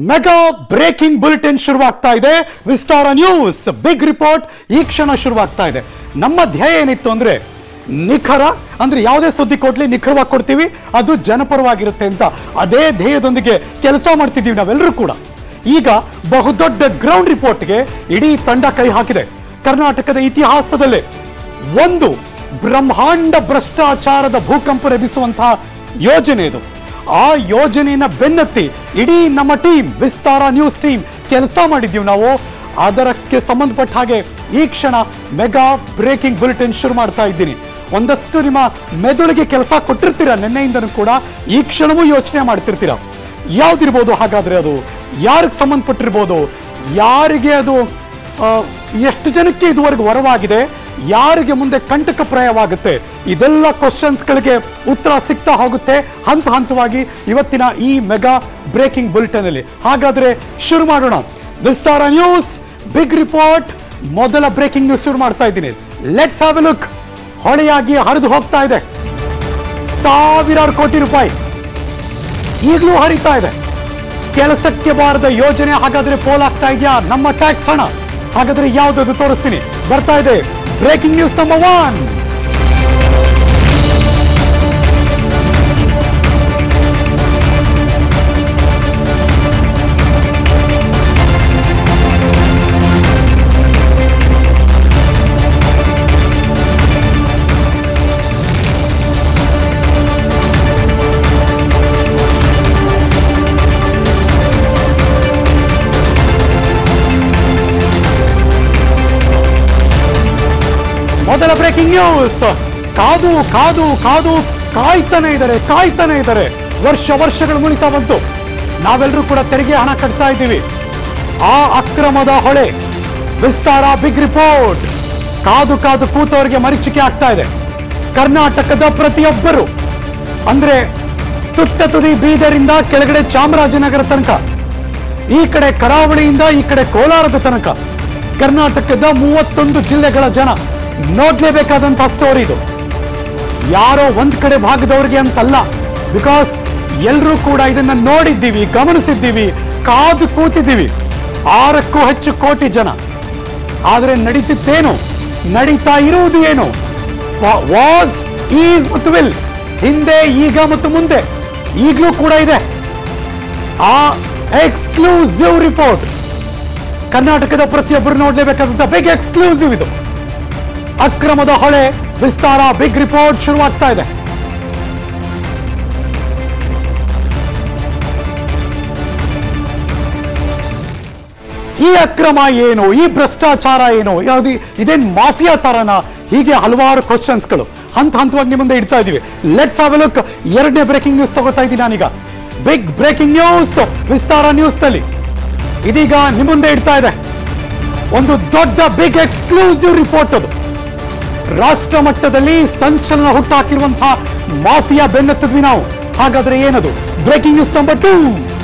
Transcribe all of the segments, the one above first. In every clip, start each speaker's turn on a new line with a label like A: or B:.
A: Mega breaking bulletin ಶುರುವಾಗ್ತಾ ಇದೆ ವಿಸ್ತಾರ news big report ಈ ಕ್ಷಣ ಶುರುವಾಗ್ತಾ ಇದೆ ನಮ್ಮ ಧ್ಯೇಯ ಏನಿತ್ತು ಅಂದ್ರೆ ನಿಖರ ಅಂದ್ರೆ ಯಾವುದೇ ಸುದ್ದಿ ಕೊಡ್ಲಿ ನಿಖರವಾಗಿ ಕೊಡ್ತೀವಿ ಅದು ಜನಪರವಾಗಿರುತ್ತೆ ಅಂತ ಅದೇ ಧ್ಯೇಯದೊಂದಿಗೆ ಕೆಲಸ ಮಾಡ್ತಿದ್ದೀವಿ ನಾವೆಲ್ಲರೂ ಕೂಡ ಈಗ ಬಹುದೊಡ್ಡ ಗ್ರೌಂಡ್ ರಿಪೋರ್ಟ್ಗೆ ಇಡೀ ತಂಡ ಕೈ ಹಾಕಿದೆ ಕರ್ನಾಟಕದ ಇತಿಹಾಸದಲ್ಲೇ ಒಂದು ಬ್ರಹ್ಮಾಂಡ ಭ್ರಷ್ಟಾಚಾರದ ಭೂಕಂಪ ಎಬ್ಬಿಸುವಂತಹ ಯೋಜನೆ ಇದು ಆ ಯೋಜನೆಯನ್ನ ಬೆನ್ನತ್ತಿ ಇಡೀ ನಮ್ಮ ಟೀಮ್ ವಿಸ್ತಾರ ನ್ಯೂಸ್ ಟೀಮ್ ಕೆಲಸ ಮಾಡಿದ್ದೀವಿ ನಾವು ಅದರಕ್ಕೆ ಸಂಬಂಧಪಟ್ಟ ಹಾಗೆ ಈ ಕ್ಷಣ ಮೆಗಾ ಬ್ರೇಕಿಂಗ್ ಬುಲೆಟಿನ್ ಶುರು ಮಾಡ್ತಾ ಇದ್ದೀನಿ ಒಂದಷ್ಟು ನಿಮ್ಮ ಮೆದುಳಿಗೆ ಕೆಲಸ ಕೊಟ್ಟಿರ್ತೀರ ನಿನ್ನೆಯಿಂದನೂ ಕೂಡ ಈ ಕ್ಷಣವೂ ಯೋಚನೆ ಮಾಡ್ತಿರ್ತೀರ ಯಾವ್ದಿರ್ಬೋದು ಹಾಗಾದ್ರೆ ಅದು ಯಾರಿಗೆ ಸಂಬಂಧಪಟ್ಟಿರ್ಬೋದು ಯಾರಿಗೆ ಅದು ಆ, ಎಷ್ಟು ಜನಕ್ಕೆ ಇದುವರೆಗೂ ವರವಾಗಿದೆ ಯಾರಿಗೆ ಮುಂದೆ ಕಂಟಕಪ್ರಾಯವಾಗುತ್ತೆ ಇದೆಲ್ಲ ಕ್ವಶನ್ಸ್ಗಳಿಗೆ ಉತ್ತರ ಸಿಗ್ತಾ ಹೋಗುತ್ತೆ ಹಂತ ಹಂತವಾಗಿ ಇವತ್ತಿನ ಈ ಮೆಗಾ ಬ್ರೇಕಿಂಗ್ ಬುಲೆಟಿನ್ ಅಲ್ಲಿ ಹಾಗಾದ್ರೆ ಶುರು ಮಾಡೋಣ ವಿಸ್ತಾರ ನ್ಯೂಸ್ ಬಿಗ್ ರಿಪೋರ್ಟ್ ಮೊದಲ ಬ್ರೇಕಿಂಗ್ ನ್ಯೂಸ್ ಶುರು ಮಾಡ್ತಾ ಇದ್ದೀನಿ ಲೆಟ್ಸ್ ಹ್ಯಾವ್ ಎ ಲುಕ್ ಹೊಳೆಯಾಗಿ ಹರಿದು ಹೋಗ್ತಾ ಇದೆ ಸಾವಿರಾರು ಕೋಟಿ ರೂಪಾಯಿ ಈಗಲೂ ಹರಿತಾ ಇದೆ ಕೆಲಸಕ್ಕೆ ಬಾರದ ಯೋಜನೆ ಹಾಗಾದ್ರೆ ಪೋಲ್ ಆಗ್ತಾ ಇದೆಯಾ ನಮ್ಮ ಟ್ಯಾಕ್ಸ್ ಹಣ ಹಾಗಾದ್ರೆ ಯಾವ್ದದು ತೋರಿಸ್ತೀನಿ ಬರ್ತಾ ಇದೆ ಬ್ರೇಕಿಂಗ್ ನ್ಯೂಸ್ ನಂಬರ್ ಒನ್ ಮೊದಲ ಬ್ರೇಕಿಂಗ್ ನ್ಯೂಸ್ ಕಾದು ಕಾದು ಕಾದು ಕಾಯ್ತಾನೆ ಇದ್ದಾರೆ ಕಾಯ್ತಾನೆ ಇದ್ದಾರೆ ವರ್ಷ ವರ್ಷಗಳು ಮುಳಿತಾ ಬಂತು ನಾವೆಲ್ಲರೂ ಕೂಡ ತೆರಿಗೆ ಹಣ ಕಟ್ತಾ ಇದ್ದೀವಿ ಆ ಅಕ್ರಮದ ಹೊಳೆ ವಿಸ್ತಾರ ಬಿಗ್ ರಿಪೋರ್ಟ್ ಕಾದು ಕಾದು ಕೂತವರಿಗೆ ಮರೀಚಿಕೆ ಆಗ್ತಾ ಇದೆ ಕರ್ನಾಟಕದ ಪ್ರತಿಯೊಬ್ಬರು ಅಂದ್ರೆ ತುತ್ತ ತುದಿ ಬೀದರಿಂದ ಕೆಳಗಡೆ ಚಾಮರಾಜನಗರ ತನಕ ಈ ಕಡೆ ಕರಾವಳಿಯಿಂದ ಈ ಕಡೆ ಕೋಲಾರದ ತನಕ ಕರ್ನಾಟಕದ ಮೂವತ್ತೊಂದು ಜಿಲ್ಲೆಗಳ ಜನ ನೋಡ್ಲೇಬೇಕಾದಂತಹ ಸ್ಟೋರಿ ಇದು ಯಾರೋ ಒಂದ್ ಕಡೆ ಭಾಗದವ್ರಿಗೆ ಅಂತಲ್ಲ ಬಿಕಾಸ್ ಎಲ್ಲರೂ ಕೂಡ ಇದನ್ನ ನೋಡಿದ್ದೀವಿ ಗಮನಿಸಿದ್ದೀವಿ ಕಾದು ಕೂತಿದ್ದೀವಿ ಆರಕ್ಕೂ ಹೆಚ್ಚು ಕೋಟಿ ಜನ ಆದರೆ ನಡೀತಿತ್ತೇನು ನಡೀತಾ ಇರುವುದು ಏನು ವಾಸ್ ಈಸ್ ಮತ್ತು ವಿಲ್ ಹಿಂದೆ ಈಗ ಮತ್ತು ಮುಂದೆ ಈಗಲೂ ಕೂಡ ಇದೆ ಆ ಎಕ್ಸ್ಕ್ಲೂಸಿವ್ ರಿಪೋರ್ಟ್ ಕರ್ನಾಟಕದ ಪ್ರತಿಯೊಬ್ಬರು ನೋಡ್ಲೇಬೇಕಾದಂತ ಬಿಗ್ ಎಕ್ಸ್ಕ್ಲೂಸಿವ್ ಇದು ಅಕ್ರಮದ ಹೊಳೆ ವಿಸ್ತಾರ ಬಿಗ್ ರಿಪೋರ್ಟ್ ಶುರುವಾಗ್ತಾ ಇದೆ ಈ ಅಕ್ರಮ ಏನು ಈ ಭ್ರಷ್ಟಾಚಾರ ಏನು ಯಾವ್ದು ಇದೇನ್ ಮಾಫಿಯಾ ತರನ ಹೀಗೆ ಹಲವಾರು ಕ್ವಶನ್ಸ್ಗಳು ಹಂತ ಹಂತವಾಗಿ ನಿಮ್ಮ ಮುಂದೆ ಇಡ್ತಾ ಇದೀವಿ ಲೆಟ್ಸ್ ಹಾವ್ ಲುಕ್ ಎರಡನೇ ಬ್ರೇಕಿಂಗ್ ನ್ಯೂಸ್ ತಗೋತಾ ಇದ್ದೀನಿ ನಾನೀಗ big breaking news Vistara news ನಲ್ಲಿ ಇದೀಗ ನಿಮ್ಮ ಮುಂದೆ ಇಡ್ತಾ ಇದೆ ಒಂದು ದೊಡ್ಡ ಬಿಗ್ ಎಕ್ಸ್ಕ್ಲೂಸಿವ್ ರಿಪೋರ್ಟ್ ಅದು ರಾಷ್ಟ್ರ ಮಟ್ಟದಲ್ಲಿ ಸಂಚಲನ ಹುಟ್ಟಾಕಿರುವಂತಹ ಮಾಫಿಯಾ ಬೆನ್ನತ್ತಿದ್ವಿ ನಾವು ಹಾಗಾದ್ರೆ ಏನದು breaking news number two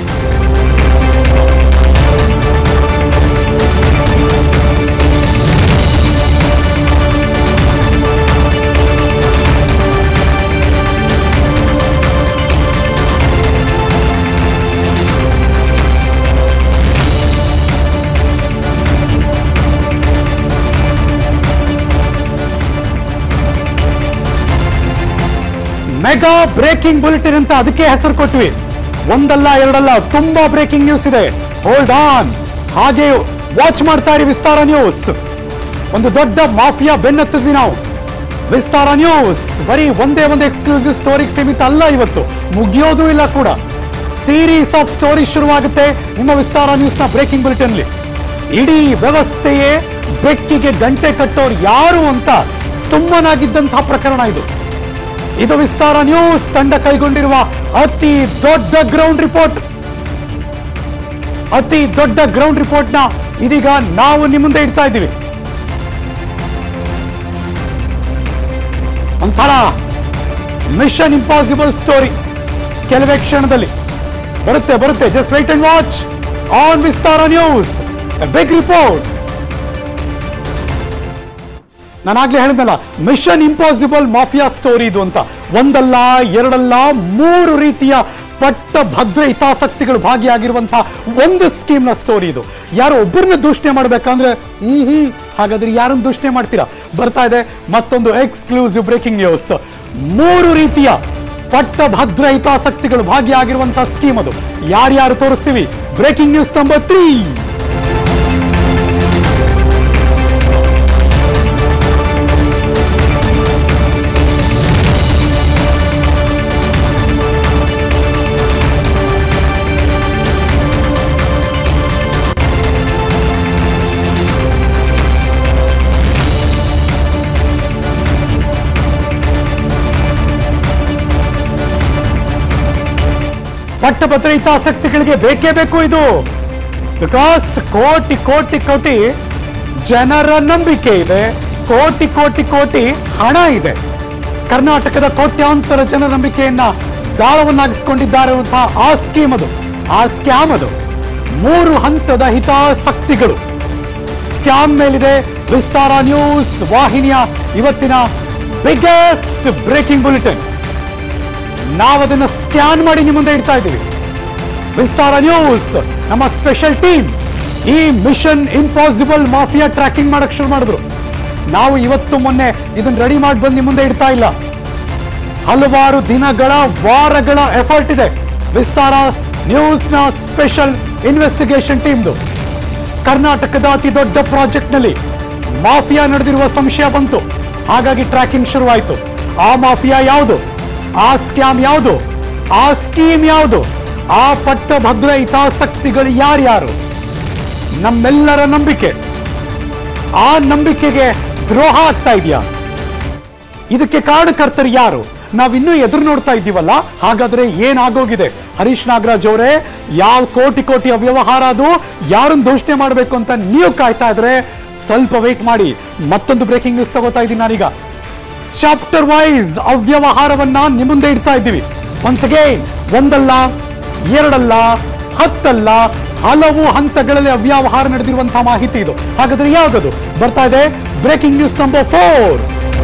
A: mega breaking bulletin ಅಂತ ಅದಕ್ಕೆ ಹೆಸರು ಕೊಟ್ವಿ ಒಂದಲ್ಲ ಎರಡಲ್ಲ ತುಂಬಾ ಬ್ರೇಕಿಂಗ್ ನ್ಯೂಸ್ ಇದೆ ಹೋಲ್ಡ್ ಆನ್ ಹಾಗೆ ವಾಚ್ ಮಾಡ್ತಾ ಇರಿ ವಿಸ್ತಾರ ನ್ಯೂಸ್ ಒಂದು ದೊಡ್ಡ ಮಾಫಿಯಾ ಬೆನ್ನತ್ತಿದ್ವಿ ನಾವು ವಿಸ್ತಾರ ನ್ಯೂಸ್ ಬರೀ ಒಂದೇ ಒಂದು ಎಕ್ಸ್ಕ್ಲೂಸಿವ್ ಸ್ಟೋರಿಗೆ ಸೀಮಿತ ಅಲ್ಲ ಇವತ್ತು ಮುಗಿಯೋದು ಇಲ್ಲ ಕೂಡ ಸೀರೀಸ್ ಆಫ್ ಸ್ಟೋರಿ ಶುರುವಾಗುತ್ತೆ ನಿಮ್ಮ ವಿಸ್ತಾರ ನ್ಯೂಸ್ನ ಬ್ರೇಕಿಂಗ್ ಬುಲೆಟಿನ್ ಅಲ್ಲಿ ಇಡೀ ವ್ಯವಸ್ಥೆಯೇ ಬೆಕ್ಕಿಗೆ ಗಂಟೆ ಕಟ್ಟೋರು ಯಾರು ಅಂತ ಸುಮ್ಮನಾಗಿದ್ದಂತಹ ಪ್ರಕರಣ ಇದು ಇದು ವಿಸ್ತಾರ ನ್ಯೂಸ್ ತಂಡ ಕೈಗೊಂಡಿರುವ ಅತಿ ದೊಡ್ಡ ಗ್ರೌಂಡ್ ರಿಪೋರ್ಟ್ ಅತಿ ದೊಡ್ಡ ಗ್ರೌಂಡ್ ರಿಪೋರ್ಟ್ ನ ಇದೀಗ ನಾವು ನಿಮ್ಮ ಮುಂದೆ ಇಡ್ತಾ ಇದ್ದೀವಿ ಒಂಥರ ಮಿಷನ್ ಇಂಪಾಸಿಬಲ್ ಸ್ಟೋರಿ ಕೆಲವೇ ಕ್ಷಣದಲ್ಲಿ ಬರುತ್ತೆ ಬರುತ್ತೆ just wait and watch on Vistara news big report ನಾನಾಗ್ಲೇ ಹೇಳಿದ್ನಲ್ಲ ಮಿಷನ್ ಇಂಪಾಸಿಬಲ್ ಮಾಫಿಯಾ ಸ್ಟೋರಿ ಇದು ಅಂತ ಒಂದಲ್ಲ ಎರಡಲ್ಲ ಮೂರು ರೀತಿಯ ಪಟ್ಟ ಭದ್ರ ಹಿತಾಸಕ್ತಿಗಳು ಭಾಗಿಯಾಗಿರುವಂತಹ ಒಂದು ಸ್ಕೀಮ್ನ ಸ್ಟೋರಿ ಇದು ಯಾರೋ ಒಬ್ಬರನ್ನ ದೂಷಣೆ ಮಾಡ್ಬೇಕಂದ್ರೆ ಹ್ಮ್ ಹ್ಮ್ ಹಾಗಾದ್ರೆ ಯಾರನ್ನ ದೂಷಣೆ ಮಾಡ್ತೀರಾ ಬರ್ತಾ ಇದೆ ಮತ್ತೊಂದು ಎಕ್ಸ್ಕ್ಲೂಸಿವ್ ಬ್ರೇಕಿಂಗ್ ನ್ಯೂಸ್ ಮೂರು ರೀತಿಯ ಪಟ್ಟ ಭದ್ರ ಹಿತಾಸಕ್ತಿಗಳು ಭಾಗಿಯಾಗಿರುವಂತಹ ಸ್ಕೀಮ್ ಅದು ಯಾರ್ಯಾರು ತೋರಿಸ್ತೀವಿ ಬ್ರೇಕಿಂಗ್ ನ್ಯೂಸ್ ನಂಬರ್ ತ್ರೀ ಪಟ್ಟಭದ್ರ ಹಿತಾಸಕ್ತಿಗಳಿಗೆ ಬೇಕೇ ಬೇಕು ಇದು ಬಿಕಾಸ್ ಕೋಟಿ ಕೋಟಿ ಕೋಟಿ ಜನರ ನಂಬಿಕೆ ಇದೆ ಕೋಟಿ ಕೋಟಿ ಕೋಟಿ ಹಣ ಇದೆ ಕರ್ನಾಟಕದ ಕೋಟ್ಯಾಂತರ ಜನರ ನಂಬಿಕೆಯನ್ನ ದಾಳವನ್ನಾಗಿಸಿಕೊಂಡಿದ್ದಾರೆ ಅನ್ನುವಂತಹ ಆ ಸ್ಕೀಮ್ ಅದು ಆ ಸ್ಕ್ಯಾಮ್ ಅದು ಮೂರು ಹಂತದ ಹಿತಾಸಕ್ತಿಗಳು ಸ್ಕ್ಯಾಮ್ ಮೇಲಿದೆ ವಿಸ್ತಾರ ನ್ಯೂಸ್ ವಾಹಿನಿಯ ಇವತ್ತಿನ ಬಿಗ್ಗೆಸ್ಟ್ ಬ್ರೇಕಿಂಗ್ ಬುಲೆಟಿನ್ ನಾವದನ್ನು ಸ್ಕ್ಯಾನ್ ಮಾಡಿ ನಿಮ್ಮ ಮುಂದೆ ಇಡ್ತಾ ಇದ್ದೀವಿ ವಿಸ್ತಾರ ನ್ಯೂಸ್ ನಮ್ಮ ಸ್ಪೆಷಲ್ ಟೀಮ್ ಈ ಮಿಷನ್ ಇಂಪಾಸಿಬಲ್ ಮಾಫಿಯಾ ಟ್ರ್ಯಾಕಿಂಗ್ ಮಾಡಕ್ ಶುರು ಮಾಡಿದ್ರು ನಾವು ಇವತ್ತು ಮೊನ್ನೆ ಇದನ್ನ ರೆಡಿ ಮಾಡಿ ಬಂದು ನಿಮ್ಮ ಮುಂದೆ ಇಡ್ತಾ ಇಲ್ಲ ಹಲವಾರು ದಿನಗಳ ವಾರಗಳ ಎಫರ್ಟ್ ಇದೆ ವಿಸ್ತಾರ ನ್ಯೂಸ್ನ ಸ್ಪೆಷಲ್ ಇನ್ವೆಸ್ಟಿಗೇಷನ್ ಟೀಮ್ದು ಕರ್ನಾಟಕದ ಅತಿ ದೊಡ್ಡ ಪ್ರಾಜೆಕ್ಟ್ನಲ್ಲಿ ಮಾಫಿಯಾ ನಡೆದಿರುವ ಸಂಶಯ ಬಂತು ಹಾಗಾಗಿ ಟ್ರ್ಯಾಕಿಂಗ್ ಶುರುವಾಯಿತು ಆ ಮಾಫಿಯಾ ಯಾವುದು ಆ ಸ್ಕ್ಯಾಮ್ ಯಾವುದು ಆ ಸ್ಕೀಮ್ ಯಾವುದು ಆ ಪಟ್ಟ ಭದ್ರ ಹಿತಾಸಕ್ತಿಗಳು ಯಾರ್ಯಾರು ನಮ್ಮೆಲ್ಲರ ನಂಬಿಕೆ ಆ ನಂಬಿಕೆಗೆ ದ್ರೋಹ ಆಗ್ತಾ ಇದೆಯಾ ಇದಕ್ಕೆ ಕಾರಣಕರ್ತರು ಯಾರು ನಾವಿನ್ನೂ ಎದುರು ನೋಡ್ತಾ ಇದ್ದೀವಲ್ಲ ಹಾಗಾದ್ರೆ ಏನಾಗೋಗಿದೆ ಹರೀಶ್ ನಾಗರಾಜ್ ಅವರೇ ಯಾವ ಕೋಟಿ ಕೋಟಿ ಅವ್ಯವಹಾರ ಅದು ಯಾರನ್ನ ದೂಷಣೆ ಮಾಡಬೇಕು ಅಂತ ನೀವು ಕಾಯ್ತಾ ಇದ್ರೆ ಸ್ವಲ್ಪ ವೇಟ್ ಮಾಡಿ ಮತ್ತೊಂದು ಬ್ರೇಕಿಂಗ್ ನ್ಯೂಸ್ ತಗೋತಾ ಇದ್ದೀನಿ ನಾನೀಗ ಚಾಪ್ಟರ್ ವೈಸ್ ಅವ್ಯವಹಾರವನ್ನ ನಿಮ್ಮ ಮುಂದೆ ಇಡ್ತಾ ಇದ್ದೀವಿ ಒನ್ಸ್ ಅಗೇನ್ ಒಂದಲ್ಲ ಎರಡಲ್ಲ ಹತ್ತಲ್ಲ ಹಲವು ಹಂತಗಳಲ್ಲಿ ಅವ್ಯವಹಾರ ನಡೆದಿರುವಂತಹ ಮಾಹಿತಿ ಇದು ಹಾಗಾದ್ರೆ ಯಾವ್ದದು ಬರ್ತಾ ಇದೆ ಬ್ರೇಕಿಂಗ್ ನ್ಯೂಸ್ ನಂಬರ್ ಫೋರ್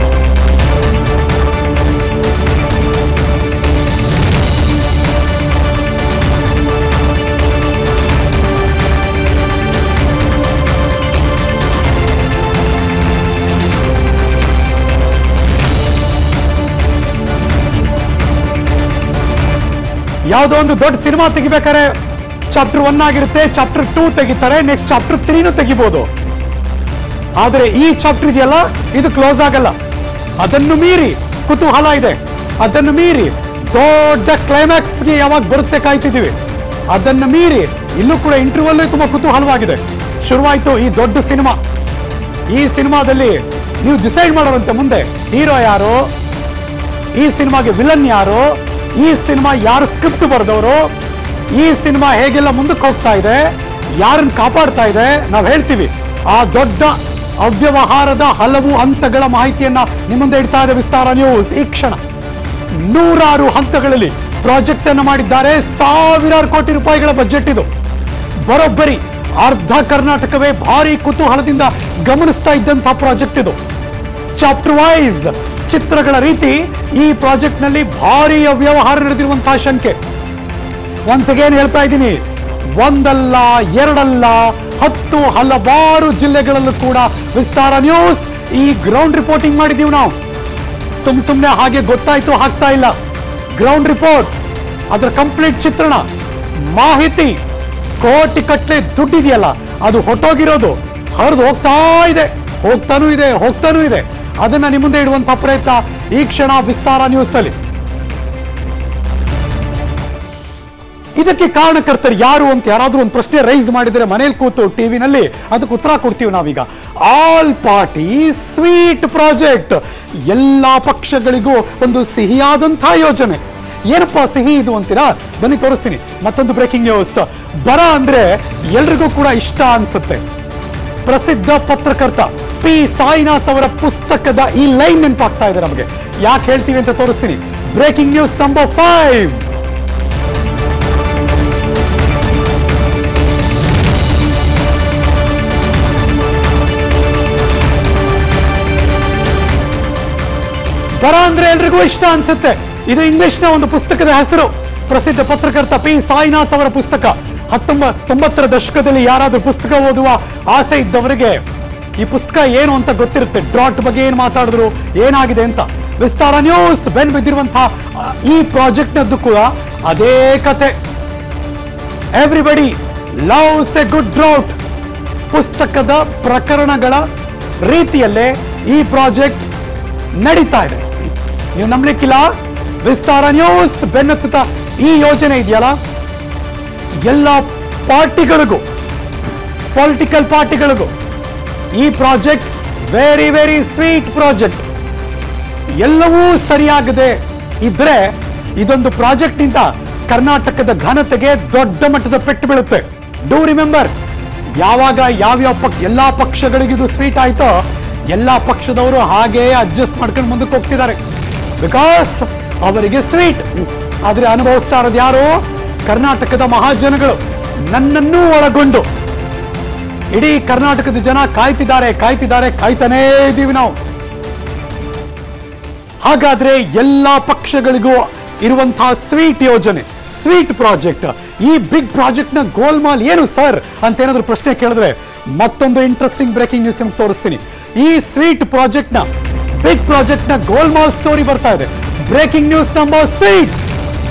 A: ಯಾವುದೋ ಒಂದು ದೊಡ್ಡ ಸಿನಿಮಾ ತೆಗಿಬೇಕಾದ್ರೆ ಚಾಪ್ಟರ್ ಒನ್ ಆಗಿರುತ್ತೆ ಚಾಪ್ಟರ್ ಟೂ ತೆಗಿತಾರೆ ನೆಕ್ಸ್ಟ್ ಚಾಪ್ಟರ್ ತ್ರೀನು ತೆಗಿಬೋದು ಆದರೆ ಈ ಚಾಪ್ಟರ್ ಇದೆಯಲ್ಲ ಇದು ಕ್ಲೋಸ್ ಆಗಲ್ಲ ಅದನ್ನು ಮೀರಿ ಕುತೂಹಲ ಇದೆ ಅದನ್ನು ಮೀರಿ ದೊಡ್ಡ ಕ್ಲೈಮ್ಯಾಕ್ಸ್ಗೆ ಯಾವಾಗ ಬರುತ್ತೆ ಕಾಯ್ತಿದ್ದೀವಿ ಅದನ್ನು ಮೀರಿ ಇಲ್ಲೂ ಕೂಡ ಇಂಟರ್ವಲ್ ತುಂಬಾ ಕುತೂಹಲವಾಗಿದೆ ಶುರುವಾಯಿತು ಈ ದೊಡ್ಡ ಸಿನಿಮಾ ಈ ಸಿನಿಮಾದಲ್ಲಿ ನೀವು ಡಿಸೈಡ್ ಮಾಡೋರಂತೆ ಮುಂದೆ ಹೀರೋ ಯಾರು ಈ ಸಿನಿಮಾಗೆ ವಿಲನ್ ಯಾರು ಈ ಸಿನಿಮಾ ಯಾರು ಸ್ಕ್ರಿಪ್ಟ್ ಬರೆದವರು ಈ ಸಿನಿಮಾ ಹೇಗೆಲ್ಲ ಮುಂದಕ್ಕೆ ಹೋಗ್ತಾ ಇದೆ ಯಾರನ್ನ ಕಾಪಾಡ್ತಾ ಇದೆ ನಾವು ಹೇಳ್ತೀವಿ ಆ ದೊಡ್ಡ ಅವ್ಯವಹಾರದ ಹಲವು ಹಂತಗಳ ಮಾಹಿತಿಯನ್ನ ನಿಮ್ಮ ಮುಂದೆ ಇಡ್ತಾ ಇದೆ ವಿಸ್ತಾರ ನ್ಯೂಸ್ ಈ ಕ್ಷಣ ನೂರಾರು ಹಂತಗಳಲ್ಲಿ ಪ್ರಾಜೆಕ್ಟ್ ಅನ್ನು ಮಾಡಿದ್ದಾರೆ ಸಾವಿರಾರು ಕೋಟಿ ರೂಪಾಯಿಗಳ ಬಜೆಟ್ ಇದು ಬರೋಬ್ಬರಿ ಅರ್ಧ ಕರ್ನಾಟಕವೇ ಭಾರಿ ಕುತೂಹಲದಿಂದ ಗಮನಿಸ್ತಾ ಇದ್ದಂತಹ ಪ್ರಾಜೆಕ್ಟ್ ಇದು ಚಾಪ್ಟರ್ ವೈಸ್ ಚಿತ್ರಗಳ ರೀತಿ ಈ ಪ್ರಾಜೆಕ್ಟ್ ನಲ್ಲಿ ಭಾರಿ ಅವ್ಯವಹಾರ ನಡೆದಿರುವಂತಹ ಶಂಕೆ ಒನ್ಸ್ ಅಗೇನ್ ಹೇಳ್ತಾ ಇದ್ದೀನಿ ಒಂದಲ್ಲ ಎರಡಲ್ಲ ಹತ್ತು ಹಲವಾರು ಜಿಲ್ಲೆಗಳಲ್ಲೂ ಕೂಡ ವಿಸ್ತಾರ ನ್ಯೂಸ್ ಈ ಗ್ರೌಂಡ್ ರಿಪೋರ್ಟಿಂಗ್ ಮಾಡಿದೀವಿ ನಾವು ಸುಮ್ ಸುಮ್ನೆ ಹಾಗೆ ಗೊತ್ತಾಯ್ತು ಹಾಕ್ತಾ ಇಲ್ಲ ಗ್ರೌಂಡ್ ರಿಪೋರ್ಟ್ ಅದರ ಕಂಪ್ಲೀಟ್ ಚಿತ್ರಣ ಮಾಹಿತಿ ಕೋಟಿ ಕಟ್ಲೆ ದುಡ್ಡಿದೆಯಲ್ಲ ಅದು ಹೊಟ್ಟೋಗಿರೋದು ಹರಿದು ಹೋಗ್ತಾ ಇದೆ ಹೋಗ್ತಾನೂ ಇದೆ ಹೋಗ್ತಾನೂ ಇದೆ ಅದನ್ನ ನಿಮ್ಮ ಮುಂದೆ ಇಡುವಂತಹ ಪ್ರಯತ್ನ ಈ ಕ್ಷಣ ವಿಸ್ತಾರ ನ್ಯೂಸ್ನಲ್ಲಿ ಇದಕ್ಕೆ ಕಾರಣಕರ್ತರು ಯಾರು ಅಂತ ಯಾರಾದ್ರೂ ಒಂದು ಪ್ರಶ್ನೆ ರೈಸ್ ಮಾಡಿದರೆ ಮನೇಲಿ ಕೂತು ಟಿವಿನಲ್ಲಿ ಅದಕ್ಕೆ ಉತ್ತರ ಕೊಡ್ತೀವಿ ನಾವೀಗ ಆಲ್ ಪಾರ್ಟಿ ಸ್ವೀಟ್ ಪ್ರಾಜೆಕ್ಟ್ ಎಲ್ಲಾ ಪಕ್ಷಗಳಿಗೂ ಒಂದು ಸಿಹಿಯಾದಂತಹ ಯೋಜನೆ ಏನಪ್ಪಾ ಸಿಹಿ ಇದು ಅಂತೀರಾ ಬನ್ನಿ ತೋರಿಸ್ತೀನಿ ಮತ್ತೊಂದು ಬ್ರೇಕಿಂಗ್ ನ್ಯೂಸ್ ಬರ ಅಂದ್ರೆ ಎಲ್ರಿಗೂ ಕೂಡ ಇಷ್ಟ ಅನ್ಸುತ್ತೆ ಪ್ರಸಿದ್ಧ ಪತ್ರಕರ್ತ ಪಿ ಸಾಯಿನಾಥ್ ಅವರ ಪುಸ್ತಕದ ಈ ಲೈನ್ ನೆನಪಾಗ್ತಾ ಇದೆ ನಮಗೆ ಯಾಕೆ ಹೇಳ್ತೀವಿ ಅಂತ ತೋರಿಸ್ತೀನಿ ಬ್ರೇಕಿಂಗ್ ನ್ಯೂಸ್ ನಂಬರ್ ಫೈವ್ ಬರ ಅಂದ್ರೆ ಎಲ್ರಿಗೂ ಇಷ್ಟ ಅನ್ಸುತ್ತೆ ಇದು ಇಂಗ್ಲಿಷ್ನ ಒಂದು ಪುಸ್ತಕದ ಹೆಸರು ಪ್ರಸಿದ್ಧ ಪತ್ರಕರ್ತ ಪಿ ಸಾಯಿನಾಥ್ ಅವರ ಪುಸ್ತಕ ಹತ್ತೊಂಬತ್ ತೊಂಬತ್ತರ ದಶಕದಲ್ಲಿ ಯಾರಾದ್ರೂ ಪುಸ್ತಕ ಓದುವ ಆಸೆ ಇದ್ದವರಿಗೆ ಈ ಪುಸ್ತಕ ಏನು ಅಂತ ಗೊತ್ತಿರುತ್ತೆ ಡ್ರಾಟ್ ಬಗ್ಗೆ ಏನು ಮಾತಾಡಿದ್ರು ಏನಾಗಿದೆ ಅಂತ ವಿಸ್ತಾರ ನ್ಯೂಸ್ ಬೆನ್ ಬಿದ್ದಿರುವಂತಹ ಆ, ಈ ಪ್ರಾಜೆಕ್ಟ್ನದ್ದು ಕೂಡ ಅದೇ ಕತೆ everybody loves a good drought ಪುಸ್ತಕದ ಪ್ರಕರಣಗಳ ರೀತಿಯಲ್ಲೇ ಈ ಪ್ರಾಜೆಕ್ಟ್ ನಡೀತಾ ಇದೆ ನೀವು ನಂಬಲಿಕ್ಕಿಲ್ಲ ವಿಸ್ತಾರ ನ್ಯೂಸ್ ಬೆನ್ನತ್ತುತ್ತಾ ಈ ಯೋಜನೆ ಇದೆಯಲ್ಲ ಎಲ್ಲ ಪಾರ್ಟಿಗಳಿಗೂ ಪೊಲಿಟಿಕಲ್ ಪಾರ್ಟಿಗಳಿಗೂ ಈ project very very sweet project ಎಲ್ಲವೂ ಸರಿಯಾಗದೆ ಇದ್ರೆ ಇದೊಂದು ಪ್ರಾಜೆಕ್ಟ್ ನಿಂದ ಕರ್ನಾಟಕದ ಘನತೆಗೆ ದೊಡ್ಡ ಮಟ್ಟದ ಪೆಟ್ಟು ಬೀಳುತ್ತೆ ಡೂ ರಿಮೆಂಬರ್ ಯಾವಾಗ ಯಾವ್ಯಾವ ಪಕ್ಷ ಎಲ್ಲಾ ಪಕ್ಷಗಳಿಗೂ ಇದು ಸ್ವೀಟ್ ಆಯ್ತೋ ಎಲ್ಲಾ ಪಕ್ಷದವರು ಹಾಗೆ ಅಡ್ಜಸ್ಟ್ ಮಾಡ್ಕೊಂಡು ಮುಂದಕ್ಕೆ ಹೋಗ್ತಿದ್ದಾರೆ ಬಿಕಾಸ್ ಅವರಿಗೆ ಸ್ವೀಟ್ ಆದ್ರೆ ಅನುಭವಿಸ್ತಾ ಇರೋದು ಯಾರು ಕರ್ನಾಟಕದ ಮಹಾಜನಗಳು ನನ್ನನ್ನೂ ಒಳಗೊಂಡು ಇಡೀ ಕರ್ನಾಟಕದ ಜನ ಕಾಯ್ತಿದ್ದಾರೆ ಕಾಯ್ತಿದ್ದಾರೆ ಕಾಯ್ತಾನೇ ಇದ್ದೀವಿ ನಾವು ಹಾಗಾದ್ರೆ ಎಲ್ಲಾ ಪಕ್ಷಗಳಿಗೂ ಇರುವಂತಹ ಸ್ವೀಟ್ ಯೋಜನೆ ಸ್ವೀಟ್ ಪ್ರಾಜೆಕ್ಟ್ ಈ ಬಿಗ್ ಪ್ರಾಜೆಕ್ಟ್ ನ ಗೋಲ್ಮಾಲ್ ಏನು ಸರ್ ಅಂತ ಏನಾದ್ರು ಪ್ರಶ್ನೆ ಕೇಳಿದ್ರೆ ಮತ್ತೊಂದು ಇಂಟ್ರೆಸ್ಟಿಂಗ್ ಬ್ರೇಕಿಂಗ್ ನ್ಯೂಸ್ ನಿಮ್ಗೆ ತೋರಿಸ್ತೀನಿ ಈ ಸ್ವೀಟ್ ಪ್ರಾಜೆಕ್ಟ್ ನ ಬಿಗ್ ಪ್ರಾಜೆಕ್ಟ್ ನ ಗೋಲ್ಮಾಲ್ ಸ್ಟೋರಿ ಬರ್ತಾ ಇದೆ breaking news number six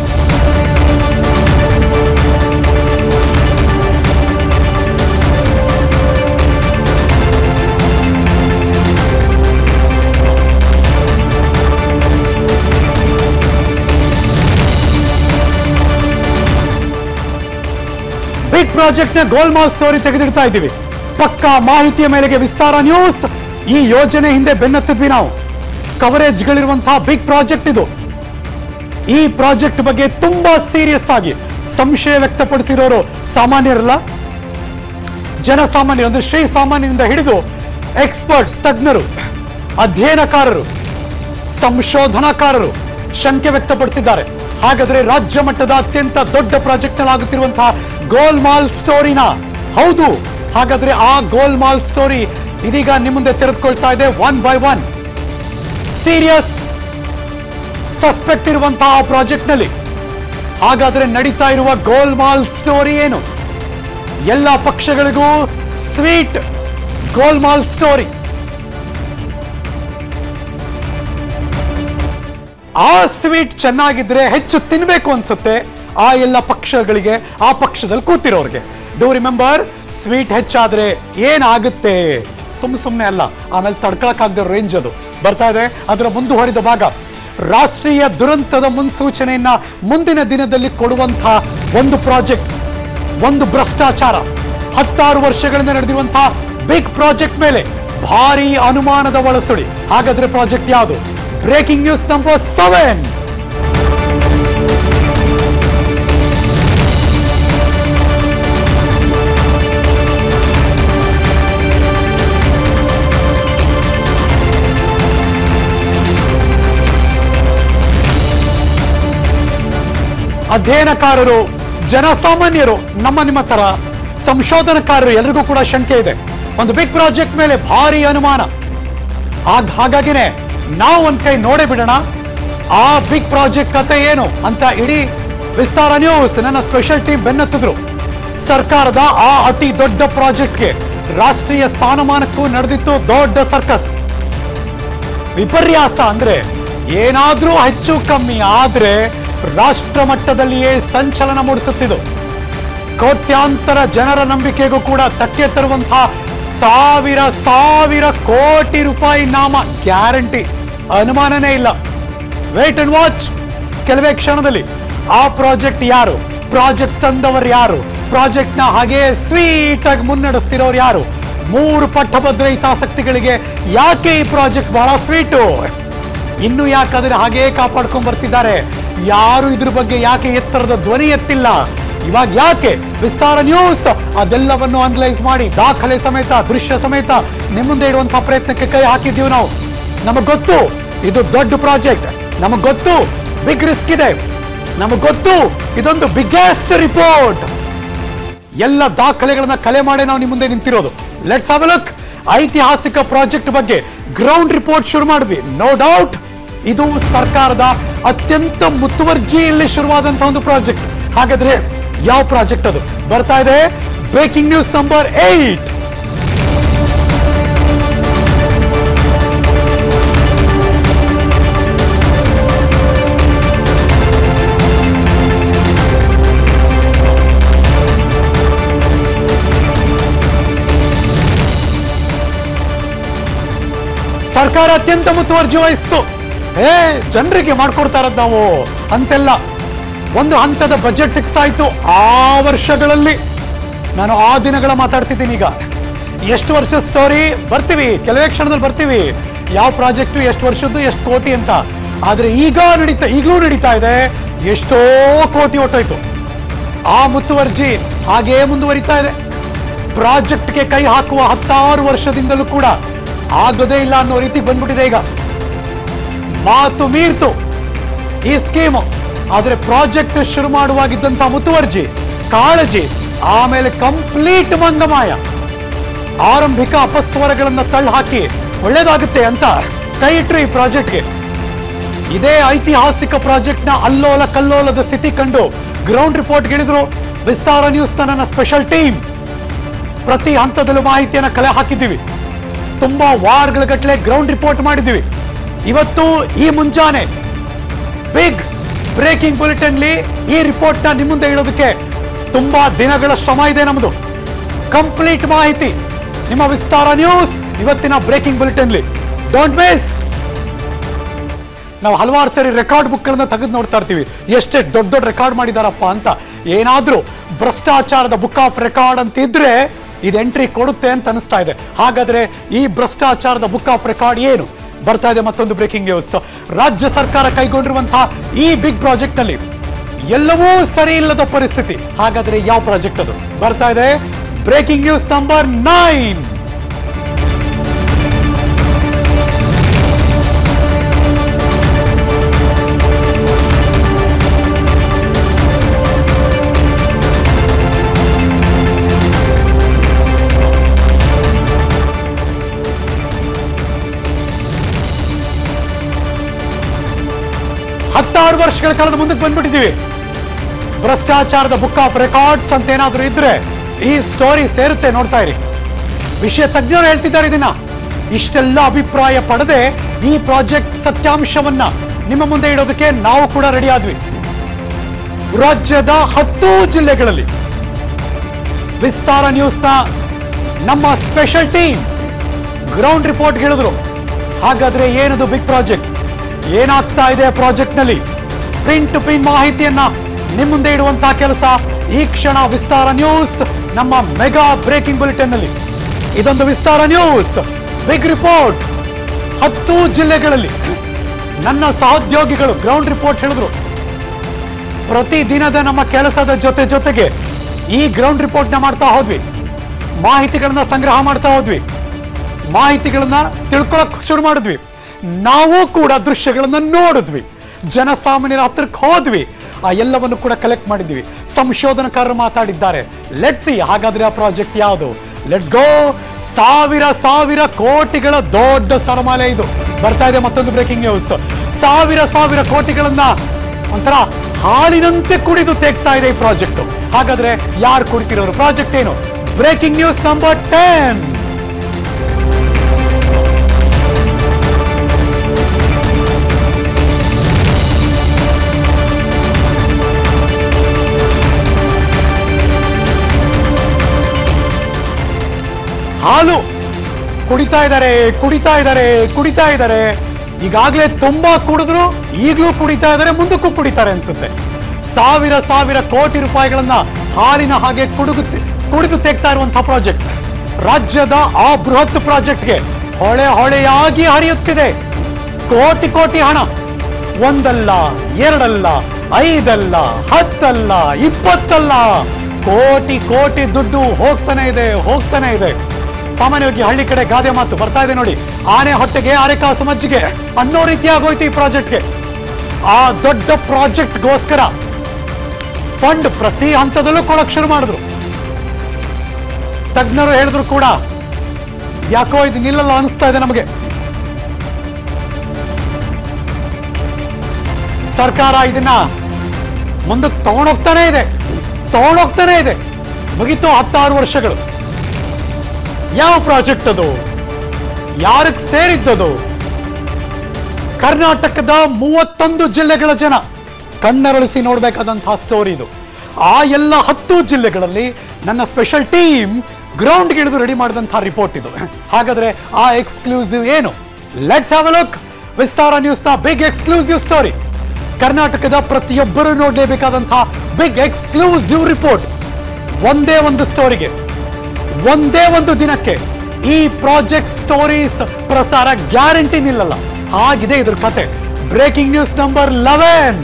A: big project ನ ಗೋಲ್ಮಾಲ್ ಸ್ಟೋರಿ ತೆಗೆದಿಡ್ತಾ ಇದ್ದೀವಿ ಪಕ್ಕಾ ಮಾಹಿತಿಯ ಮೇಲೆಗೆ ವಿಸ್ತಾರ ನ್ಯೂಸ್ ಈ ಯೋಜನೆ ಹಿಂದೆ ಬೆನ್ನತ್ತಿದ್ವಿ ನಾವು ಕವರೇಜ್ಗಳಿರುವಂತಹ ಬಿಗ್ ಪ್ರಾಜೆಕ್ಟ್ ಇದು ಈ ಪ್ರಾಜೆಕ್ಟ್ ಬಗ್ಗೆ ತುಂಬಾ ಸೀರಿಯಸ್ ಆಗಿ ಸಂಶಯ ವ್ಯಕ್ತಪಡಿಸಿರೋರು ಸಾಮಾನ್ಯರಲ್ಲ ಜನಸಾಮಾನ್ಯರು ಅಂದ್ರೆ ಶ್ರೀ ಸಾಮಾನ್ಯರಿಂದ ಹಿಡಿದು ಎಕ್ಸ್ಪರ್ಟ್ಸ್ ತಜ್ಞರು ಅಧ್ಯಯನಕಾರರು ಸಂಶೋಧನಾಕಾರರು ಶಂಕೆ ವ್ಯಕ್ತಪಡಿಸಿದ್ದಾರೆ ಹಾಗಾದ್ರೆ ರಾಜ್ಯ ಮಟ್ಟದ ಅತ್ಯಂತ ದೊಡ್ಡ ಪ್ರಾಜೆಕ್ಟ್ ನಲ್ಲಿ ಆಗುತ್ತಿರುವಂತಹ ಗೋಲ್ಮಾಲ್ ಸ್ಟೋರಿನ ಹೌದು ಹಾಗಾದ್ರೆ ಆ ಗೋಲ್ಮಾಲ್ ಸ್ಟೋರಿ ಇದೀಗ ನಿಮ್ಮ ಮುಂದೆ ತೆರೆದುಕೊಳ್ತಾ ಇದೆ one by one serious suspect ಇರುವಂತಹ ಪ್ರಾಜೆಕ್ಟ್ ನಲ್ಲಿ ಹಾಗಾದ್ರೆ ನಡೀತಾ ಇರುವ ಗೋಲ್ಮಾಲ್ ಸ್ಟೋರಿ ಏನು ಎಲ್ಲ ಪಕ್ಷಗಳಿಗೂ ಸ್ವೀಟ್ ಗೋಲ್ಮಾಲ್ ಸ್ಟೋರಿ ಆ ಸ್ವೀಟ್ ಚೆನ್ನಾಗಿದ್ರೆ ಹೆಚ್ಚು ತಿನ್ಬೇಕು ಅನ್ಸುತ್ತೆ ಆ ಎಲ್ಲ ಪಕ್ಷಗಳಿಗೆ ಆ ಪಕ್ಷದಲ್ಲಿ ಕೂತಿರೋರಿಗೆ ಡೂ ರಿಮೆಂಬರ್ ಸ್ವೀಟ್ ಹೆಚ್ಚಾದ್ರೆ ಏನಾಗುತ್ತೆ ಸುಮ್ ಸುಮ್ಮನೆ ಅಲ್ಲ ಆಮೇಲೆ ತಡ್ಕೊಳಕ್ಕಾಗದ ರೇಂಜ್ ಅದು ಬರ್ತಾ ಇದೆ ಅದರ ಮುಂದುವರಿದ ಭಾಗ ರಾಷ್ಟ್ರೀಯ ದುರಂತದ ಮುನ್ಸೂಚನೆಯನ್ನ ಮುಂದಿನ ದಿನದಲ್ಲಿ ಕೊಡುವಂತಹ ಒಂದು ಪ್ರಾಜೆಕ್ಟ್ ಒಂದು ಭ್ರಷ್ಟಾಚಾರ ಹತ್ತಾರು ವರ್ಷಗಳಿಂದ ನಡೆದಿರುವಂತಹ ಬಿಗ್ ಪ್ರಾಜೆಕ್ಟ್ ಮೇಲೆ ಭಾರಿ ಅನುಮಾನದ ಒಳಸುಳಿ ಹಾಗಾದ್ರೆ ಪ್ರಾಜೆಕ್ಟ್ ಯಾವುದು ಬ್ರೇಕಿಂಗ್ ನ್ಯೂಸ್ ನಂಬರ್ ಸೆವೆನ್ ಅಧ್ಯಯನಕಾರರು ಜನಸಾಮಾನ್ಯರು ನಮ್ಮ ನಿಮ್ಮ ತರ ಸಂಶೋಧನಕಾರರು ಎಲ್ರಿಗೂ ಕೂಡ ಶಂಕೆ ಇದೆ ಒಂದು ಬಿಗ್ ಪ್ರಾಜೆಕ್ಟ್ ಮೇಲೆ ಭಾರಿ ಅನುಮಾನ ಆಗ ಹಾಗಾಗಿನೇ ನಾವು ಒಂದ್ ಕೈ ನೋಡೇ ಬಿಡೋಣ ಆ ಬಿಗ್ ಪ್ರಾಜೆಕ್ಟ್ ಕತೆ ಏನು ಅಂತ ಇಡೀ ವಿಸ್ತಾರ ನ್ಯೂಸ್ ನನ್ನ ಸ್ಪೆಷಲ್ ಟೀಮ್ ಬೆನ್ನತ್ತಿದ್ರು ಸರ್ಕಾರದ ಆ ಅತಿ ದೊಡ್ಡ ಪ್ರಾಜೆಕ್ಟ್ಗೆ ರಾಷ್ಟ್ರೀಯ ಸ್ಥಾನಮಾನಕ್ಕೂ ನಡೆದಿತ್ತು ದೊಡ್ಡ ಸರ್ಕಸ್ ವಿಪರ್ಯಾಸ ಅಂದ್ರೆ ಏನಾದ್ರೂ ಹೆಚ್ಚು ಕಮ್ಮಿ ಆದ್ರೆ ರಾಷ್ಟ್ರ ಮಟ್ಟದಲ್ಲಿಯೇ ಸಂಚಲನ ಮೂಡಿಸುತ್ತಿದ್ದು ಕೋಟ್ಯಾಂತರ ಜನರ ನಂಬಿಕೆಗೂ ಕೂಡ ಧಕ್ಕೆ ತರುವಂತಹ ಸಾವಿರ ಸಾವಿರ ಕೋಟಿ ರೂಪಾಯಿ ನಾಮ ಗ್ಯಾರಂಟಿ ಅನುಮಾನನೇ ಇಲ್ಲ ವೇಟ್ ಅಂಡ್ ವಾಚ್ ಕೆಲವೇ ಕ್ಷಣದಲ್ಲಿ ಆ ಪ್ರಾಜೆಕ್ಟ್ ಯಾರು ಪ್ರಾಜೆಕ್ಟ್ ತಂದವರು ಯಾರು ಪ್ರಾಜೆಕ್ಟ್ ನ ಹಾಗೆ ಸ್ವೀಟ್ ಆಗಿ ಮುನ್ನಡೆಸ್ತಿರೋರು ಯಾರು ಮೂರು ಪಟ್ಟಭದ್ರ ಹಿತಾಸಕ್ತಿಗಳಿಗೆ ಯಾಕೆ ಈ ಪ್ರಾಜೆಕ್ಟ್ ಬಹಳ ಸ್ವೀಟು ಇನ್ನು ಯಾಕಾದ್ರೆ ಹಾಗೇ ಕಾಪಾಡ್ಕೊಂಡ್ ಬರ್ತಿದ್ದಾರೆ ಯಾರು ಇದ್ರ ಬಗ್ಗೆ ಯಾಕೆ ಎತ್ತರದ ಧ್ವನಿ ಎತ್ತಿಲ್ಲ ಇವಾಗ ಯಾಕೆ ವಿಸ್ತಾರ ನ್ಯೂಸ್ ಅದೆಲ್ಲವನ್ನು ಅನಲೈಸ್ ಮಾಡಿ ದಾಖಲೆ ಸಮೇತ ದೃಶ್ಯ ಸಮೇತ ನಿಮ್ಮ ಮುಂದೆ ಇಡುವಂತಹ ಪ್ರಯತ್ನಕ್ಕೆ ಕೈ ಹಾಕಿದ್ದೀವಿ ನಾವು ನಮಗ್ ಗೊತ್ತು ಇದು ದೊಡ್ಡ ಪ್ರಾಜೆಕ್ಟ್ ನಮಗ್ ಗೊತ್ತು ಬಿಗ್ ರಿಸ್ಕ್ ಇದೆ ನಮಗ್ ಗೊತ್ತು ಇದೊಂದು ಬಿಗ್ಗೆಸ್ಟ್ ರಿಪೋರ್ಟ್ ಎಲ್ಲ ದಾಖಲೆಗಳನ್ನ ಕಲೆ ಮಾಡಿ ನಾವು ನಿಮ್ಮ ಮುಂದೆ ನಿಂತಿರೋದು ಲೆಟ್ಸ್ ಹಾವ್ ಲುಕ್ ಐತಿಹಾಸಿಕ ಪ್ರಾಜೆಕ್ಟ್ ಬಗ್ಗೆ ಗ್ರೌಂಡ್ ರಿಪೋರ್ಟ್ ಶುರು ಮಾಡಿದ್ವಿ ನೋ ಡೌಟ್ ಇದು ಸರ್ಕಾರದ ಅತ್ಯಂತ ಮುತುವರ್ಜಿಯಲ್ಲಿ ಶುರುವಾದಂತಹ ಒಂದು ಪ್ರಾಜೆಕ್ಟ್ ಹಾಗಾದ್ರೆ ಯಾವ ಪ್ರಾಜೆಕ್ಟ್ ಅದು ಬರ್ತಾ ಇದೆ ಬ್ರೇಕಿಂಗ್ ನ್ಯೂಸ್ ನಂಬರ್ ಏಟ್ ಸರ್ಕಾರ ಅತ್ಯಂತ ಮುತುವರ್ಜಿ ವಹಿಸ್ತು ಏ ಜನರಿಗೆ ಮಾಡ್ಕೊಡ್ತಾರದ್ ನಾವು ಅಂತೆಲ್ಲ ಒಂದು ಹಂತದ ಬಜೆಟ್ ಫಿಕ್ಸ್ ಆಯ್ತು ಆ ವರ್ಷಗಳಲ್ಲಿ ನಾನು ಆ ದಿನಗಳ ಮಾತಾಡ್ತಿದ್ದೀನಿ ಈಗ ಎಷ್ಟು ವರ್ಷದ ಸ್ಟೋರಿ ಬರ್ತೀವಿ ಕೆಲವೇ ಕ್ಷಣದಲ್ಲಿ ಬರ್ತೀವಿ ಯಾವ ಪ್ರಾಜೆಕ್ಟು ಎಷ್ಟು ವರ್ಷದ್ದು ಎಷ್ಟು ಕೋಟಿ ಅಂತ ಆದ್ರೆ ಈಗ ನಡೀತಾ ಈಗಲೂ ನಡೀತಾ ಇದೆ ಎಷ್ಟೋ ಕೋಟಿ ಹೊಟ್ಟೋಯ್ತು ಆ ಮುತುವರ್ಜಿ ಹಾಗೇ ಮುಂದುವರಿತಾ ಇದೆ ಪ್ರಾಜೆಕ್ಟ್ಗೆ ಕೈ ಹಾಕುವ ಹತ್ತಾರು ವರ್ಷದಿಂದಲೂ ಕೂಡ ಆಗೋದೇ ಇಲ್ಲ ಅನ್ನೋ ರೀತಿ ಬಂದ್ಬಿಟ್ಟಿದೆ ಈಗ ಮಾತು ಮೀರ್ತು ಈ ಸ್ಕೀಮು ಆದರೆ ಪ್ರಾಜೆಕ್ಟ್ ಶುರು ಮಾಡುವಾಗಿದ್ದಂತ ಮುತುವರ್ಜಿ ಕಾಳಜಿ ಆಮೇಲೆ ಕಂಪ್ಲೀಟ್ ಮಂಗಮಾಯ ಆರಂಭಿಕ ಅಪಸ್ವರಗಳನ್ನ ತಳ್ಳಹಾಕಿ ಒಳ್ಳೇದಾಗುತ್ತೆ ಅಂತ ಕೈ ಇಟ್ರು ಈ ಪ್ರಾಜೆಕ್ಟ್ಗೆ ಇದೇ ಐತಿಹಾಸಿಕ ಪ್ರಾಜೆಕ್ಟ್ನ ಅಲ್ಲೋಲ ಕಲ್ಲೋಲದ ಸ್ಥಿತಿ ಕಂಡು ಗ್ರೌಂಡ್ ರಿಪೋರ್ಟ್ ಗಿಳಿದ್ರು ವಿಸ್ತಾರ ನ್ಯೂಸ್ ನನ್ನ ಸ್ಪೆಷಲ್ ಟೀಮ್ ಪ್ರತಿ ಹಂತದಲ್ಲೂ ಮಾಹಿತಿಯನ್ನು ಕಲೆ ಹಾಕಿದ್ದೀವಿ ತುಂಬಾ ವಾರ್ಗಳ ಗಟ್ಟಲೆ ಗ್ರೌಂಡ್ ರಿಪೋರ್ಟ್ ಮಾಡಿದ್ದೀವಿ ಇವತ್ತು ಈ ಮುಂಜಾನೆ ಬಿಗ್ ಬ್ರೇಕಿಂಗ್ ಬುಲೆಟಿನ್ಲಿ ಈ ರಿಪೋರ್ಟ್ನ ನಿಮ್ಮ ಮುಂದೆ ಇಡೋದಕ್ಕೆ ತುಂಬಾ ದಿನಗಳ ಶ್ರಮ ಇದೆ ನಮ್ಮದು ಕಂಪ್ಲೀಟ್ ಮಾಹಿತಿ ನಿಮ್ಮ ವಿಸ್ತಾರ ನ್ಯೂಸ್ ಇವತ್ತಿನ ಬ್ರೇಕಿಂಗ್ ಬುಲೆಟಿನ್ಲಿ ಡೋಂಟ್ ಮಿಸ್ ನಾವು ಹಲವಾರು ಸರಿ ರೆಕಾರ್ಡ್ ಬುಕ್ಗಳನ್ನ ತೆಗೆದು ನೋಡ್ತಾ ಇರ್ತೀವಿ ಎಷ್ಟೇ ದೊಡ್ಡ ದೊಡ್ಡ ರೆಕಾರ್ಡ್ ಮಾಡಿದಾರಪ್ಪ ಅಂತ ಏನಾದ್ರೂ ಭ್ರಷ್ಟಾಚಾರದ ಬುಕ್ ಆಫ್ ರೆಕಾರ್ಡ್ ಅಂತ ಇದ್ರೆ ಇದು ಎಂಟ್ರಿ ಕೊಡುತ್ತೆ ಅಂತ ಅನಿಸ್ತಾ ಇದೆ ಹಾಗಾದ್ರೆ ಈ ಭ್ರಷ್ಟಾಚಾರದ ಬುಕ್ ಆಫ್ ರೆಕಾರ್ಡ್ ಏನು ಬರ್ತಾ ಇದೆ ಮತ್ತೊಂದು ಬ್ರೇಕಿಂಗ್ ನ್ಯೂಸ್ ರಾಜ್ಯ ಸರ್ಕಾರ ಕೈಗೊಂಡಿರುವಂತಹ ಈ ಬಿಗ್ ಪ್ರಾಜೆಕ್ಟ್ ನಲ್ಲಿ ಎಲ್ಲವೂ ಸರಿ ಇಲ್ಲದ ಪರಿಸ್ಥಿತಿ ಹಾಗಾದ್ರೆ ಯಾವ ಪ್ರಾಜೆಕ್ಟ್ ಅದು ಬರ್ತಾ ಇದೆ ಬ್ರೇಕಿಂಗ್ ನ್ಯೂಸ್ ನಂಬರ್ ನೈನ್ ಹತ್ತಾರು ವರ್ಷಗಳ ಕಳೆದ ಮುಂದಕ್ಕೆ ಬಂದ್ಬಿಟ್ಟಿದ್ದೀವಿ ಭ್ರಷ್ಟಾಚಾರದ ಬುಕ್ ಆಫ್ ರೆಕಾರ್ಡ್ಸ್ ಅಂತ ಏನಾದರೂ ಇದ್ರೆ ಈ ಸ್ಟೋರಿ ಸೇರುತ್ತೆ ನೋಡ್ತಾ ಇರಿ ವಿಷಯ ತಜ್ಞರು ಹೇಳ್ತಿದ್ದಾರೆ ಇದನ್ನ ಇಷ್ಟೆಲ್ಲ ಅಭಿಪ್ರಾಯ ಪಡೆದೆ ಈ ಪ್ರಾಜೆಕ್ಟ್ ಸತ್ಯಾಂಶವನ್ನ ನಿಮ್ಮ ಮುಂದೆ ಇಡೋದಕ್ಕೆ ನಾವು ಕೂಡ ರೆಡಿ ಆದ್ವಿ ರಾಜ್ಯದ ಹತ್ತು ಜಿಲ್ಲೆಗಳಲ್ಲಿ ವಿಸ್ತಾರ ನ್ಯೂಸ್ನ ನಮ್ಮ ಸ್ಪೆಷಲ್ ಟೀಮ್ ಗ್ರೌಂಡ್ ರಿಪೋರ್ಟ್ ಹೇಳಿದ್ರು ಹಾಗಾದ್ರೆ ಏನದು ಬಿಗ್ ಪ್ರಾಜೆಕ್ಟ್ ಏನಾಗ್ತಾ ಇದೆ ಪ್ರಾಜೆಕ್ಟ್ ನಲ್ಲಿ ಪಿನ್ ಟು ಪಿನ್ ಮಾಹಿತಿಯನ್ನ ನಿಮ್ಮ ಮುಂದೆ ಇಡುವಂತಹ ಕೆಲಸ ಈ ಕ್ಷಣ ವಿಸ್ತಾರ ನ್ಯೂಸ್ ನಮ್ಮ ಮೆಗಾ ಬ್ರೇಕಿಂಗ್ ಬುಲೆಟಿನ್ ನಲ್ಲಿ ಇದೊಂದು ವಿಸ್ತಾರ ನ್ಯೂಸ್ ಬಿಗ್ ರಿಪೋರ್ಟ್ ಹತ್ತು ಜಿಲ್ಲೆಗಳಲ್ಲಿ ನನ್ನ ಸಹೋದ್ಯೋಗಿಗಳು ಗ್ರೌಂಡ್ ರಿಪೋರ್ಟ್ ಹೇಳಿದ್ರು ಪ್ರತಿ ದಿನದ ನಮ್ಮ ಕೆಲಸದ ಜೊತೆ ಜೊತೆಗೆ ಈ ಗ್ರೌಂಡ್ ರಿಪೋರ್ಟ್ನ ಮಾಡ್ತಾ ಹೋದ್ವಿ ಮಾಹಿತಿಗಳನ್ನ ಸಂಗ್ರಹ ಮಾಡ್ತಾ ಹೋದ್ವಿ ಮಾಹಿತಿಗಳನ್ನ ತಿಳ್ಕೊಳಕ್ ಶುರು ಮಾಡಿದ್ವಿ ನಾವು ಕೂಡ ದೃಶ್ಯಗಳನ್ನ ನೋಡಿದ್ವಿ ಜನಸಾಮಾನ್ಯರ ಹತ್ರಕ್ಕೆ ಹೋದ್ವಿ ಆ ಎಲ್ಲವನ್ನು ಕೂಡ ಕಲೆಕ್ಟ್ ಮಾಡಿದ್ವಿ ಸಂಶೋಧನಕಾರರು ಮಾತಾಡಿದ್ದಾರೆ ಲೆಟ್ಸ್ ಸಿ ಹಾಗಾದ್ರೆ ಆ ಪ್ರಾಜೆಕ್ಟ್ ಯಾವುದು ಲೆಟ್ಸ್ ಗೋ ಸಾವಿರ ಸಾವಿರ ಕೋಟಿಗಳ ದೊಡ್ಡ ಸರಮಾಲೆ ಇದು ಬರ್ತಾ ಇದೆ ಮತ್ತೊಂದು ಬ್ರೇಕಿಂಗ್ ನ್ಯೂಸ್ ಸಾವಿರ ಸಾವಿರ ಕೋಟಿಗಳನ್ನ ಒಂಥರ ಹಾಲಿನಂತೆ ಕುಡಿದು ತೆಗ್ತಾ ಇದೆ ಈ ಪ್ರಾಜೆಕ್ಟ್ ಹಾಗಾದ್ರೆ ಯಾರು ಕುಡಿತಿರೋರು ಪ್ರಾಜೆಕ್ಟ್ ಏನು ಬ್ರೇಕಿಂಗ್ ನ್ಯೂಸ್ ನಂಬರ್ ಟೆನ್ ಹಾಲು ಕುಡಿತಾ ಇದ್ದಾರೆ ಕುಡಿತಾ ಇದ್ದಾರೆ ಕುಡಿತಾ ಇದ್ದಾರೆ ಈಗಾಗಲೇ ತುಂಬಾ ಕುಡಿದ್ರು ಈಗಲೂ ಕುಡಿತಾ ಇದ್ದಾರೆ ಮುಂದಕ್ಕೂ ಕುಡಿತಾರೆ ಅನ್ಸುತ್ತೆ ಸಾವಿರ ಸಾವಿರ ಕೋಟಿ ರೂಪಾಯಿಗಳನ್ನ ಹಾಲಿನ ಹಾಗೆ ಕುಡುಗುತ್ತೆ ಕುಡಿದು ತೆಗ್ತಾ ಇರುವಂತಹ ಪ್ರಾಜೆಕ್ಟ್ ರಾಜ್ಯದ ಆ ಬೃಹತ್ ಪ್ರಾಜೆಕ್ಟ್ಗೆ ಹೊಳೆ ಹೊಳೆಯಾಗಿ ಹರಿಯುತ್ತಿದೆ ಕೋಟಿ ಕೋಟಿ ಹಣ ಒಂದಲ್ಲ ಎರಡಲ್ಲ ಐದಲ್ಲ ಹತ್ತಲ್ಲ ಇಪ್ಪತ್ತಲ್ಲ ಕೋಟಿ ಕೋಟಿ ದುಡ್ಡು ಹೋಗ್ತಾನೆ ಇದೆ ಹೋಗ್ತಾನೆ ಇದೆ ಸಾಮಾನ್ಯವಾಗಿ ಹಳ್ಳಿ ಕಡೆ ಗಾದೆ ಮಾತು ಬರ್ತಾ ಇದೆ ನೋಡಿ ಆನೆ ಹೊಟ್ಟೆಗೆ ಆರೆಕಾಸು ಮಜ್ಜಿಗೆ ಅನ್ನೋ ರೀತಿ ಆಗೋಯ್ತು ಈ ಪ್ರಾಜೆಕ್ಟ್ಗೆ ಆ ದೊಡ್ಡ ಪ್ರಾಜೆಕ್ಟ್ಗೋಸ್ಕರ ಫಂಡ್ ಪ್ರತಿ ಹಂತದಲ್ಲೂ ಕೊಡಕ್ ಶುರು ಮಾಡಿದ್ರು ತಜ್ಞರು ಹೇಳಿದ್ರು ಕೂಡ ಯಾಕೋ ಇದು ನಿಲ್ಲಲ್ಲ ಅನಿಸ್ತಾ ಇದೆ ನಮಗೆ ಸರ್ಕಾರ ಇದನ್ನ ಮುಂದಕ್ಕೆ ತಗೊಂಡೋಗ್ತಾನೆ ಇದೆ ತಗೊಂಡೋಗ್ತಾನೆ ಇದೆ ಮುಗಿತು ಹತ್ತಾರು ವರ್ಷಗಳು ಯಾವ ಪ್ರಾಜೆಕ್ಟ್ ಅದು ಯಾರಿಗೆ ಸೇರಿದ್ದದು ಕರ್ನಾಟಕದ ಮೂವತ್ತೊಂದು ಜಿಲ್ಲೆಗಳ ಜನ ಕಣ್ಣರಳಿಸಿ ನೋಡಬೇಕಾದಂತಹ ಸ್ಟೋರಿ ಇದು ಆ ಎಲ್ಲ ಹತ್ತು ಜಿಲ್ಲೆಗಳಲ್ಲಿ ನನ್ನ ಸ್ಪೆಷಲ್ ಟೀಮ್ ಗ್ರೌಂಡ್ಗೆ ಇಳಿದು ರೆಡಿ ಮಾಡಿದಂತಹ ರಿಪೋರ್ಟ್ ಇದು ಹಾಗಾದ್ರೆ ಆ ಎಕ್ಸ್ಕ್ಲೂಸಿವ್ ಏನು ಲೆಟ್ಸ್ ಹ್ಯಾವ್ ಲುಕ್ ವಿಸ್ತಾರ ನ್ಯೂಸ್ನ ಬಿಗ್ ಎಕ್ಸ್ಕ್ಲೂಸಿವ್ ಸ್ಟೋರಿ ಕರ್ನಾಟಕದ ಪ್ರತಿಯೊಬ್ಬರು ನೋಡಲೇಬೇಕಾದಂತಹ ಬಿಗ್ ಎಕ್ಸ್ಕ್ಲೂಸಿವ್ ರಿಪೋರ್ಟ್ ಒಂದೇ ಒಂದು ಸ್ಟೋರಿಗೆ ಒಂದೇ ಒಂದು ದಿನಕ್ಕೆ ಈ ಪ್ರಾಜೆಕ್ಟ್ ಸ್ಟೋರೀಸ್ ಪ್ರಸಾರ ಗ್ಯಾರಂಟಿ ನಿಲ್ಲಲ್ಲ ಹಾಗಿದೆ ಇದ್ರ ಕತೆ ಬ್ರೇಕಿಂಗ್ ನ್ಯೂಸ್ ನಂಬರ್ ಲೆವೆನ್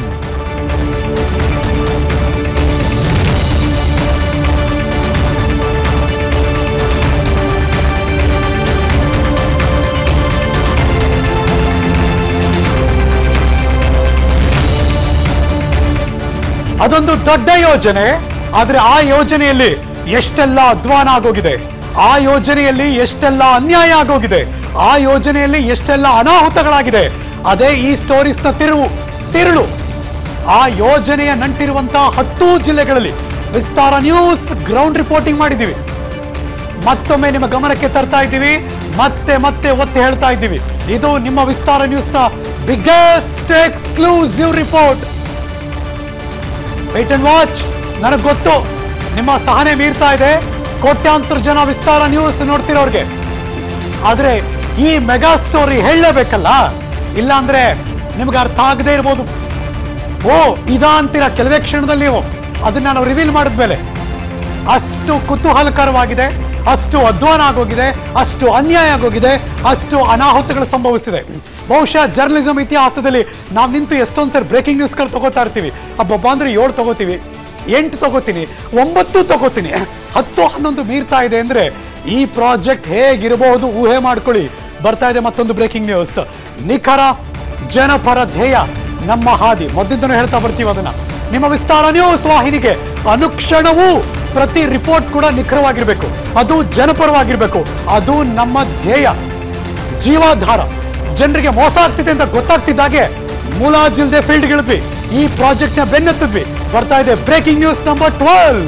A: ಅದೊಂದು ದೊಡ್ಡ ಯೋಜನೆ ಆದ್ರೆ ಆ ಯೋಜನೆಯಲ್ಲಿ ಎಷ್ಟೆಲ್ಲ ಅಧ್ವಾನ ಆಗೋಗಿದೆ ಆ ಯೋಜನೆಯಲ್ಲಿ ಎಷ್ಟೆಲ್ಲ ಅನ್ಯಾಯ ಆಗೋಗಿದೆ ಆ ಯೋಜನೆಯಲ್ಲಿ ಎಷ್ಟೆಲ್ಲ ಅನಾಹುತಗಳಾಗಿದೆ ಅದೇ ಈ ಸ್ಟೋರೀಸ್ನ ತಿರುವು ತಿರುಳು ಆ ಯೋಜನೆಯ ನಂಟಿರುವಂತಹ ಹತ್ತು ಜಿಲ್ಲೆಗಳಲ್ಲಿ ವಿಸ್ತಾರ ನ್ಯೂಸ್ ಗ್ರೌಂಡ್ ರಿಪೋರ್ಟಿಂಗ್ ಮಾಡಿದ್ದೀವಿ ಮತ್ತೊಮ್ಮೆ ನಿಮ್ಮ ಗಮನಕ್ಕೆ ತರ್ತಾ ಇದ್ದೀವಿ ಮತ್ತೆ ಮತ್ತೆ ಒತ್ತಿ ಹೇಳ್ತಾ ಇದ್ದೀವಿ ಇದು ನಿಮ್ಮ ವಿಸ್ತಾರ ನ್ಯೂಸ್ನ biggest exclusive report wait and watch ನನಗೆ ಗೊತ್ತು ನಿಮ್ಮ ಸಹನೆ ಮೀರ್ತಾ ಇದೆ ಕೋಟ್ಯಾಂತರ ಜನ ವಿಸ್ತಾರ ನ್ಯೂಸ್ ನೋಡ್ತಿರೋರ್ಗೆ ಆದ್ರೆ ಈ ಮೆಗಾ ಸ್ಟೋರಿ ಹೇಳಲೇಬೇಕಲ್ಲ ಇಲ್ಲ ಅಂದ್ರೆ ನಿಮ್ಗೆ ಅರ್ಥ ಆಗದೆ ಇರ್ಬೋದು ಓ ಇದಾ ಅಂತೀರ ಕೆಲವೇ ಕ್ಷಣದಲ್ಲಿ ನೀವು ಅದನ್ನ ನಾವು ರಿವೀಲ್ ಮಾಡಿದ್ಮೇಲೆ ಅಷ್ಟು ಕುತೂಹಲಕರವಾಗಿದೆ ಅಷ್ಟು ಅಧ್ವಾನ ಆಗೋಗಿದೆ ಅಷ್ಟು ಅನ್ಯಾಯ ಆಗೋಗಿದೆ ಅಷ್ಟು ಅನಾಹುತಗಳು ಸಂಭವಿಸಿದೆ ಬಹುಶಃ ಜರ್ನಲಿಸಂ ಇತಿಹಾಸದಲ್ಲಿ ನಾವು ನಿಂತು ಎಷ್ಟೊಂದು ಸರಿ ಬ್ರೇಕಿಂಗ್ ನ್ಯೂಸ್ಗಳು ತಗೋತಾ ಇರ್ತೀವಿ ಅಬ್ಬಬ್ಬ ಅಂದ್ರೆ ಏಳು ತಗೋತೀವಿ ಎಂಟು ತಗೋತೀನಿ ಒಂಬತ್ತು ತಗೋತೀನಿ ಹತ್ತು ಹನ್ನೊಂದು ಮೀರ್ತಾ ಇದೆ ಅಂದ್ರೆ ಈ ಪ್ರಾಜೆಕ್ಟ್ ಹೇಗಿರಬಹುದು ಊಹೆ ಮಾಡ್ಕೊಳ್ಳಿ ಬರ್ತಾ ಇದೆ ಮತ್ತೊಂದು ಬ್ರೇಕಿಂಗ್ ನ್ಯೂಸ್ ನಿಖರ ಜನಪರ ಧ್ಯೇಯ ನಮ್ಮ ಹಾದಿ ಮೊದಲಿಂದನೂ ಹೇಳ್ತಾ ಬರ್ತೀವಿ ಅದನ್ನ ನಿಮ್ಮ ವಿಸ್ತಾರ ನ್ಯೂಸ್ ವಾಹಿನಿಗೆ ಅನುಕ್ಷಣವೂ ಪ್ರತಿ ರಿಪೋರ್ಟ್ ಕೂಡ ನಿಖರವಾಗಿರ್ಬೇಕು ಅದು ಜನಪರವಾಗಿರ್ಬೇಕು ಅದು ನಮ್ಮ ಧ್ಯೇಯ ಜೀವಾಧಾರ ಜನರಿಗೆ ಮೋಸ ಆಗ್ತಿದೆ ಅಂತ ಗೊತ್ತಾಗ್ತಿದ್ದಾಗೆ ಮುಲಾಜಿಲ್ದೆ ಫೀಲ್ಡ್ ಇಳಿದ್ವಿ ಈ ಪ್ರಾಜೆಕ್ಟ್ ನ ಬೆನ್ನತ್ತಿದ್ವಿ ಬರ್ತಾ ಇದೆ ಬ್ರೇಕಿಂಗ್ ನ್ಯೂಸ್ ನಂಬರ್ ಟ್ವೆಲ್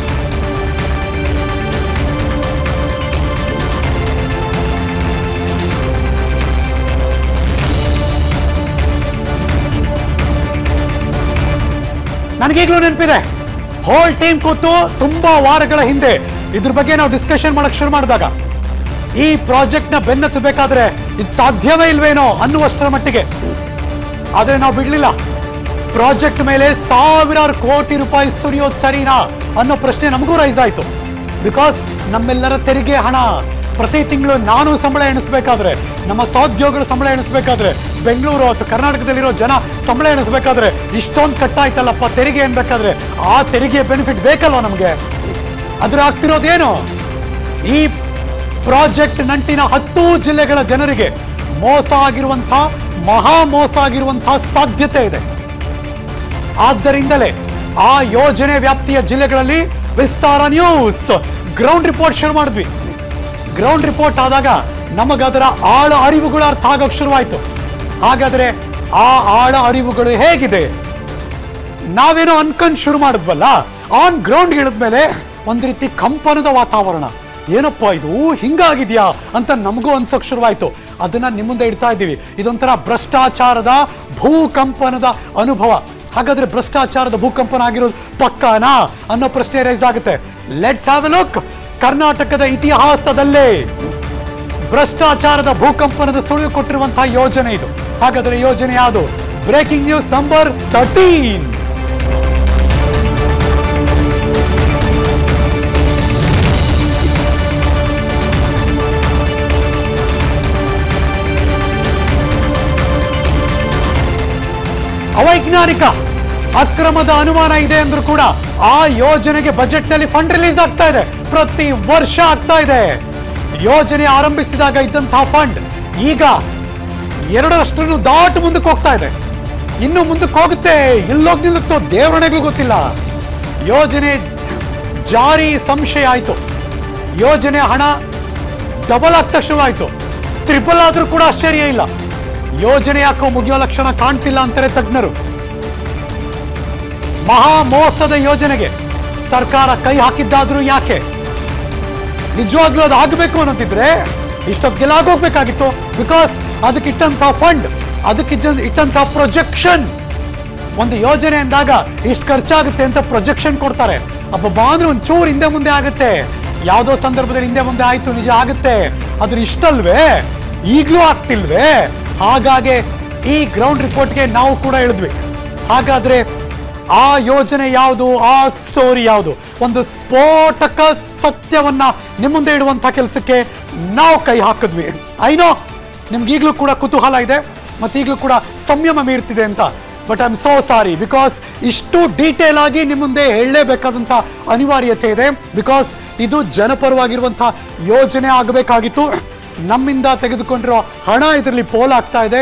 A: ನನಗೀಗಲೂ ನೆನಪಿದೆ ಹೋಲ್ ಟೀಮ್ ಕೂತು ತುಂಬಾ ವಾರಗಳ ಹಿಂದೆ ಇದ್ರ ಬಗ್ಗೆ ನಾವು ಡಿಸ್ಕಷನ್ ಮಾಡಕ್ ಶುರು ಮಾಡಿದಾಗ ಈ ಪ್ರಾಜೆಕ್ಟ್ ನ ಬೆನ್ನತ್ತಬೇಕಾದ್ರೆ ಇದು ಸಾಧ್ಯವೇ ಇಲ್ವೇನೋ ಅನ್ನುವಷ್ಟರ ಮಟ್ಟಿಗೆ ಆದ್ರೆ ನಾವು ಬಿಡ್ಲಿಲ್ಲ ಪ್ರಾಜೆಕ್ಟ್ ಮೇಲೆ ಸಾವಿರಾರು ಕೋಟಿ ರೂಪಾಯಿ ಸುರಿಯೋದು ಸರಿನಾ ಅನ್ನೋ ಪ್ರಶ್ನೆ ನಮಗೂ ರೈಸ್ ಆಯ್ತು ಬಿಕಾಸ್ ನಮ್ಮೆಲ್ಲರ ತೆರಿಗೆ ಹಣ ಪ್ರತಿ ತಿಂಗಳು ನಾನು ಸಂಬಳ ಎಣಿಸ್ಬೇಕಾದ್ರೆ ನಮ್ಮ ಸಹೋದ್ಯೋಗಿಗಳ ಸಂಬಳ ಎಣಿಸ್ಬೇಕಾದ್ರೆ ಬೆಂಗಳೂರು ಅಥವಾ ಕರ್ನಾಟಕದಲ್ಲಿರೋ ಜನ ಸಂಬಳ ಎಣಿಸ್ಬೇಕಾದ್ರೆ ಇಷ್ಟೊಂದು ಕಟ್ಟಾಯ್ತಲ್ಲಪ್ಪ ತೆರಿಗೆ ಏನ್ಬೇಕಾದ್ರೆ ಆ ತೆರಿಗೆ ಬೆನಿಫಿಟ್ ಬೇಕಲ್ವ ನಮಗೆ ಅದ್ರ ಆಗ್ತಿರೋದೇನು ಈ ಪ್ರಾಜೆಕ್ಟ್ ನಂಟಿನ ಹತ್ತು ಜಿಲ್ಲೆಗಳ ಜನರಿಗೆ ಮೋಸ ಆಗಿರುವಂತಹ ಮಹಾ ಮೋಸ ಆಗಿರುವಂತಹ ಸಾಧ್ಯತೆ ಇದೆ ಆದ್ದರಿಂದಲೇ ಆ ಯೋಜನೆ ವ್ಯಾಪ್ತಿಯ ಜಿಲ್ಲೆಗಳಲ್ಲಿ ವಿಸ್ತಾರ ನ್ಯೂಸ್ ಗ್ರೌಂಡ್ ರಿಪೋರ್ಟ್ ಶುರು ಮಾಡಿದ್ವಿ ಗ್ರೌಂಡ್ ರಿಪೋರ್ಟ್ ಆದಾಗ ನಮಗದರ ಆಳ ಅರಿವುಗಳು ಅರ್ಥ ಆಗೋಕ್ ಶುರುವಾಯ್ತು ಹಾಗಾದ್ರೆ ಆ ಆಳ ಅರಿವುಗಳು ಹೇಗಿದೆ ನಾವೇನೋ ಅನ್ಕೊಂಡ್ ಶುರು ಮಾಡಿದ್ವಲ್ಲ ಆನ್ ಗ್ರೌಂಡ್ ಇಳಿದ್ಮೇಲೆ ಒಂದ್ ರೀತಿ ಕಂಪನದ ವಾತಾವರಣ ಏನಪ್ಪ ಇದು ಹಿಂಗಾಗಿದ್ಯಾ ಅಂತ ನಮಗೂ ಅನ್ಸೋಕ್ ಶುರುವಾಯ್ತು ಅದನ್ನ ನಿಮ್ಮ ಮುಂದೆ ಇಡ್ತಾ ಇದ್ದೀವಿ ಇದೊಂಥರ ಭ್ರಷ್ಟಾಚಾರದ ಭೂಕಂಪನದ ಅನುಭವ ಹಾಗಾದ್ರೆ ಭ್ರಷ್ಟಾಚಾರದ ಭೂಕಂಪನ ಆಗಿರೋದು ಪಕ್ಕಾನಾ ಅನ್ನೋ ಪ್ರಶ್ನೆ ರೈಸ್ ಆಗುತ್ತೆ ಲೆಟ್ಸ್ ಹ್ಯಾವ್ ಎ ಲುಕ್ ಕರ್ನಾಟಕದ ಇತಿಹಾಸದಲ್ಲೇ ಭ್ರಷ್ಟಾಚಾರದ ಭೂಕಂಪನದ ಸುಳಿವು ಕೊಟ್ಟಿರುವಂತಹ ಯೋಜನೆ ಇದು ಹಾಗಾದ್ರೆ ಯೋಜನೆ ಯಾವುದು ಬ್ರೇಕಿಂಗ್ ನ್ಯೂಸ್ ನಂಬರ್ ತರ್ಟೀನ್ ಅವೈಜ್ಞಾನಿಕ ಅಕ್ರಮದ ಅನುಮಾನ ಇದೆ ಅಂದ್ರೂ ಕೂಡ ಆ ಯೋಜನೆಗೆ ಬಜೆಟ್ ನಲ್ಲಿ ಫಂಡ್ ರಿಲೀಸ್ ಆಗ್ತಾ ಇದೆ ಪ್ರತಿ ವರ್ಷ ಆಗ್ತಾ ಇದೆ ಯೋಜನೆ ಆರಂಭಿಸಿದಾಗ ಇದ್ದಂತಹ ಫಂಡ್ ಈಗ ಎರಡರಷ್ಟನ್ನು ದಾಟು ಮುಂದಕ್ಕೆ ಹೋಗ್ತಾ ಇದೆ ಇನ್ನು ಮುಂದಕ್ಕೆ ಹೋಗುತ್ತೆ ಎಲ್ಲೋಗಿ ನಿಲ್ಲುತ್ತೋ ದೇವರಣೆಗಳು ಗೊತ್ತಿಲ್ಲ ಯೋಜನೆ ಜಾರಿ ಸಂಶಯ ಆಯ್ತು ಯೋಜನೆ ಹಣ ಡಬಲ್ ಆಗ್ತಾ ಶುರುವಾಯ್ತು ತ್ರಿಬಲ್ ಆದ್ರೂ ಕೂಡ ಆಶ್ಚರ್ಯ ಇಲ್ಲ ಯೋಜನೆ ಯಾಕೋ ಮುಗಿಯೋ ಲಕ್ಷಣ ಕಾಣ್ತಿಲ್ಲ ಅಂತಾರೆ ತಜ್ಞರು ಮಹಾ ಮೋಸದ ಯೋಜನೆಗೆ ಸರ್ಕಾರ ಕೈ ಹಾಕಿದ್ದಾದ್ರೂ ಯಾಕೆ ನಿಜವಾಗ್ಲೂ ಅದು ಆಗಬೇಕು ಅನ್ನೋದಿದ್ರೆ ಇಷ್ಟೊತ್ತಿಗೆಲ್ಲ ಆಗೋಗ್ಬೇಕಾಗಿತ್ತು ಬಿಕಾಸ್ ಅದಕ್ಕೆ ಇಟ್ಟಂತ ಫಂಡ್ ಅದಕ್ಕೆ ಇದ್ದ- ಇಟ್ಟಂತ ಪ್ರೊಜೆಕ್ಷನ್ ಒಂದು ಯೋಜನೆ ಅಂದಾಗ ಇಷ್ಟು ಖರ್ಚಾಗುತ್ತೆ ಅಂತ ಪ್ರೊಜೆಕ್ಷನ್ ಕೊಡ್ತಾರೆ ಅಬ್ಬಬ್ಬ ಅಂದ್ರೆ ಒಂದು ಚೂರು ಹಿಂದೆ ಮುಂದೆ ಆಗುತ್ತೆ ಯಾವುದೋ ಸಂದರ್ಭದಲ್ಲಿ ಹಿಂದೆ ಮುಂದೆ ಆಯ್ತು ನಿಜ ಆಗುತ್ತೆ ಅದ್ರ ಇಷ್ಟಲ್ವೇ ಈಗಲೂ ಆಗ್ತಿಲ್ವೇ ಹಾಗಾಗಿ ಈ ಗ್ರೌಂಡ್ ರಿಪೋರ್ಟ್ಗೆ ನಾವು ಕೂಡ ಹೇಳಿದ್ವಿ ಹಾಗಾದ್ರೆ ಆ ಯೋಜನೆ ಯಾವುದು ಆ ಸ್ಟೋರಿ ಯಾವುದು ಒಂದು ಸ್ಫೋಟಕ ಸತ್ಯವನ್ನ ನಿಮ್ಮ ಮುಂದೆ ಇಡುವಂತ ಕೆಲಸಕ್ಕೆ ನಾವು ಕೈ ಹಾಕಿದ್ವಿ ಐನೋ ನಿಮ್ಗೆ ಈಗಲೂ ಕೂಡ ಕುತೂಹಲ ಇದೆ ಮತ್ತೆ ಈಗಲೂ ಕೂಡ ಸಂಯಮ ಮೀರ್ತಿದೆ ಅಂತ but I am so sorry because ಇಷ್ಟು ಡೀಟೇಲ್ ಆಗಿ ನಿಮ್ಮ ಮುಂದೆ ಹೇಳಲೇಬೇಕಾದಂಥ ಅನಿವಾರ್ಯತೆ ಇದೆ ಬಿಕಾಸ್ ಇದು ಜನಪರವಾಗಿರುವಂಥ ಯೋಜನೆ ಆಗಬೇಕಾಗಿತ್ತು ನಮ್ಮಿಂದ ತೆಗೆದುಕೊಂಡಿರೋ ಹಣ ಇದರಲ್ಲಿ ಪೋಲಾಗ್ತಾ ಇದೆ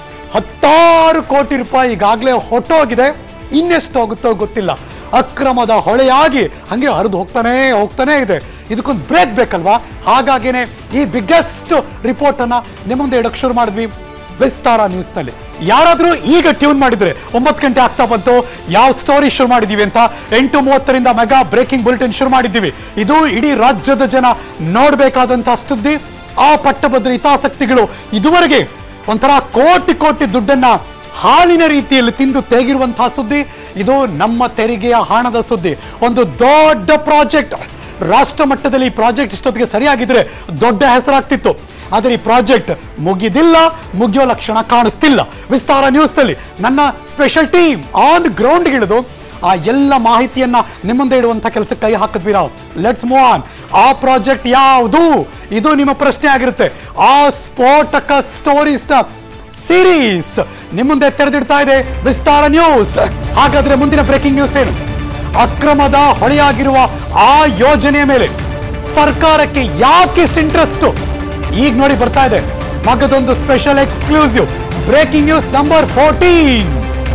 A: ಹತ್ತಾರು ಕೋಟಿ ರೂಪಾಯಿ ಈಗಾಗಲೇ ಹೊಟ್ಟೋಗಿದೆ ಇನ್ನೆಷ್ಟು ಹೋಗುತ್ತೋ ಗೊತ್ತಿಲ್ಲ ಅಕ್ರಮದ ಹೊಳೆಯಾಗಿ ಹಂಗೆ ಹರಿದು ಹೋಗ್ತಾನೇ ಹೋಗ್ತಾನೇ ಇದೆ ಇದಕ್ಕೊಂದು ಬ್ರೇಕ್ ಬೇಕಲ್ವಾ ಹಾಗಾಗಿನೇ ಈ ಬಿಗ್ಗೆಸ್ಟ್ ರಿಪೋರ್ಟ್ ಅನ್ನ ನಿಮ್ಮ ಮುಂದೆ ಇಡಕ್ಕೆ ಶುರು ಮಾಡಿದ್ವಿ ವಿಸ್ತಾರ ನ್ಯೂಸ್ನಲ್ಲಿ ಯಾರಾದರೂ ಈಗ ಟ್ಯೂನ್ ಮಾಡಿದ್ರೆ ಒಂಬತ್ತು ಗಂಟೆ ಆಗ್ತಾ ಬಂತು ಯಾವ ಸ್ಟೋರಿ ಶುರು ಮಾಡಿದೀವಿ ಅಂತ ಎಂಟು ಮೂವತ್ತರಿಂದ ಮೆಗಾ ಬ್ರೇಕಿಂಗ್ ಬುಲೆಟಿನ್ ಶುರು ಮಾಡಿದ್ದೀವಿ ಇದು ಇಡೀ ರಾಜ್ಯದ ಜನ ನೋಡಬೇಕಾದಂತಹ ಸುದ್ದಿ ಆ ಪಟ್ಟಭದ್ರ ಹಿತಾಸಕ್ತಿಗಳು ಇದುವರೆಗೆ ಒಂಥರ ಕೋಟಿ ಕೋಟಿ ದುಡ್ಡನ್ನ ಹಾಲಿನ ರೀತಿಯಲ್ಲಿ ತಿಂದು ತೆಗಿರುವಂತಹ ಸುದ್ದಿ ಇದು ನಮ್ಮ ತೆರಿಗೆಯ ಹಣದ ಸುದ್ದಿ ಒಂದು ದೊಡ್ಡ ಪ್ರಾಜೆಕ್ಟ್ ರಾಷ್ಟ್ರ ಮಟ್ಟದಲ್ಲಿ ಈ ಪ್ರಾಜೆಕ್ಟ್ ಇಷ್ಟೊತ್ತಿಗೆ ಸರಿಯಾಗಿದ್ರೆ ದೊಡ್ಡ ಹೆಸರಾಗ್ತಿತ್ತು ಆದರೆ ಈ ಪ್ರಾಜೆಕ್ಟ್ ಮುಗಿದಿಲ್ಲ ಮುಗಿಯೋ ಲಕ್ಷಣ ಕಾಣಿಸ್ತಿಲ್ಲ ವಿಸ್ತಾರ ನ್ಯೂಸ್ನಲ್ಲಿ ನನ್ನ ಸ್ಪೆಷಲ್ ಟೀಮ್ ಆನ್ ಗ್ರೌಂಡ್ ಇಳಿದು ಆ ಎಲ್ಲ ಮಾಹಿತಿಯನ್ನ ನಿಮ್ಮ ಮುಂದೆ ಇಡುವಂತ ಕೆಲಸಕ್ಕೆ ಕೈ ಹಾಕಿದ್ವಿ ನಾವು ಲೆಟ್ಸ್ ಮೂವ್ ಆನ್ ಆ ಪ್ರಾಜೆಕ್ಟ್ ಯಾವುದು ಇದು ನಿಮ್ಮ ಪ್ರಶ್ನೆ ಆಗಿರುತ್ತೆ ಆ ಸ್ಫೋಟಕ ಸ್ಟೋರೀಸ್ ಸೀರೀಸ್ ನಿಮ್ಮ ಮುಂದೆ ತೆರೆದಿಡ್ತಾ ಇದೆ ವಿಸ್ತಾರ ನ್ಯೂಸ್ ಹಾಗಾದ್ರೆ ಮುಂದಿನ ಬ್ರೇಕಿಂಗ್ ನ್ಯೂಸ್ ಏನು ಅಕ್ರಮದ ಹೊಳೆಯಾಗಿರುವ ಆ ಯೋಜನೆಯ ಮೇಲೆ ಸರ್ಕಾರಕ್ಕೆ ಯಾಕೆ ಇಷ್ಟು ಇಂಟ್ರೆಸ್ಟ್ ಈಗ ನೋಡಿ ಬರ್ತಾ ಇದೆ ಮಗದೊಂದು special exclusive breaking news number fourteen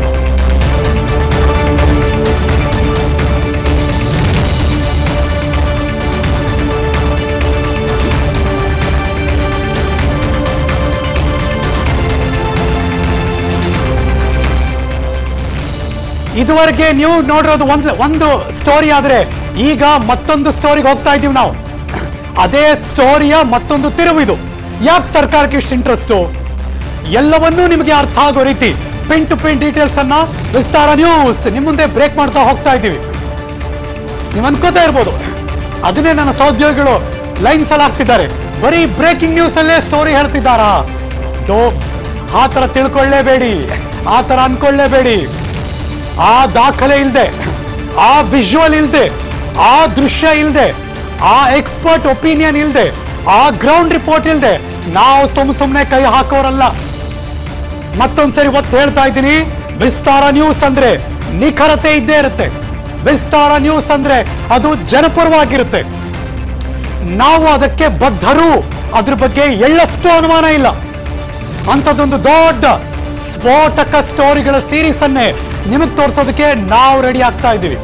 A: ಇದುವರೆಗೆ ನೀವು ನೋಡಿರೋದು ಒಂದು ಒಂದು ಸ್ಟೋರಿ ಆದ್ರೆ ಈಗ ಮತ್ತೊಂದು ಸ್ಟೋರಿಗೆ ಹೋಗ್ತಾ ಇದ್ದೀವಿ ನಾವು ಅದೇ ಸ್ಟೋರಿಯ ಮತ್ತೊಂದು ತಿರುವು ಇದು ಯಾಕೆ ಸರ್ಕಾರಕ್ಕೆ ಇಷ್ಟು ಇಂಟ್ರೆಸ್ಟು ಎಲ್ಲವನ್ನೂ ನಿಮಗೆ ಅರ್ಥ ಆಗೋ ರೀತಿ ಪಿನ್ ಟು ಪಿನ್ ಡೀಟೇಲ್ಸ್ ಅನ್ನ ವಿಸ್ತಾರ ನ್ಯೂಸ್ ನಿಮ್ಮ ಮುಂದೆ ಬ್ರೇಕ್ ಮಾಡ್ತಾ ಹೋಗ್ತಾ ಇದ್ದೀವಿ ನೀವು ಅನ್ಕೋತಾ ಇರ್ಬೋದು ಅದನ್ನೇ ನನ್ನ ಸಹೋದ್ಯೋಗಿಗಳು ಲೈನ್ಸ್ ಅಲ್ಲಿ ಹಾಕ್ತಿದ್ದಾರೆ ಬರೀ ಬ್ರೇಕಿಂಗ್ ನ್ಯೂಸ್ ಅಲ್ಲೇ ಸ್ಟೋರಿ ಹೇಳ್ತಿದ್ದಾರಾ ಡೋ ಆ ಥರ ತಿಳ್ಕೊಳ್ಳೇಬೇಡಿ ಆ ಥರ ಅನ್ಕೊಳ್ಳೇಬೇಡಿ ಆ ದಾಖಲೆ ಇಲ್ಲದೆ ಆ ವಿಜುವಲ್ ಇಲ್ಲದೆ ಆ ದೃಶ್ಯ ಇಲ್ಲದೆ ಆ ಎಕ್ಸ್ಪರ್ಟ್ ಒಪಿನಿಯನ್ ಇಲ್ಲದೆ ಆ ಗ್ರೌಂಡ್ ರಿಪೋರ್ಟ್ ಇಲ್ಲದೆ ನಾವು ಸುಮ್ ಸುಮ್ಮನೆ ಕೈ ಹಾಕೋರಲ್ಲ ಮತ್ತೊಂದ್ಸರಿ ಒತ್ತು ಹೇಳ್ತಾ ಇದ್ದೀನಿ ವಿಸ್ತಾರ ನ್ಯೂಸ್ ಅಂದ್ರೆ ನಿಖರತೆ ಇದ್ದೇ ಇರುತ್ತೆ ವಿಸ್ತಾರ ನ್ಯೂಸ್ ಅಂದ್ರೆ ಅದು ಜನಪರವಾಗಿರುತ್ತೆ ನಾವು ಅದಕ್ಕೆ ಬದ್ಧರು ಅದ್ರ ಬಗ್ಗೆ ಎಳ್ಳಷ್ಟು ಅನುಮಾನ ಇಲ್ಲ ಅಂಥದ್ದೊಂದು ದೊಡ್ಡ ಸ್ಫೋಟಕ ಸ್ಟೋರಿಗಳ ಸೀರೀಸ್ ಅನ್ನೇ ನಿಮಗೆ ತೋರಿಸೋದಕ್ಕೆ ನಾವು ರೆಡಿ ಆಗ್ತಾ ಇದ್ದೀವಿ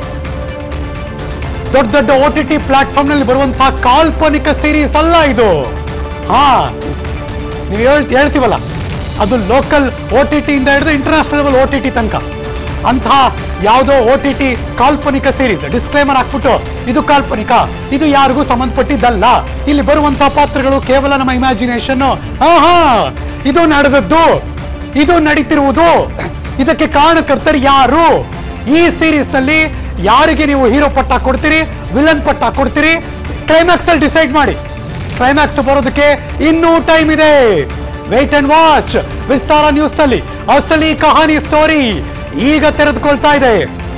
A: ದೊಡ್ಡ ದೊಡ್ಡ ಓ ಟಿ ಟಿ ಪ್ಲಾಟ್ಫಾರ್ಮ್ ನಲ್ಲಿ ಬರುವಂತಹ ಕಾಲ್ಪನಿಕ ಸೀರೀಸ್ ಅಲ್ಲ ಇದು ಹಾ ನೀವು ಹೇಳ್ ಹೇಳ್ತೀವಲ್ಲ ಅದು ಲೋಕಲ್ ಓ ಟಿ ಟಿಯಿಂದ ಹಿಡಿದು international level O T T ತನಕ ಅಂತಹ ಯಾವುದೋ ಓ ಟಿ ಟಿ ಕಾಲ್ಪನಿಕ ಸೀರೀಸ್ ಡಿಸ್ಕ್ಲೈಮರ್ ಹಾಕ್ಬಿಟ್ಟು ಇದು ಕಾಲ್ಪನಿಕ ಇದು ಯಾರಿಗೂ ಸಂಬಂಧಪಟ್ಟಿದ್ದಲ್ಲ ಇಲ್ಲಿ ಬರುವಂತಹ ಪಾತ್ರಗಳು ಕೇವಲ ನಮ್ಮ ಇಮ್ಯಾಜಿನೇಷನ್ ಹಾ ಇದು ನಡೆದದ್ದು ಇದು ನಡೀತಿರುವುದು ಇದಕ್ಕೆ ಕಾರಣಕರ್ತರು ಯಾರು ಈ ಸೀರೀಸ್ ನಲ್ಲಿ ಯಾರಿಗೆ ನೀವು ಹೀರೋ ಪಟ್ಟ ಕೊಡ್ತೀರಿ ವಿಲನ್ ಪಟ್ಟ ಕೊಡ್ತೀರಿ ಕ್ಲೈಮ್ಯಾಕ್ಸ್ ಅಲ್ಲಿ ಡಿಸೈಡ್ ಮಾಡಿ ಕ್ಲೈಮ್ಯಾಕ್ಸ್ ಬರೋದಕ್ಕೆ ಇನ್ನೂ ಟೈಮ್ ಇದೆ wait and watch Vistara news ನಲ್ಲಿ ಅಸಲಿ ಕಹಾನಿ ಸ್ಟೋರಿ ಈಗ ತೆರೆದುಕೊಳ್ತಾ ಇದೆ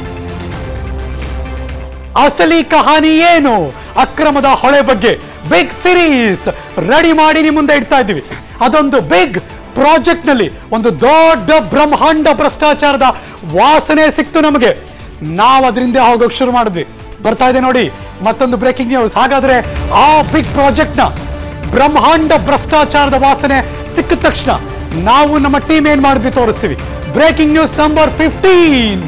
A: ಅಸಲಿ ಕಹಾನಿ ಏನು ಅಕ್ರಮದ ಹೊಳೆ ಬಗ್ಗೆ ಬಿಗ್ ಸಿರೀಸ್ ರೆಡಿ ಮಾಡಿ ನಿಮ್ಮ ಮುಂದೆ ಇಡ್ತಾ ಇದ್ದೀವಿ ಅದೊಂದು ಬಿಗ್ ಪ್ರಾಜೆಕ್ಟ್ ನಲ್ಲಿ ಒಂದು ದೊಡ್ಡ ಬ್ರಹ್ಮಾಂಡ ಭ್ರಷ್ಟಾಚಾರದ ವಾಸನೆ ಸಿಕ್ತು ನಮಗೆ ನಾವು ಅದರಿಂದ ಹೋಗೋಕೆ ಶುರು ಮಾಡಿದ್ವಿ ಬರ್ತಾ ಇದೆ ನೋಡಿ ಮತ್ತೊಂದು ಬ್ರೇಕಿಂಗ್ ನ್ಯೂಸ್ ಹಾಗಾದ್ರೆ ಆ ಬಿಗ್ ಪ್ರಾಜೆಕ್ಟ್ ನ ಬ್ರಹ್ಮಾಂಡ ಭ್ರಷ್ಟಾಚಾರದ ವಾಸನೆ ಸಿಕ್ಕಿದ ತಕ್ಷಣ ನಾವು ನಮ್ಮ ಟೀಮ್ ಏನ್ ಮಾಡಿದ್ವಿ ತೋರಿಸ್ತೀವಿ ಬ್ರೇಕಿಂಗ್ ನ್ಯೂಸ್ ನಂಬರ್ ಫಿಫ್ಟೀನ್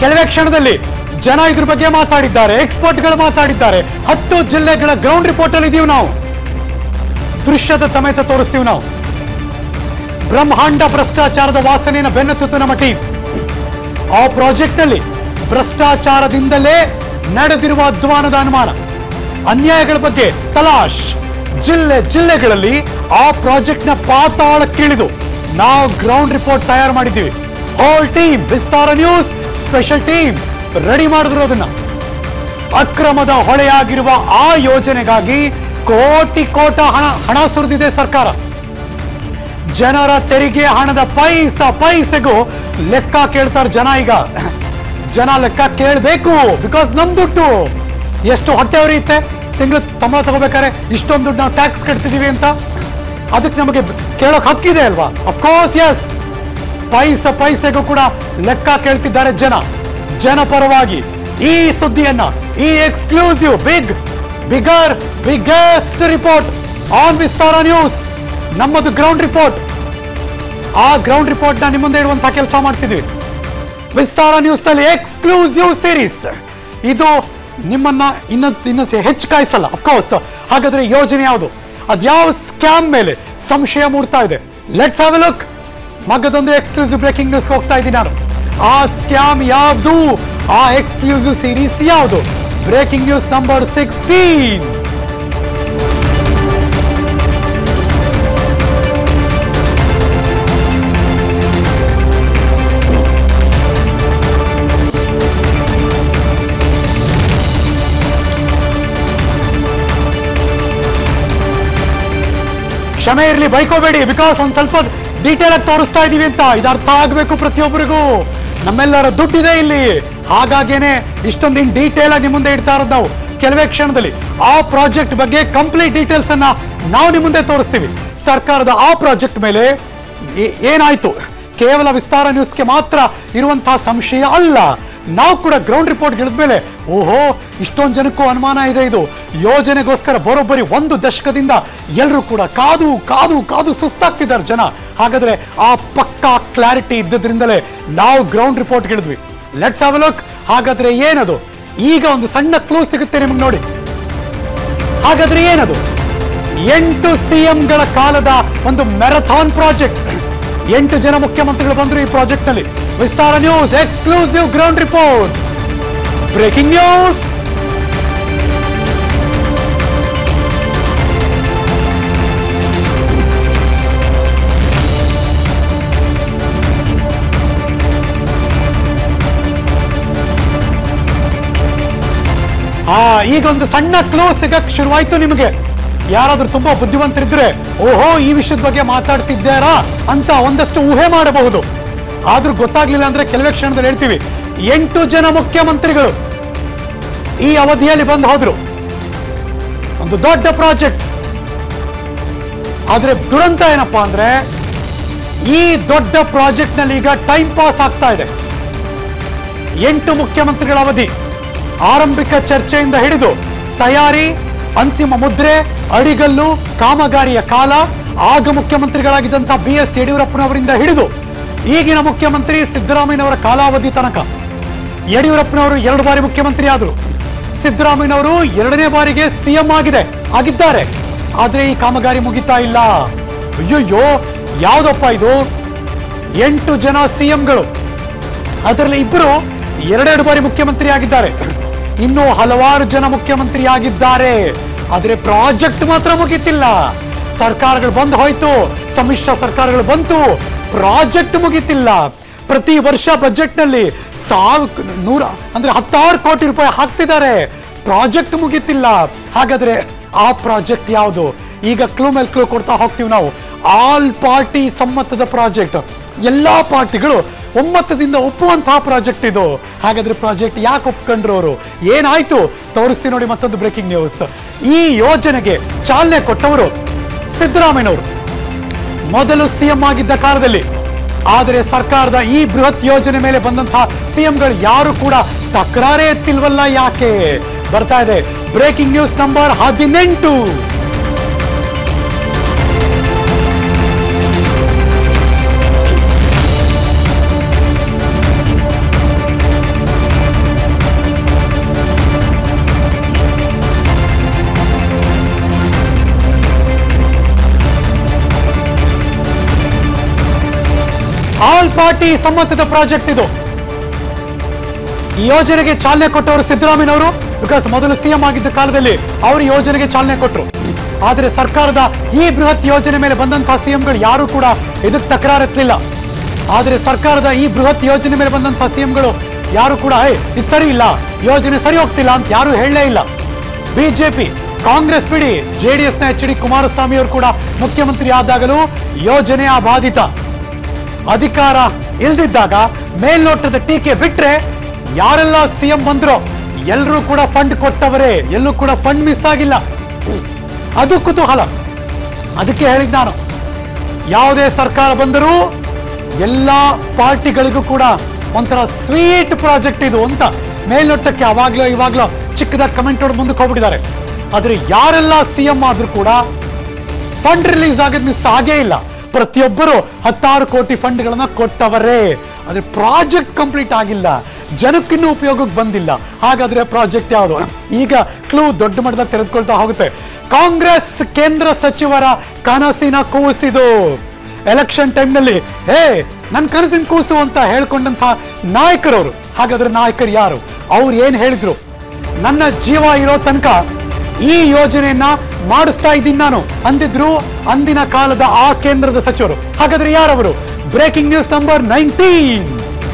A: ಕೆಲವೇ ಕ್ಷಣದಲ್ಲಿ ಜನ ಇದ್ರ ಬಗ್ಗೆ ಮಾತಾಡಿದ್ದಾರೆ ಎಕ್ಸ್ಪರ್ಟ್ಗಳು ಮಾತಾಡಿದ್ದಾರೆ ಹತ್ತು ಜಿಲ್ಲೆಗಳ ಗ್ರೌಂಡ್ ರಿಪೋರ್ಟ್ ಅಲ್ಲಿ ಇದೀವಿ ನಾವು ದೃಶ್ಯದ ಸಮೇತ ತೋರಿಸ್ತೀವಿ ನಾವು ಬ್ರಹ್ಮಾಂಡ ಭ್ರಷ್ಟಾಚಾರದ ವಾಸನೆಯನ್ನು ಬೆನ್ನತ್ತಿತ್ತು ನಮ್ಮ ಟೀಮ್ ಆ ಪ್ರಾಜೆಕ್ಟ್ ನಲ್ಲಿ ಭ್ರಷ್ಟಾಚಾರದಿಂದಲೇ ನಡೆದಿರುವ ಅಧ್ವಾನದ ಅನುಮಾನ ಅನ್ಯಾಯಗಳ ಬಗ್ಗೆ ತಲಾಶ್ ಜಿಲ್ಲೆ ಜಿಲ್ಲೆಗಳಲ್ಲಿ ಆ ಪ್ರಾಜೆಕ್ಟ್ ನ ಪಾತಾಳಕ್ಕಿಳಿದು ನಾವು ಗ್ರೌಂಡ್ ರಿಪೋರ್ಟ್ ತಯಾರು ಮಾಡಿದ್ದೀವಿ whole team Vistara news special team ready ಮಾಡಿದ್ರು ಅದನ್ನ ಅಕ್ರಮದ ಹೊಳೆಯಾಗಿರುವ ಆ ಯೋಜನೆಗಾಗಿ ಕೋಟಿ ಕೋಟ ಹಣ ಹಣ ಸುರಿದಿದೆ ಸರ್ಕಾರ ಜನರ ತೆರಿಗೆ ಹಣದ ಪೈಸ ಪೈಸೆಗೂ ಲೆಕ್ಕ ಕೇಳ್ತಾರೆ ಜನ ಈಗ ಜನ ಲೆಕ್ಕ ಕೇಳಬೇಕು ಬಿಕಾಸ್ ನಮ್ ದುಡ್ಡು ಎಷ್ಟು ಹೊಟ್ಟೆ ಉರಿಯುತ್ತೆ ಸಿಂಗ್ಳು ತಮ್ಮ ತಗೋಬೇಕಾದ್ರೆ ಇಷ್ಟೊಂದು ದುಡ್ಡು ನಾವು ಟ್ಯಾಕ್ಸ್ ಕಟ್ತಿದೀವಿ ಅಂತ ಅದಕ್ಕೆ ನಮಗೆ ಕೇಳೋಕ್ ಹಕ್ಕಿದೆ ಅಲ್ವಾ ಅಫ್ಕೋರ್ಸ್ ಎಸ್ ಪೈಸ ಪೈಸೆಗೂ ಕೂಡ ಲೆಕ್ಕ ಕೇಳ್ತಿದ್ದಾರೆ ಜನ ಜನಪರವಾಗಿ ಈ ಸುದ್ದಿಯನ್ನ ಈ exclusive big bigger biggest report on Vistara news ನಮ್ಮದು ಗ್ರೌಂಡ್ ರಿಪೋರ್ಟ್ ಆ ಗ್ರೌಂಡ್ ರಿಪೋರ್ಟ್ ನ ನಿಮ್ಮ ಮುಂದೆ ಇಡುವಂತಹ ಕೆಲಸ ಮಾಡ್ತಿದ್ವಿ ವಿಸ್ತಾರ ನ್ಯೂಸ್ ನಲ್ಲಿ ಎಕ್ಸ್ಕ್ಲೂಸಿವ್ ಸೀರೀಸ್ ಇದು ನಿಮ್ಮನ್ನ ಇನ್ನ ಇನ್ನ ಹೆಚ್ಚು ಕಾಯಿಸಲ್ಲ ಅಫ್ಕೋರ್ಸ್ ಹಾಗಾದ್ರೆ ಯೋಜನೆ ಯಾವುದು ಅದ್ಯಾವ ಸ್ಕ್ಯಾಮ್ ಮೇಲೆ ಸಂಶಯ ಮೂಡ್ತಾ ಇದೆ ಲೆಟ್ಸ್ ಹಾವ್ ಲುಕ್ ಮಗದೊಂದು ಎಕ್ಸ್ಕ್ಲೂಸಿವ್ ಬ್ರೇಕಿಂಗ್ ನ್ಯೂಸ್ ಹೋಗ್ತಾ ಇದ್ದೀನಿ ನಾನು ಆ ಸ್ಕ್ಯಾಮ್ ಯಾವುದು ಆ ಎಕ್ಸ್ಕ್ಲೂಸಿವ್ ಸೀರೀಸ್ ಯಾವುದು ಬ್ರೇಕಿಂಗ್ ನ್ಯೂಸ್ ನಂಬರ್ ಸಿಕ್ಸ್ಟೀನ್ ಕ್ಷಮೆ ಇರಲಿ ಬೈಕೋಬೇಡಿ ಬಿಕಾಸ್ ಒಂದ್ ಸ್ವಲ್ಪ ಡೀಟೇಲ್ ಆಗಿ ತೋರಿಸ್ತಾ ಇದೀವಿ ಅಂತ ಇದು ಅರ್ಥ ಆಗ್ಬೇಕು ಪ್ರತಿಯೊಬ್ಬರಿಗೂ ನಮ್ಮೆಲ್ಲರ ದುಡ್ಡಿದೆ ಇಲ್ಲಿ ಹಾಗಾಗೇನೆ ಇಷ್ಟೊಂದು ಇನ್ ಡೀಟೇಲ್ ಆಗಿ ನಿಮ್ಮ ಮುಂದೆ ಇಡ್ತಾ ಇರೋದು ನಾವು ಕೆಲವೇ ಕ್ಷಣದಲ್ಲಿ ಆ ಪ್ರಾಜೆಕ್ಟ್ ಬಗ್ಗೆ ಕಂಪ್ಲೀಟ್ ಡೀಟೇಲ್ಸ್ ಅನ್ನ ನಾವು ನಿಮ್ಮ ಮುಂದೆ ತೋರಿಸ್ತೀವಿ ಸರ್ಕಾರದ ಆ ಪ್ರಾಜೆಕ್ಟ್ ಮೇಲೆ ಏ- ಏನಾಯ್ತು ಕೇವಲ ವಿಸ್ತಾರ ನ್ಯೂಸ್ಗೆ ಮಾತ್ರ ಇರುವಂತಹ ಸಂಶಯ ಅಲ್ಲ ನಾವು ಕೂಡ ಗ್ರೌಂಡ್ ರಿಪೋರ್ಟ್ ಮೇಲೆ ಓಹೋ ಇಷ್ಟೊಂದು ಜನಕ್ಕೂ ಅನುಮಾನ ಇದೆ ಇದು ಯೋಜನೆಗೋಸ್ಕರ ಬರೋಬ್ಬರಿ ಒಂದು ದಶಕದಿಂದ ಎಲ್ಲರೂ ಕೂಡ ಕಾದು ಕಾದು ಕಾದು ಸುಸ್ತಾಗ್ತಿದ್ದಾರೆ ಜನ ಹಾಗಾದ್ರೆ ಆ ಪಕ್ಕಾ ಕ್ಲಾರಿಟಿ ಇದ್ದದ್ರಿಂದಲೇ ನಾವು ಗ್ರೌಂಡ್ ರಿಪೋರ್ಟ್ ಗಿಳಿದ್ವಿ ಲೆಟ್ಸ್ ಹಾವ್ ಲುಕ್ ಹಾಗಾದ್ರೆ ಏನದು ಈಗ ಒಂದು ಸಣ್ಣ ಕ್ಲೂ ಸಿಗುತ್ತೆ ನಿಮ್ಗೆ ನೋಡಿ ಹಾಗಾದ್ರೆ ಏನದು ಎಂಟು ಸಿಎಂಗಳ ಕಾಲದ ಒಂದು ಮ್ಯಾರಥಾನ್ ಪ್ರಾಜೆಕ್ಟ್ ಎಂಟು ಜನ ಮುಖ್ಯಮಂತ್ರಿಗಳು ಬಂದರು ಈ ಪ್ರಾಜೆಕ್ಟ್ ನಲ್ಲಿ Vistara news exclusive ground report breaking news ಆ ಈಗ ಒಂದು ಸಣ್ಣ ಕ್ಲೂ ಸಿಗಕ್ ಶುರುವಾಯ್ತು ನಿಮಗೆ ಯಾರಾದ್ರೂ ತುಂಬಾ ಬುದ್ಧಿವಂತರಿದ್ರೆ ಓಹೋ ಈ ವಿಷಯದ ಬಗ್ಗೆ ಮಾತಾಡ್ತಿದ್ದಾರಾ ಅಂತ ಒಂದಷ್ಟು ಊಹೆ ಮಾಡಬಹುದು ಆದ್ರೂ ಗೊತ್ತಾಗ್ಲಿಲ್ಲ ಅಂದ್ರೆ ಕೆಲವೇ ಕ್ಷಣದಲ್ಲಿ ಹೇಳ್ತೀವಿ ಎಂಟು ಜನ ಮುಖ್ಯಮಂತ್ರಿಗಳು ಈ ಅವಧಿಯಲ್ಲಿ ಬಂದು ಹೋದ್ರು ಒಂದು ದೊಡ್ಡ ಪ್ರಾಜೆಕ್ಟ್ ಆದ್ರೆ ದುರಂತ ಏನಪ್ಪಾ ಅಂದ್ರೆ ಈ ದೊಡ್ಡ ಪ್ರಾಜೆಕ್ಟ್ ನಲ್ಲಿ ಈಗ ಟೈಮ್ ಪಾಸ್ ಆಗ್ತಾ ಇದೆ ಎಂಟು ಮುಖ್ಯಮಂತ್ರಿಗಳ ಅವಧಿ ಆರಂಭಿಕ ಚರ್ಚೆಯಿಂದ ಹಿಡಿದು ತಯಾರಿ ಅಂತಿಮ ಮುದ್ರೆ ಅಡಿಗಲ್ಲು ಕಾಮಗಾರಿಯ ಕಾಲ ಆಗ ಮುಖ್ಯಮಂತ್ರಿಗಳಾಗಿದ್ದಂತಹ ಬಿ ಎಸ್ ಯಡಿಯೂರಪ್ಪನವರಿಂದ ಹಿಡಿದು ಈಗಿನ ಮುಖ್ಯಮಂತ್ರಿ ಸಿದ್ದರಾಮಯ್ಯನವರ ಕಾಲಾವಧಿ ತನಕ ಯಡಿಯೂರಪ್ಪನವರು ಎರಡು ಬಾರಿ ಮುಖ್ಯಮಂತ್ರಿ ಆದರು ಸಿದ್ದರಾಮಯ್ಯನವರು ಎರಡನೇ ಬಾರಿಗೆ ಸಿಎಂ ಆಗಿದೆ ಆಗಿದ್ದಾರೆ ಆದ್ರೆ ಈ ಕಾಮಗಾರಿ ಮುಗಿತಾ ಇಲ್ಲ ಅಯ್ಯಯ್ಯೋ ಯಾವ್ದಪ್ಪ ಇದು ಎಂಟು ಜನ ಸಿಎಂಗಳು ಅದರಲ್ಲಿ ಇಬ್ಬರು ಎರಡೆರಡು ಬಾರಿ ಮುಖ್ಯಮಂತ್ರಿ ಆಗಿದ್ದಾರೆ ಇನ್ನು ಹಲವಾರು ಜನ ಮುಖ್ಯಮಂತ್ರಿ ಆಗಿದ್ದಾರೆ ಆದ್ರೆ ಪ್ರಾಜೆಕ್ಟ್ ಮಾತ್ರ ಮುಗಿತಿಲ್ಲ ಸರ್ಕಾರಗಳು ಬಂದು ಹೋಯ್ತು ಸಮ್ಮಿಶ್ರ ಸರ್ಕಾರಗಳು ಬಂತು ಪ್ರಾಜೆಕ್ಟ್ ಮುಗಿತಿಲ್ಲ ಪ್ರತಿ ವರ್ಷ ಬಜೆಟ್ ನಲ್ಲಿ ಸಾವ್ ನೂರ ಅಂದ್ರೆ ಹತ್ತಾರು ಕೋಟಿ ರೂಪಾಯಿ ಹಾಕ್ತಿದ್ದಾರೆ ಪ್ರಾಜೆಕ್ಟ್ ಮುಗಿತಿಲ್ಲ ಹಾಗಾದ್ರೆ ಆ ಪ್ರಾಜೆಕ್ಟ್ ಯಾವುದು ಈಗ ಕ್ಲೂ ಮೇಲೆ ಕ್ಲೂ ಕೊಡ್ತಾ ಹೋಗ್ತೀವಿ ನಾವು ಆಲ್ ಪಾರ್ಟಿ ಸಮ್ಮತದ ಪ್ರಾಜೆಕ್ಟ್ ಎಲ್ಲಾ ಪಾರ್ಟಿಗಳು ಒಮ್ಮತದಿಂದ ಒಪ್ಪುವಂತಹ ಪ್ರಾಜೆಕ್ಟ್ ಇದು ಹಾಗಾದ್ರೆ ಪ್ರಾಜೆಕ್ಟ್ ಯಾಕೆ ಒಪ್ಕೊಂಡ್ರು ಅವರು ಏನಾಯ್ತು ತೋರಿಸ್ತೀನಿ ನೋಡಿ ಮತ್ತೊಂದು ಬ್ರೇಕಿಂಗ್ ನ್ಯೂಸ್ ಈ ಯೋಜನೆಗೆ ಚಾಲನೆ ಕೊಟ್ಟವರು ಸಿದ್ದರಾಮಯ್ಯನವರು ಮೊದಲು ಸಿಎಂ ಆಗಿದ್ದ ಕಾಲದಲ್ಲಿ ಆದರೆ ಸರ್ಕಾರದ ಈ ಬೃಹತ್ ಯೋಜನೆ ಮೇಲೆ ಬಂದಂತಹ ಸಿಎಂಗಳು ಯಾರು ಕೂಡ ತಕರಾರೇ ಎತ್ತಿಲ್ವಲ್ಲ ಯಾಕೆ ಬರ್ತಾ ಇದೆ ಬ್ರೇಕಿಂಗ್ ನ್ಯೂಸ್ ನಂಬರ್ ಹದಿನೆಂಟು ಪಾರ್ಟಿ ಸಮ್ಮತಿತ ಪ್ರಾಜೆಕ್ಟ್ ಇದು ಈ ಯೋಜನೆಗೆ ಚಾಲನೆ ಕೊಟ್ಟವರು ಸಿದ್ದರಾಮಯ್ಯನವರು ಬಿಕಾಸ್ ಮೊದಲು ಸಿಎಂ ಆಗಿದ್ದ ಕಾಲದಲ್ಲಿ ಅವರು ಈ ಯೋಜನೆಗೆ ಚಾಲನೆ ಕೊಟ್ಟರು ಆದರೆ ಸರ್ಕಾರದ ಈ ಬೃಹತ್ ಯೋಜನೆ ಮೇಲೆ ಬಂದಂತಹ ಸಿಎಂಗಳು ಯಾರು ಕೂಡ ಇದಕ್ಕೆ ತಕರಾರೆತ್ತಲಿಲ್ಲ ಆದರೆ ಸರ್ಕಾರದ ಈ ಬೃಹತ್ ಯೋಜನೆ ಮೇಲೆ ಬಂದಂತಹ ಸಿಎಂಗಳು ಯಾರು ಕೂಡ ಏ ಇದು ಸರಿ ಇಲ್ಲ ಯೋಜನೆ ಸರಿ ಹೋಗ್ತಿಲ್ಲ ಅಂತ ಯಾರು ಹೇಳಲೇ ಇಲ್ಲ ಬಿಜೆಪಿ ಕಾಂಗ್ರೆಸ್ ಬಿಡಿ ಜೆಡಿಎಸ್ನ ಎಚ್ ಡಿ ಕುಮಾರಸ್ವಾಮಿ ಅವರು ಕೂಡ ಮುಖ್ಯಮಂತ್ರಿ ಆದಾಗಲೂ ಯೋಜನೆಯ ಬಾಧಿತ ಅಧಿಕಾರ ಇಲ್ದಿದ್ದಾಗ ಮೇಲ್ನೋಟದ ಟೀಕೆ ಬಿಟ್ರೆ ಯಾರೆಲ್ಲ ಸಿಎಂ ಬಂದ್ರೋ ಎಲ್ಲರೂ ಕೂಡ ಫಂಡ್ ಕೊಟ್ಟವರೇ ಎಲ್ಲೂ ಕೂಡ ಫಂಡ್ ಮಿಸ್ ಆಗಿಲ್ಲ ಅದು ಕುತೂಹಲ ಅದಕ್ಕೆ ಹೇಳಿದ್ ನಾನು ಯಾವುದೇ ಸರ್ಕಾರ ಬಂದರೂ ಎಲ್ಲ ಪಾರ್ಟಿಗಳಿಗೂ ಕೂಡ ಒಂಥರ ಸ್ವೀಟ್ ಪ್ರಾಜೆಕ್ಟ್ ಇದು ಅಂತ ಮೇಲ್ನೋಟಕ್ಕೆ ಅವಾಗ್ಲೋ ಇವಾಗ್ಲೋ ಚಿಕ್ಕದಾಗಿ ಕಮೆಂಟ್ ಹೊಡೆದು ಮುಂದಕ್ಕೆ ಹೋಗ್ಬಿಟ್ಟಿದ್ದಾರೆ ಆದ್ರೆ ಯಾರೆಲ್ಲ ಸಿಎಂ ಆದ್ರೂ ಕೂಡ ಫಂಡ್ ರಿಲೀಸ್ ಆಗೋದು ಮಿಸ್ ಆಗೇ ಇಲ್ಲ ಪ್ರತಿಯೊಬ್ಬರು ಹತ್ತಾರು ಕೋಟಿ ಫಂಡ್ಗಳನ್ನ ಕೊಟ್ಟವರೇ ಆದ್ರೆ ಪ್ರಾಜೆಕ್ಟ್ ಕಂಪ್ಲೀಟ್ ಆಗಿಲ್ಲ ಜನಕ್ಕಿನ್ನೂ ಉಪಯೋಗಕ್ಕೆ ಬಂದಿಲ್ಲ ಹಾಗಾದ್ರೆ ಪ್ರಾಜೆಕ್ಟ್ ಯಾವುದು ಈಗ ಕ್ಲೂ ದೊಡ್ಡ ಮಟ್ಟದಲ್ಲಿ ತೆರೆದುಕೊಳ್ತಾ ಹೋಗುತ್ತೆ ಕಾಂಗ್ರೆಸ್ ಕೇಂದ್ರ ಸಚಿವರ ಕನಸಿನ ಕೂಸಿದು ಎಲೆಕ್ಷನ್ ಟೈಮ್ನಲ್ಲಿ ಹೇ ನನ್ನ ಕನಸಿನ ಕೂಸು ಅಂತ ಹೇಳ್ಕೊಂಡಂತಹ ನಾಯಕರವರು ಹಾಗಾದ್ರೆ ನಾಯಕರು ಯಾರು ಅವ್ರು ಏನ್ ಹೇಳಿದ್ರು ನನ್ನ ಜೀವ ಇರೋ ತನಕ ಈ ಯೋಜನೆಯನ್ನ ಮಾಡಿಸ್ತಾ ಇದ್ದೀನಿ ನಾನು ಅಂದಿದ್ರು ಅಂದಿನ ಕಾಲದ ಆ ಕೇಂದ್ರದ ಸಚಿವರು ಹಾಗಾದ್ರೆ ಯಾರವರು ಬ್ರೇಕಿಂಗ್ ನ್ಯೂಸ್ ನಂಬರ್ ನೈನ್ಟೀನ್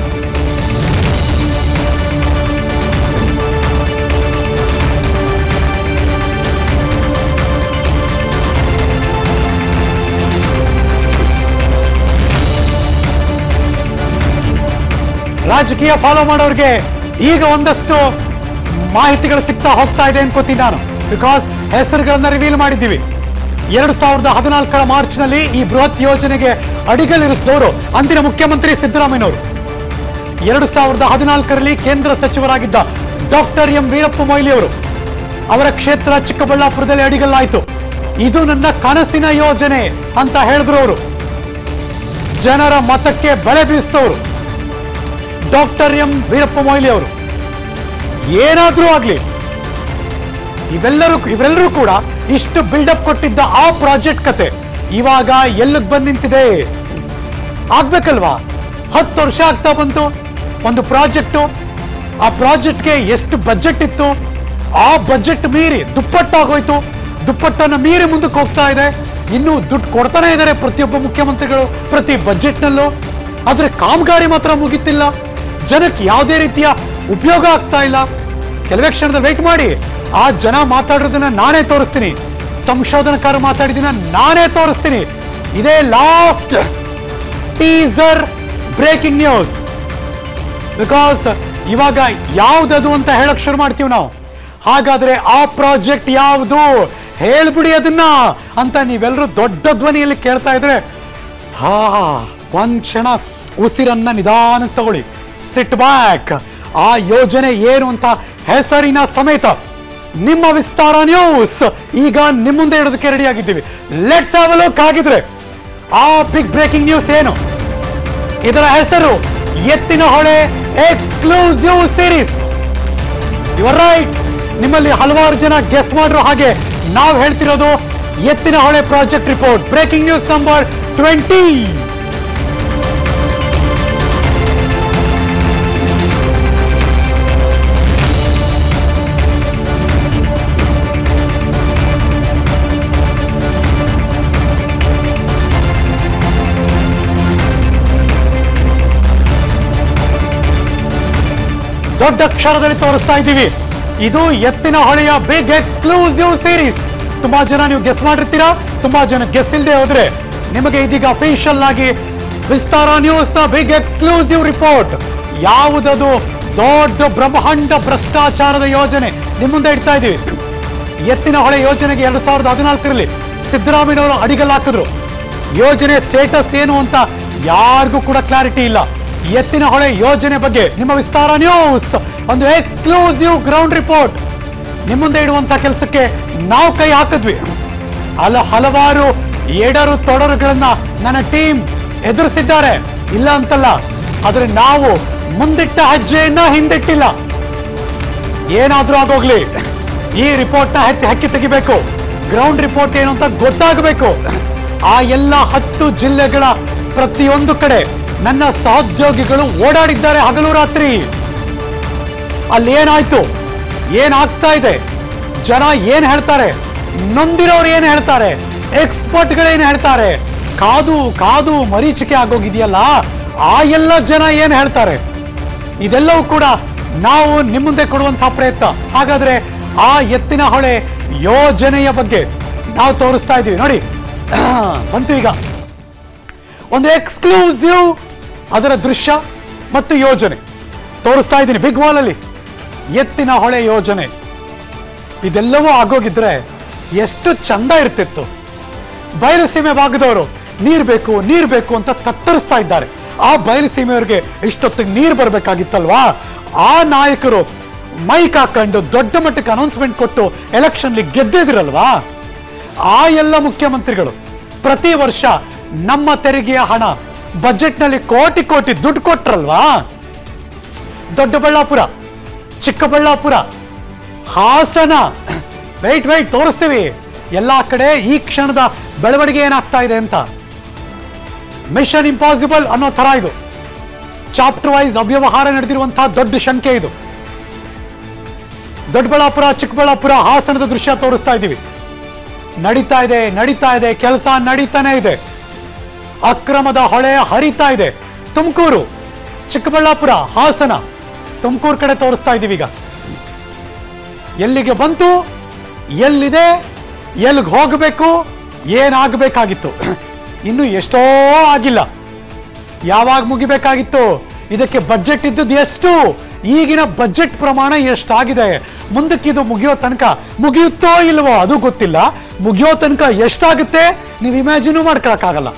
A: ರಾಜಕೀಯ ಫಾಲೋ ಮಾಡೋರಿಗೆ ಈಗ ಒಂದಷ್ಟು ಮಾಹಿತಿಗಳು ಸಿಗ್ತಾ ಹೋಗ್ತಾ ಇದೆ ಅನ್ಕೋತೀನಿ ನಾನು ಬಿಕಾಸ್ ಹೆಸರುಗಳನ್ನ ರಿವೀಲ್ ಮಾಡಿದ್ದೀವಿ ಎರಡ್ ಸಾವಿರದ ಹದಿನಾಲ್ಕರ ಮಾರ್ಚ್ನಲ್ಲಿ ಈ ಬೃಹತ್ ಯೋಜನೆಗೆ ಅಡಿಗಲಿರಿಸಿದವರು ಅಂದಿನ ಮುಖ್ಯಮಂತ್ರಿ ಸಿದ್ದರಾಮಯ್ಯನವರು ಎರಡು ಸಾವಿರದ ಹದಿನಾಲ್ಕರಲ್ಲಿ ಕೇಂದ್ರ ಸಚಿವರಾಗಿದ್ದ ಡಾಕ್ಟರ್ ಎಂ ವೀರಪ್ಪ ಮೊಯ್ಲಿ ಅವರು ಅವರ ಕ್ಷೇತ್ರ ಚಿಕ್ಕಬಳ್ಳಾಪುರದಲ್ಲಿ ಅಡಿಗಲ್ಲಾಯಿತು ಇದು ನನ್ನ ಕನಸಿನ ಯೋಜನೆ ಅಂತ ಹೇಳಿದ್ರು ಅವರು ಜನರ ಮತಕ್ಕೆ ಬೆಳೆ ಬೀಸಿದವರು ಡಾಕ್ಟರ್ ಎಂ ವೀರಪ್ಪ ಮೊಯ್ಲಿ ಅವರು ಏನಾದ್ರೂ ಆಗ್ಲಿ ಇವೆಲ್ಲರೂ ಇವರೆಲ್ಲರೂ ಕೂಡ ಇಷ್ಟು ಬಿಲ್ಡಪ್ ಕೊಟ್ಟಿದ್ದ ಆ ಪ್ರಾಜೆಕ್ಟ್ ಕತೆ ಇವಾಗ ಎಲ್ಲಿಗೆ ಬಂದು ನಿಂತಿದೆ ಆಗ್ಬೇಕಲ್ವಾ ಹತ್ತು ವರ್ಷ ಆಗ್ತಾ ಬಂತು ಒಂದು ಪ್ರಾಜೆಕ್ಟು ಆ ಪ್ರಾಜೆಕ್ಟ್ಗೆ ಎಷ್ಟು ಬಜೆಟ್ ಇತ್ತು ಆ ಬಜೆಟ್ ಮೀರಿ ದುಪ್ಪಟ್ಟಾಗೋಯ್ತು ದುಪ್ಪಟ್ಟನ್ನ ಮೀರಿ ಮುಂದಕ್ಕೆ ಹೋಗ್ತಾ ಇದೆ ಇನ್ನು ದುಡ್ಡು ಕೊಡ್ತಾನೆ ಇದ್ದಾರೆ ಪ್ರತಿಯೊಬ್ಬ ಮುಖ್ಯಮಂತ್ರಿಗಳು ಪ್ರತಿ ಬಜೆಟ್ನಲ್ಲೂ ಆದ್ರೆ ಕಾಮಗಾರಿ ಮಾತ್ರ ಮುಗಿತಿಲ್ಲ ಜನಕ್ಕೆ ಯಾವುದೇ ರೀತಿಯ ಉಪಯೋಗ ಆಗ್ತಾ ಇಲ್ಲ ಕೆಲವೇ ಕ್ಷಣದಲ್ಲಿ ವೆಯ್ಟ್ ಮಾಡಿ ಆ ಜನ ಮಾತಾಡೋದನ್ನ ನಾನೇ ತೋರಿಸ್ತೀನಿ ಸಂಶೋಧನಕಾರರು ಮಾತಾಡಿದಿನ ನಾನೇ ತೋರಿಸ್ತೀನಿ ಇದೇ last teaser breaking news because ಇವಾಗ ಯಾವ್ದದು ಅಂತ ಹೇಳಕ್ ಶುರು ಮಾಡ್ತೀವಿ ನಾವು ಹಾಗಾದ್ರೆ ಆ ಪ್ರಾಜೆಕ್ಟ್ ಯಾವುದು ಹೇಳ್ಬಿಡಿ ಅದನ್ನ ಅಂತ ನೀವೆಲ್ಲರೂ ದೊಡ್ಡ ಧ್ವನಿಯಲ್ಲಿ ಕೇಳ್ತಾ ಇದ್ರೆ ಹಾ ಒಂದ್ ಕ್ಷಣ ಉಸಿರನ್ನ ನಿಧಾನ ತಗೊಳ್ಳಿ ಸಿಟ್ ಬ್ಯಾಕ್ ಆ ಯೋಜನೆ ಏನು ಅಂತ ಹೆಸರಿನ ಸಮೇತ ನಿಮ್ಮ ವಿಸ್ತಾರ ನ್ಯೂಸ್ ಈಗ ನಿಮ್ಮ ಮುಂದೆ ಇಡೋದಕ್ಕೆ ರೆಡಿ ಆಗಿದ್ದೀವಿ ಲೆಟ್ಸ್ ಹಾವ್ ಲುಕ್ ಆಗಿದ್ರೆ ಆ ಬಿಗ್ ಬ್ರೇಕಿಂಗ್ ನ್ಯೂಸ್ ಏನು ಇದರ ಹೆಸರು ಎತ್ತಿನ ಹೊಳೆ ಎಕ್ಸ್ಕ್ಲೂಸಿವ್ ಸೀರೀಸ್ ಯುವರ್ ರೈಟ್ ನಿಮ್ಮಲ್ಲಿ ಹಲವಾರು ಜನ ಗೆಸ್ ಮಾಡಿರೋ ಹಾಗೆ ನಾವು ಹೇಳ್ತಿರೋದು Ettina Hole project report breaking news number twenty ದೊಡ್ಡ ಅಕ್ಷರದಲ್ಲಿ ತೋರಿಸ್ತಾ ಇದ್ದೀವಿ ಇದು ಎತ್ತಿನ ಹೊಳೆಯ ಬಿಗ್ ಎಕ್ಸ್ಕ್ಲೂಸಿವ್ ಸೀರೀಸ್ ತುಂಬಾ ಜನ ನೀವು ಗೆಸ್ ಮಾಡಿರ್ತೀರಾ ತುಂಬಾ ಜನ ಗೆಸ್ ಇಲ್ಲದೆ ಹೋದ್ರೆ ನಿಮಗೆ ಇದೀಗ ಅಫಿಷಿಯಲ್ ಆಗಿ ವಿಸ್ತಾರ ನ್ಯೂಸ್ ನ ಬಿಗ್ ಎಕ್ಸ್ಕ್ಲೂಸಿವ್ ರಿಪೋರ್ಟ್ ಯಾವುದದು ದೊಡ್ಡ ಬ್ರಹ್ಮಾಂಡ ಭ್ರಷ್ಟಾಚಾರದ ಯೋಜನೆ ನಿಮ್ಮ ಮುಂದೆ ಇಡ್ತಾ ಇದೀವಿ ಎತ್ತಿನ ಹೊಳೆ ಯೋಜನೆಗೆ ಎರಡ್ ಸಾವಿರದ ಹದಿನಾಲ್ಕರಲ್ಲಿ ಸಿದ್ದರಾಮಯ್ಯನವರು ಅಡಿಗಲ್ ಹಾಕಿದ್ರು ಯೋಜನೆ ಸ್ಟೇಟಸ್ ಏನು ಅಂತ ಯಾರಿಗೂ ಕೂಡ ಕ್ಲಾರಿಟಿ ಇಲ್ಲ ಎತ್ತಿನ ಹೊಳೆ ಯೋಜನೆ ಬಗ್ಗೆ ನಿಮ್ಮ ವಿಸ್ತಾರ ನ್ಯೂಸ್ ಒಂದು ಎಕ್ಸ್ಕ್ಲೂಸಿವ್ ಗ್ರೌಂಡ್ ರಿಪೋರ್ಟ್ ನಿಮ್ಮ ಮುಂದೆ ಇಡುವಂತ ಕೆಲಸಕ್ಕೆ ನಾವು ಕೈ ಹಾಕಿದ್ವಿ ಅಲ್ಲ ಹಲವಾರು ಎಡರು ತೊಡರುಗಳನ್ನ ನನ್ನ ಟೀಮ್ ಎದುರಿಸಿದ್ದಾರೆ ಇಲ್ಲ ಅಂತಲ್ಲ ಆದ್ರೆ ನಾವು ಮುಂದಿಟ್ಟ ಹೆಜ್ಜೆಯನ್ನ ಹಿಂದಿಟ್ಟಿಲ್ಲ ಏನಾದ್ರೂ ಆಗೋಗ್ಲಿ ಈ ರಿಪೋರ್ಟ್ ನ ಹತ್ತಿ ಹಕ್ಕಿ ತೆಗಿಬೇಕು ಗ್ರೌಂಡ್ ರಿಪೋರ್ಟ್ ಏನು ಅಂತ ಗೊತ್ತಾಗಬೇಕು ಆ ಎಲ್ಲ ಹತ್ತು ಜಿಲ್ಲೆಗಳ ಪ್ರತಿಯೊಂದು ಕಡೆ ನನ್ನ ಸಹೋದ್ಯೋಗಿಗಳು ಓಡಾಡಿದ್ದಾರೆ ಹಗಲು ರಾತ್ರಿ ಅಲ್ಲಿ ಏನಾಯ್ತು ಏನಾಗ್ತಾ ಇದೆ ಜನ ಏನ್ ಹೇಳ್ತಾರೆ ನೊಂದಿರೋರು ಏನ್ ಹೇಳ್ತಾರೆ ಎಕ್ಸ್ಪರ್ಟ್ಗಳೇನ್ ಹೇಳ್ತಾರೆ ಕಾದು ಕಾದು ಮರೀಚಿಕೆ ಆಗೋಗಿದೆಯಲ್ಲ ಆ ಎಲ್ಲ ಜನ ಏನ್ ಹೇಳ್ತಾರೆ ಇದೆಲ್ಲವೂ ಕೂಡ ನಾವು ನಿಮ್ಮ ಮುಂದೆ ಕೊಡುವಂತಹ ಪ್ರಯತ್ನ ಹಾಗಾದ್ರೆ ಆ ಎತ್ತಿನ ಹೊಳೆ ಯೋಜನೆಯ ಬಗ್ಗೆ ನಾವು ತೋರಿಸ್ತಾ ಇದ್ದೀವಿ ನೋಡಿ ಬಂತು ಈಗ ಒಂದು ಎಕ್ಸ್ಕ್ಲೂಸಿವ್ ಅದರ ದೃಶ್ಯ ಮತ್ತು ಯೋಜನೆ ತೋರಿಸ್ತಾ ಇದ್ದೀನಿ ಬಿಗ್ ವಾಲ್ ಅಲ್ಲಿ ಎತ್ತಿನ ಹೊಳೆ ಯೋಜನೆ ಇದೆಲ್ಲವೂ ಆಗೋಗಿದ್ರೆ ಎಷ್ಟು ಚಂದ ಇರ್ತಿತ್ತು ಬಯಲು ಸೀಮೆ ಭಾಗದವರು ನೀರ್ ಬೇಕು ನೀರ್ ಬೇಕು ಅಂತ ತತ್ತರಿಸ್ತಾ ಇದ್ದಾರೆ ಆ ಬಯಲು ಸೀಮೆಯವರಿಗೆ ಇಷ್ಟೊತ್ತಿಗೆ ನೀರು ಬರಬೇಕಾಗಿತ್ತಲ್ವಾ ಆ ನಾಯಕರು ಮೈಕ್ ಹಾಕೊಂಡು ದೊಡ್ಡ ಮಟ್ಟಕ್ಕೆ ಅನೌನ್ಸ್ಮೆಂಟ್ ಕೊಟ್ಟು ಎಲೆಕ್ಷನ್ಲಿ ಗೆದ್ದಿದ್ರಲ್ವಾ ಆ ಎಲ್ಲ ಮುಖ್ಯಮಂತ್ರಿಗಳು ಪ್ರತಿ ವರ್ಷ ನಮ್ಮ ತೆರಿಗೆಯ ಹಣ ಬಜೆಟ್ನಲ್ಲಿ ಕೋಟಿ ಕೋಟಿ ದುಡ್ಡು ಕೊಟ್ರಲ್ವಾ ದೊಡ್ಡಬಳ್ಳಾಪುರ ಚಿಕ್ಕಬಳ್ಳಾಪುರ ಹಾಸನ ವೈಟ್ ವೈಟ್ ತೋರಿಸ್ತೀವಿ ಎಲ್ಲ ಕಡೆ ಈ ಕ್ಷಣದ ಬೆಳವಣಿಗೆ ಏನಾಗ್ತಾ ಇದೆ ಅಂತ ಮಿಷನ್ ಇಂಪಾಸಿಬಲ್ ಅನ್ನೋ ತರ ಇದು ಚಾಪ್ಟರ್ ವೈಸ್ ಅವ್ಯವಹಾರ ನಡೆದಿರುವಂತಹ ದೊಡ್ಡ ಶಂಕೆ ಇದು ದೊಡ್ಡಬಳ್ಳಾಪುರ ಚಿಕ್ಕಬಳ್ಳಾಪುರ ಹಾಸನದ ದೃಶ್ಯ ತೋರಿಸ್ತಾ ಇದ್ದೀವಿ ನಡೀತಾ ಇದೆ ನಡೀತಾ ಇದೆ ಕೆಲಸ ನಡೀತಾನೆ ಇದೆ ಅಕ್ರಮದ ಹೊಳೆ ಹರಿತಾ ಇದೆ ತುಮಕೂರು ಚಿಕ್ಕಬಳ್ಳಾಪುರ ಹಾಸನ ತುಮಕೂರು ಕಡೆ ತೋರಿಸ್ತಾ ಇದ್ದೀವಿ ಈಗ ಎಲ್ಲಿಗೆ ಬಂತು ಎಲ್ಲಿದೆ ಎಲ್ಲಿಗೆ ಹೋಗಬೇಕು ಏನಾಗಬೇಕಾಗಿತ್ತು ಇನ್ನು ಎಷ್ಟೋ ಆಗಿಲ್ಲ ಯಾವಾಗ ಮುಗಿಬೇಕಾಗಿತ್ತು ಇದಕ್ಕೆ ಬಜೆಟ್ ಇದ್ದದ್ದು ಎಷ್ಟು ಈಗಿನ ಬಜೆಟ್ ಪ್ರಮಾಣ ಎಷ್ಟಾಗಿದೆ ಮುಂದಕ್ಕೆ ಇದು ಮುಗಿಯೋ ತನಕ ಮುಗಿಯುತ್ತೋ ಇಲ್ವೋ ಅದು ಗೊತ್ತಿಲ್ಲ ಮುಗಿಯೋ ತನಕ ಎಷ್ಟಾಗುತ್ತೆ ನೀವು ಇಮ್ಯಾಜಿನೂ ಮಾಡ್ಕೊಳಕ್ಕಾಗಲ್ಲ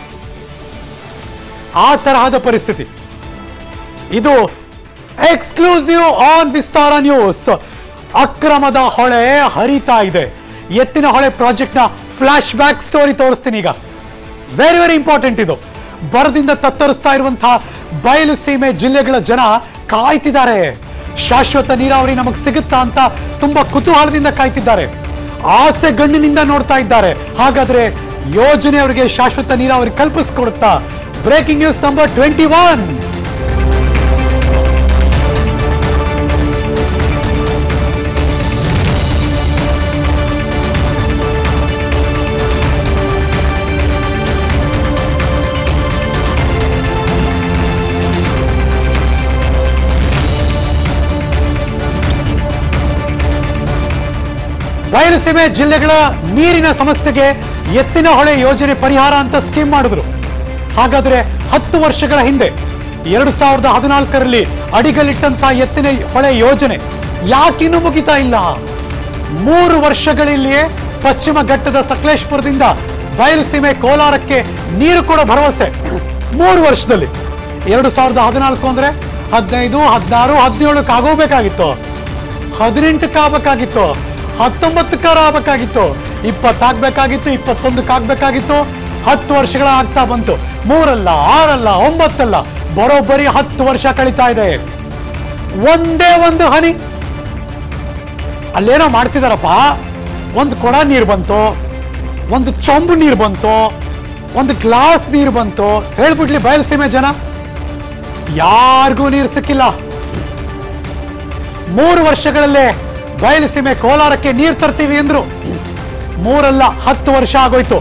A: ಆ ತರಹದ ಪರಿಸ್ಥಿತಿ ಇದು ಎಕ್ಸ್ಕ್ಲೂಸಿವ್ ಆನ್ ವಿಸ್ತಾರ ನ್ಯೂಸ್ ಅಕ್ರಮದ ಹೊಳೆ ಹರಿತಾ ಇದೆ ಎತ್ತಿನ ಹೊಳೆ ಪ್ರಾಜೆಕ್ಟ್ನ ಫ್ಲಾಶ್ ಬ್ಯಾಕ್ ಸ್ಟೋರಿ ತೋರಿಸ್ತೀನಿ ಈಗ ವೆರಿ ವೆರಿ ಇಂಪಾರ್ಟೆಂಟ್ ಇದು ಬರದಿಂದ ತತ್ತರಿಸ್ತಾ ಇರುವಂತಹ ಬಯಲು ಸೀಮೆ ಜಿಲ್ಲೆಗಳ ಜನ ಕಾಯ್ತಿದ್ದಾರೆ ಶಾಶ್ವತ ನೀರಾವರಿ ನಮಗೆ ಸಿಗುತ್ತಾ ಅಂತ ತುಂಬಾ ಕುತೂಹಲದಿಂದ ಕಾಯ್ತಿದ್ದಾರೆ ಆಸೆ ಗಣ್ಣಿನಿಂದ ನೋಡ್ತಾ ಇದ್ದಾರೆ ಹಾಗಾದ್ರೆ ಯೋಜನೆ ಅವರಿಗೆ ಶಾಶ್ವತ ನೀರಾವರಿ ಕಲ್ಪಿಸ್ಕೊಡುತ್ತಾ breaking news number twenty one ಬಯಲುಸೀಮೆ ಜಿಲ್ಲೆಗಳ ನೀರಿನ ಸಮಸ್ಯೆಗೆ ಎತ್ತಿನ ಹೊಳೆ ಯೋಜನೆ ಪರಿಹಾರ ಅಂತ ಸ್ಕೀಮ್ ಮಾಡಿದ್ರು ಹಾಗಾದ್ರೆ ಹತ್ತು ವರ್ಷಗಳ ಹಿಂದೆ ಎರಡು ಸಾವಿರದ ಹದಿನಾಲ್ಕರಲ್ಲಿ ಅಡಿಗಲಿಟ್ಟಂತಹ ಎತ್ತಿನ ಹೊಳೆ ಯೋಜನೆ ಯಾಕಿನ್ನೂ ಮುಗಿತಾ ಇಲ್ಲ ಮೂರು ವರ್ಷಗಳಲ್ಲಿಯೇ ಪಶ್ಚಿಮ ಘಟ್ಟದ ಸಕಲೇಶ್ಪುರದಿಂದ ಬಯಲುಸೀಮೆ ಕೋಲಾರಕ್ಕೆ ನೀರು ಕೂಡ ಭರವಸೆ ಮೂರು ವರ್ಷದಲ್ಲಿ ಎರಡು ಸಾವಿರದ ಹದಿನಾಲ್ಕು ಅಂದ್ರೆ ಹದಿನೈದು ಹದಿನಾರು ಹದಿನೇಳಕ್ಕೆ ಆಗೋಬೇಕಾಗಿತ್ತು ಹದಿನೆಂಟಕ್ಕೆ ಆಗ್ಬೇಕಾಗಿತ್ತು ಹತ್ತೊಂಬತ್ತಕ್ಕಾರ ಆಗ್ಬೇಕಾಗಿತ್ತು ಇಪ್ಪತ್ತಾಗ್ಬೇಕಾಗಿತ್ತು ಇಪ್ಪತ್ತೊಂದಕ್ಕೆ ಆಗ್ಬೇಕಾಗಿತ್ತು ಹತ್ತು ವರ್ಷಗಳ ಆಗ್ತಾ ಬಂತು ಮೂರಲ್ಲ ಆರಲ್ಲ ಒಂಬತ್ತಲ್ಲ ಬರೋಬ್ಬರಿ ಹತ್ತು ವರ್ಷ ಕಳೀತಾ ಇದೆ ಒಂದೇ ಒಂದು ಹನಿ ಅಲ್ಲೇನೋ ಮಾಡ್ತಿದಾರಪ್ಪ ಒಂದು ಕೊಡ ನೀರು ಬಂತು ಒಂದು ಚೊಂಬು ನೀರು ಬಂತು ಒಂದು ಗ್ಲಾಸ್ ನೀರು ಬಂತು ಹೇಳ್ಬಿಡ್ಲಿ ಬಯಲುಸೀಮೆ ಜನ ಯಾರಿಗೂ ನೀರು ಸಿಕ್ಕಿಲ್ಲ ಮೂರು ವರ್ಷಗಳಲ್ಲೇ ಬಯಲುಸೀಮೆ ಕೋಲಾರಕ್ಕೆ ನೀರು ತರ್ತೀವಿ ಅಂದ್ರು ಮೂರಲ್ಲ ಹತ್ತು ವರ್ಷ ಆಗೋಯ್ತು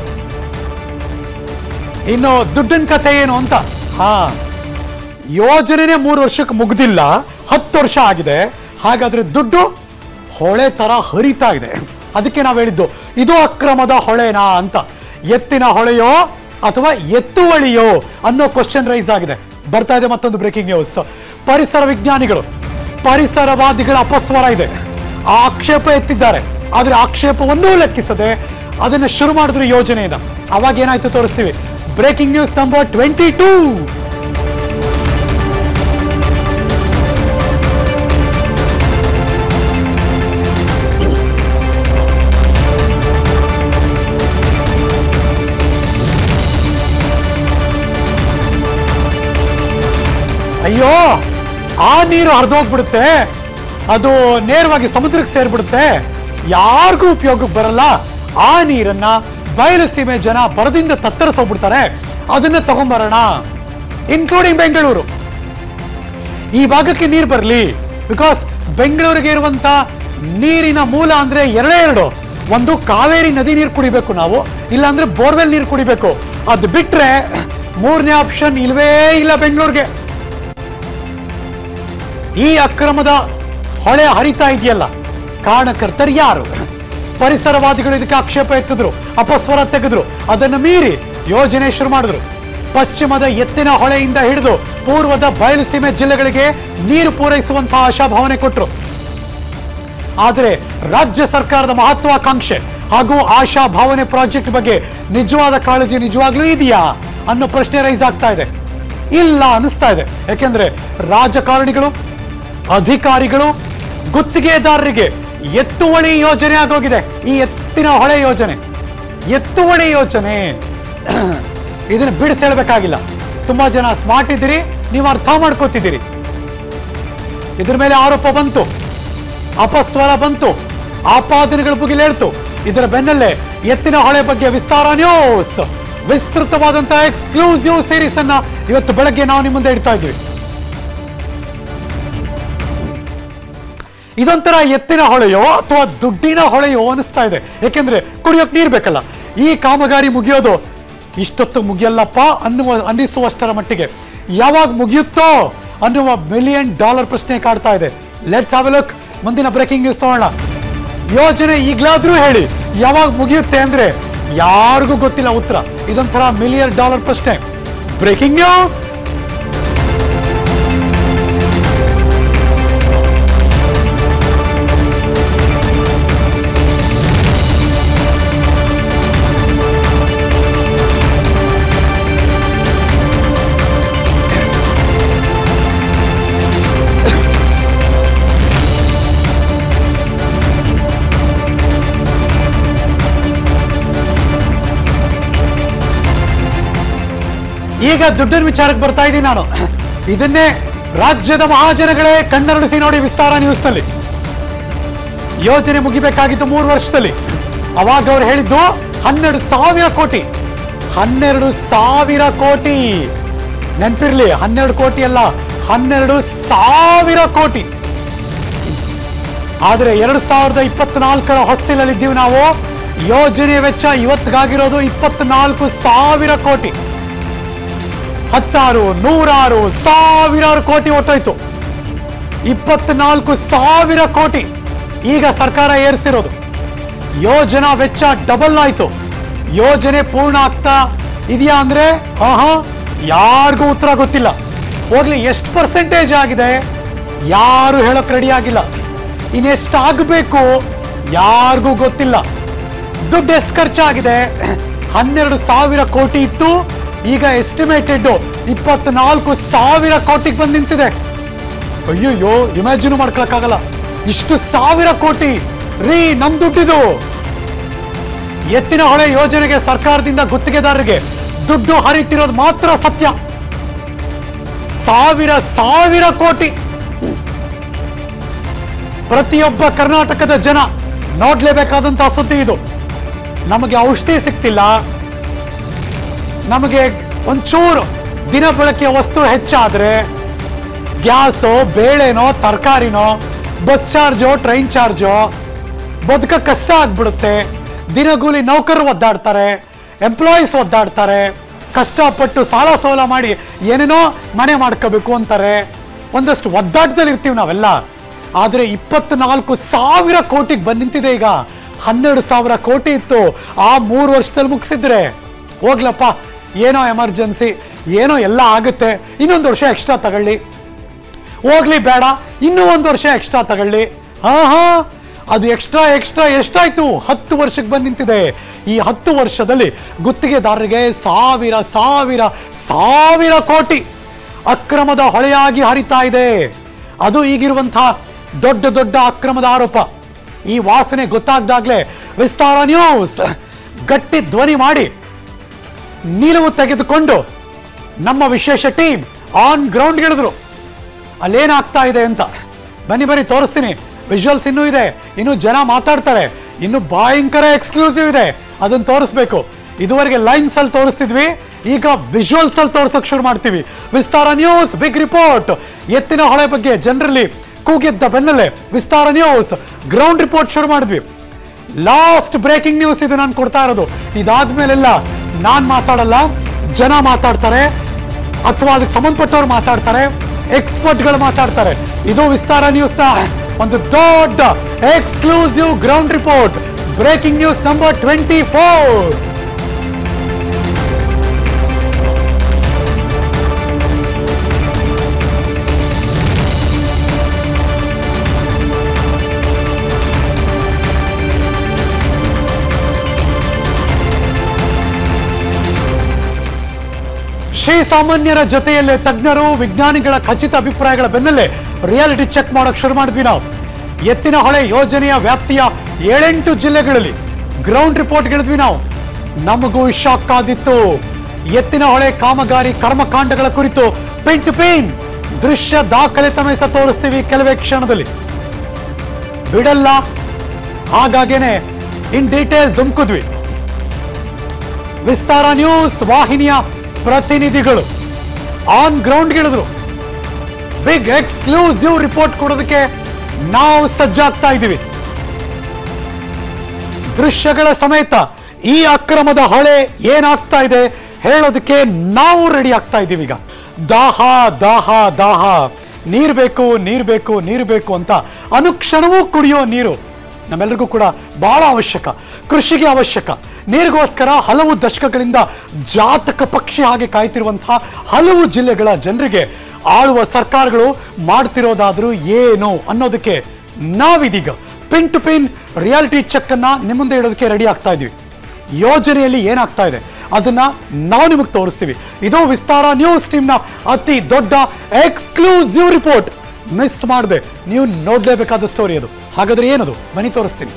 A: ಇನ್ನು ದುಡ್ಡಿನ ಕಥೆ ಏನು ಅಂತ ಹಾ ಯೋಜನೆನೇ ಮೂರು ವರ್ಷಕ್ಕೆ ಮುಗ್ದಿಲ್ಲ ಹತ್ತು ವರ್ಷ ಆಗಿದೆ ಹಾಗಾದ್ರೆ ದುಡ್ಡು ಹೊಳೆ ತರ ಹರಿತಾ ಇದೆ ಅದಕ್ಕೆ ನಾವು ಹೇಳಿದ್ದು ಇದು ಅಕ್ರಮದ ಹೊಳೆನಾ ಅಂತ ಎತ್ತಿನ ಹೊಳೆಯೋ ಅಥವಾ ಎತ್ತುವಳಿಯೋ ಅನ್ನೋ ಕ್ವಶನ್ ರೈಸ್ ಆಗಿದೆ ಬರ್ತಾ ಇದೆ ಮತ್ತೊಂದು ಬ್ರೇಕಿಂಗ್ ನ್ಯೂಸ್ ಪರಿಸರ ವಿಜ್ಞಾನಿಗಳು ಪರಿಸರವಾದಿಗಳ ಅಪಸ್ವರ ಇದೆ ಆ ಆಕ್ಷೇಪ ಎತ್ತಿದ್ದಾರೆ ಆದ್ರೆ ಆಕ್ಷೇಪವನ್ನೂ ಲೆಕ್ಕಿಸದೆ ಅದನ್ನ ಶುರು ಮಾಡಿದ್ರು ಈ ಯೋಜನೆಯನ್ನ ಅವಾಗ ಏನಾಯ್ತು ತೋರಿಸ್ತೀವಿ breaking news number twenty two ಅಯ್ಯೋ ಆ ನೀರು ಹರಿದೋಗ್ಬಿಡುತ್ತೆ ಅದು ನೇರವಾಗಿ ಸಮುದ್ರಕ್ಕೆ ಸೇರ್ಬಿಡುತ್ತೆ ಯಾರಿಗೂ ಉಪಯೋಗಕ್ಕೆ ಬರಲ್ಲ ಆ ನೀರನ್ನ ಬಯಲು ಸೀಮೆ ಜನ ಬರದಿಂದ ತತ್ತರಿಸೋಗ್ಬಿಡ್ತಾರೆ ಅದನ್ನ ತಗೊಂಬರೋಣ ಇನ್ಕ್ಲೂಡಿಂಗ್ ಬೆಂಗಳೂರು ಈ ಭಾಗಕ್ಕೆ ನೀರು ಬರಲಿ ಬಿಕಾಸ್ ಬೆಂಗಳೂರಿಗೆ ಇರುವಂತ ನೀರಿನ ಮೂಲ ಅಂದ್ರೆ ಎರಡೇ ಎರಡು ಒಂದು ಕಾವೇರಿ ನದಿ ನೀರು ಕುಡಿಬೇಕು ನಾವು ಇಲ್ಲಾಂದ್ರೆ ಬೋರ್ವೆಲ್ ನೀರು ಕುಡಿಬೇಕು ಅದು ಬಿಟ್ರೆ ಮೂರನೇ ಆಪ್ಷನ್ ಇಲ್ವೇ ಇಲ್ಲ ಬೆಂಗಳೂರಿಗೆ ಈ ಅಕ್ರಮದ ಹೊಳೆ ಹರಿತಾ ಇದೆಯಲ್ಲ ಕಾರಣಕರ್ತರು ಯಾರು ಪರಿಸರವಾದಿಗಳು ಇದಕ್ಕೆ ಆಕ್ಷೇಪ ಎತ್ತಿದ್ರು ಅಪಸ್ವರ ತೆಗೆದ್ರು ಅದನ್ನು ಮೀರಿ ಯೋಜನೆ ಶುರು ಮಾಡಿದ್ರು ಪಶ್ಚಿಮದ ಎತ್ತಿನ ಹೊಳೆಯಿಂದ ಹಿಡಿದು ಪೂರ್ವದ ಬಯಲುಸೀಮೆ ಜಿಲ್ಲೆಗಳಿಗೆ ನೀರು ಪೂರೈಸುವಂತಹ ಆಶಾಭಾವನೆ ಕೊಟ್ಟರು ಆದರೆ ರಾಜ್ಯ ಸರ್ಕಾರದ ಮಹತ್ವಾಕಾಂಕ್ಷೆ ಹಾಗೂ ಆಶಾ ಭಾವನೆ ಪ್ರಾಜೆಕ್ಟ್ ಬಗ್ಗೆ ನಿಜವಾದ ಕಾಳಜಿ ನಿಜವಾಗ್ಲೂ ಇದೆಯಾ ಅನ್ನೋ ಪ್ರಶ್ನೆ ರೈಸ್ ಆಗ್ತಾ ಇದೆ ಇಲ್ಲ ಅನಿಸ್ತಾ ಇದೆ ಯಾಕೆಂದ್ರೆ ರಾಜಕಾರಣಿಗಳು ಅಧಿಕಾರಿಗಳು ಗುತ್ತಿಗೆದಾರರಿಗೆ ಎತ್ತುವಳಿ ಯೋಜನೆ ಆಗೋಗಿದೆ ಈ ಎತ್ತಿನ ಹೊಳೆ ಯೋಜನೆ ಎತ್ತುವಳಿ ಯೋಜನೆ ಇದನ್ನು ಬಿಡಿಸಿ ಹೇಳ್ಬೇಕಾಗಿಲ್ಲ ತುಂಬಾ ಜನ ಸ್ಮಾರ್ಟ್ ಇದ್ದೀರಿ ನೀವು ಅರ್ಥ ಮಾಡ್ಕೋತಿದ್ದೀರಿ ಇದ್ರ ಮೇಲೆ ಆರೋಪ ಬಂತು ಅಪಸ್ವರ ಬಂತು ಆಪಾದನೆಗಳು ಬುಗಿಲೇಳ್ತು ಇದರ ಬೆನ್ನಲ್ಲೇ ಎತ್ತಿನ ಹೊಳೆ ಬಗ್ಗೆ ವಿಸ್ತಾರ ನ್ಯೂಸ್ ವಿಸ್ತೃತವಾದಂತಹ ಎಕ್ಸ್ಕ್ಲೂಸಿವ್ ಸೀರೀಸ್ ಅನ್ನ ಇವತ್ತು ಬೆಳಗ್ಗೆ ನಾವು ನಿಮ್ಮ ಮುಂದೆ ಇಡ್ತಾ ಇದ್ವಿ ಇದೊಂಥರ ಎತ್ತಿನ ಹೊಳೆಯೋ ಅಥವಾ ದುಡ್ಡಿನ ಹೊಳೆಯೋ ಅನಿಸ್ತಾ ಇದೆ ಯಾಕೆಂದ್ರೆ ಕುಡಿಯೋಕ್ ನೀರ್ ಬೇಕಲ್ಲ ಈ ಕಾಮಗಾರಿ ಮುಗಿಯೋದು ಇಷ್ಟೊತ್ತು ಮುಗಿಯಲ್ಲಪ್ಪ ಅನ್ನುವ ಅನ್ನಿಸುವಷ್ಟರ ಮಟ್ಟಿಗೆ ಯಾವಾಗ ಮುಗಿಯುತ್ತೋ ಅನ್ನುವ ಮಿಲಿಯನ್ ಡಾಲರ್ ಪ್ರಶ್ನೆ ಕಾಡ್ತಾ ಇದೆ ಲೆಟ್ಸ್ ಹಾವ್ ಲುಕ್ ಮುಂದಿನ ಬ್ರೇಕಿಂಗ್ ನ್ಯೂಸ್ ತಗೋಣ ಯೋಜನೆ ಈಗಲಾದ್ರೂ ಹೇಳಿ ಯಾವಾಗ ಮುಗಿಯುತ್ತೆ ಅಂದ್ರೆ ಯಾರಿಗೂ ಗೊತ್ತಿಲ್ಲ ಉತ್ತರ ಇದೊಂಥರ ಮಿಲಿಯನ್ ಡಾಲರ್ ಪ್ರಶ್ನೆ ಬ್ರೇಕಿಂಗ್ ನ್ಯೂಸ್ ಈಗ ದುಡ್ಡಿನ ವಿಚಾರಕ್ಕೆ ಬರ್ತಾ ಇದ್ದೀನಿ ನಾನು ಇದನ್ನೇ ರಾಜ್ಯದ ಮಹಾಜನಗಳೇ ಕಣ್ಣರಳಿಸಿ ನೋಡಿ ವಿಸ್ತಾರ ನ್ಯೂಸ್ನಲ್ಲಿ ಯೋಜನೆ ಮುಗಿಬೇಕಾಗಿದ್ದು ಮೂರು ವರ್ಷದಲ್ಲಿ ಅವಾಗ ಅವ್ರು ಹೇಳಿದ್ದು ಹನ್ನೆರಡು ಸಾವಿರ ಕೋಟಿ ಹನ್ನೆರಡು ಸಾವಿರ ಕೋಟಿ ನೆನಪಿರ್ಲಿ ಹನ್ನೆರಡು ಕೋಟಿ ಅಲ್ಲ ಹನ್ನೆರಡು ಸಾವಿರ ಕೋಟಿ ಆದರೆ ಎರಡು ಸಾವಿರದ ಇಪ್ಪತ್ನಾಲ್ಕರ ಹೊಸ್ತಿಲಲ್ಲಿದ್ದೀವಿ ನಾವು ಯೋಜನೆ ವೆಚ್ಚ ಇವತ್ತಿಗಾಗಿರೋದು ಇಪ್ಪತ್ನಾಲ್ಕು ಸಾವಿರ ಕೋಟಿ ಹತ್ತಾರು ನೂರಾರು ಸಾವಿರಾರು ಕೋಟಿ ಹೊಟ್ಟೋಯ್ತು ಇಪ್ಪತ್ನಾಲ್ಕು ಸಾವಿರ ಕೋಟಿ ಈಗ ಸರ್ಕಾರ ಏರಿಸಿರೋದು ಯೋಜನಾ ವೆಚ್ಚ ಡಬಲ್ ಆಯ್ತು ಯೋಜನೆ ಪೂರ್ಣ ಆಗ್ತಾ ಇದೆಯಾ ಅಂದ್ರೆ ಆಹಾ ಯಾರಿಗೂ ಉತ್ತರ ಗೊತ್ತಿಲ್ಲ ಹೋಗ್ಲಿ ಎಷ್ಟು ಪರ್ಸೆಂಟೇಜ್ ಆಗಿದೆ ಯಾರು ಹೇಳಕ್ ರೆಡಿ ಆಗಿಲ್ಲ ಇನ್ನೆಷ್ಟು ಆಗಬೇಕು ಯಾರಿಗೂ ಗೊತ್ತಿಲ್ಲ ದುಡ್ಡು ಎಷ್ಟು ಖರ್ಚಾಗಿದೆ ಹನ್ನೆರಡು ಸಾವಿರ ಕೋಟಿ ಇತ್ತು ಈಗ ಎಸ್ಟಿಮೇಟೆಡ್ ಇಪ್ಪತ್ನಾಲ್ಕು ಸಾವಿರ ಕೋಟಿಗೆ ಬಂದು ನಿಂತಿದೆ ಅಯ್ಯಯ್ಯೋ ಇಮ್ಯಾಜಿನ್ ಮಾಡ್ಕೊಳಕ್ಕಾಗಲ್ಲ ಇಷ್ಟು ಸಾವಿರ ಕೋಟಿ ರೀ ನಮ್ ದುಡ್ಡಿದು ಎತ್ತಿನ ಹೊಳೆ ಯೋಜನೆಗೆ ಸರ್ಕಾರದಿಂದ ಗುತ್ತಿಗೆದಾರರಿಗೆ ದುಡ್ಡು ಹರಿತಿರೋದು ಮಾತ್ರ ಸತ್ಯ ಸಾವಿರ ಸಾವಿರ ಕೋಟಿ ಪ್ರತಿಯೊಬ್ಬ ಕರ್ನಾಟಕದ ಜನ ನೋಡ್ಲೇಬೇಕಾದಂತಹ ಸುದ್ದಿ ಇದು ನಮಗೆ ಔಷಧಿ ಸಿಗ್ತಿಲ್ಲ ನಮಗೆ ಒಂಚೂರು ದಿನ ಬಳಕೆಯ ವಸ್ತು ಹೆಚ್ಚಾದ್ರೆ ಗ್ಯಾಸೋ ಬೇಳೆನೋ ತರಕಾರಿನೋ ಬಸ್ ಚಾರ್ಜೋ ಟ್ರೈನ್ ಚಾರ್ಜೋ ಬದುಕ ಕಷ್ಟ ಆಗ್ಬಿಡುತ್ತೆ ದಿನಗೂಲಿ ನೌಕರರು ಒದ್ದಾಡ್ತಾರೆ ಎಂಪ್ಲಾಯೀಸ್ ಒದ್ದಾಡ್ತಾರೆ ಕಷ್ಟಪಟ್ಟು ಸಾಲ ಸೋಲ ಮಾಡಿ ಏನೇನೋ ಮನೆ ಮಾಡ್ಕೋಬೇಕು ಅಂತಾರೆ ಒಂದಷ್ಟು ಒದ್ದಾಟದಲ್ಲಿ ಇರ್ತೀವಿ ನಾವೆಲ್ಲ ಆದರೆ ಇಪ್ಪತ್ನಾಲ್ಕು ಸಾವಿರ ಕೋಟಿಗೆ ಬಂದು ನಿಂತಿದೆ ಈಗ ಹನ್ನೆರಡು ಸಾವಿರ ಕೋಟಿ ಇತ್ತು ಆ ಮೂರು ವರ್ಷದಲ್ಲಿ ಮುಗಿಸಿದ್ರೆ ಹೋಗ್ಲಪ್ಪ ಏನೋ ಎಮರ್ಜೆನ್ಸಿ ಏನೋ ಎಲ್ಲ ಆಗುತ್ತೆ ಇನ್ನೊಂದು ವರ್ಷ ಎಕ್ಸ್ಟ್ರಾ ತಗೊಳ್ಳಿ ಹೋಗ್ಲಿ ಬೇಡ ಇನ್ನೂ ಒಂದು ವರ್ಷ ಎಕ್ಸ್ಟ್ರಾ ತಗೊಳ್ಳಿ ಹಾ ಹಾ ಅದು ಎಕ್ಸ್ಟ್ರಾ ಎಕ್ಸ್ಟ್ರಾ ಎಷ್ಟಾಯ್ತು ಹತ್ತು ವರ್ಷಕ್ಕೆ ಬಂದು ನಿಂತಿದೆ ಈ ಹತ್ತು ವರ್ಷದಲ್ಲಿ ಗುತ್ತಿಗೆದಾರರಿಗೆ ಸಾವಿರ ಸಾವಿರ ಸಾವಿರ ಕೋಟಿ ಅಕ್ರಮದ ಹೊಳೆಯಾಗಿ ಹರಿತಾ ಇದೆ ಅದು ಈಗಿರುವಂತಹ ದೊಡ್ಡ ದೊಡ್ಡ ಅಕ್ರಮದ ಆರೋಪ ಈ ವಾಸನೆ ಗೊತ್ತಾಗ್ದಾಗ್ಲೇ ವಿಸ್ತಾರ ನ್ಯೂಸ್ ಗಟ್ಟಿ ಧ್ವನಿ ಮಾಡಿ ನಿಲುವು ತೆಗೆದುಕೊಂಡು ನಮ್ಮ ವಿಶೇಷ ಟೀಮ್ ಆನ್ ಗ್ರೌಂಡ್ ಇಳಿದ್ರು ಅಲ್ಲೇನಾಗ್ತಾ ಇದೆ ಅಂತ ಬನ್ನಿ ಬನ್ನಿ ತೋರಿಸ್ತೀನಿ ವಿಜುವಲ್ಸ್ ಇನ್ನೂ ಇದೆ ಇನ್ನು ಜನ ಮಾತಾಡ್ತಾರೆ ಇನ್ನು ಭಯಂಕರ ಎಕ್ಸ್ಕ್ಲೂಸಿವ್ ಇದೆ ಅದನ್ನು ತೋರಿಸ್ಬೇಕು ಇದುವರೆಗೆ ಲೈನ್ಸ್ ಅಲ್ಲಿ ತೋರಿಸ್ತಿದ್ವಿ ಈಗ ವಿಜುವಲ್ಸ್ ಅಲ್ಲಿ ತೋರ್ಸಕ್ ಶುರು ಮಾಡ್ತೀವಿ ವಿಸ್ತಾರ ನ್ಯೂಸ್ ಬಿಗ್ ರಿಪೋರ್ಟ್ ಎತ್ತಿನ ಹೊಳೆ ಬಗ್ಗೆ ಜನರಲ್ಲಿ ಕೂಗಿದ್ದ ಬೆನ್ನಲ್ಲೇ ವಿಸ್ತಾರ ನ್ಯೂಸ್ ಗ್ರೌಂಡ್ ರಿಪೋರ್ಟ್ ಶುರು ಮಾಡಿದ್ವಿ ಲಾಸ್ಟ್ ಬ್ರೇಕಿಂಗ್ ನ್ಯೂಸ್ ಇದು ನಾನು ಕೊಡ್ತಾ ಇರೋದು ಇದಾದ್ಮೇಲೆಲ್ಲ ನಾನ್ ಮಾತಾಡಲ್ಲ ಜನ ಮಾತಾಡ್ತಾರೆ ಅಥವಾ ಅದಕ್ಕೆ ಸಂಬಂಧಪಟ್ಟವ್ರು ಮಾತಾಡ್ತಾರೆ ಎಕ್ಸ್ಪರ್ಟ್ಗಳು ಮಾತಾಡ್ತಾರೆ ಇದು ವಿಸ್ತಾರ ನ್ಯೂಸ್ನ ಒಂದು ದೊಡ್ಡ exclusive ground report breaking news number twenty four ಶ್ರೀಸಾಮಾನ್ಯರ ಜೊತೆಯಲ್ಲೇ ತಜ್ಞರು ವಿಜ್ಞಾನಿಗಳ ಖಚಿತ ಅಭಿಪ್ರಾಯಗಳ ಬೆನ್ನಲ್ಲೇ ರಿಯಾಲಿಟಿ ಚೆಕ್ ಮಾಡಕ್ ಶುರು ಮಾಡಿದ್ವಿ ನಾವು ಎತ್ತಿನ ಹೊಳೆ ಯೋಜನೆಯ ವ್ಯಾಪ್ತಿಯ ಏಳೆಂಟು ಜಿಲ್ಲೆಗಳಲ್ಲಿ ಗ್ರೌಂಡ್ ರಿಪೋರ್ಟ್ ಗೆಳಿದ್ವಿ ನಾವು ನಮಗೂ ಶಾಕ್ ಆದಿತ್ತು ಎತ್ತಿನ ಹೊಳೆ ಕಾಮಗಾರಿ ಕರ್ಮಕಾಂಡಗಳ ಕುರಿತು ಪಿನ್ ಟು ಪಿನ್ ದೃಶ್ಯ ದಾಖಲೆ ತಮೇಸ ತೋರಿಸ್ತೀವಿ ಕೆಲವೇ ಕ್ಷಣದಲ್ಲಿ ಬಿಡಲ್ಲ ಹಾಗಾಗೇನೆ ಇನ್ ಡೀಟೇಲ್ ಧುಮ್ಕುದ್ವಿ ವಿಸ್ತಾರ ನ್ಯೂಸ್ ವಾಹಿನಿಯ ಪ್ರತಿನಿಧಿಗಳು ಆನ್ ಗ್ರೌಂಡ್ ಗಿಳಿದ್ರು ಬಿಗ್ ಎಕ್ಸ್ಕ್ಲೂಸಿವ್ ರಿಪೋರ್ಟ್ ಕೊಡೋದಕ್ಕೆ ನಾವು ಸಜ್ಜಾಗ್ತಾ ಇದ್ದೀವಿ ದೃಶ್ಯಗಳ ಸಮೇತ ಈ ಅಕ್ರಮದ ಹೊಳೆ ಏನಾಗ್ತಾ ಇದೆ ಹೇಳೋದಕ್ಕೆ ನಾವು ರೆಡಿ ಆಗ್ತಾ ಇದ್ದೀವಿ ಈಗ ದಾಹ ದಾಹ ದಾಹ ನೀರ್ ಬೇಕು ನೀರ್ ಬೇಕು ನೀರು ಬೇಕು ಅಂತ ಅನುಕ್ಷಣವೂ ಕುಡಿಯೋ ನೀರು ನಮ್ಮೆಲ್ಲರಿಗೂ ಕೂಡ ಬಹಳ ಅವಶ್ಯಕ ಕೃಷಿಗೆ ಅವಶ್ಯಕ ನೀರಿಗೋಸ್ಕರ ಹಲವು ದಶಕಗಳಿಂದ ಜಾತಕ ಪಕ್ಷಿ ಹಾಗೆ ಕಾಯ್ತಿರುವಂತಹ ಹಲವು ಜಿಲ್ಲೆಗಳ ಜನರಿಗೆ ಆಳುವ ಸರ್ಕಾರಗಳು ಮಾಡ್ತಿರೋದಾದ್ರೂ ಏನು ಅನ್ನೋದಕ್ಕೆ ನಾವಿದೀಗ pin to pin reality check ಅನ್ನ ನಿಮ್ಮ ಮುಂದೆ ಇಡೋದಕ್ಕೆ ರೆಡಿ ಆಗ್ತಾ ಇದೀವಿ ಯೋಜನೆಯಲ್ಲಿ ಏನಾಗ್ತಾ ಇದೆ ಅದನ್ನ ನಾವು ನಿಮಗೆ ತೋರಿಸ್ತೀವಿ ಇದು ವಿಸ್ತಾರ ನ್ಯೂಸ್ ಟೀಮ್ನ ಅತಿ ದೊಡ್ಡ ಎಕ್ಸ್ಕ್ಲೂಸಿವ್ ರಿಪೋರ್ಟ್ ಮಿಸ್ ಮಾಡದೆ ನೀವು ನೋಡ್ಲೇಬೇಕಾದ ಸ್ಟೋರಿ ಅದು ಹಾಗಾದ್ರೆ ಏನದು ಬನ್ನಿ ತೋರಿಸ್ತೀನಿ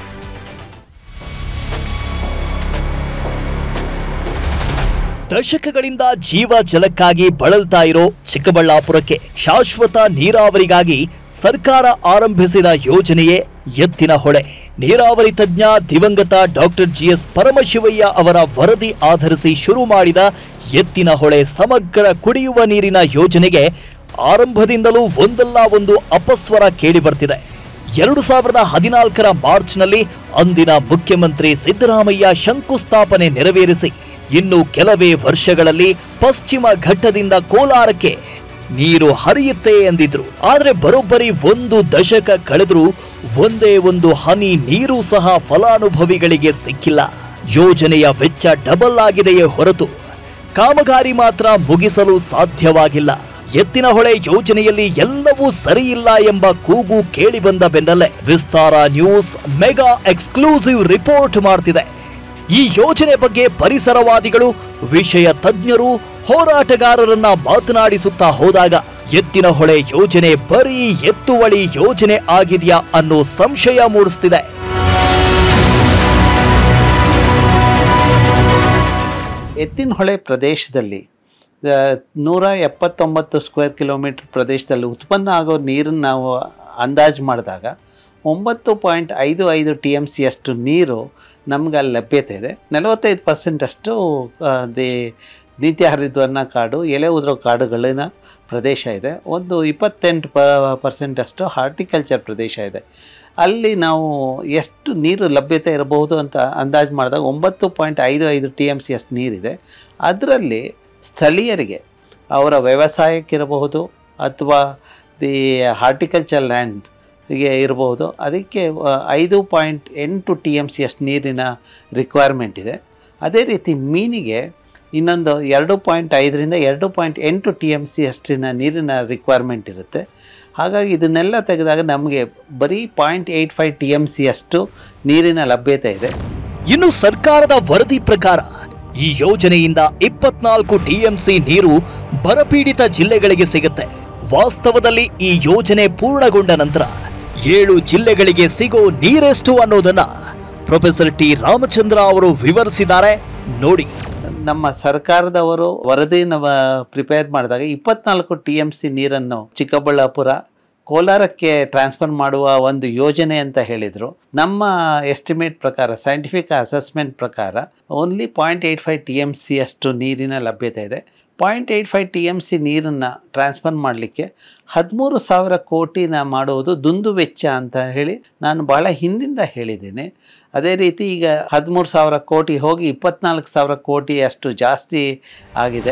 B: ದಶಕಗಳಿಂದ ಜೀವ ಜಲಕ್ಕಾಗಿ ಬಳಲ್ತಾ ಇರೋ ಚಿಕ್ಕಬಳ್ಳಾಪುರಕ್ಕೆ ಶಾಶ್ವತ ನೀರಾವರಿಗಾಗಿ ಸರ್ಕಾರ ಆರಂಭಿಸಿದ ಯೋಜನೆಯೇ ಎತ್ತಿನ ಹೊಳೆ ನೀರಾವರಿ ತಜ್ಞ ದಿವಂಗತ ಡಾಕ್ಟರ್ ಜಿಎಸ್ ಪರಮಶಿವಯ್ಯ ಅವರ ವರದಿ ಆಧರಿಸಿ ಶುರು ಮಾಡಿದ ಎತ್ತಿನ ಹೊಳೆ ಸಮಗ್ರ ಕುಡಿಯುವ ನೀರಿನ ಯೋಜನೆಗೆ ಆರಂಭದಿಂದಲೂ ಒಂದಲ್ಲ ಒಂದು ಅಪಸ್ವರ ಕೇಳಿಬರ್ತಿದೆ ಎರಡು ಸಾವಿರದ ಹದಿನಾಲ್ಕರ ಮಾರ್ಚ್ನಲ್ಲಿ ಅಂದಿನ ಮುಖ್ಯಮಂತ್ರಿ ಸಿದ್ದರಾಮಯ್ಯ ಶಂಕುಸ್ಥಾಪನೆ ನೆರವೇರಿಸಿ ಇನ್ನು ಕೆಲವೇ ವರ್ಷಗಳಲ್ಲಿ ಪಶ್ಚಿಮ ಘಟ್ಟದಿಂದ ಕೋಲಾರಕ್ಕೆ ನೀರು ಹರಿಯುತ್ತೆ ಎಂದಿದ್ರು ಆದ್ರೆ ಬರೋಬ್ಬರಿ ಒಂದು ದಶಕ ಕಳೆದರೂ ಒಂದೇ ಒಂದು ಹನಿ ನೀರು ಸಹ ಫಲಾನುಭವಿಗಳಿಗೆ ಸಿಕ್ಕಿಲ್ಲ ಯೋಜನೆಯ ವೆಚ್ಚ ಡಬಲ್ ಆಗಿದೆಯೇ ಹೊರತು ಕಾಮಗಾರಿ ಮಾತ್ರ ಮುಗಿಸಲು ಸಾಧ್ಯವಾಗಿಲ್ಲ ಎತ್ತಿನ ಹೊಳೆ ಯೋಜನೆಯಲ್ಲಿ ಎಲ್ಲವೂ ಸರಿಯಿಲ್ಲ ಎಂಬ ಕೂಗು ಕೇಳಿಬಂದ ಬೆನ್ನಲ್ಲೇ Vistara news mega exclusive report ಮಾಡ್ತಿದೆ ಈ ಯೋಜನೆ ಬಗ್ಗೆ ಪರಿಸರವಾದಿಗಳು ವಿಷಯ ತಜ್ಞರು ಹೋರಾಟಗಾರರನ್ನ ಮಾತನಾಡಿಸುತ್ತಾ ಹೋದಾಗ ಎತ್ತಿನ ಹೊಳೆ ಯೋಜನೆ ಬರೀ ಎತ್ತುವಳಿ ಯೋಜನೆ ಆಗಿದೆಯಾ ಅನ್ನೋ ಸಂಶಯ ಮೂಡಿಸ್ತಿದೆ
C: ಎತ್ತಿನಹೊಳೆ ಪ್ರದೇಶದಲ್ಲಿ ಆ, ನೂರ ಎಪ್ಪತ್ತೊಂಬತ್ತು ಸ್ಕ್ವೇರ್ ಕಿಲೋಮೀಟರ್ ಪ್ರದೇಶದಲ್ಲಿ ಉತ್ಪನ್ನ ಆಗೋ ನೀರನ್ನು ನಾವು ಅಂದಾಜು ಮಾಡಿದಾಗ ಒಂಬತ್ತು ಪಾಯಿಂಟ್ ಐದು ಐದು ಟಿ ಎಮ್ ಸಿ ಅಷ್ಟು ನೀರು ನಮ್ಗೆ ಅಲ್ಲಿ ಲಭ್ಯತೆ ಇದೆ ನಲವತ್ತೈದು ಪರ್ಸೆಂಟ್ ಅಷ್ಟು ಆ, ದೇ ನಿತ್ಯ ಹರಿದ್ವರ್ಣ ಕಾಡು ಎಲೆ ಉದುರೋ ಕಾಡುಗಳಿನ ಪ್ರದೇಶ ಇದೆ ಒಂದು ಇಪ್ಪತ್ತೆಂಟು ಪ ಪರ್ಸೆಂಟ್ ಅಷ್ಟು ಹಾರ್ಟಿಕಲ್ಚರ್ ಪ್ರದೇಶ ಇದೆ ಅಲ್ಲಿ ನಾವು ಎಷ್ಟು ನೀರು ಲಭ್ಯತೆ ಇರಬಹುದು ಅಂತ ಅಂದಾಜು ಮಾಡಿದಾಗ ಒಂಬತ್ತು ಪಾಯಿಂಟ್ ಐದು ಐದು ಟಿ ಎಮ್ ಸಿ ಅಷ್ಟು ನೀರಿದೆ ಅದರಲ್ಲಿ ಸ್ಥಳೀಯರಿಗೆ ಅವರ ವ್ಯವಸಾಯಕ್ಕಿರಬಹುದು ಅಥವಾ ದಿ ಹಾರ್ಟಿಕಲ್ಚರ್ ಲ್ಯಾಂಡ್ಗೆ ಇರಬಹುದು ಅದಕ್ಕೆ ಆ, ಐದು ಪಾಯಿಂಟ್ ಎಂಟು ಟಿ ಎಮ್ ಸಿ ಅಷ್ಟು ನೀರಿನ ರಿಕ್ವೈರ್ಮೆಂಟ್ ಇದೆ ಅದೇ ರೀತಿ ಮೀನಿಗೆ ಇನ್ನೊಂದು ಎರಡು ಪಾಯಿಂಟ್ ಐದರಿಂದ ಎರಡು ಪಾಯಿಂಟ್ ಎಂಟು ಟಿ ಎಮ್ ಸಿ ಅಷ್ಟಿನ ನೀರಿನ ರಿಕ್ವೈರ್ಮೆಂಟ್ ಇರುತ್ತೆ ಹಾಗಾಗಿ ಇದನ್ನೆಲ್ಲ ತೆಗೆದಾಗ ನಮಗೆ ಬರೀ point eight five T M C ಅಷ್ಟು ನೀರಿನ ಲಭ್ಯತೆ ಇದೆ
B: ಇನ್ನು ಸರ್ಕಾರದ ವರದಿ ಪ್ರಕಾರ ಈ ಯೋಜನೆಯಿಂದ ಇಪ್ಪತ್ನಾಲ್ಕು ಟಿಎಂಸಿ ನೀರು ಬರಪೀಡಿತ ಜಿಲ್ಲೆಗಳಿಗೆ ಸಿಗುತ್ತೆ ವಾಸ್ತವದಲ್ಲಿ ಈ ಯೋಜನೆ ಪೂರ್ಣಗೊಂಡ ನಂತರ ಏಳು ಜಿಲ್ಲೆಗಳಿಗೆ ಸಿಗೋ ನೀರೆಷ್ಟು ಅನ್ನೋದನ್ನ ಪ್ರೊಫೆಸರ್ ಟಿ ರಾಮಚಂದ್ರ ಅವರು ವಿವರಿಸಿದ್ದಾರೆ ನೋಡಿ
C: ನಮ್ಮ ಸರ್ಕಾರದವರು ವರದಿನ ಪ್ರಿಪೇರ್ ಮಾಡಿದಾಗ ಇಪ್ಪತ್ನಾಲ್ಕು ಟಿ ಎಮ್ ಸಿ ನೀರನ್ನು ಚಿಕ್ಕಬಳ್ಳಾಪುರ ಕೋಲಾರಕ್ಕೆ ಟ್ರಾನ್ಸ್ಫರ್ ಮಾಡುವ ಒಂದು ಯೋಜನೆ ಅಂತ ಹೇಳಿದರು ನಮ್ಮ ಎಸ್ಟಿಮೇಟ್ ಪ್ರಕಾರ ಸೈಂಟಿಫಿಕ್ ಅಸೆಸ್ಮೆಂಟ್ ಪ್ರಕಾರ only point eight five T M C ಅಷ್ಟು ನೀರಿನ ಲಭ್ಯತೆ ಇದೆ point eight five T M C ನೀರನ್ನು ಟ್ರಾನ್ಸ್ಫರ್ ಮಾಡಲಿಕ್ಕೆ ಹದಿಮೂರು ಸಾವಿರ ಕೋಟಿನ ಮಾಡುವುದು ದುಂದು ವೆಚ್ಚ ಅಂತ ಹೇಳಿ ನಾನು ಭಾಳ ಹಿಂದಿಂದ ಹೇಳಿದ್ದೇನೆ ಅದೇ ರೀತಿ ಈಗ ಹದಿಮೂರು ಸಾವಿರ ಕೋಟಿ ಹೋಗಿ ಇಪ್ಪತ್ನಾಲ್ಕು ಸಾವಿರ ಕೋಟಿ ಅಷ್ಟು ಜಾಸ್ತಿ ಆಗಿದೆ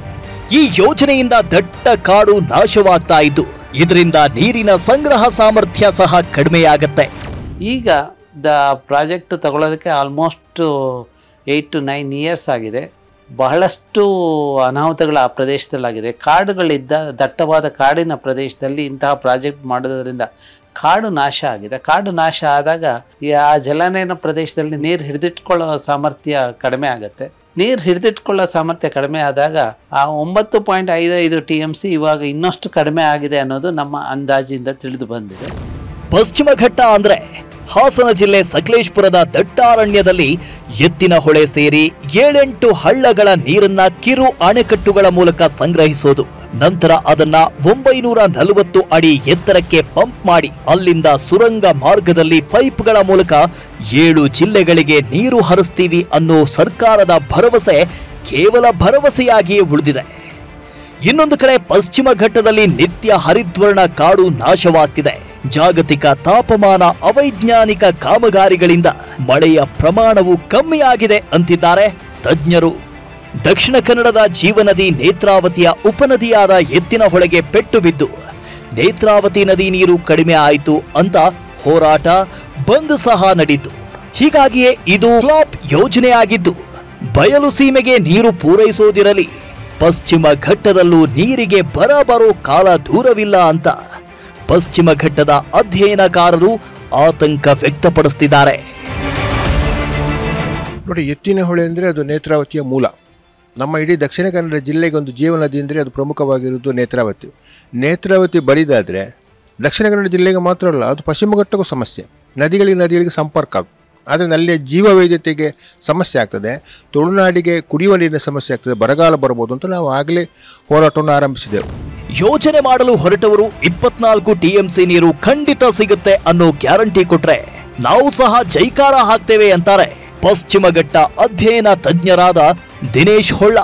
B: ಈ ಯೋಜನೆಯಿಂದ ದಟ್ಟ ಕಾಡು ನಾಶವಾಗ್ತಾ ಇದ್ದು ಇದರಿಂದ ನೀರಿನ ಸಂಗ್ರಹ ಸಾಮರ್ಥ್ಯ ಸಹ ಕಡಿಮೆಯಾಗತ್ತೆ
C: ಈಗ ದ ಪ್ರಾಜೆಕ್ಟ್ ತಗೊಳ್ಳೋದಕ್ಕೆ almost eight to nine years ಆಗಿದೆ ಬಹಳಷ್ಟು ಅನಾಹುತಗಳು ಆ ಪ್ರದೇಶದಲ್ಲಾಗಿದೆ ಕಾಡುಗಳಿದ್ದ ದಟ್ಟವಾದ ಕಾಡಿನ ಪ್ರದೇಶದಲ್ಲಿ ಇಂತಹ ಪ್ರಾಜೆಕ್ಟ್ ಮಾಡೋದ್ರಿಂದ ಕಾಡು ನಾಶ ಆಗಿದೆ ಕಾಡು ನಾಶ ಆದಾಗ ಈ ಆ ಜಲಾನಯನ ಪ್ರದೇಶದಲ್ಲಿ ನೀರು ಹಿಡಿದಿಟ್ಕೊಳ್ಳೋ ಸಾಮರ್ಥ್ಯ ಕಡಿಮೆ ಆಗುತ್ತೆ ನೀರು ಹಿಡಿದಿಟ್ಕೊಳ್ಳೋ ಸಾಮರ್ಥ್ಯ ಕಡಿಮೆ ಆದಾಗ ಆ ಒಂಬತ್ತು ಪಾಯಿಂಟ್ ಐದು ಐದು ಟಿ ಎಮ್ ಸಿ ಇವಾಗ ಇನ್ನಷ್ಟು ಕಡಿಮೆ ಆಗಿದೆ ಅನ್ನೋದು ನಮ್ಮ ಅಂದಾಜಿಂದ ತಿಳಿದು ಬಂದಿದೆ
B: ಪಶ್ಚಿಮ ಘಟ್ಟ ಅಂದ್ರೆ ಹಾಸನ ಜಿಲ್ಲೆ ಸಕಲೇಶ್ಪುರದ ದಟ್ಟಾರಣ್ಯದಲ್ಲಿ ಎತ್ತಿನ ಹೊಳೆ ಸೇರಿ ಏಳೆಂಟು ಹಳ್ಳಗಳ ನೀರನ್ನ ಕಿರು ಅಣೆಕಟ್ಟುಗಳ ಮೂಲಕ ಸಂಗ್ರಹಿಸೋದು ನಂತರ ಅದನ್ನ ಒಂಬೈನೂರ ನಲವತ್ತು ಅಡಿ ಎತ್ತರಕ್ಕೆ ಪಂಪ್ ಮಾಡಿ ಅಲ್ಲಿಂದ ಸುರಂಗ ಮಾರ್ಗದಲ್ಲಿ ಪೈಪ್ಗಳ ಮೂಲಕ ಏಳು ಜಿಲ್ಲೆಗಳಿಗೆ ನೀರು ಹರಿಸ್ತೀವಿ ಅನ್ನೋ ಸರ್ಕಾರದ ಭರವಸೆ ಕೇವಲ ಭರವಸೆಯಾಗಿಯೇ ಉಳಿದಿದೆ ಇನ್ನೊಂದು ಕಡೆ ಪಶ್ಚಿಮ ಘಟ್ಟದಲ್ಲಿ ನಿತ್ಯ ಹರಿದ್ವರ್ಣ ಕಾಡು ನಾಶವಾಗ್ತಿದೆ ಜಾಗತಿಕ ತಾಪಮಾನ ಅವೈಜ್ಞಾನಿಕ ಕಾಮಗಾರಿಗಳಿಂದ ಮಳೆಯ ಪ್ರಮಾಣವು ಕಮ್ಮಿಯಾಗಿದೆ ಅಂತಿದ್ದಾರೆ ತಜ್ಞರು ದಕ್ಷಿಣ ಕನ್ನಡದ ಜೀವನದಿ ನೇತ್ರಾವತಿಯ ಉಪನದಿಯಾದ ಎತ್ತಿನ ಹೊಳೆಗೆ ಪೆಟ್ಟು ಬಿದ್ದು ನೇತ್ರಾವತಿ ನದಿ ನೀರು ಕಡಿಮೆ ಆಯಿತು ಅಂತ ಹೋರಾಟ ಬಂದ್ ಸಹ ನಡೀತು ಹೀಗಾಗಿಯೇ ಇದು ಫ್ಲಾಪ್ ಯೋಜನೆಯಾಗಿದ್ದು ಬಯಲು ಸೀಮೆಗೆ ನೀರು ಪೂರೈಸೋದಿರಲಿ ಪಶ್ಚಿಮ ಘಟ್ಟದಲ್ಲೂ ನೀರಿಗೆ ಬರಬರೋ ಕಾಲ ದೂರವಿಲ್ಲ ಅಂತ ಪಶ್ಚಿಮ ಘಟ್ಟದ ಅಧ್ಯಯನಕಾರರು ಆತಂಕ ವ್ಯಕ್ತಪಡಿಸ್ತಿದ್ದಾರೆ
D: ನೋಡಿ ಎತ್ತಿನ ಹೊಳೆ ಅಂದರೆ ಅದು ನೇತ್ರಾವತಿಯ ಮೂಲ ನಮ್ಮ ಇಡೀ ದಕ್ಷಿಣ ಕನ್ನಡ ಜಿಲ್ಲೆಗೆ ಒಂದು ಜೀವನದಿ ಅಂದರೆ ಅದು ಪ್ರಮುಖವಾಗಿರುವುದು ನೇತ್ರಾವತಿ ನೇತ್ರಾವತಿ ಬರಿದಾದರೆ ದಕ್ಷಿಣ ಕನ್ನಡ ಜಿಲ್ಲೆಗೆ ಮಾತ್ರ ಅಲ್ಲ ಅದು ಪಶ್ಚಿಮ ಘಟ್ಟಕ್ಕೂ ಸಮಸ್ಯೆ ನದಿಗಳಿಗೆ ನದಿಗಳಿಗೆ ಸಂಪರ್ಕ ಆಗುತ್ತೆ ಆದರೆ ಅಲ್ಲಿಯ ಜೀವ ವೈದ್ಯತೆಗೆ ಸಮಸ್ಯೆ ಆಗ್ತದೆ ತುಳುನಾಡಿಗೆ ಕುಡಿಯುವ ನೀರಿನ ಸಮಸ್ಯೆ ಆಗ್ತದೆ ಬರಗಾಲ ಬರ್ಬೋದು ಅಂತ ನಾವು ಆಗಲೇ ಹೋರಾಟವನ್ನು ಆರಂಭಿಸಿದೆವು
B: ಯೋಜನೆ ಮಾಡಲು ಹೊರಟವರು ಇಪ್ಪತ್ನಾಲ್ಕು ಟಿಎಂಸಿ ನೀರು ಖಂಡಿತ ಸಿಗುತ್ತೆ ಅನ್ನೋ ಗ್ಯಾರಂಟಿ ಕೊಟ್ರೆ ನಾವು ಸಹ ಜೈಕಾರ ಹಾಕ್ತೇವೆ ಅಂತಾರೆ ಪಶ್ಚಿಮ ಘಟ್ಟ ಅಧ್ಯಯನ ತಜ್ಞರಾದ ದಿನೇಶ್ ಹೊಳ್ಳ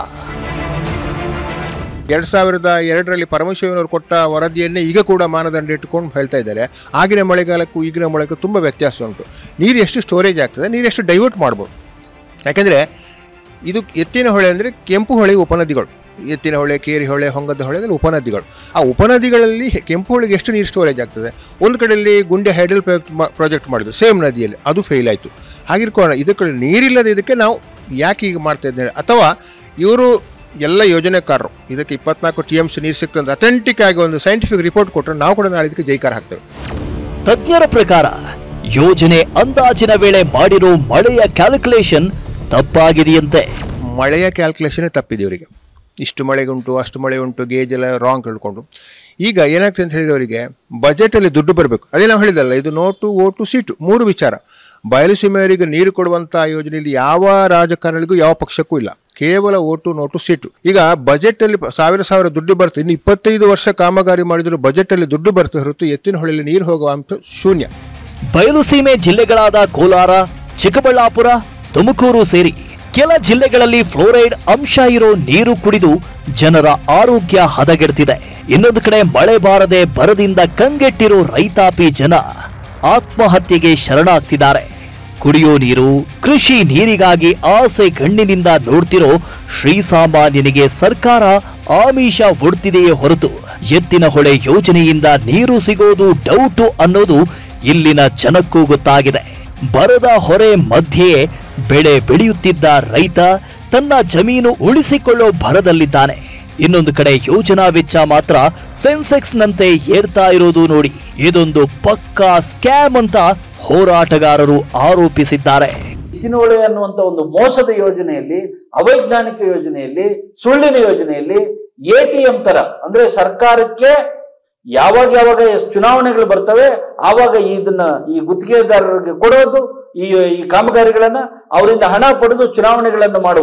D: ಎರಡು ಸಾವಿರದ ಎರಡರಲ್ಲಿ ಪರಮಶಿವನವರು ಕೊಟ್ಟ ವರದಿಯನ್ನೇ ಈಗ ಕೂಡ ಮಾನದಂಡ ಇಟ್ಟುಕೊಂಡು ಹೇಳ್ತಾ ಇದ್ದಾರೆ ಆಗಿನ ಮಳೆಗಾಲಕ್ಕೂ ಈಗಿನ ಮಳೆಗೂ ತುಂಬ ವ್ಯತ್ಯಾಸ ಉಂಟು ನೀರು ಎಷ್ಟು ಸ್ಟೋರೇಜ್ ಆಗ್ತದೆ ನೀರು ಎಷ್ಟು ಡೈವರ್ಟ್ ಮಾಡ್ಬೋದು ಯಾಕೆಂದರೆ ಇದು ಎತ್ತಿನ ಹೊಳೆ ಅಂದರೆ ಕೆಂಪು ಹೊಳೆ ಉಪನದಿಗಳು ಎತ್ತಿನ ಹೊಳೆ ಕೇರಿ ಹೊಳೆ ಹೊಂಗದ ಹೊಳೆ ಅದೆಲ್ಲ ಉಪನದಿಗಳು ಆ ಉಪನದಿಗಳಲ್ಲಿ ಹೆ- ಕೆಂಪು ಹೊಳೆಗೆ ಎಷ್ಟು ನೀರು ಸ್ಟೋರೇಜ್ ಆಗ್ತದೆ ಒಂದು ಕಡೆಯಲ್ಲಿ ಗುಂಡೆ ಹೈಡಲ್ ಪ್ರಾಜೆಕ್ಟ್ ಪ್ರಾಜೆಕ್ಟ್ ಮಾಡಿದ್ರು ಸೇಮ್ ನದಿಯಲ್ಲಿ ಅದು ಫೇಲ್ ಆಯಿತು ಹಾಗಿರ್ಕೋಣ ಇದಕ್ಕೆ ನೀರಿಲ್ಲದ ಇದಕ್ಕೆ ನಾವು ಯಾಕೆ ಈಗ ಮಾಡ್ತಾ ಇದ್ದೇವೆ ಅಥವಾ ಇವರು ಎಲ್ಲ ಯೋಜನೆಕಾರರು ಇದಕ್ಕೆ ಇಪ್ಪತ್ನಾಲ್ಕು ಟಿ ಎಮ್ ಸಿ ನೀರು ಸಿಕ್ತಂತ ಅಥೆಂಟಿಕ್ ಆಗಿ ಒಂದು ಸೈಂಟಿಫಿಕ್ ರಿಪೋರ್ಟ್ ಕೊಟ್ಟರೆ ನಾವು ಕೂಡ ನಾಳೆ ಇದಕ್ಕೆ ಜೈಕಾರ ಹಾಕ್ತೇವೆ
B: ತಜ್ಞರ ಪ್ರಕಾರ ಯೋಜನೆ ಅಂದಾಜಿನ ವೇಳೆ ಮಾಡಿರೋ ಮಳೆಯ ಕ್ಯಾಲ್ಕುಲೇಷನ್ ತಪ್ಪಾಗಿದೆಯಂತೆ
D: ಮಳೆಯ ಕ್ಯಾಲ್ಕುಲೇಷನ್ ತಪ್ಪಿದೆ ಇವರಿಗೆ ಇಷ್ಟು ಮಳೆ ಉಂಟು ಅಷ್ಟು ಮಳೆ ಉಂಟು ಗೇಜ್ ಎಲ್ಲ ರಾಂಗ್ ತಿಳ್ಕೊಂಡು ಈಗ ಏನಾಗ್ತದೆ ಅಂತ ಹೇಳಿದ್ರೆ ಅವರಿಗೆ ಬಜೆಟಲ್ಲಿ ದುಡ್ಡು ಬರಬೇಕು ಅದೇ ನಾವು ಹೇಳಿದಲ್ಲ ಇದು ನೋಟು ಓಟು ಸೀಟು ಮೂರು ವಿಚಾರ ಬಯಲುಸೀಮೆಯವರಿಗೆ ನೀರು ಕೊಡುವಂಥ ಯೋಜನೆಯಲ್ಲಿ ಯಾವ ರಾಜಕಾರಣಿಗೂ ಯಾವ ಪಕ್ಷಕ್ಕೂ ಇಲ್ಲ ಕೇವಲ ಓಟು ನೋಟು ಸೀಟು ಈಗ ಬಜೆಟಲ್ಲಿ ಸಾವಿರ ಸಾವಿರ ದುಡ್ಡು ಬರ್ತದೆ ಇನ್ನು ಇಪ್ಪತ್ತೈದು ವರ್ಷ ಕಾಮಗಾರಿ ಮಾಡಿದ್ರು ಬಜೆಟಲ್ಲಿ ದುಡ್ಡು ಬರ್ತದೆ ಹೊರತು ಎತ್ತಿನ ಹೊಳೆಯಲ್ಲಿ ನೀರು ಹೋಗುವ ಅಂಶ ಶೂನ್ಯ
B: ಬಯಲುಸೀಮೆ ಜಿಲ್ಲೆಗಳಾದ ಕೋಲಾರ ಚಿಕ್ಕಬಳ್ಳಾಪುರ ತುಮಕೂರು ಸೇರಿ ಕೆಲ ಜಿಲ್ಲೆಗಳಲ್ಲಿ ಫ್ಲೋರೈಡ್ ಅಂಶ ಇರೋ ನೀರು ಕುಡಿದು ಜನರ ಆರೋಗ್ಯ ಹದಗೆಡ್ತಿದೆ ಇನ್ನೊಂದು ಕಡೆ ಮಳೆ ಬಾರದೆ ಬರದಿಂದ ಕಂಗೆಟ್ಟಿರೋ ರೈತಾಪಿ ಜನ ಆತ್ಮಹತ್ಯೆಗೆ ಶರಣಾಗ್ತಿದ್ದಾರೆ ಕುಡಿಯೋ ನೀರು ಕೃಷಿ ನೀರಿಗಾಗಿ ಆಸೆ ಕಣ್ಣಿನಿಂದ ನೋಡ್ತಿರೋ ಶ್ರೀಸಾಮಾನ್ಯನಿಗೆ ಸರ್ಕಾರ ಆಮಿಷ ಒಡ್ತಿದೆಯೇ ಹೊರತು ಎತ್ತಿನ ಹೊಳೆ ಯೋಜನೆಯಿಂದ ನೀರು ಸಿಗೋದು ಡೌಟು ಅನ್ನೋದು ಇಲ್ಲಿನ ಜನಕ್ಕೂ ಗೊತ್ತಾಗಿದೆ ಬರದ ಹೊರೆ ಮಧ್ಯೆಯೇ ಬೆಳೆ ಬೆಳೆಯುತ್ತಿದ್ದ ರೈತ ತನ್ನ ಜಮೀನು ಉಳಿಸಿಕೊಳ್ಳೋ ಭರದಲ್ಲಿದ್ದಾನೆ ಇನ್ನೊಂದು ಕಡೆ ಯೋಜನಾ ವೆಚ್ಚ ಮಾತ್ರ ಸೆನ್ಸೆಕ್ಸ್ ನಂತೆ ಏರ್ತಾ ಇರೋದು ನೋಡಿ ಇದೊಂದು ಪಕ್ಕಾ ಸ್ಕ್ಯಾಮ್ ಅಂತ ಹೋರಾಟಗಾರರು ಆರೋಪಿಸಿದ್ದಾರೆ
E: ಎತ್ತಿನಹೊಳೆ ಅನ್ನುವಂತ ಒಂದು ಮೋಸದ ಯೋಜನೆಯಲ್ಲಿ ಅವೈಜ್ಞಾನಿಕ ಯೋಜನೆಯಲ್ಲಿ ಸುಳ್ಳಿನ ಯೋಜನೆಯಲ್ಲಿ ಎ ಟಿ ಎಂ ತರ ಅಂದ್ರೆ ಸರ್ಕಾರಕ್ಕೆ ಯಾವಾಗ ಯಾವಾಗ ಚುನಾವಣೆಗಳು ಬರ್ತವೆ ಆವಾಗ ಇದನ್ನ ಈ ಗುತ್ತಿಗೆದಾರರಿಗೆ ಕೊಡೋದು ಈ ಈ ಕಾಮಗಾರಿಗಳನ್ನ ಅವರಿಂದ ಹಣ ಪಡೆದು ಚುನಾವಣೆಗಳನ್ನು ಮಾಡುವುದು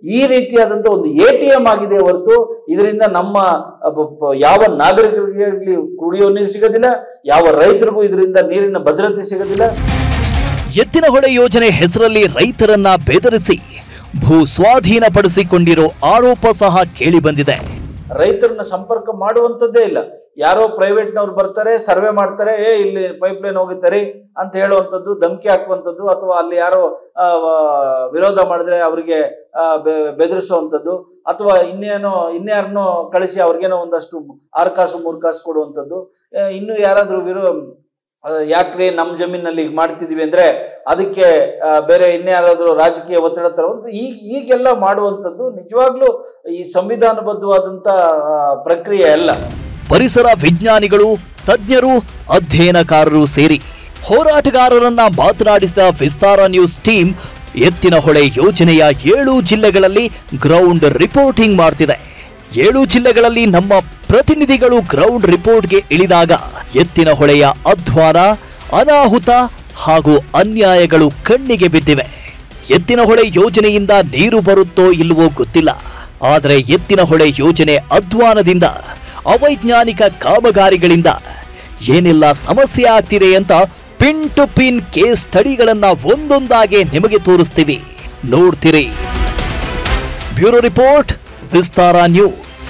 E: ಈ ರೀತಿಯಾದಂತ ಒಂದು ಎ ಟಿ ಎಂ ಆಗಿದೆ ಹೊರತು ಇದರಿಂದ ನಮ್ಮ ಅ, ಬ- ಪ- ಯಾವ ನಾಗರಿಕರಿಗೆ ಕುಡಿಯೋ ನೀರು ಸಿಗೋದಿಲ್ಲ ಯಾವ ರೈತರಿಗೂ ಇದರಿಂದ ನೀರಿನ ಭದ್ರತೆ ಸಿಗೋದಿಲ್ಲ
B: ಎತ್ತಿನಹೊಳೆ ಯೋಜನೆ ಹೆಸರಲ್ಲಿ ರೈತರನ್ನ ಬೆದರಿಸಿ ಭೂ ಸ್ವಾಧೀನಪಡಿಸಿಕೊಂಡಿರೋ ಆರೋಪ ಸಹ ಕೇಳಿಬಂದಿದೆ
E: ರೈತರನ್ನ ಸಂಪರ್ಕ ಮಾಡುವಂತದ್ದೇ ಇಲ್ಲ ಯಾರೋ ಪ್ರೈವೇಟ್ನವ್ರು ಬರ್ತಾರೆ ಸರ್ವೆ ಮಾಡ್ತಾರೆ ಏ ಇಲ್ಲಿ ಪೈಪ್ ಲೈನ್ ಹೋಗುತ್ತಾರೆ ಅಂತ ಹೇಳುವಂಥದ್ದು ಧಮಕಿ ಹಾಕುವಂಥದ್ದು ಅಥವಾ ಅಲ್ಲಿ ಯಾರೋ ಆ, ವ- ವಿರೋಧ ಮಾಡಿದ್ರೆ ಅವರಿಗೆ ಬೆದರಿಸುವಂಥದ್ದು ಅಥವಾ ಇನ್ನೇನೋ ಇನ್ಯಾರನ್ನೋ ಕಳಿಸಿ ಅವ್ರಿಗೇನೋ ಒಂದಷ್ಟು ಆರು ಕಾಸು ಮೂರು ಕಾಸು ಕೊಡುವಂಥದ್ದು ಆ, ಇನ್ನು ಯಾರಾದ್ರೂ ವಿರೋ ಆ, ಯಾಕ್ರಿ ನಮ್ಮ ಜಮೀನಲ್ಲಿ ಈಗ ಮಾಡ್ತಿದೀವಿ ಅಂದ್ರೆ ಅದಕ್ಕೆ ಆ, ಬೇರೆ ಇನ್ಯಾರಾದ್ರೂ ರಾಜಕೀಯ ಒತ್ತಡ ತರುವಂತ ಈಗ ಈಗೆಲ್ಲ ಮಾಡುವಂಥದ್ದು ನಿಜವಾಗ್ಲೂ ಈ ಸಂವಿಧಾನಬದ್ಧವಾದಂತ ಆ, ಪ್ರಕ್ರಿಯೆ ಅಲ್ಲ
B: ಪರಿಸರ ವಿಜ್ಞಾನಿಗಳು ತಜ್ಞರು ಅಧ್ಯಯನಕಾರರು ಸೇರಿ ಹೋರಾಟಗಾರರನ್ನ ಮಾತನಾಡಿಸಿದ ವಿಸ್ತಾರ ನ್ಯೂಸ್ ಟೀಮ್ ಎತ್ತಿನಹೊಳೆ ಯೋಜನೆಯ ಏಳು ಜಿಲ್ಲೆಗಳಲ್ಲಿ ಗ್ರೌಂಡ್ ರಿಪೋರ್ಟಿಂಗ್ ಮಾಡ್ತಿದೆ ಏಳು ಜಿಲ್ಲೆಗಳಲ್ಲಿ ನಮ್ಮ ಪ್ರತಿನಿಧಿಗಳು ಗ್ರೌಂಡ್ ರಿಪೋರ್ಟ್ಗೆ ಇಳಿದಾಗ ಎತ್ತಿನಹೊಳೆಯ ಅಧ್ವಾನ ಅನಾಹುತ ಹಾಗೂ ಅನ್ಯಾಯಗಳು ಕಣ್ಣಿಗೆ ಬಿದ್ದಿವೆ ಎತ್ತಿನಹೊಳೆ ಯೋಜನೆಯಿಂದ ನೀರು ಬರುತ್ತೋ ಇಲ್ವೋ ಗೊತ್ತಿಲ್ಲ ಆದರೆ ಎತ್ತಿನಹೊಳೆ ಯೋಜನೆ ಅಧ್ವಾನದಿಂದ ಅವೈಜ್ಞಾನಿಕ ಕಾಮಗಾರಿಗಳಿಂದ ಏನೆಲ್ಲ ಸಮಸ್ಯೆ ಆಗ್ತಿದೆ ಅಂತ ಪಿನ್ ಟು ಪಿನ್ ಕೇಸ್ ಸ್ಟಡಿಗಳನ್ನ ಒಂದೊಂದಾಗೆ ನಿಮಗೆ ತೋರಿಸ್ತೀವಿ ನೋಡ್ತೀರಿ ಬ್ಯೂರೋ ರಿಪೋರ್ಟ್ ವಿಸ್ತಾರ ನ್ಯೂಸ್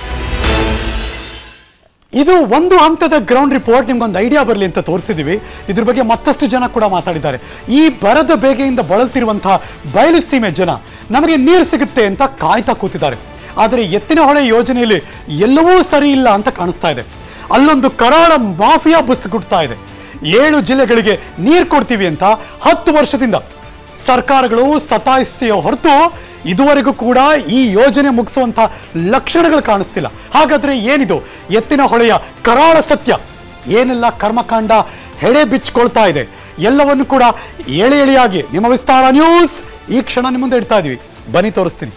A: ಇದು ಒಂದು ಹಂತದ ಗ್ರೌಂಡ್ ರಿಪೋರ್ಟ್ ನಿಮ್ಗೊಂದು ಐಡಿಯಾ ಬರಲಿ ಅಂತ ತೋರಿಸಿದೀವಿ ಇದ್ರ ಬಗ್ಗೆ ಮತ್ತಷ್ಟು ಜನ ಕೂಡ ಮಾತಾಡಿದ್ದಾರೆ ಈ ಬರದ ಬೇಗೆಯಿಂದ ಬಳಲ್ತಿರುವಂತಹ ಬಯಲು ಸೀಮೆ ಜನ ನಮಗೆ ನೀರು ಸಿಗುತ್ತೆ ಅಂತ ಕಾಯ್ತಾ ಕೂತಿದ್ದಾರೆ ಆದರೆ ಎತ್ತಿನ ಹೊಳೆ ಯೋಜನೆಯಲ್ಲಿ ಎಲ್ಲವೂ ಸರಿ ಇಲ್ಲ ಅಂತ ಕಾಣಿಸ್ತಾ ಇದೆ ಅಲ್ಲೊಂದು ಕರಾಳ ಮಾಫಿಯಾ ಬಸ್ ಗುಡ್ತಾ ಇದೆ ಏಳು ಜಿಲ್ಲೆಗಳಿಗೆ ನೀರು ಕೊಡ್ತೀವಿ ಅಂತ ಹತ್ತು ವರ್ಷದಿಂದ ಸರ್ಕಾರಗಳು ಸತಾಯಿಸ್ತೀಯೋ ಹೊರತು ಇದುವರೆಗೂ ಕೂಡ ಈ ಯೋಜನೆ ಮುಗಿಸುವಂತ ಲಕ್ಷಣಗಳು ಕಾಣಿಸ್ತಿಲ್ಲ ಹಾಗಾದ್ರೆ ಏನಿದು ಎತ್ತಿನ ಹೊಳೆಯ ಕರಾಳ ಸತ್ಯ ಏನೆಲ್ಲ ಕರ್ಮಕಾಂಡ ಹೆಡೆ ಬಿಚ್ಕೊಳ್ತಾ ಇದೆ ಎಲ್ಲವನ್ನು ಕೂಡ ಎಳೆ ಎಳೆಯಾಗಿ ನಿಮ್ಮ ವಿಸ್ತಾರ ನ್ಯೂಸ್ ಈ ಕ್ಷಣ ನಿಮ್ಮ ಮುಂದೆ ಇಡ್ತಾ ಇದೀವಿ ಬನ್ನಿ ತೋರಿಸ್ತೀನಿ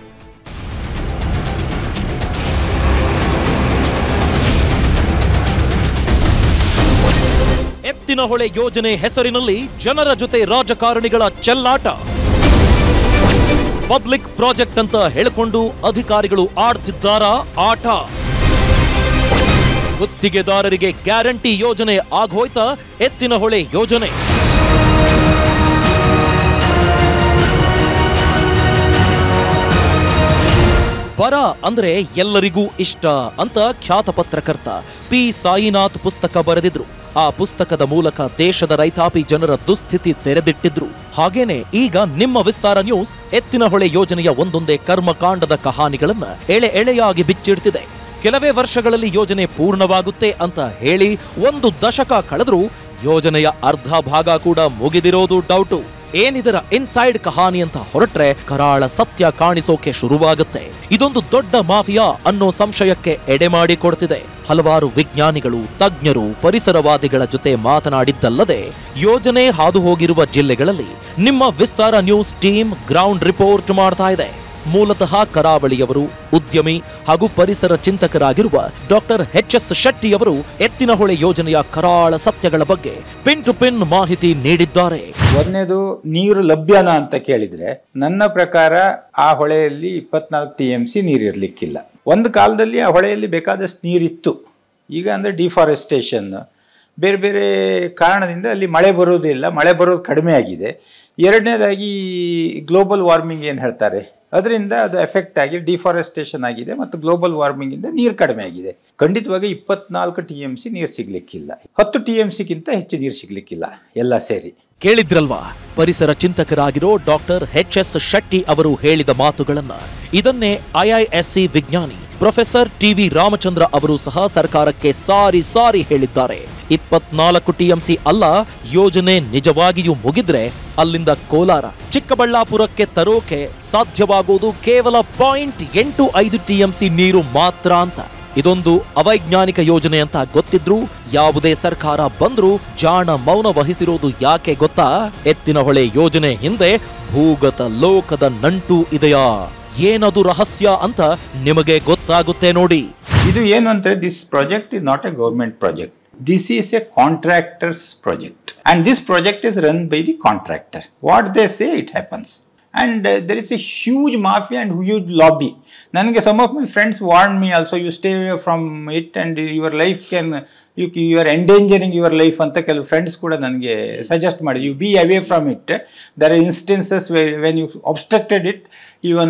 F: ಎತ್ತಿನಹೊಳೆ ಯೋಜನೆ ಹೆಸರಿನಲ್ಲಿ ಜನರ ಜೊತೆ ರಾಜಕಾರಣಿಗಳ ಚೆಲ್ಲಾಟ ಪಬ್ಲಿಕ್ ಪ್ರಾಜೆಕ್ಟ್ ಅಂತ ಹೇಳಿಕೊಂಡು ಅಧಿಕಾರಿಗಳು ಆಡ್ತಿದ್ದಾರಾ ಆಟ ಗುತ್ತಿಗೆದಾರರಿಗೆ ಗ್ಯಾರಂಟಿ ಯೋಜನೆ ಆಗೋಯ್ತಾ ಎತ್ತಿನಹೊಳೆ ಯೋಜನೆ ಬರ ಅಂದ್ರೆ ಎಲ್ಲರಿಗೂ ಇಷ್ಟ ಅಂತ ಖ್ಯಾತ ಪತ್ರಕರ್ತ ಪಿ ಸಾಯಿನಾಥ್ ಪುಸ್ತಕ ಬರೆದಿದ್ರು ಆ ಪುಸ್ತಕದ ಮೂಲಕ ದೇಶದ ರೈತಾಪಿ ಜನರ ದುಸ್ಥಿತಿ ತೆರೆದಿಟ್ಟಿದ್ರು ಹಾಗೇನೆ ಈಗ ನಿಮ್ಮ ವಿಸ್ತಾರ ನ್ಯೂಸ್ ಎತ್ತಿನಹೊಳೆ ಯೋಜನೆಯ ಒಂದೊಂದೇ ಕರ್ಮಕಾಂಡದ ಕಹಾನಿಗಳನ್ನ ಎಳೆ ಎಳೆಯಾಗಿ ಬಿಚ್ಚಿಡ್ತಿದೆ ಕೆಲವೇ ವರ್ಷಗಳಲ್ಲಿ ಯೋಜನೆ ಪೂರ್ಣವಾಗುತ್ತೆ ಅಂತ ಹೇಳಿ ಒಂದು ದಶಕ ಕಳೆದ್ರೂ ಯೋಜನೆಯ ಅರ್ಧ ಭಾಗ ಕೂಡ ಮುಗಿದಿರೋದು ಡೌಟು ಏನಿದರ ಇನ್ಸೈಡ್ ಕಹಾನಿ ಅಂತ ಹೊರಟ್ರೆ ಕರಾಳ ಸತ್ಯ ಕಾಣಿಸೋಕೆ ಶುರುವಾಗುತ್ತೆ ಇದೊಂದು ದೊಡ್ಡ ಮಾಫಿಯಾ ಅನ್ನೋ ಸಂಶಯಕ್ಕೆ ಎಡೆ ಮಾಡಿ ಕೊಡ್ತಿದೆ ಹಲವಾರು ವಿಜ್ಞಾನಿಗಳು ತಜ್ಞರು ಪರಿಸರವಾದಿಗಳ ಜೊತೆ ಮಾತನಾಡಿದ್ದಲ್ಲದೆ ಯೋಜನೆ ಹಾದು ಹೋಗಿರುವ ಜಿಲ್ಲೆಗಳಲ್ಲಿ ನಿಮ್ಮ Vistara news team ground report ಮಾಡ್ತಾ ಇದೆ ಮೂಲತಃ ಕರಾವಳಿಯವರು ಉದ್ಯಮಿ ಹಾಗೂ ಪರಿಸರ ಚಿಂತಕರಾಗಿರುವ ಡಾಕ್ಟರ್ ಎಚ್ ಎಸ್ ಶೆಟ್ಟಿಯವರು ಎತ್ತಿನಹೊಳೆ ಯೋಜನೆಯ ಕರಾಳ ಸತ್ಯಗಳ ಬಗ್ಗೆ ಪಿನ್ ಟು ಪಿನ್ ಮಾಹಿತಿ ನೀಡಿದ್ದಾರೆ
G: ಒಂದನೇದು ನೀರು ಲಭ್ಯನಾ ಅಂತ ಕೇಳಿದ್ರೆ ನನ್ನ ಪ್ರಕಾರ ಆ ಹೊಳೆಯಲ್ಲಿ ಇಪ್ಪತ್ನಾಲ್ಕು ಟಿ ಎಮ್ ಸಿ ನೀರು ಇರಲಿಕ್ಕಿಲ್ಲ ಒಂದು ಕಾಲದಲ್ಲಿ ಆ ಹೊಳೆಯಲ್ಲಿ ಬೇಕಾದಷ್ಟು ನೀರಿತ್ತು ಈಗ ಅಂದರೆ ಡಿಫಾರೆಸ್ಟೇಷನ್ ಬೇರೆ ಬೇರೆ ಕಾರಣದಿಂದ ಅಲ್ಲಿ ಮಳೆ ಬರೋದಿಲ್ಲ ಮಳೆ ಬರೋದು ಕಡಿಮೆ ಆಗಿದೆ ಎರಡನೇದಾಗಿ ಗ್ಲೋಬಲ್ ವಾರ್ಮಿಂಗ್ ಏನು ಹೇಳ್ತಾರೆ ಅದರಿಂದ ಅದು ಎಫೆಕ್ಟ್ ಆಗಿ ಡಿಫಾರೆಸ್ಟೇಷನ್ ಆಗಿದೆ ಮತ್ತು ಗ್ಲೋಬಲ್ ವಾರ್ಮಿಂಗಿಂದ ನೀರು ಕಡಿಮೆ ಆಗಿದೆ ಖಂಡಿತವಾಗಿ ಇಪ್ಪತ್ನಾಲ್ಕು ಟಿ ಎಮ್ ಸಿ ನೀರು ಸಿಗ್ಲಿಕ್ಕಿಲ್ಲ ಹತ್ತು ಟಿ ಎಮ್ ಸಿಗಿಂತ ಹೆಚ್ಚು ನೀರು ಸಿಗ್ಲಿಕ್ಕಿಲ್ಲ ಎಲ್ಲ ಸೇರಿ
F: ಕೇಳಿದ್ರಲ್ವಾ ಪರಿಸರ ಚಿಂತಕರಾಗಿರೋ ಡಾಕ್ಟರ್ ಎಚ್ ಎಸ್ ಶೆಟ್ಟಿ ಅವರು ಹೇಳಿದ ಮಾತುಗಳನ್ನ ಇದನ್ನೇ ಐಐಎಸ್ಸಿ ವಿಜ್ಞಾನಿ ಪ್ರೊಫೆಸರ್ ಟಿವಿ ರಾಮಚಂದ್ರ ಅವರು ಸಹ ಸರ್ಕಾರಕ್ಕೆ ಸಾರಿ ಸಾರಿ ಹೇಳಿದ್ದಾರೆ ಇಪ್ಪತ್ನಾಲ್ಕು ಟಿಎಂಸಿ ಅಲ್ಲ ಯೋಜನೆ ನಿಜವಾಗಿಯೂ ಮುಗಿದ್ರೆ ಅಲ್ಲಿಂದ ಕೋಲಾರ ಚಿಕ್ಕಬಳ್ಳಾಪುರಕ್ಕೆ ತರೋಕೆ ಸಾಧ್ಯವಾಗುವುದು ಕೇವಲ ಪಾಯಿಂಟ್ ಎಂಟು ಐದು ಟಿಎಂಸಿ ನೀರು ಮಾತ್ರ ಅಂತ ಇದೊಂದು ಅವೈಜ್ಞಾನಿಕ ಯೋಜನೆ ಅಂತ ಗೊತ್ತಿದ್ರು ಯಾವುದೇ ಸರ್ಕಾರ ಬಂದ್ರೂ ಜಾಣ ಮೌನ ವಹಿಸಿರೋದು ಯಾಕೆ ಗೊತ್ತಾ ಎತ್ತಿನಹೊಳೆ ಯೋಜನೆ ಹಿಂದೆ ಭೂಗತ ಲೋಕದ ನಂಟು ಇದೆಯಾ ಏನದು ರಹಸ್ಯ ಅಂತ ನಿಮಗೆ ಗೊತ್ತಾಗುತ್ತೆ ನೋಡಿ
G: ಇದು ಏನು ಅಂದ್ರೆ this project is not a government project this is a contractors project and this project is run by the contractor what they say it happens and there is a huge mafia and huge lobby ನನಗೆ some of my friends warn me also you stay away from it and your life can you you are endangering your life ಅಂತ ಕೆಲವು friends ಕೂಡ ನನಗೆ suggest ಮಾಡಿ you B away from it there are instances when you obstructed it even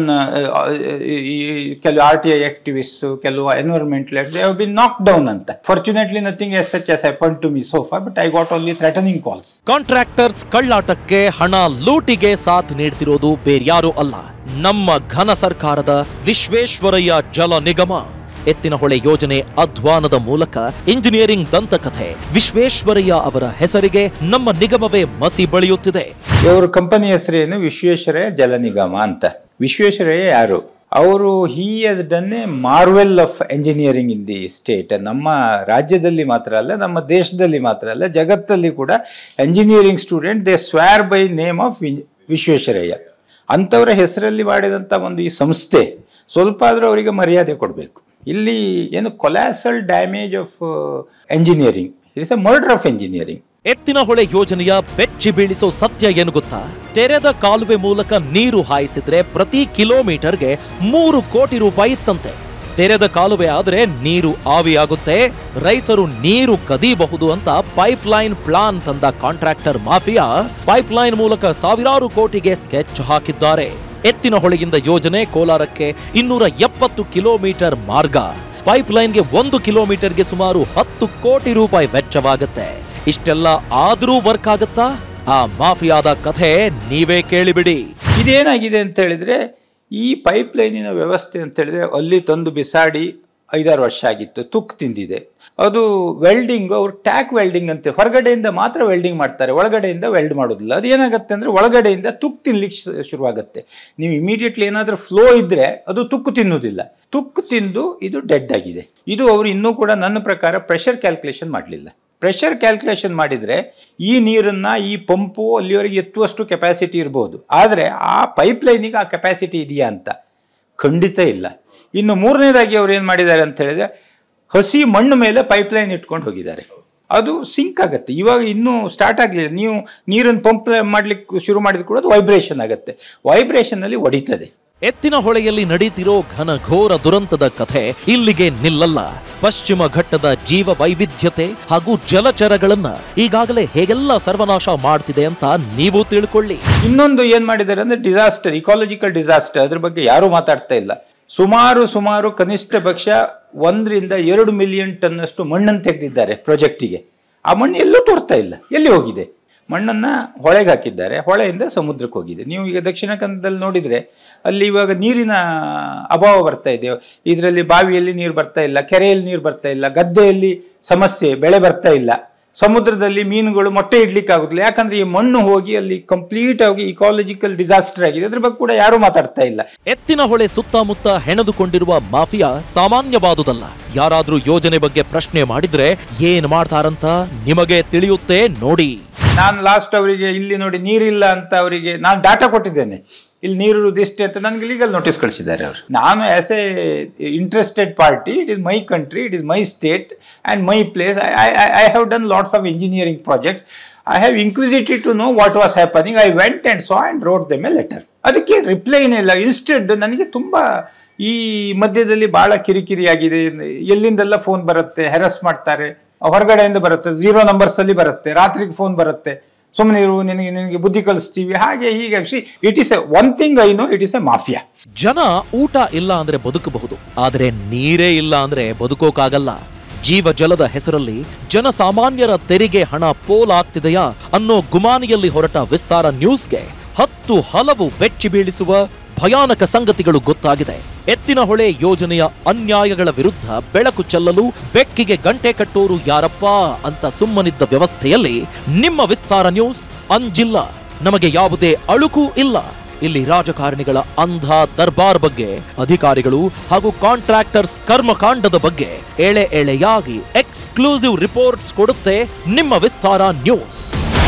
G: ಕೆಲವು R T I activist ಕೆಲವು environmental they have been knock down ಅಂತ fortunately nothing as such as happen to me so far but I got only threatening calls
F: contractors ಕಳ್ಳಾಟಕ್ಕೆ ಹಣ ಲೂಟಿಗೆ ಸಾಥ್ ನೀಡ್ತಿರೋದು ಬೇರ್ಯಾರೂ ಅಲ್ಲ ನಮ್ಮ ಘನ ಸರ್ಕಾರದ ವಿಶ್ವೇಶ್ವರಯ್ಯ ಜಲ ನಿಗಮ ಎತ್ತಿನಹೊಳೆ ಯೋಜನೆ ಅಧ್ವಾನದ ಮೂಲಕ ಇಂಜಿನಿಯರಿಂಗ್ ದಂತಕಥೆ ವಿಶ್ವೇಶ್ವರಯ್ಯ ಅವರ ಹೆಸರಿಗೆ ನಮ್ಮ ನಿಗಮವೇ ಮಸಿ ಬಳಿಯುತ್ತಿದೆ
G: ಇವ್ರ ಕಂಪನಿ ಹೆಸರೇನು ವಿಶ್ವೇಶ್ವರಯ್ಯ ಜಲ ನಿಗಮ ಅಂತ ವಿಶ್ವೇಶ್ವರಯ್ಯ ಯಾರು ಅವರು he has done a marvel of engineering in the state ನಮ್ಮ ರಾಜ್ಯದಲ್ಲಿ ಮಾತ್ರ ಅಲ್ಲ ನಮ್ಮ ದೇಶದಲ್ಲಿ ಮಾತ್ರ ಅಲ್ಲ ಜಗತ್ತಲ್ಲಿ ಕೂಡ engineering student they swear by name of Visvesvaraya ಅಂಥವರ ಹೆಸರಲ್ಲಿ ಮಾಡಿದಂಥ ಒಂದು ಈ ಸಂಸ್ಥೆ ಸ್ವಲ್ಪ ಆದರೂ ಅವರಿಗೆ ಮರ್ಯಾದೆ ಕೊಡಬೇಕು ಇಲ್ಲಿ ಏನು colossal damage of engineering it's a murder of engineering
F: Ettinahole ಯೋಜನೆಯ ಬೆಚ್ಚಿ ಬೀಳಿಸೋ ಸತ್ಯ ಏನು ಗೊತ್ತಾ ತೆರೆದ ಕಾಲುವೆ ಮೂಲಕ ನೀರು ಹಾಯಿಸಿದ್ರೆ ಪ್ರತಿ ಕಿಲೋಮೀಟರ್ಗೆ ಮೂರು ಕೋಟಿ ರೂಪಾಯಿ ಇತ್ತಂತೆ ತೆರೆದ ಕಾಲುವೆ ಆದ್ರೆ ನೀರು ಆವಿಯಾಗುತ್ತೆ ರೈತರು ನೀರು ಕದೀಬಹುದು ಅಂತ ಪೈಪ್ ಲೈನ್ ಪ್ಲಾನ್ ತಂದ ಕಾಂಟ್ರಾಕ್ಟರ್ ಮಾಫಿಯಾ ಪೈಪ್ ಲೈನ್ ಮೂಲಕ ಸಾವಿರಾರು ಕೋಟಿಗೆ ಸ್ಕೆಚ್ ಹಾಕಿದ್ದಾರೆ ಎತ್ತಿನ ಹೊಳೆಯಿಂದ ಯೋಜನೆ ಕೋಲಾರಕ್ಕೆ ಇನ್ನೂರ ಎಪ್ಪತ್ತು ಕಿಲೋಮೀಟರ್ ಮಾರ್ಗ ಪೈಪ್ ಲೈನ್ಗೆ ಒಂದು ಕಿಲೋಮೀಟರ್ಗೆ ಸುಮಾರು ಹತ್ತು ಕೋಟಿ ರೂಪಾಯಿ ವೆಚ್ಚವಾಗುತ್ತೆ ಇಷ್ಟೆಲ್ಲ ಆದ್ರೂ ವರ್ಕ್ ಆಗುತ್ತಾ ಆ ಮಾಫಿಯಾದ ಕಥೆ ನೀವೇ ಕೇಳಿಬಿಡಿ
G: ಇದೇನಾಗಿದೆ ಅಂತ ಹೇಳಿದ್ರೆ ಈ ಪೈಪ್ ಲೈನಿನ ವ್ಯವಸ್ಥೆ ಅಂತ ಹೇಳಿದ್ರೆ ಅಲ್ಲಿ ತಂದು ಬಿಸಾಡಿ ಐದಾರು ವರ್ಷ ಆಗಿತ್ತು ತುಕ್ಕು ತಿಂದಿದೆ ಅದು ವೆಲ್ಡಿಂಗ್ ಅವ್ರು ಟ್ಯಾಕ್ ವೆಲ್ಡಿಂಗ್ ಅಂತ ಹೊರಗಡೆಯಿಂದ ಮಾತ್ರ ವೆಲ್ಡಿಂಗ್ ಮಾಡ್ತಾರೆ ಒಳಗಡೆಯಿಂದ ವೆಲ್ಡ್ ಮಾಡೋದಿಲ್ಲ ಅದು ಏನಾಗುತ್ತೆ ಅಂದರೆ ಒಳಗಡೆಯಿಂದ ತುಕ್ಕು ತಿನ್ಲಿಕ್ಕೆ ಶು- ಶುರುವಾಗುತ್ತೆ ನೀವು ಇಮಿಡಿಯೇಟ್ಲಿ ಏನಾದರೂ ಫ್ಲೋ ಇದ್ದರೆ ಅದು ತುಕ್ಕು ತಿನ್ನುವುದಿಲ್ಲ ತುಕ್ಕು ತಿಂದು ಇದು ಡೆಡ್ ಆಗಿದೆ ಇದು ಅವರು ಇನ್ನೂ ಕೂಡ ನನ್ನ ಪ್ರಕಾರ ಪ್ರೆಷರ್ ಕ್ಯಾಲ್ಕುಲೇಷನ್ ಮಾಡಲಿಲ್ಲ ಪ್ರೆಷರ್ ಕ್ಯಾಲ್ಕುಲೇಷನ್ ಮಾಡಿದರೆ ಈ ನೀರನ್ನು ಈ ಪಂಪು ಅಲ್ಲಿವರೆಗೆ ಎತ್ತುವಷ್ಟು ಕೆಪಾಸಿಟಿ ಇರ್ಬೋದು ಆದರೆ ಆ ಪೈಪ್ ಲೈನಿಗೆ ಆ ಕೆಪಾಸಿಟಿ ಇದೆಯಾ ಅಂತ ಖಂಡಿತ ಇಲ್ಲ ಇನ್ನು ಮೂರನೇದಾಗಿ ಅವ್ರು ಏನು ಮಾಡಿದ್ದಾರೆ ಅಂತ ಹೇಳಿದ್ರೆ ಹಸಿ ಮಣ್ಣು ಮೇಲೆ ಪೈಪ್ ಲೈನ್ ಇಟ್ಕೊಂಡು ಹೋಗಿದ್ದಾರೆ ಅದು ಸಿಂಕ್ ಆಗುತ್ತೆ ಇವಾಗ ಇನ್ನೂ ಸ್ಟಾರ್ಟ್ ಆಗಲಿಲ್ಲ ನೀವು ನೀರನ್ನು ಪಂಪ್ ಮಾಡ್ಲಿಕ್ಕೆ ಶುರು ಮಾಡಿದ ಕೂಡ ಅದು ವೈಬ್ರೇಷನ್ ಆಗುತ್ತೆ ವೈಬ್ರೇಷನ್ನಲ್ಲಿ ಹೊಡಿತದೆ
F: ಎತ್ತಿನ ಹೊಳೆಯಲ್ಲಿ ನಡೀತಿರೋ ಘನ ಘೋರ ದುರಂತದ ಕಥೆ ಇಲ್ಲಿಗೆ ನಿಲ್ಲಲ್ಲ ಪಶ್ಚಿಮ ಘಟ್ಟದ ಜೀವ ವೈವಿಧ್ಯತೆ ಹಾಗೂ ಜಲಚರಗಳನ್ನ ಈಗಾಗಲೇ ಹೇಗೆಲ್ಲ ಸರ್ವನಾಶ ಮಾಡ್ತಿದೆ ಅಂತ ನೀವು ತಿಳ್ಕೊಳ್ಳಿ
G: ಇನ್ನೊಂದು ಏನ್ ಮಾಡಿದ್ದಾರೆ ಅಂದ್ರೆ ಡಿಸಾಸ್ಟರ್ ಇಕಾಲಜಿಕಲ್ ಡಿಸಾಸ್ಟರ್ ಅದ್ರ ಬಗ್ಗೆ ಯಾರೂ ಮಾತಾಡ್ತಾ ಇಲ್ಲ ಸುಮಾರು ಸುಮಾರು ಕನಿಷ್ಠ ಪಕ್ಷ ಒಂದರಿಂದ ಎರಡು ಮಿಲಿಯನ್ ಟನ್ನಷ್ಟು ಮಣ್ಣನ್ನು ತೆಗೆದಿದ್ದಾರೆ ಪ್ರಾಜೆಕ್ಟಿಗೆ ಆ ಮಣ್ಣು ಎಲ್ಲೂ ತೋರ್ತಾ ಇಲ್ಲ ಎಲ್ಲಿ ಹೋಗಿದೆ ಮಣ್ಣನ್ನು ಹೊಳೆಗೆ ಹಾಕಿದ್ದಾರೆ ಹೊಳೆಯಿಂದ ಸಮುದ್ರಕ್ಕೆ ಹೋಗಿದೆ ನೀವು ಈಗ ದಕ್ಷಿಣ ಕನ್ನಡದಲ್ಲಿ ನೋಡಿದರೆ ಅಲ್ಲಿ ಇವಾಗ ನೀರಿನ ಅಭಾವ ಬರ್ತಾ ಇದೆ ಇದರಲ್ಲಿ ಬಾವಿಯಲ್ಲಿ ನೀರು ಬರ್ತಾ ಇಲ್ಲ ಕೆರೆಯಲ್ಲಿ ನೀರು ಬರ್ತಾ ಇಲ್ಲ ಗದ್ದೆಯಲ್ಲಿ ಸಮಸ್ಯೆ ಬೆಳೆ ಬರ್ತಾ ಇಲ್ಲ ಸಮುದ್ರದಲ್ಲಿ ಮೀನುಗಳು ಮೊಟ್ಟೆ ಇಡ್ಲಿಕ್ಕೆ ಆಗುದಿಲ್ಲ ಯಾಕಂದ್ರೆ ಈ ಮಣ್ಣು ಹೋಗಿ ಅಲ್ಲಿ ಕಂಪ್ಲೀಟ್ ಆಗಿ ಇಕಾಲಜಿಕಲ್ ಡಿಸಾಸ್ಟರ್ ಆಗಿದೆ ಅದ್ರ ಬಗ್ಗೆ ಕೂಡ ಯಾರು ಮಾತಾಡ್ತಾ ಇಲ್ಲ
F: ಎತ್ತಿನ ಹೊಳೆ ಸುತ್ತಮುತ್ತ ಹೆಣೆದುಕೊಂಡಿರುವ ಮಾಫಿಯಾ ಸಾಮಾನ್ಯವಾದುದಲ್ಲ ಯಾರಾದ್ರೂ ಯೋಜನೆ ಬಗ್ಗೆ ಪ್ರಶ್ನೆ ಮಾಡಿದ್ರೆ ಏನ್ ಮಾಡ್ತಾರಂತ ನಿಮಗೆ ತಿಳಿಯುತ್ತೆ ನೋಡಿ
G: ನಾನು ಲಾಸ್ಟ್ ಅವರಿಗೆ ಇಲ್ಲಿ ನೋಡಿ ನೀರಿಲ್ಲ ಅಂತ ಅವರಿಗೆ ನಾನು ಡಾಟಾ ಕೊಟ್ಟಿದ್ದೇನೆ ಇಲ್ಲಿ ನೀರು ಇದಿಷ್ಟೇ ಅಂತ ನನಗೆ ಲೀಗಲ್ ನೋಟಿಸ್ ಕಳಿಸಿದ್ದಾರೆ ಅವರು ನಾನು as a interested party it is my country it is my state and my place I I have done lots of engineering projects I have inquisited to know what was happening I went and saw and wrote them a letter ಅದಕ್ಕೆ ರಿಪ್ಲೈನೇ ಇಲ್ಲ instead ನನಗೆ ತುಂಬ ಈ ಮಧ್ಯದಲ್ಲಿ ಭಾಳ ಕಿರಿಕಿರಿ ಆಗಿದೆ ಎಲ್ಲಿಂದೆಲ್ಲ ಫೋನ್ ಬರುತ್ತೆ ಹೆರಸ್ ಮಾಡ್ತಾರೆ ಹೊರಗಡೆಯಿಂದ ಬರುತ್ತೆ ಝೀರೋ ನಂಬರ್ಸಲ್ಲಿ ಬರುತ್ತೆ ರಾತ್ರಿಗೆ ಫೋನ್ ಬರುತ್ತೆ ಸುಮ್ಮನೆ ಇರು ನಿನಗೆ ನಿನಗೆ ಬುದ್ಧಿ ಕಲಿಸ್ತೀವಿ ಹಾಗೆ ಹೀಗೆ see it is a one thing I know it is a mafia
F: ಜನ ಊಟ ಇಲ್ಲ ಅಂದ್ರೆ ಬದುಕಬಹುದು ಆದ್ರೆ ನೀರೇ ಇಲ್ಲ ಅಂದ್ರೆ ಬದುಕೋಕಾಗಲ್ಲ ಜೀವ ಜಲದ ಹೆಸರಲ್ಲಿ ಜನಸಾಮಾನ್ಯರ ತೆರಿಗೆ ಹಣ ಪೋಲಾಗ್ತಿದೆಯಾ ಅನ್ನೋ ಗುಮಾನಿಯಲ್ಲಿ ಹೊರಟ ವಿಸ್ತಾರ ನ್ಯೂಸ್ಗೆ ಹತ್ತು ಹಲವು ಬೆಚ್ಚಿ ಬೀಳಿಸುವ ಭಯಾನಕ ಸಂಗತಿಗಳು ಗೊತ್ತಾಗಿದೆ ಎತ್ತಿನ ಹೊಳೆ ಯೋಜನೆಯ ಅನ್ಯಾಯಗಳ ವಿರುದ್ಧ ಬೆಳಕು ಚೆಲ್ಲಲು ಬೆಕ್ಕಿಗೆ ಗಂಟೆ ಕಟ್ಟೋರು ಯಾರಪ್ಪ ಅಂತ ಸುಮ್ಮನಿದ್ದ ವ್ಯವಸ್ಥೆಯಲ್ಲಿ ನಿಮ್ಮ ವಿಸ್ತಾರ ನ್ಯೂಸ್ ಅಂಜಿಲ್ಲ ನಮಗೆ ಯಾವುದೇ ಅಳುಕು ಇಲ್ಲ ಇಲ್ಲಿ ರಾಜಕಾರಣಿಗಳ ಅಂಧ ದರ್ಬಾರ್ ಬಗ್ಗೆ ಅಧಿಕಾರಿಗಳು ಹಾಗೂ ಕಾಂಟ್ರಾಕ್ಟರ್ಸ್ ಕರ್ಮಕಾಂಡದ ಬಗ್ಗೆ ಎಳೆ ಎಳೆಯಾಗಿ ಎಕ್ಸ್ಕ್ಲೂಸಿವ್ ರಿಪೋರ್ಟ್ಸ್ ಕೊಡುತ್ತೆ ನಿಮ್ಮ Vistara news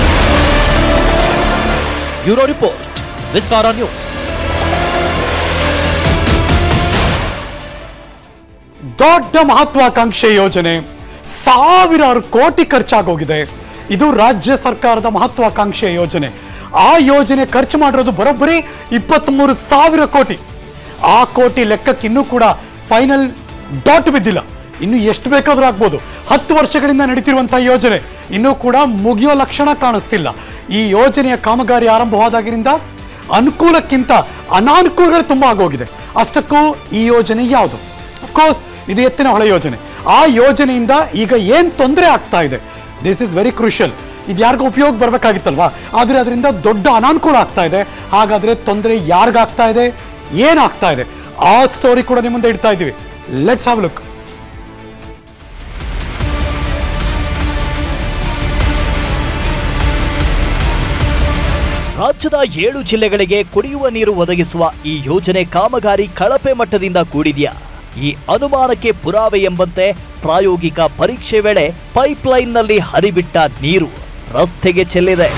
F: bureau report Vistara news
A: ದೊಡ್ಡ ಮಹತ್ವಾಕಾಂಕ್ಷೆ ಯೋಜನೆ ಸಾವಿರಾರು ಕೋಟಿ ಖರ್ಚಾಗೋಗಿದೆ ಇದು ರಾಜ್ಯ ಸರ್ಕಾರದ ಮಹತ್ವಾಕಾಂಕ್ಷೆ ಯೋಜನೆ ಆ ಯೋಜನೆ ಖರ್ಚು ಮಾಡಿರೋದು ಬರೋಬ್ಬರಿ ಇಪ್ಪತ್ತ್ಮೂರು ಸಾವಿರ ಕೋಟಿ ಆ ಕೋಟಿ ಲೆಕ್ಕಕ್ಕೆ ಇನ್ನೂ ಕೂಡ ಫೈನಲ್ ಡಾಟ್ ಬಿದ್ದಿಲ್ಲ ಇನ್ನು ಎಷ್ಟು ಬೇಕಾದರೂ ಆಗ್ಬೋದು ಹತ್ತು ವರ್ಷಗಳಿಂದ ನಡೀತಿರುವಂತಹ ಯೋಜನೆ ಇನ್ನೂ ಕೂಡ ಮುಗಿಯೋ ಲಕ್ಷಣ ಕಾಣಿಸ್ತಿಲ್ಲ ಈ ಯೋಜನೆಯ ಕಾಮಗಾರಿ ಆರಂಭವಾದಾಗಿನಿಂದ ಅನುಕೂಲಕ್ಕಿಂತ ಅನಾನುಕೂಲಗಳು ತುಂಬ ಆಗೋಗಿದೆ ಅಷ್ಟಕ್ಕೂ ಈ ಯೋಜನೆ ಯಾವುದು ಅಫ್ಕೋರ್ಸ್ ಇದು ಎತ್ತಿನ ಹೊಳೆ ಯೋಜನೆ ಆ ಯೋಜನೆಯಿಂದ ಈಗ ಏನು ತೊಂದರೆ ಆಗ್ತಾ ಇದೆ ದಿಸ್ ಇಸ್ ವೆರಿ ಕ್ರೂಷಿಯಲ್ ಇದು ಯಾರಿಗೂ ಉಪಯೋಗ ಬರಬೇಕಾಗಿತ್ತಲ್ವಾ ಆದರೆ ಅದರಿಂದ ದೊಡ್ಡ ಅನಾನುಕೂಲ ಆಗ್ತಾ ಇದೆ ಹಾಗಾದ್ರೆ ತೊಂದರೆ ಯಾರಿಗಾಗ್ತಾ ಇದೆ ಏನಾಗ್ತಾ ಇದೆ ಆ ಸ್ಟೋರಿ ಕೂಡ ನಿಮ್ಮ ಮುಂದೆ ಇಡ್ತಾ ಇದ್ದೀವಿ ಲೆಟ್ಸ್ ಹಾವ್ ಲುಕ್
B: ರಾಜ್ಯದ ಏಳು ಜಿಲ್ಲೆಗಳಿಗೆ ಕುಡಿಯುವ ನೀರು ಒದಗಿಸುವ ಈ ಯೋಜನೆ ಕಾಮಗಾರಿ ಕಳಪೆ ಮಟ್ಟದಿಂದ ಕೂಡಿದೆಯಾ ಈ ಅನುಮಾನಕ್ಕೆ ಪುರಾವೆ ಎಂಬಂತೆ ಪ್ರಾಯೋಗಿಕ ಪರೀಕ್ಷೆ ವೇಳೆ ಪೈಪ್ಲೈನ್ನಲ್ಲಿ ಹರಿಬಿಟ್ಟ ನೀರು ರಸ್ತೆಗೆ ಚೆಲ್ಲಿದೆ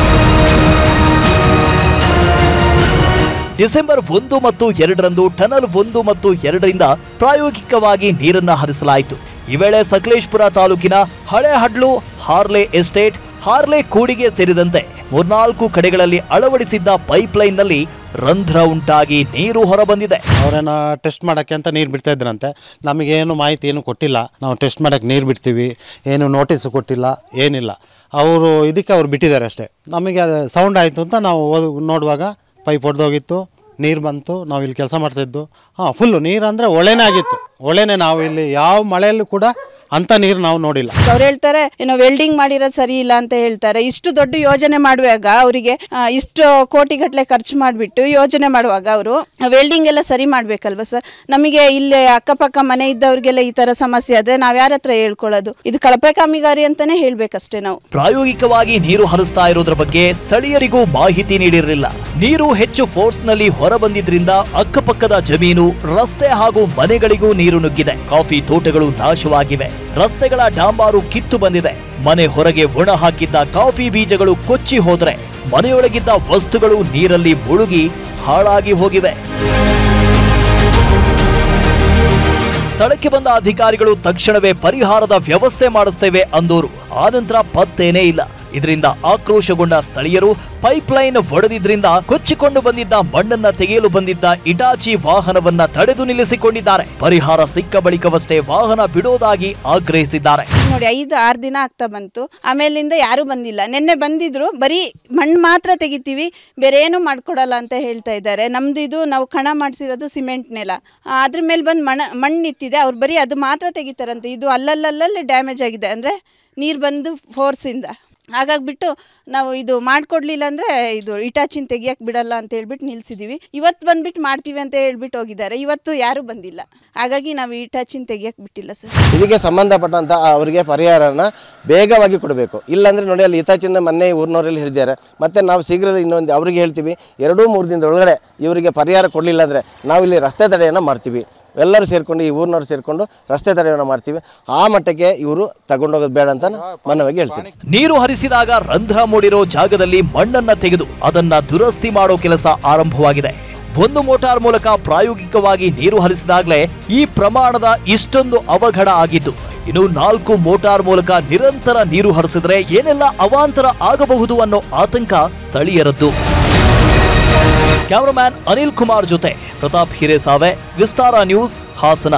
B: ಡಿಸೆಂಬರ್ ಒಂದು ಮತ್ತು ಎರಡರಂದು ಟನಲ್ ಒಂದು ಮತ್ತು ಎರಡರಿಂದ ಪ್ರಾಯೋಗಿಕವಾಗಿ ನೀರನ್ನ ಹರಿಸಲಾಯಿತು ಈ ವೇಳೆ ಸಕಲೇಶ್ಪುರ ತಾಲೂಕಿನ ಹಳೆ ಹಡ್ಲು ಹಾರ್ಲೆ ಎಸ್ಟೇಟ್ ಹಾರ್ಲೆ ಕೂಡಿಗೆ ಸೇರಿದಂತೆ ಮೂರ್ನಾಲ್ಕು ಕಡೆಗಳಲ್ಲಿ ಅಳವಡಿಸಿದ್ದ ಪೈಪ್ಲೈನ್ನಲ್ಲಿ ರಂಧ್ರ ಉಂಟಾಗಿ ನೀರು ಹೊರಬಂದಿದೆ
H: ಅವರೇನೋ ಟೆಸ್ಟ್ ಮಾಡೋಕ್ಕೆ ಅಂತ ನೀರು ಬಿಡ್ತಾ ಇದ್ರಂತೆ ನಮಗೇನು ಮಾಹಿತಿ ಏನು ಕೊಟ್ಟಿಲ್ಲ ನಾವು ಟೆಸ್ಟ್ ಮಾಡೋಕ್ಕೆ ನೀರು ಬಿಡ್ತೀವಿ ಏನು ನೋಟಿಸು ಕೊಟ್ಟಿಲ್ಲ ಏನಿಲ್ಲ ಅವರು ಇದಕ್ಕೆ ಅವ್ರು ಬಿಟ್ಟಿದ್ದಾರೆ ಅಷ್ಟೇ ನಮಗೆ ಅದು ಸೌಂಡ್ ಆಯಿತು ಅಂತ ನಾವು ಓದ್ ನೋಡುವಾಗ ಪೈಪ್ ಹೊಡೆದೋಗಿತ್ತು ನೀರು ಬಂತು ನಾವು ಇಲ್ಲಿ ಕೆಲಸ ಮಾಡ್ತಾಯಿದ್ದು ಹಾಂ ಫುಲ್ಲು ನೀರು ಅಂದರೆ ಒಳ್ಳೆನೇ ಆಗಿತ್ತು ಒಳ್ಳೆನೇ ನಾವು ಇಲ್ಲಿ ಯಾವ ಮಳೆಯಲ್ಲೂ ಕೂಡ ಅಂಥ ನೀರು ನಾವು ನೋಡಿಲ್ಲ
I: ಅವ್ರು ಹೇಳ್ತಾರೆ ಏನೋ ವೆಲ್ಡಿಂಗ್ ಮಾಡಿರೋದು ಸರಿ ಇಲ್ಲ ಅಂತ ಹೇಳ್ತಾರೆ ಇಷ್ಟು ದೊಡ್ಡ ಯೋಜನೆ ಮಾಡುವಾಗ ಅವರಿಗೆ ಇಷ್ಟು ಕೋಟಿಗಟ್ಟಲೆ ಖರ್ಚು ಮಾಡಿಬಿಟ್ಟು ಯೋಜನೆ ಮಾಡುವಾಗ ಅವರು ವೆಲ್ಡಿಂಗ್ ಎಲ್ಲ ಸರಿ ಮಾಡಬೇಕಲ್ವ ಸರ್ ನಮಗೆ ಇಲ್ಲಿ ಅಕ್ಕಪಕ್ಕ ಮನೆ ಇದ್ದವ್ರಿಗೆಲ್ಲ ಈ ಥರ ಸಮಸ್ಯೆ ಆದರೆ ನಾವು ಯಾರ ಹತ್ರ ಹೇಳ್ಕೊಳ್ಳೋದು ಇದು ಕಳಪೆ ಕಾಮಗಾರಿ ಅಂತಲೇ ಹೇಳ್ಬೇಕಷ್ಟೇ ನಾವು
B: ಪ್ರಾಯೋಗಿಕವಾಗಿ ನೀರು ಹರಿಸ್ತಾ ಇರೋದ್ರ ಬಗ್ಗೆ ಸ್ಥಳೀಯರಿಗೂ ಮಾಹಿತಿ ನೀಡಿರಲಿಲ್ಲ ನೀರು ಹೆಚ್ಚು ಫೋರ್ಸ್ನಲ್ಲಿ ಹೊರಬಂದಿದ್ರಿಂದ ಅಕ್ಕಪಕ್ಕದ ಜಮೀನು ರಸ್ತೆ ಹಾಗೂ ಮನೆಗಳಿಗೂ ನೀರು ನುಗ್ಗಿದೆ ಕಾಫಿ ತೋಟಗಳು ನಾಶವಾಗಿವೆ ರಸ್ತೆಗಳ ಡಾಂಬಾರು ಕಿತ್ತು ಬಂದಿದೆ ಮನೆ ಹೊರಗೆ ಒಣ ಹಾಕಿದ್ದ ಕಾಫಿ ಬೀಜಗಳು ಕೊಚ್ಚಿ ಹೋದ್ರೆ ಮನೆಯೊಳಗಿದ್ದ ವಸ್ತುಗಳು ನೀರಲ್ಲಿ ಮುಳುಗಿ ಹಾಳಾಗಿ ಹೋಗಿವೆ ಸ್ಥಳಕ್ಕೆ ಬಂದ ಅಧಿಕಾರಿಗಳು ತಕ್ಷಣವೇ ಪರಿಹಾರದ ವ್ಯವಸ್ಥೆ ಮಾಡಿಸ್ತೇವೆ ಅಂದೋರು ಆನಂತರ ಪತ್ತೇನೇ ಇಲ್ಲ ಇದರಿಂದ ಆಕ್ರೋಶಗೊಂಡ ಸ್ಥಳೀಯರು ಪೈಪ್ಲೈನ್ ಒಡೆದಿದ್ರಿಂದ ಕೊಚ್ಚಿಕೊಂಡು ಬಂದಿದ್ದ ಮಣ್ಣನ್ನ ತೆಗೆಯಲು ಬಂದಿದ್ದ ಇಟಾಚಿ ವಾಹನವನ್ನ ತಡೆದು ನಿಲ್ಲಿಸಿಕೊಂಡಿದ್ದಾರೆ ಪರಿಹಾರ ಸಿಕ್ಕ ಬಳಿಕವಷ್ಟೇ ವಾಹನ ಬಿಡೋದಾಗಿ ಆಗ್ರಹಿಸಿದ್ದಾರೆ
I: ನೋಡಿ ಐದು ಆರು ದಿನ ಆಗ್ತಾ ಬಂತು ಆಮೇಲಿಂದ ಯಾರೂ ಬಂದಿಲ್ಲ ನಿನ್ನೆ ಬಂದಿದ್ರು ಬರೀ ಮಣ್ಣು ಮಾತ್ರ ತೆಗಿತೀವಿ ಬೇರೆ ಏನು ಮಾಡ್ಕೊಡಲ್ಲ ಅಂತ ಹೇಳ್ತಾ ಇದ್ದಾರೆ ನಮ್ದು ಇದು ನಾವು ಕಣ ಮಾಡಿಸಿರೋದು ಸಿಮೆಂಟ್ ನೆಲ ಆ, ಅದ್ರ ಮೇಲೆ ಬಂದು ಮಣ ಮಣ್ಣು ನಿಂತಿದೆ ಅವ್ರು ಬರೀ ಅದು ಮಾತ್ರ ತೆಗಿತಾರಂತೆ ಇದು ಅಲ್ಲಲ್ಲಲ್ಲೇ ಡ್ಯಾಮೇಜ್ ಆಗಿದೆ ಅಂದರೆ ನೀರು ಬಂದು ಫೋರ್ಸಿಂದ ಹಾಗಾಗ್ಬಿಟ್ಟು ನಾವು ಇದು ಮಾಡಿಕೊಡ್ಲಿಲ್ಲ ಅಂದರೆ ಇದು ಇಟಾಚಿನ ತೆಗಿಯಕ್ಕೆ ಬಿಡಲ್ಲ ಅಂತ ಹೇಳ್ಬಿಟ್ಟು ನಿಲ್ಸಿದ್ದೀವಿ ಇವತ್ತು ಬಂದ್ಬಿಟ್ಟು ಮಾಡ್ತೀವಿ ಅಂತ ಹೇಳ್ಬಿಟ್ಟು ಹೋಗಿದ್ದಾರೆ ಇವತ್ತು ಯಾರೂ ಬಂದಿಲ್ಲ ಹಾಗಾಗಿ ನಾವು ಇಟಾಚಿನ ತೆಗಿಯಕ್ಕೆ ಬಿಟ್ಟಿಲ್ಲ ಸರ್
J: ಇದಕ್ಕೆ ಸಂಬಂಧಪಟ್ಟಂತ ಅವರಿಗೆ ಪರಿಹಾರನ ಬೇಗವಾಗಿ ಕೊಡಬೇಕು ಇಲ್ಲಾಂದ್ರೆ ನೋಡಿ ಅಲ್ಲಿ ಹಿತಾಚಿನ ಮೊನ್ನೆ ಊರಿನವರಲ್ಲಿ ಹಿಡಿದಾರೆ ಮತ್ತೆ ನಾವು ಶೀಘ್ರ ಇನ್ನೊಂದು ಅವರಿಗೆ ಹೇಳ್ತೀವಿ ಎರಡೂ ಮೂರು ದಿನದೊಳಗಡೆ ಇವರಿಗೆ ಪರಿಹಾರ ಕೊಡಲಿಲ್ಲ ಅಂದರೆ ನಾವು ಇಲ್ಲಿ ರಸ್ತೆ ತಡೆಯನ್ನು ಮಾಡ್ತೀವಿ ಎಲ್ಲರೂ ಸೇರಿಕೊಂಡು ಈ ಊರಿನವ್ರು ಸೇರಿಕೊಂಡು ರಸ್ತೆ ತಡೆಯನ್ನು ಮಾಡ್ತೀವಿ ಆ ಮಟ್ಟಕ್ಕೆ ಇವರು ತಗೊಂಡೋಗೋದು ಬೇಡ ಅಂತ ನಾನು ಮನವಾಗಿ ಹೇಳ್ತೀನಿ
B: ನೀರು ಹರಿಸಿದಾಗ ರಂಧ್ರ ಮೂಡಿರೋ ಜಾಗದಲ್ಲಿ ಮಣ್ಣನ್ನ ತೆಗೆದು ಅದನ್ನ ದುರಸ್ತಿ ಮಾಡೋ ಕೆಲಸ ಆರಂಭವಾಗಿದೆ ಒಂದು ಮೋಟಾರ್ ಮೂಲಕ ಪ್ರಾಯೋಗಿಕವಾಗಿ ನೀರು ಹರಿಸಿದಾಗಲೇ ಈ ಪ್ರಮಾಣದ ಇಷ್ಟೊಂದು ಅವಘಡ ಆಗಿದ್ದು ಇನ್ನು ನಾಲ್ಕು ಮೋಟಾರ್ ಮೂಲಕ ನಿರಂತರ ನೀರು ಹರಿಸಿದ್ರೆ ಏನೆಲ್ಲ ಅವಾಂತರ ಆಗಬಹುದು ಅನ್ನೋ ಆತಂಕ ಸ್ಥಳೀಯರದ್ದು ಕ್ಯಾಮರಾಮ್ಯಾನ್ ಅನಿಲ್ ಕುಮಾರ್ ಜೊತೆ ಪ್ರತಾಪ್ ಹಿರೇಸಾವೆ ವಿಸ್ತಾರ ನ್ಯೂಸ್ ಹಾಸನ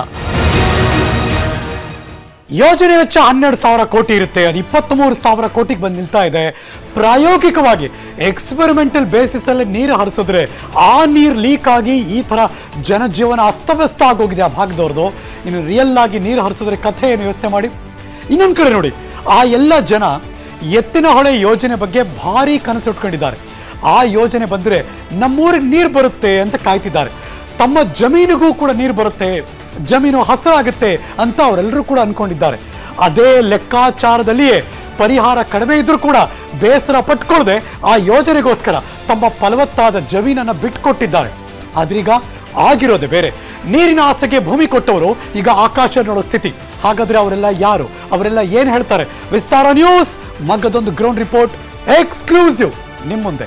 A: ಯೋಜನೆ ವೆಚ್ಚ ಹನ್ನೆರಡು ಸಾವಿರ ಕೋಟಿ ಇರುತ್ತೆ ಅದು ಇಪ್ಪತ್ತ್ಮೂರು ಸಾವಿರ ಕೋಟಿಗೆ ಬಂದು ನಿಲ್ತಾ ಇದೆ ಪ್ರಾಯೋಗಿಕವಾಗಿ ಎಕ್ಸ್ಪೆರಿಮೆಂಟಲ್ ಬೇಸಿಸ್ ಅಲ್ಲಿ ನೀರು ಹರಿಸಿದ್ರೆ ಆ ನೀರು ಲೀಕ್ ಆಗಿ ಈ ಥರ ಜನಜೀವನ ಅಸ್ತವ್ಯಸ್ತ ಆಗೋಗಿದೆ ಆ ಭಾಗದವ್ರದ್ದು ಇನ್ನು ರಿಯಲ್ ಆಗಿ ನೀರು ಹರಿಸಿದ್ರೆ ಕಥೆ ಏನು ಯೋಚನೆ ಮಾಡಿ ಇನ್ನೊಂದು ಕಡೆ ನೋಡಿ ಆ ಎಲ್ಲ ಜನ ಎತ್ತಿನ ಹೊಳೆ ಯೋಜನೆ ಬಗ್ಗೆ ಭಾರಿ ಕನಸು ಇಟ್ಕೊಂಡಿದ್ದಾರೆ ಆ ಯೋಜನೆ ಬಂದರೆ ನಮ್ಮೂರಿಗೆ ನೀರು ಬರುತ್ತೆ ಅಂತ ಕಾಯ್ತಿದ್ದಾರೆ ತಮ್ಮ ಜಮೀನಿಗೂ ಕೂಡ ನೀರು ಬರುತ್ತೆ ಜಮೀನು ಹಸರಾಗುತ್ತೆ ಅಂತ ಅವರೆಲ್ಲರೂ ಕೂಡ ಅನ್ಕೊಂಡಿದ್ದಾರೆ ಅದೇ ಲೆಕ್ಕಾಚಾರದಲ್ಲಿಯೇ ಪರಿಹಾರ ಕಡಿಮೆ ಇದ್ರೂ ಕೂಡ ಬೇಸರ ಪಟ್ಕೊಳ್ಳದೆ ಆ ಯೋಜನೆಗೋಸ್ಕರ ತಮ್ಮ ಫಲವತ್ತಾದ ಜಮೀನನ್ನು ಬಿಟ್ಕೊಟ್ಟಿದ್ದಾರೆ ಆದ್ರೀಗ ಆಗಿರೋದೇ ಬೇರೆ ನೀರಿನ ಆಸೆಗೆ ಭೂಮಿ ಕೊಟ್ಟವರು ಈಗ ಆಕಾಶ ನೋಡೋ ಸ್ಥಿತಿ ಹಾಗಾದ್ರೆ ಅವರೆಲ್ಲ ಯಾರು ಅವರೆಲ್ಲ ಏನ್ ಹೇಳ್ತಾರೆ ವಿಸ್ತಾರ ನ್ಯೂಸ್ ಮಗ್ಗದೊಂದು ಗ್ರೌಂಡ್ ರಿಪೋರ್ಟ್ ಎಕ್ಸ್ಕ್ಲೂಸಿವ್ ನಿಮ್ಮ ಮುಂದೆ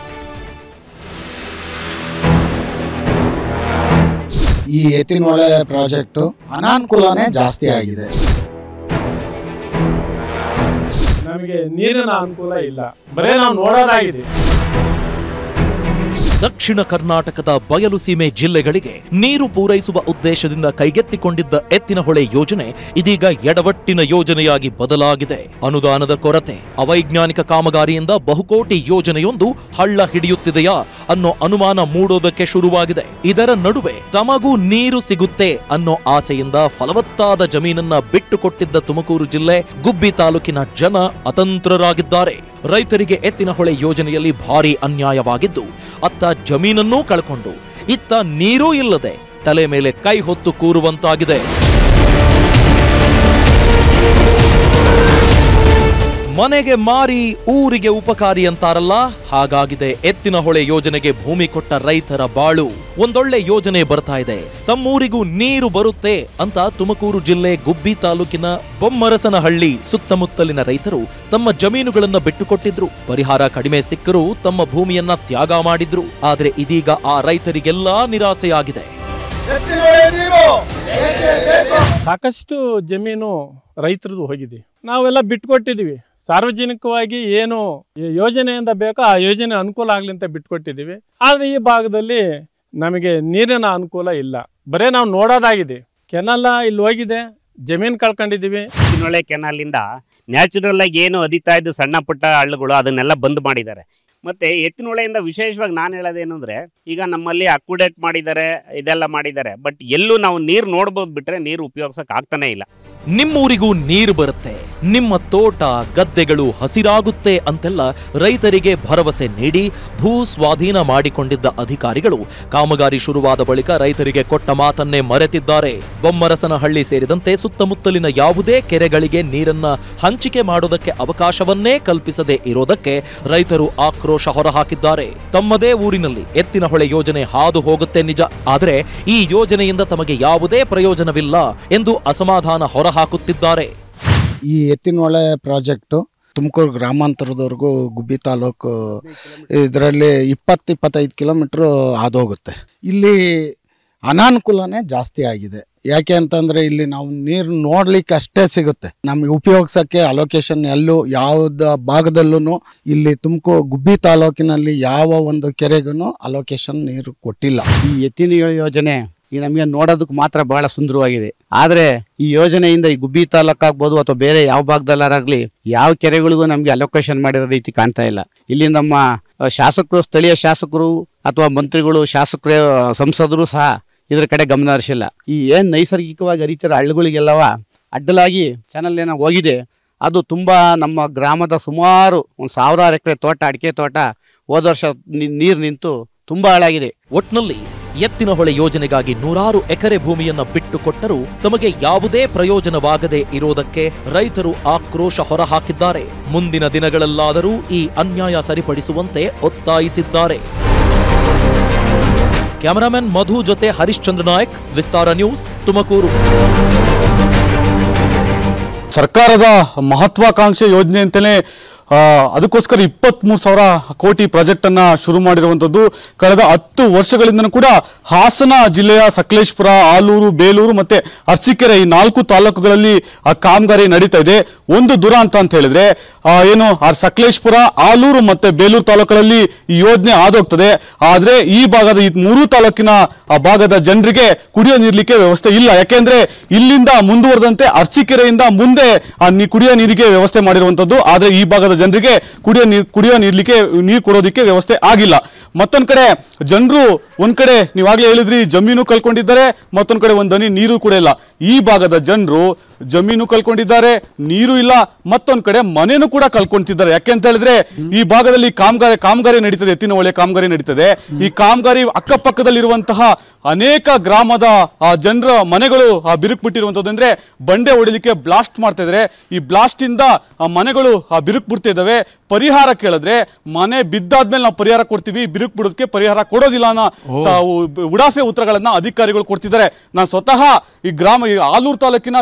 K: ಈ ಎತ್ತಿನೊಳೆ ಪ್ರಾಜೆಕ್ಟು ಅನಾನುಕೂಲನೇ ಜಾಸ್ತಿ ಆಗಿದೆ
L: ನಮಗೆ ನೀರಿನ ಅನುಕೂಲ ಇಲ್ಲ ಬರೇ ನಾವು ನೋಡೋದಾಗಿದೆ
F: ದಕ್ಷಿಣ ಕರ್ನಾಟಕದ ಬಯಲು ಸೀಮೆ ಜಿಲ್ಲೆಗಳಿಗೆ ನೀರು ಪೂರೈಸುವ ಉದ್ದೇಶದಿಂದ ಕೈಗೆತ್ತಿಕೊಂಡಿದ್ದ ಎತ್ತಿನಹೊಳೆ ಯೋಜನೆ ಇದೀಗ ಎಡವಟ್ಟಿನ ಯೋಜನೆಯಾಗಿ ಬದಲಾಗಿದೆ ಅನುದಾನದ ಕೊರತೆ ಅವೈಜ್ಞಾನಿಕ ಕಾಮಗಾರಿಯಿಂದ ಬಹುಕೋಟಿ ಯೋಜನೆಯೊಂದು ಹಳ್ಳ ಹಿಡಿಯುತ್ತಿದೆಯಾ ಅನ್ನೋ ಅನುಮಾನ ಮೂಡೋದಕ್ಕೆ ಶುರುವಾಗಿದೆ ಇದರ ನಡುವೆ ತಮಗೂ ನೀರು ಸಿಗುತ್ತೆ ಅನ್ನೋ ಆಸೆಯಿಂದ ಫಲವತ್ತಾದ ಜಮೀನನ್ನ ಬಿಟ್ಟುಕೊಟ್ಟಿದ್ದ ತುಮಕೂರು ಜಿಲ್ಲೆ ಗುಬ್ಬಿ ತಾಲೂಕಿನ ಜನ ಅತಂತ್ರರಾಗಿದ್ದಾರೆ ರೈತರಿಗೆ ಎತ್ತಿನಹೊಳೆ ಯೋಜನೆಯಲ್ಲಿ ಭಾರಿ ಅನ್ಯಾಯವಾಗಿದ್ದು ಅತ್ತ ಜಮೀನನ್ನೂ ಕಳ್ಕೊಂಡು ಇತ್ತ ನೀರೂ ಇಲ್ಲದೆ ತಲೆ ಮೇಲೆ ಕೈ ಹೊತ್ತು ಕೂರುವಂತಾಗಿದೆ ಮನೆಗೆ ಮಾರಿ ಊರಿಗೆ ಉಪಕಾರಿ ಅಂತಾರಲ್ಲ ಹಾಗಾಗಿದೆ ಎತ್ತಿನಹೊಳೆ ಯೋಜನೆಗೆ ಭೂಮಿ ಕೊಟ್ಟ ರೈತರ ಬಾಳು ಒಂದೊಳ್ಳೆ ಯೋಜನೆ ಬರ್ತಾ ಇದೆ ತಮ್ಮೂರಿಗೂ ನೀರು ಬರುತ್ತೆ ಅಂತ ತುಮಕೂರು ಜಿಲ್ಲೆ ಗುಬ್ಬಿ ತಾಲೂಕಿನ ಬೊಮ್ಮರಸನಹಳ್ಳಿ ಸುತ್ತಮುತ್ತಲಿನ ರೈತರು ತಮ್ಮ ಜಮೀನುಗಳನ್ನ ಬಿಟ್ಟುಕೊಟ್ಟಿದ್ರು ಪರಿಹಾರ ಕಡಿಮೆ ಸಿಕ್ಕರೂ ತಮ್ಮ ಭೂಮಿಯನ್ನ ತ್ಯಾಗ ಮಾಡಿದ್ರು ಆದ್ರೆ ಇದೀಗ ಆ ರೈತರಿಗೆಲ್ಲಾ ನಿರಾಸೆಯಾಗಿದೆ
L: ಸಾಕಷ್ಟು ಜಮೀನು ರೈತರದು ಹೋಗಿದೆ ನಾವೆಲ್ಲ ಬಿಟ್ಕೊಟ್ಟಿದ್ದೀವಿ ಸಾರ್ವಜನಿಕವಾಗಿ ಏನು ಈ ಯೋಜನೆಯಿಂದ ಬೇಕೋ ಆ ಯೋಜನೆ ಅನುಕೂಲ ಆಗಲಿ ಅಂತ ಬಿಟ್ಕೊಟ್ಟಿದ್ದೀವಿ ಆದರೆ ಈ ಭಾಗದಲ್ಲಿ ನಮಗೆ ನೀರಿನ ಅನುಕೂಲ ಇಲ್ಲ ಬರೇ ನಾವು ನೋಡೋದಾಗಿದೆ ಕೆನಲ್ಲ ಇಲ್ಲಿ ಹೋಗಿದೆ ಜಮೀನು ಕಳ್ಕೊಂಡಿದ್ದೀವಿ
M: ಎತ್ತಿನೊಳೆ ಕೆನಾಲಿಂದ ನ್ಯಾಚುರಲ್ ಆಗಿ ಏನು ಹದಿತಾ ಇದ್ದು ಸಣ್ಣ ಪುಟ್ಟ ಹಳ್ಳಗಳು ಅದನ್ನೆಲ್ಲ ಬಂದ್ ಮಾಡಿದ್ದಾರೆ ಮತ್ತೆ ಎತ್ತಿನೊಳೆಯಿಂದ ವಿಶೇಷವಾಗಿ ನಾನು ಹೇಳೋದೇನು ಅಂದ್ರೆ ಈಗ ನಮ್ಮಲ್ಲಿ ಅಕ್ಯುಡೇಟ್ ಮಾಡಿದ್ದಾರೆ ಇದೆಲ್ಲ ಮಾಡಿದ್ದಾರೆ ಬಟ್ ಎಲ್ಲೂ ನಾವು ನೀರು ನೋಡ್ಬೋದು ಬಿಟ್ರೆ ನೀರು ಉಪಯೋಗಿಸಕ್ ಆಗ್ತಾನೆ ಇಲ್ಲ
F: ನಿಮ್ಮೂರಿಗೂ ನೀರು ಬರುತ್ತೆ ನಿಮ್ಮ ತೋಟ ಗದ್ದೆಗಳು ಹಸಿರಾಗುತ್ತೆ ಅಂತೆಲ್ಲ ರೈತರಿಗೆ ಭರವಸೆ ನೀಡಿ ಭೂ ಸ್ವಾಧೀನ ಮಾಡಿಕೊಂಡಿದ್ದ ಅಧಿಕಾರಿಗಳು ಕಾಮಗಾರಿ ಶುರುವಾದ ಬಳಿಕ ರೈತರಿಗೆ ಕೊಟ್ಟ ಮಾತನ್ನೇ ಮರೆತಿದ್ದಾರೆ ಬೊಮ್ಮರಸನಹಳ್ಳಿ ಸೇರಿದಂತೆ ಸುತ್ತಮುತ್ತಲಿನ ಯಾವುದೇ ಕೆರೆಗಳಿಗೆ ನೀರನ್ನ ಹಂಚಿಕೆ ಮಾಡೋದಕ್ಕೆ ಅವಕಾಶವನ್ನೇ ಕಲ್ಪಿಸದೆ ಇರೋದಕ್ಕೆ ರೈತರು ಆಕ್ರೋಶ ಹೊರಹಾಕಿದ್ದಾರೆ ತಮ್ಮದೇ ಊರಿನಲ್ಲಿ ಎತ್ತಿನಹೊಳೆ ಯೋಜನೆ ಹಾದು ಹೋಗುತ್ತೆ ನಿಜ ಆದರೆ ಈ ಯೋಜನೆಯಿಂದ ತಮಗೆ ಯಾವುದೇ ಪ್ರಯೋಜನವಿಲ್ಲ ಎಂದು ಅಸಮಾಧಾನ ಹೊರಹಾಕುತ್ತಿದ್ದಾರೆ
K: ಈ ಎತ್ತಿನೊಳೆ ಪ್ರಾಜೆಕ್ಟು ತುಮಕೂರು ಗ್ರಾಮಾಂತರದವರೆಗೂ ಗುಬ್ಬಿ ತಾಲೂಕು ಇದರಲ್ಲಿ ಇಪ್ಪತ್ತು ಇಪ್ಪತ್ತೈದು ಕಿಲೋಮೀಟ್ರು ಹಾದೋಗುತ್ತೆ ಇಲ್ಲಿ ಅನಾನುಕೂಲನೇ ಜಾಸ್ತಿ ಆಗಿದೆ ಯಾಕೆ ಅಂತಂದರೆ ಇಲ್ಲಿ ನಾವು ನೀರು ನೋಡ್ಲಿಕ್ಕೆ ಅಷ್ಟೇ ಸಿಗುತ್ತೆ ನಮಗೆ ಉಪಯೋಗಿಸೋಕ್ಕೆ ಅಲೋಕೇಶನ್ ಎಲ್ಲೂ ಯಾವುದ ಭಾಗದಲ್ಲೂ ಇಲ್ಲಿ ತುಮಕೂರು ಗುಬ್ಬಿ ತಾಲೂಕಿನಲ್ಲಿ ಯಾವ ಒಂದು ಕೆರೆಗೂ ಅಲೋಕೇಶನ್ ನೀರು ಕೊಟ್ಟಿಲ್ಲ
N: ಈ ಎತ್ತಿನ ಯೋಜನೆ ಈ ನಮಗೆ ನೋಡೋದಕ್ಕೆ ಮಾತ್ರ ಬಹಳ ಸುಂದರವಾಗಿದೆ ಆದ್ರೆ ಈ ಯೋಜನೆಯಿಂದ ಈ ಗುಬ್ಬಿ ತಾಲೂಕಾಗ್ಬೋದು ಅಥವಾ ಬೇರೆ ಯಾವ ಭಾಗದಲ್ಲಾಗಲಿ ಯಾವ ಕೆರೆಗಳಿಗೂ ನಮಗೆ ಅಲೋಕೇಶನ್ ಮಾಡಿರೋ ರೀತಿ ಕಾಣ್ತಾ ಇಲ್ಲ ಇಲ್ಲಿ ನಮ್ಮ ಅಹ್, ಶಾಸಕರು ಸ್ಥಳೀಯ ಶಾಸಕರು ಅಥವಾ ಮಂತ್ರಿಗಳು ಶಾಸಕರು ಸಂಸದರು ಸಹ ಇದ್ರ ಕಡೆ ಗಮನ ಹರಿಸಿಲ್ಲ ಈ ಏನ್ ನೈಸರ್ಗಿಕವಾಗಿ ಹರಿತಿರೋ ಹಳ್ಳಗಳಿಗೆಲ್ಲವ ಅಡ್ಡಲಾಗಿ ಚಾನಲ್ ಏನೋ ಹೋಗಿದೆ ಅದು ತುಂಬಾ ನಮ್ಮ ಗ್ರಾಮದ ಸುಮಾರು ಒಂದು ಸಾವಿರಾರು ಎಕರೆ ತೋಟ ಅಡಿಕೆ ತೋಟ ಹೋದ ವರ್ಷ ನೀರು ನಿಂತು ತುಂಬಾ ಹಾಳಾಗಿದೆ
F: ಒಟ್ನಲ್ಲಿ ಎತ್ತಿನಹೊಳೆ ಯೋಜನೆಗಾಗಿ ನೂರಾರು ಎಕರೆ ಭೂಮಿಯನ್ನ ಬಿಟ್ಟುಕೊಟ್ಟರೂ ತಮಗೆ ಯಾವುದೇ ಪ್ರಯೋಜನವಾಗದೇ ಇರೋದಕ್ಕೆ ರೈತರು ಆಕ್ರೋಶ ಹೊರಹಾಕಿದ್ದಾರೆ ಮುಂದಿನ ದಿನಗಳಲ್ಲಾದರೂ ಈ ಅನ್ಯಾಯ ಸರಿಪಡಿಸುವಂತೆ ಒತ್ತಾಯಿಸಿದ್ದಾರೆ ಕ್ಯಾಮರಾಮನ್ ಮಧು ಜೊತೆ ಹರಿಶ್ಚಂದ್ರ ನಾಯಕ್ ವಿಸ್ತಾರ ನ್ಯೂಸ್ ತುಮಕೂರು
A: ಸರ್ಕಾರದ ಮಹತ್ವಾಕಾಂಕ್ಷೆ ಯೋಜನೆ ಅಂತಲೇ ಆ, ಅದಕ್ಕೋಸ್ಕರ ಇಪ್ಪತ್ಮೂರು ಸಾವಿರ ಕೋಟಿ ಪ್ರಾಜೆಕ್ಟ್ ಅನ್ನ ಶುರು ಮಾಡಿರುವಂತದ್ದು ಕಳೆದ ಹತ್ತು ವರ್ಷಗಳಿಂದನೂ ಕೂಡ ಹಾಸನ ಜಿಲ್ಲೆಯ ಸಕಲೇಶ್ಪುರ ಆಲೂರು ಬೇಲೂರು ಮತ್ತೆ ಅರಸೀಕೆರೆ ಈ ನಾಲ್ಕು ತಾಲೂಕುಗಳಲ್ಲಿ ಆ ಕಾಮಗಾರಿ ನಡೀತಾ ಇದೆ ಒಂದು ದುರಾಂತ ಅಂತ ಹೇಳಿದ್ರೆ ಆ, ಏನು ಆ ಸಕಲೇಶ್ಪುರ ಆಲೂರು ಮತ್ತೆ ಬೇಲೂರು ತಾಲೂಕುಗಳಲ್ಲಿ ಈ ಯೋಜನೆ ಆದೋಗ್ತದೆ ಆದ್ರೆ ಈ ಭಾಗದ ಈ ಮೂರು ತಾಲೂಕಿನ ಆ ಭಾಗದ ಜನರಿಗೆ ಕುಡಿಯೋ ನೀರ್ಲಿಕ್ಕೆ ವ್ಯವಸ್ಥೆ ಇಲ್ಲ ಯಾಕೆಂದ್ರೆ ಇಲ್ಲಿಂದ ಮುಂದುವರೆದಂತೆ ಅರಸೀಕೆರೆಯಿಂದ ಮುಂದೆ ಆ ನೀ- ಕುಡಿಯೋ ನೀರಿಗೆ ವ್ಯವಸ್ಥೆ ಮಾಡಿರುವಂತದ್ದು ಆದ್ರೆ ಈ ಭಾಗದ ಜನರಿಗೆ ಕುಡಿಯೋ ನೀರು ಕುಡಿಯೋ ನೀರ್ಲಿಕ್ಕೆ ನೀರು ಕೊಡೋದಕ್ಕೆ ವ್ಯವಸ್ಥೆ ಆಗಿಲ್ಲ ಮತ್ತೊಂದ್ ಕಡೆ ಜನರು ಒಂದ್ ಕಡೆ ನೀವಾಗ್ಲೇ ಹೇಳಿದ್ರಿ ಜಮೀನು ಕಳ್ಕೊಂಡಿದ್ದಾರೆ ಮತ್ತೊಂದ್ ಕಡೆ ಒಂದ್ ಹನಿ ನೀರು ಕೂಡ ಇಲ್ಲ ಈ ಭಾಗದ ಜನರು ಜಮೀನು ಕಳ್ಕೊಂಡಿದ್ದಾರೆ ನೀರು ಇಲ್ಲ ಮತ್ತೊಂದ್ ಕಡೆ ಮನೇನು ಕೂಡ ಕಳ್ಕೊಂತಿದ್ದಾರೆ ಯಾಕೆ ಅಂತ ಹೇಳಿದ್ರೆ ಈ ಭಾಗದಲ್ಲಿ ಕಾಮಗಾರಿ ಕಾಮಗಾರಿ ನಡೀತದೆ ಎತ್ತಿನ ಒಳ್ಳೆ ಕಾಮಗಾರಿ ನಡೀತದೆ ಈ ಕಾಮಗಾರಿ ಅಕ್ಕಪಕ್ಕದಲ್ಲಿರುವಂತಹ ಅನೇಕ ಗ್ರಾಮದ ಆ ಜನರ ಮನೆಗಳು ಆ ಬಿರುಕು ಬಿಟ್ಟಿರುವಂತದ್ದು ಅಂದ್ರೆ ಬಂಡೆ ಹೊಡಿಲಿಕ್ಕೆ ಬ್ಲಾಸ್ಟ್ ಮಾಡ್ತಾ ಇದ್ದಾರೆ ಈ ಬ್ಲಾಸ್ಟ್ ಇಂದ ಆ ಮನೆಗಳು ಆ ಬಿರುಕು ಬಿಡ್ತಾ ಇದಾವೆ ಪರಿಹಾರ ಕೇಳಿದ್ರೆ ಮನೆ ಬಿದ್ದಾದ್ಮೇಲೆ ನಾವು ಪರಿಹಾರ ಕೊಡ್ತೀವಿ ಬಿರುಕು ಬಿಡೋದಕ್ಕೆ ಪರಿಹಾರ ಕೊಡೋದಿಲ್ಲ ಅನ್ನೋ ತಾವು ಬ- ಉಡಾಫೆ ಉತ್ತರಗಳನ್ನ ಅಧಿಕಾರಿಗಳು ಕೊಡ್ತಿದ್ದಾರೆ ನಾನು ಸ್ವತಃ ಈ ಗ್ರಾಮ ಈ ಆಲೂರು ತಾಲೂಕಿನ ಬಿರುಕ್ನಳ್ಳಿ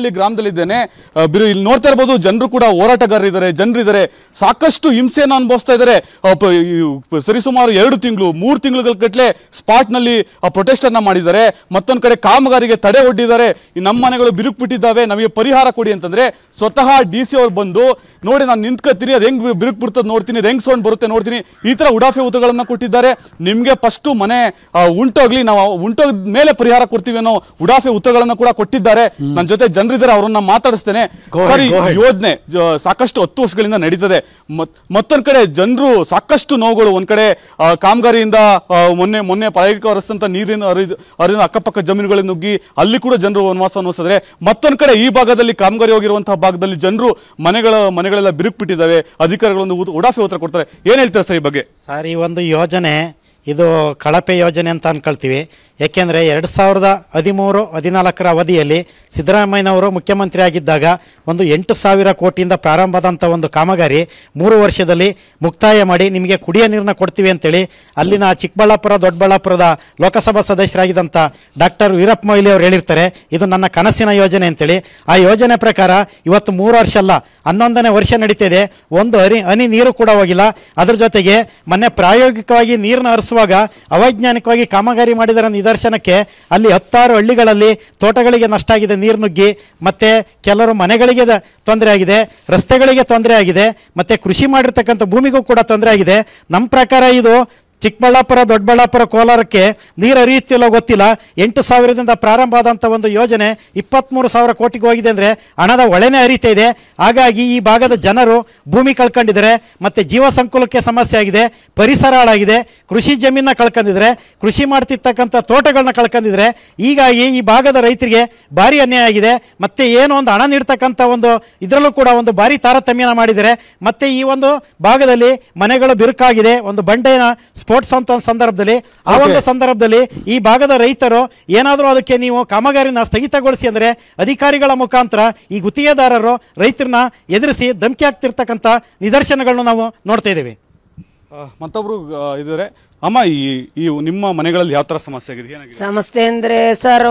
O: ತಿಮ್ಮನಹಳ್ಳಿ ಗ್ರಾಮದಲ್ಲಿದ್ದೇನೆ ಆ, ಬಿರು ಇಲ್ಲಿ ನೋಡ್ತಾ ಇರ್ಬೋದು ಜನರು ಕೂಡ ಹೋರಾಟಗಾರರಿದ್ದಾರೆ ಜನರಿದ್ದಾರೆ ಸಾಕಷ್ಟು ಹಿಂಸೆಯನ್ನು ಅನುಭವಿಸ್ತಾ ಇದ್ದಾರೆ ಆ, ಪ- ಈ ಪ- ಸರಿಸುಮಾರು ಎರಡು ತಿಂಗಳು ಮೂರು ತಿಂಗಳ ಗಟ್ಟಲೆ ಸ್ಪಾಟ್ನಲ್ಲಿ ಪ್ರೊಟೆಸ್ಟ್ ಅನ್ನ ಮಾಡಿದ್ದಾರೆ ಮತ್ತೊಂದು ಕಡೆ ಕಾಮಗಾರಿಗೆ ತಡೆ ಒಡ್ಡಿದ್ದಾರೆ ಈ ನಮ್ಮ ಮನೆಗಳು ಬಿರುಕು ಬಿಟ್ಟಿದ್ದಾವೆ ನಮಗೆ ಪರಿಹಾರ ಕೊಡಿ ಅಂತಂದ್ರೆ ಸ್ವತಃ ಡಿ ಸಿ ಅವ್ರು ಬಂದು ನೋಡಿ ನಾನು ನಿಂತ್ಕೊತೀನಿ ಅದು ಹೆಂಗ್ ಬಿರುಕು ಬಿಡ್ತದೆ ನೋಡ್ತೀನಿ ಅದು ಹೆಂಗ್ ಸೌಂಡ್ ಬರುತ್ತೆ ನೋಡ್ತೀನಿ ಈ ತರ ಉಡಾಫೆ ಉತ್ತರಗಳನ್ನ ಕೊಟ್ಟಿದ್ದಾರೆ ನಿಮ್ಗೆ ಫಸ್ಟ್ ಮನೆ ಆ, ಉಂಟೋಗ್ಲಿ ನಾವು ಉಂಟೋಗ್ ಮೇಲೆ ಪರಿಹಾರ ಕೊಡ್ತೀವಿ ಅನ್ನೋ ಉಡಾಫೆ ಉತ್ತರಗಳನ್ನ ಕೂಡ ಕೊಟ್ಟಿದ್ದಾರೆ ನನ್ನ ಜೊತೆ ಜನರಿದ್ದಾರೆ ಅವರನ್ನ ಮಾತಾಡಿಸ್ತೇನೆ
A: Go ahead,
O: ಸರಿ
A: go ahead.
O: ಯೋಜನೆ ಜ- ಸಾಕಷ್ಟು ಹತ್ತು ವರ್ಷಗಳಿಂದ ನಡೀತದೆ ಮತ್- ಮತ್ತೊಂದ್ ಕಡೆ ಜನರು ಸಾಕಷ್ಟು ನೋವುಗಳು ಒಂದ್ ಕಡೆ ಆ, ಕಾಮಗಾರಿಯಿಂದ ಆ, ಮೊನ್ನೆ ಮೊನ್ನೆ ಪ್ರಾಯೋಗಿಕ ಹರಿಸಿದಂತ ನೀರಿನ ಹರಿದು ಹರಿದ ಅಕ್ಕಪಕ್ಕ ಜಮೀನುಗಳಿಗೆ ನುಗ್ಗಿ ಅಲ್ಲಿ ಕೂಡ ಜನರು ವನವಾಸ ಅನುಭವಿಸಿದ್ರೆ ಮತ್ತೊಂದ್ ಕಡೆ ಈ ಭಾಗದಲ್ಲಿ ಕಾಮಗಾರಿ ಹೋಗಿರುವಂತಹ ಭಾಗದಲ್ಲಿ ಜನರು ಮನೆಗಳ ಮನೆಗಳೆಲ್ಲ ಬಿರುಕು ಬಿಟ್ಟಿದ್ದಾವೆ ಅಧಿಕಾರಿಗಳೊಂದು ಉ- ಉಡಾಫೆ ಉತ್ತರ ಕೊಡ್ತಾರೆ ಏನ್ ಹೇಳ್ತಾರೆ ಸರ್ ಈ ಬಗ್ಗೆ
P: ಸರ್ ಈ ಒಂದು ಯೋಜನೆ ಇದು ಕಳಪೆ ಯೋಜನೆ ಅಂತ ಅನ್ಕೊಳ್ತೀವಿ ಏಕೆಂದರೆ ಎರಡು ಸಾವಿರದ ಹದಿಮೂರು ಹದಿನಾಲ್ಕರ ಅವಧಿಯಲ್ಲಿ ಸಿದ್ದರಾಮಯ್ಯನವರು ಮುಖ್ಯಮಂತ್ರಿ ಆಗಿದ್ದಾಗ ಒಂದು ಎಂಟು ಸಾವಿರ ಕೋಟಿಯಿಂದ ಪ್ರಾರಂಭದಂಥ ಒಂದು ಕಾಮಗಾರಿ ಮೂರು ವರ್ಷದಲ್ಲಿ ಮುಕ್ತಾಯ ಮಾಡಿ ನಿಮಗೆ ಕುಡಿಯ ನೀರನ್ನ ಕೊಡ್ತೀವಿ ಅಂತೇಳಿ ಅಲ್ಲಿನ ಚಿಕ್ಕಬಳ್ಳಾಪುರ ದೊಡ್ಡಬಳ್ಳಾಪುರದ ಲೋಕಸಭಾ ಸದಸ್ಯರಾಗಿದ್ದಂಥ ಡಾಕ್ಟರ್ ವೀರಪ್ಪ ಮೊಯ್ಲಿ ಅವರು ಹೇಳಿರ್ತಾರೆ ಇದು ನನ್ನ ಕನಸಿನ ಯೋಜನೆ ಅಂತೇಳಿ ಆ ಯೋಜನೆ ಪ್ರಕಾರ ಇವತ್ತು ಮೂರು ವರ್ಷ ಅಲ್ಲ ಹನ್ನೊಂದನೇ ವರ್ಷ ನಡೀತಿದೆ ಒಂದು ಹನಿ ಹನಿ ನೀರು ಕೂಡ ಹೋಗಿಲ್ಲ ಅದ್ರ ಜೊತೆಗೆ ಮೊನ್ನೆ ಪ್ರಾಯೋಗಿಕವಾಗಿ ನೀರನ್ನು ಹರಿಸುವಾಗ ಅವೈಜ್ಞಾನಿಕವಾಗಿ ಕಾಮಗಾರಿ ಮಾಡಿದರ ನಿದರ್ಶನಕ್ಕೆ ಅಲ್ಲಿ ಹತ್ತಾರು ಹಳ್ಳಿಗಳಲ್ಲಿ ತೋಟಗಳಿಗೆ ನಷ್ಟ ಆಗಿದೆ ನೀರು ನುಗ್ಗಿ ಮತ್ತೆ ಕೆಲವರು ಮನೆಗಳಿಗೆ ದ- ತೊಂದರೆ ಆಗಿದೆ ರಸ್ತೆಗಳಿಗೆ ತೊಂದರೆ ಆಗಿದೆ ಮತ್ತೆ ಕೃಷಿ ಮಾಡಿರ್ತಕ್ಕಂಥ ಭೂಮಿಗೂ ಕೂಡ ತೊಂದರೆ ಆಗಿದೆ ನಮ್ಮ ಪ್ರಕಾರ ಇದು ಚಿಕ್ಕಬಳ್ಳಾಪುರ ದೊಡ್ಡಬಳ್ಳಾಪುರ ಕೋಲಾರಕ್ಕೆ ನೀರು ಹರಿಯುತ್ತಿಲ್ಲ ಗೊತ್ತಿಲ್ಲ ಎಂಟು ಸಾವಿರದಿಂದ ಪ್ರಾರಂಭ ಆದಂಥ ಒಂದು ಯೋಜನೆ ಇಪ್ಪತ್ತ್ಮೂರು ಸಾವಿರ ಕೋಟಿಗೆ ಹೋಗಿದೆ ಅಂದರೆ ಹಣದ ಒಳೆನೇ ಹರಿತಾ ಇದೆ ಹಾಗಾಗಿ ಈ ಭಾಗದ ಜನರು ಭೂಮಿ ಕಳ್ಕೊಂಡಿದ್ದಾರೆ ಮತ್ತು ಜೀವ ಸಂಕುಲಕ್ಕೆ ಸಮಸ್ಯೆ ಆಗಿದೆ ಪರಿಸರ ಹಾಳಾಗಿದೆ ಕೃಷಿ ಜಮೀನ ಕಳ್ಕೊಂಡಿದ್ದಾರೆ ಕೃಷಿ ಮಾಡ್ತಿರ್ತಕ್ಕಂಥ ತೋಟಗಳನ್ನ ಕಳ್ಕೊಂಡಿದ್ದಾರೆ ಹೀಗಾಗಿ ಈ ಭಾಗದ ರೈತರಿಗೆ ಭಾರಿ ಅನ್ಯಾಯ ಆಗಿದೆ ಮತ್ತೆ ಏನು ಒಂದು ಹಣ ನೀಡ್ತಕ್ಕಂಥ ಒಂದು ಇದರಲ್ಲೂ ಕೂಡ ಒಂದು ಭಾರಿ ತಾರತಮ್ಯನ ಮಾಡಿದ್ದಾರೆ ಮತ್ತೆ ಈ ಒಂದು ಭಾಗದಲ್ಲಿ ಮನೆಗಳು ಬಿರುಕಾಗಿದೆ ಒಂದು ಬಂಡೆನ ಸ್ಫೋಟ್ಸ್ ಅಂತ ಒಂದು ಸಂದರ್ಭದಲ್ಲಿ ಆ ಒಂದು ಸಂದರ್ಭದಲ್ಲಿ ಈ ಭಾಗದ ರೈತರು ಏನಾದರೂ ಅದಕ್ಕೆ ನೀವು ಕಾಮಗಾರಿನ ಸ್ಥಗಿತಗೊಳಿಸಿ ಅಂದರೆ ಅಧಿಕಾರಿಗಳ ಮುಖಾಂತರ ಈ ಗುತ್ತಿಗೆದಾರರು ರೈತರನ್ನ ಎದುರಿಸಿ ಧಮಕಿ ಆಗ್ತಿರ್ತಕ್ಕಂಥ ನಿದರ್ಶನಗಳನ್ನು ನಾವು ನೋಡ್ತಾ ಇದ್ದೇವೆ
O: ಆ, ಮತ್ತೊಬ್ರು ಆ, ಇದ್ದಾರೆ ಅಮ್ಮ ಈ ಈ ನಿಮ್ಮ ಮನೆಗಳಲ್ಲಿ ಯಾವ ತರ ಸಮಸ್ಯೆ ಆಗಿದೆ ಏನಾಗಿದೆ
Q: ಸಮಸ್ಯೆ ಅಂದರೆ ಸರ್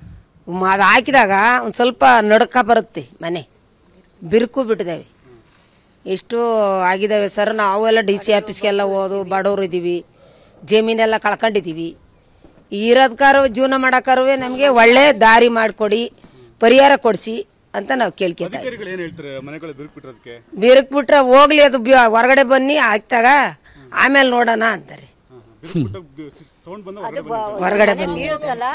Q: ಅದು ಹಾಕಿದಾಗ ಒಂದು ಸ್ವಲ್ಪ ನಡ್ಕ ಬರುತ್ತೆ ಮನೆ ಬಿರುಕು ಬಿಟ್ಟಿದ್ದೇವೆ ಎಷ್ಟು ಆಗಿದ್ದಾವೆ ಸರ್ ನಾವು ಎಲ್ಲ ಡಿ ಸಿ ಆಫೀಸ್ಗೆಲ್ಲ ಹೋದು ಬಡವ್ರು ಇದ್ದೀವಿ ಜಮೀನೆಲ್ಲ ಕಳ್ಕೊಂಡಿದ್ದೀವಿ ಇರೋದ್ಕಾರು ಜೀವನ ಮಾಡೋಕ್ಕಾರು ನಮಗೆ ಒಳ್ಳೆ ದಾರಿ ಮಾಡಿಕೊಡಿ ಪರಿಹಾರ ಕೊಡಿಸಿ ಅಂತ ನಾವು ಕೇಳ್ಕೊತಾ ಇದ್ದೀವಿ.
O: ಅಧಿಕಾರಿಗಳು ಏನ್ ಹೇಳ್ತಾರೆ ಮನೆಗಳು ಬಿರುಕು ಬಿಟ್ಟಿರೋದಕ್ಕೆ
Q: ಬಿರುಕು ಬಿಟ್ರೆ ಹೋಗ್ಲಿ ಅದು ಬಿ- ಹೊರಗಡೆ ಬನ್ನಿ ಹಾಕ್ತಾಗ ಆಮೇಲೆ ನೋಡೋಣ ಅಂತಾರೆ
O: ಸೌಂಡ್ ಬಂದ
Q: ಹೊರಗಡೆ ಬನ್ನಿ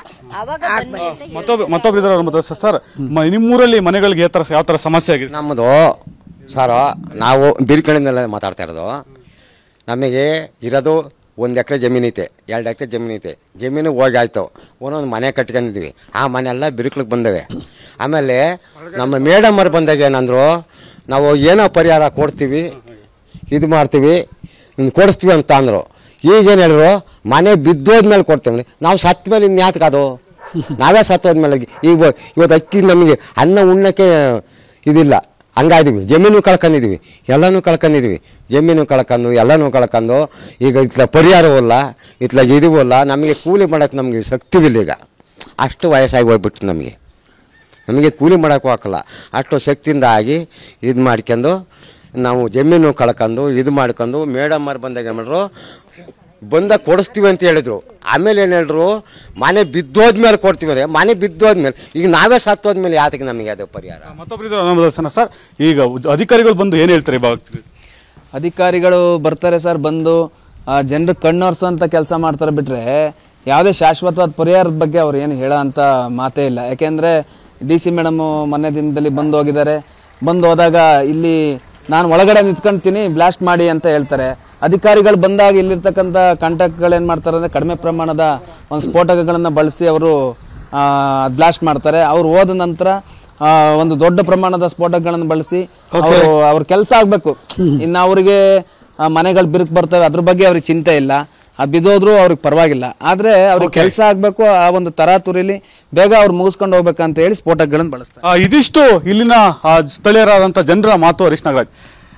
O: ಮತ್ತೊಬ್ರು ಮತ್ತೊಬ್ರು ಇದಾರೆ ಅವ್ರ ಮತ್ತೆ ಸರ್ ಮ- ನಿಮ್ಮೂರಲ್ಲಿ ಮನೆಗಳಿಗೆ ಯಾವ ತರ ಯಾವ ತರ ಸಮಸ್ಯೆ ಆಗಿದೆ
R: ನಮ್ಮದು ಸರ್ ನಾವು ಬಿರ್ಕಣಿಂದಲೇ ಮಾತಾಡ್ತಾ ಇರೋದು ನಮಗೆ ಇರೋದು ಒಂದು ಎಕರೆ ಜಮೀನೈತೆ ಎರಡು ಎಕರೆ ಜಮೀನೈತೆ ಜಮೀನು ಹೋಗಿ ಆಯ್ತು ಒಂದೊಂದು ಮನೆ ಕಟ್ಕೊಂಡಿದ್ವಿ ಆ ಮನೆ ಎಲ್ಲ ಬಿರುಕ್ಲಿಗೆ ಬಂದವೆ ಆಮೇಲೆ ನಮ್ಮ ಮೇಡಮ್ಮರು ಬಂದಾಗ ಏನಂದ್ರು ನಾವು ಏನೋ ಪರಿಹಾರ ಕೊಡ್ತೀವಿ ಇದು ಮಾಡ್ತೀವಿ ಇನ್ನು ಕೊಡಿಸ್ತೀವಿ ಅಂತ ಅಂದರು ಈಗೇನು ಹೇಳಿದ್ರು ಮನೆ ಬಿದ್ದೋದ್ಮೇಲೆ ಕೊಡ್ತೀವಿ ನಾವು ಸತ್ತ ಮೇಲೆ ಇನ್ಯಾತಕ್ಕೆ ಅದು ನಾವೇ ಸತ್ತೋದ್ಮೇಲೆ ಈಗ ಇವತ್ತು ಅಕ್ಕಿ ನಮಗೆ ಅನ್ನ ಉಣ್ಣಕ್ಕೆ ಇದಿಲ್ಲ ಹಂಗಾದೀವಿ ಜಮೀನು ಕಳ್ಕೊಂಡಿದ್ದೀವಿ ಎಲ್ಲನೂ ಕಳ್ಕೊಂಡಿದ್ದೀವಿ ಜಮೀನು ಕಳ್ಕೊಂಡು ಎಲ್ಲನೂ ಕಳ್ಕೊಂಡು ಈಗ ಇತ್ಲ ಪರಿಹಾರವೂ ಇಲ್ಲ ಇತ್ಲಾಗ ಇದೂ ಇಲ್ಲ ನಮಗೆ ಕೂಲಿ ಮಾಡೋಕ್ಕೆ ನಮಗೆ ಶಕ್ತಿವಿಲ್ಲ ಈಗ ಅಷ್ಟು ವಯಸ್ಸಾಗಿ ಹೋಗ್ಬಿಟ್ಟು ನಮಗೆ ನಮಗೆ ಕೂಲಿ ಮಾಡೋಕ್ಕೂ ಹಾಕಲ್ಲ ಅಷ್ಟು ಶಕ್ತಿಯಿಂದ ಆಗಿ ಇದು ಮಾಡ್ಕೊಂಡು ನಾವು ಜಮೀನು ಕಳ್ಕೊಂಡು ಇದು ಮಾಡ್ಕೊಂಡು ಮೇಡಮ್ಮರು ಬಂದಾಗ ಏನು ಮಾಡಿದ್ರು ಬಂದಾಗ ಕೊಡಿಸ್ತೀವಿ ಅಂತ ಹೇಳಿದ್ರು ಆಮೇಲೆ ಏನು ಹೇಳಿದ್ರು ಮನೆ ಬಿದ್ದೋದ್ಮೇಲೆ ಕೊಡ್ತೀವಿ ಅಂದರೆ ಮನೆ ಬಿದ್ದೋದ್ಮೇಲೆ ಈಗ ನಾವೇ ಸತ್ತೋದ್ಮೇಲೆ ಯಾತಕ್ಕೆ ನಮಗೆ ಅದು ಪರಿಹಾರ
O: ಮತ್ತೊಬ್ರು ಇದಾರೆ ನಮ್ಮ ದರ್ಶನ ಸರ್ ಈಗ ಉಜ್- ಅಧಿಕಾರಿಗಳು ಬಂದು ಏನ್ ಹೇಳ್ತಾರೆ ಈ ಭಾಗಕ್ಕೆ
S: ಅಧಿಕಾರಿಗಳು ಬರ್ತಾರೆ ಸರ್ ಬಂದು ಜನರು ಕಣ್ಣೊರ್ಸೋಂಥ ಕೆಲಸ ಮಾಡ್ತಾರೆ ಬಿಟ್ರೆ ಯಾವುದೇ ಶಾಶ್ವತವಾದ ಪರಿಹಾರದ ಬಗ್ಗೆ ಅವ್ರು ಏನು ಹೇಳೋ ಅಂತ ಮಾತೇ ಇಲ್ಲ ಯಾಕೆಂದರೆ ಡಿ ಸಿ ಮೇಡಮು ಮೊನ್ನೆ ದಿನದಲ್ಲಿ ಬಂದು ಹೋಗಿದ್ದಾರೆ ಬಂದು ಹೋದಾಗ ಇಲ್ಲಿ ನಾನು ಒಳಗಡೆ ನಿಂತ್ಕೊಂತೀನಿ ಬ್ಲಾಸ್ಟ್ ಮಾಡಿ ಅಂತ ಹೇಳ್ತಾರೆ ಅಧಿಕಾರಿಗಳು ಬಂದಾಗ ಇಲ್ಲಿರ್ತಕ್ಕಂಥ ಕಾಂಟ್ಯಾಕ್ಟ್ಗಳು ಏನು ಮಾಡ್ತಾರೆ ಅಂದರೆ ಕಡಿಮೆ ಪ್ರಮಾಣದ ಒಂದು ಸ್ಫೋಟಕಗಳನ್ನು ಬಳಸಿ ಅವರು ಬ್ಲಾಸ್ಟ್ ಮಾಡ್ತಾರೆ ಅವ್ರು ಹೋದ ನಂತರ ಆ, ಒಂದು ದೊಡ್ಡ ಪ್ರಮಾಣದ ಸ್ಫೋಟಕಗಳನ್ನು ಬಳಸಿ ಅವರು ಅವ್ರ ಕೆಲಸ ಆಗ್ಬೇಕು ಇನ್ನು ಅವರಿಗೆ ಮನೆಗಳು ಬಿರುಕು ಬರ್ತವೆ ಅದ್ರ ಬಗ್ಗೆ ಅವ್ರಿಗೆ ಚಿಂತೆ ಇಲ್ಲ ಅದು ಬಿದ್ದೋದ್ರು ಅವ್ರಿಗೆ ಪರವಾಗಿಲ್ಲ ಆದ್ರೆ ಅವ್ರಿಗೆ ಕೆಲಸ ಆಗ್ಬೇಕು ಆ ಒಂದು ತರಾತುರಿಲಿ ಬೇಗ ಅವ್ರು ಮುಗಿಸ್ಕೊಂಡು ಹೋಗ್ಬೇಕಂತ ಹೇಳಿ ಸ್ಫೋಟಕಗಳನ್ನು ಬಳಸ್ತಾರೆ
O: ಆ, ಇದಿಷ್ಟು ಇಲ್ಲಿನ ಆ, ಸ್ಥಳೀಯರಾದಂಥ ಜನರ ಮಾತು ಹರೀಶ್ ನಾಗರಾಜ್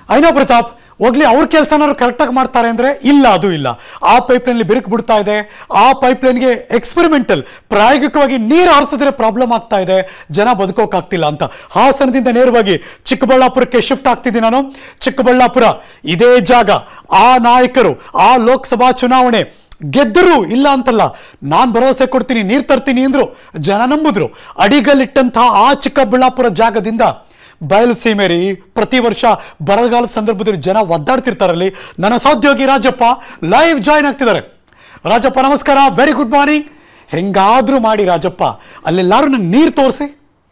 A: ಐನೋ ಪ್ರತಾಪ್ ಹೋಗ್ಲಿ ಅವ್ರ ಕೆಲಸನಾದ್ರು ಕರೆಕ್ಟಾಗಿ ಮಾಡ್ತಾರೆ ಅಂದ್ರೆ ಇಲ್ಲ ಅದು ಇಲ್ಲ ಆ ಪೈಪ್ಲೈನ್ಲಿ ಬಿರುಕು ಬಿಡ್ತಾ ಇದೆ ಆ ಪೈಪ್ಲೈನ್ಗೆ ಎಕ್ಸ್ಪೆರಿಮೆಂಟಲ್ ಪ್ರಾಯೋಗಿಕವಾಗಿ ನೀರು ಹಾರಿಸಿದ್ರೆ ಪ್ರಾಬ್ಲಮ್ ಆಗ್ತಾ ಇದೆ ಜನ ಬದುಕೋಕ್ಕಾಗ್ತಿಲ್ಲ ಅಂತ ಹಾಸನದಿಂದ ನೇರವಾಗಿ ಚಿಕ್ಕಬಳ್ಳಾಪುರಕ್ಕೆ ಶಿಫ್ಟ್ ಆಗ್ತಿದ್ದೀನಿ ನಾನು ಚಿಕ್ಕಬಳ್ಳಾಪುರ ಇದೇ ಜಾಗ ಆ ನಾಯಕರು ಆ ಲೋಕಸಭಾ ಚುನಾವಣೆ ಗೆದ್ದರು ಇಲ್ಲ ಅಂತಲ್ಲ ನಾನು ಭರವಸೆ ಕೊಡ್ತೀನಿ ನೀರು ತರ್ತೀನಿ ಅಂದ್ರು ಜನ ನಂಬಿದ್ರು ಅಡಿಗಲ್ಲಿಟ್ಟಂತಹ ಆ ಚಿಕ್ಕಬಳ್ಳಾಪುರ ಜಾಗದಿಂದ ಬಯಲು ಸೀಮೆರಿ ಪ್ರತಿ ವರ್ಷ ಬರಗಾಲದ ಸಂದರ್ಭದಲ್ಲಿ ಜನ ಒದ್ದಾಡ್ತಿರ್ತಾರಲ್ಲಿ ನನ್ನ ಸಹೋದ್ಯೋಗಿ ರಾಜಪ್ಪ ಲೈವ್ ಜಾಯ್ನ್ ಆಗ್ತಿದ್ದಾರೆ ರಾಜಪ್ಪ ನಮಸ್ಕಾರ ವೆರಿ ಗುಡ್ ಮಾರ್ನಿಂಗ್ ಹೆಂಗಾದ್ರೂ ಮಾಡಿ ರಾಜಪ್ಪ ಅಲ್ಲೆಲ್ಲಾರು ನಂಗೆ ನೀರು ತೋರಿಸಿ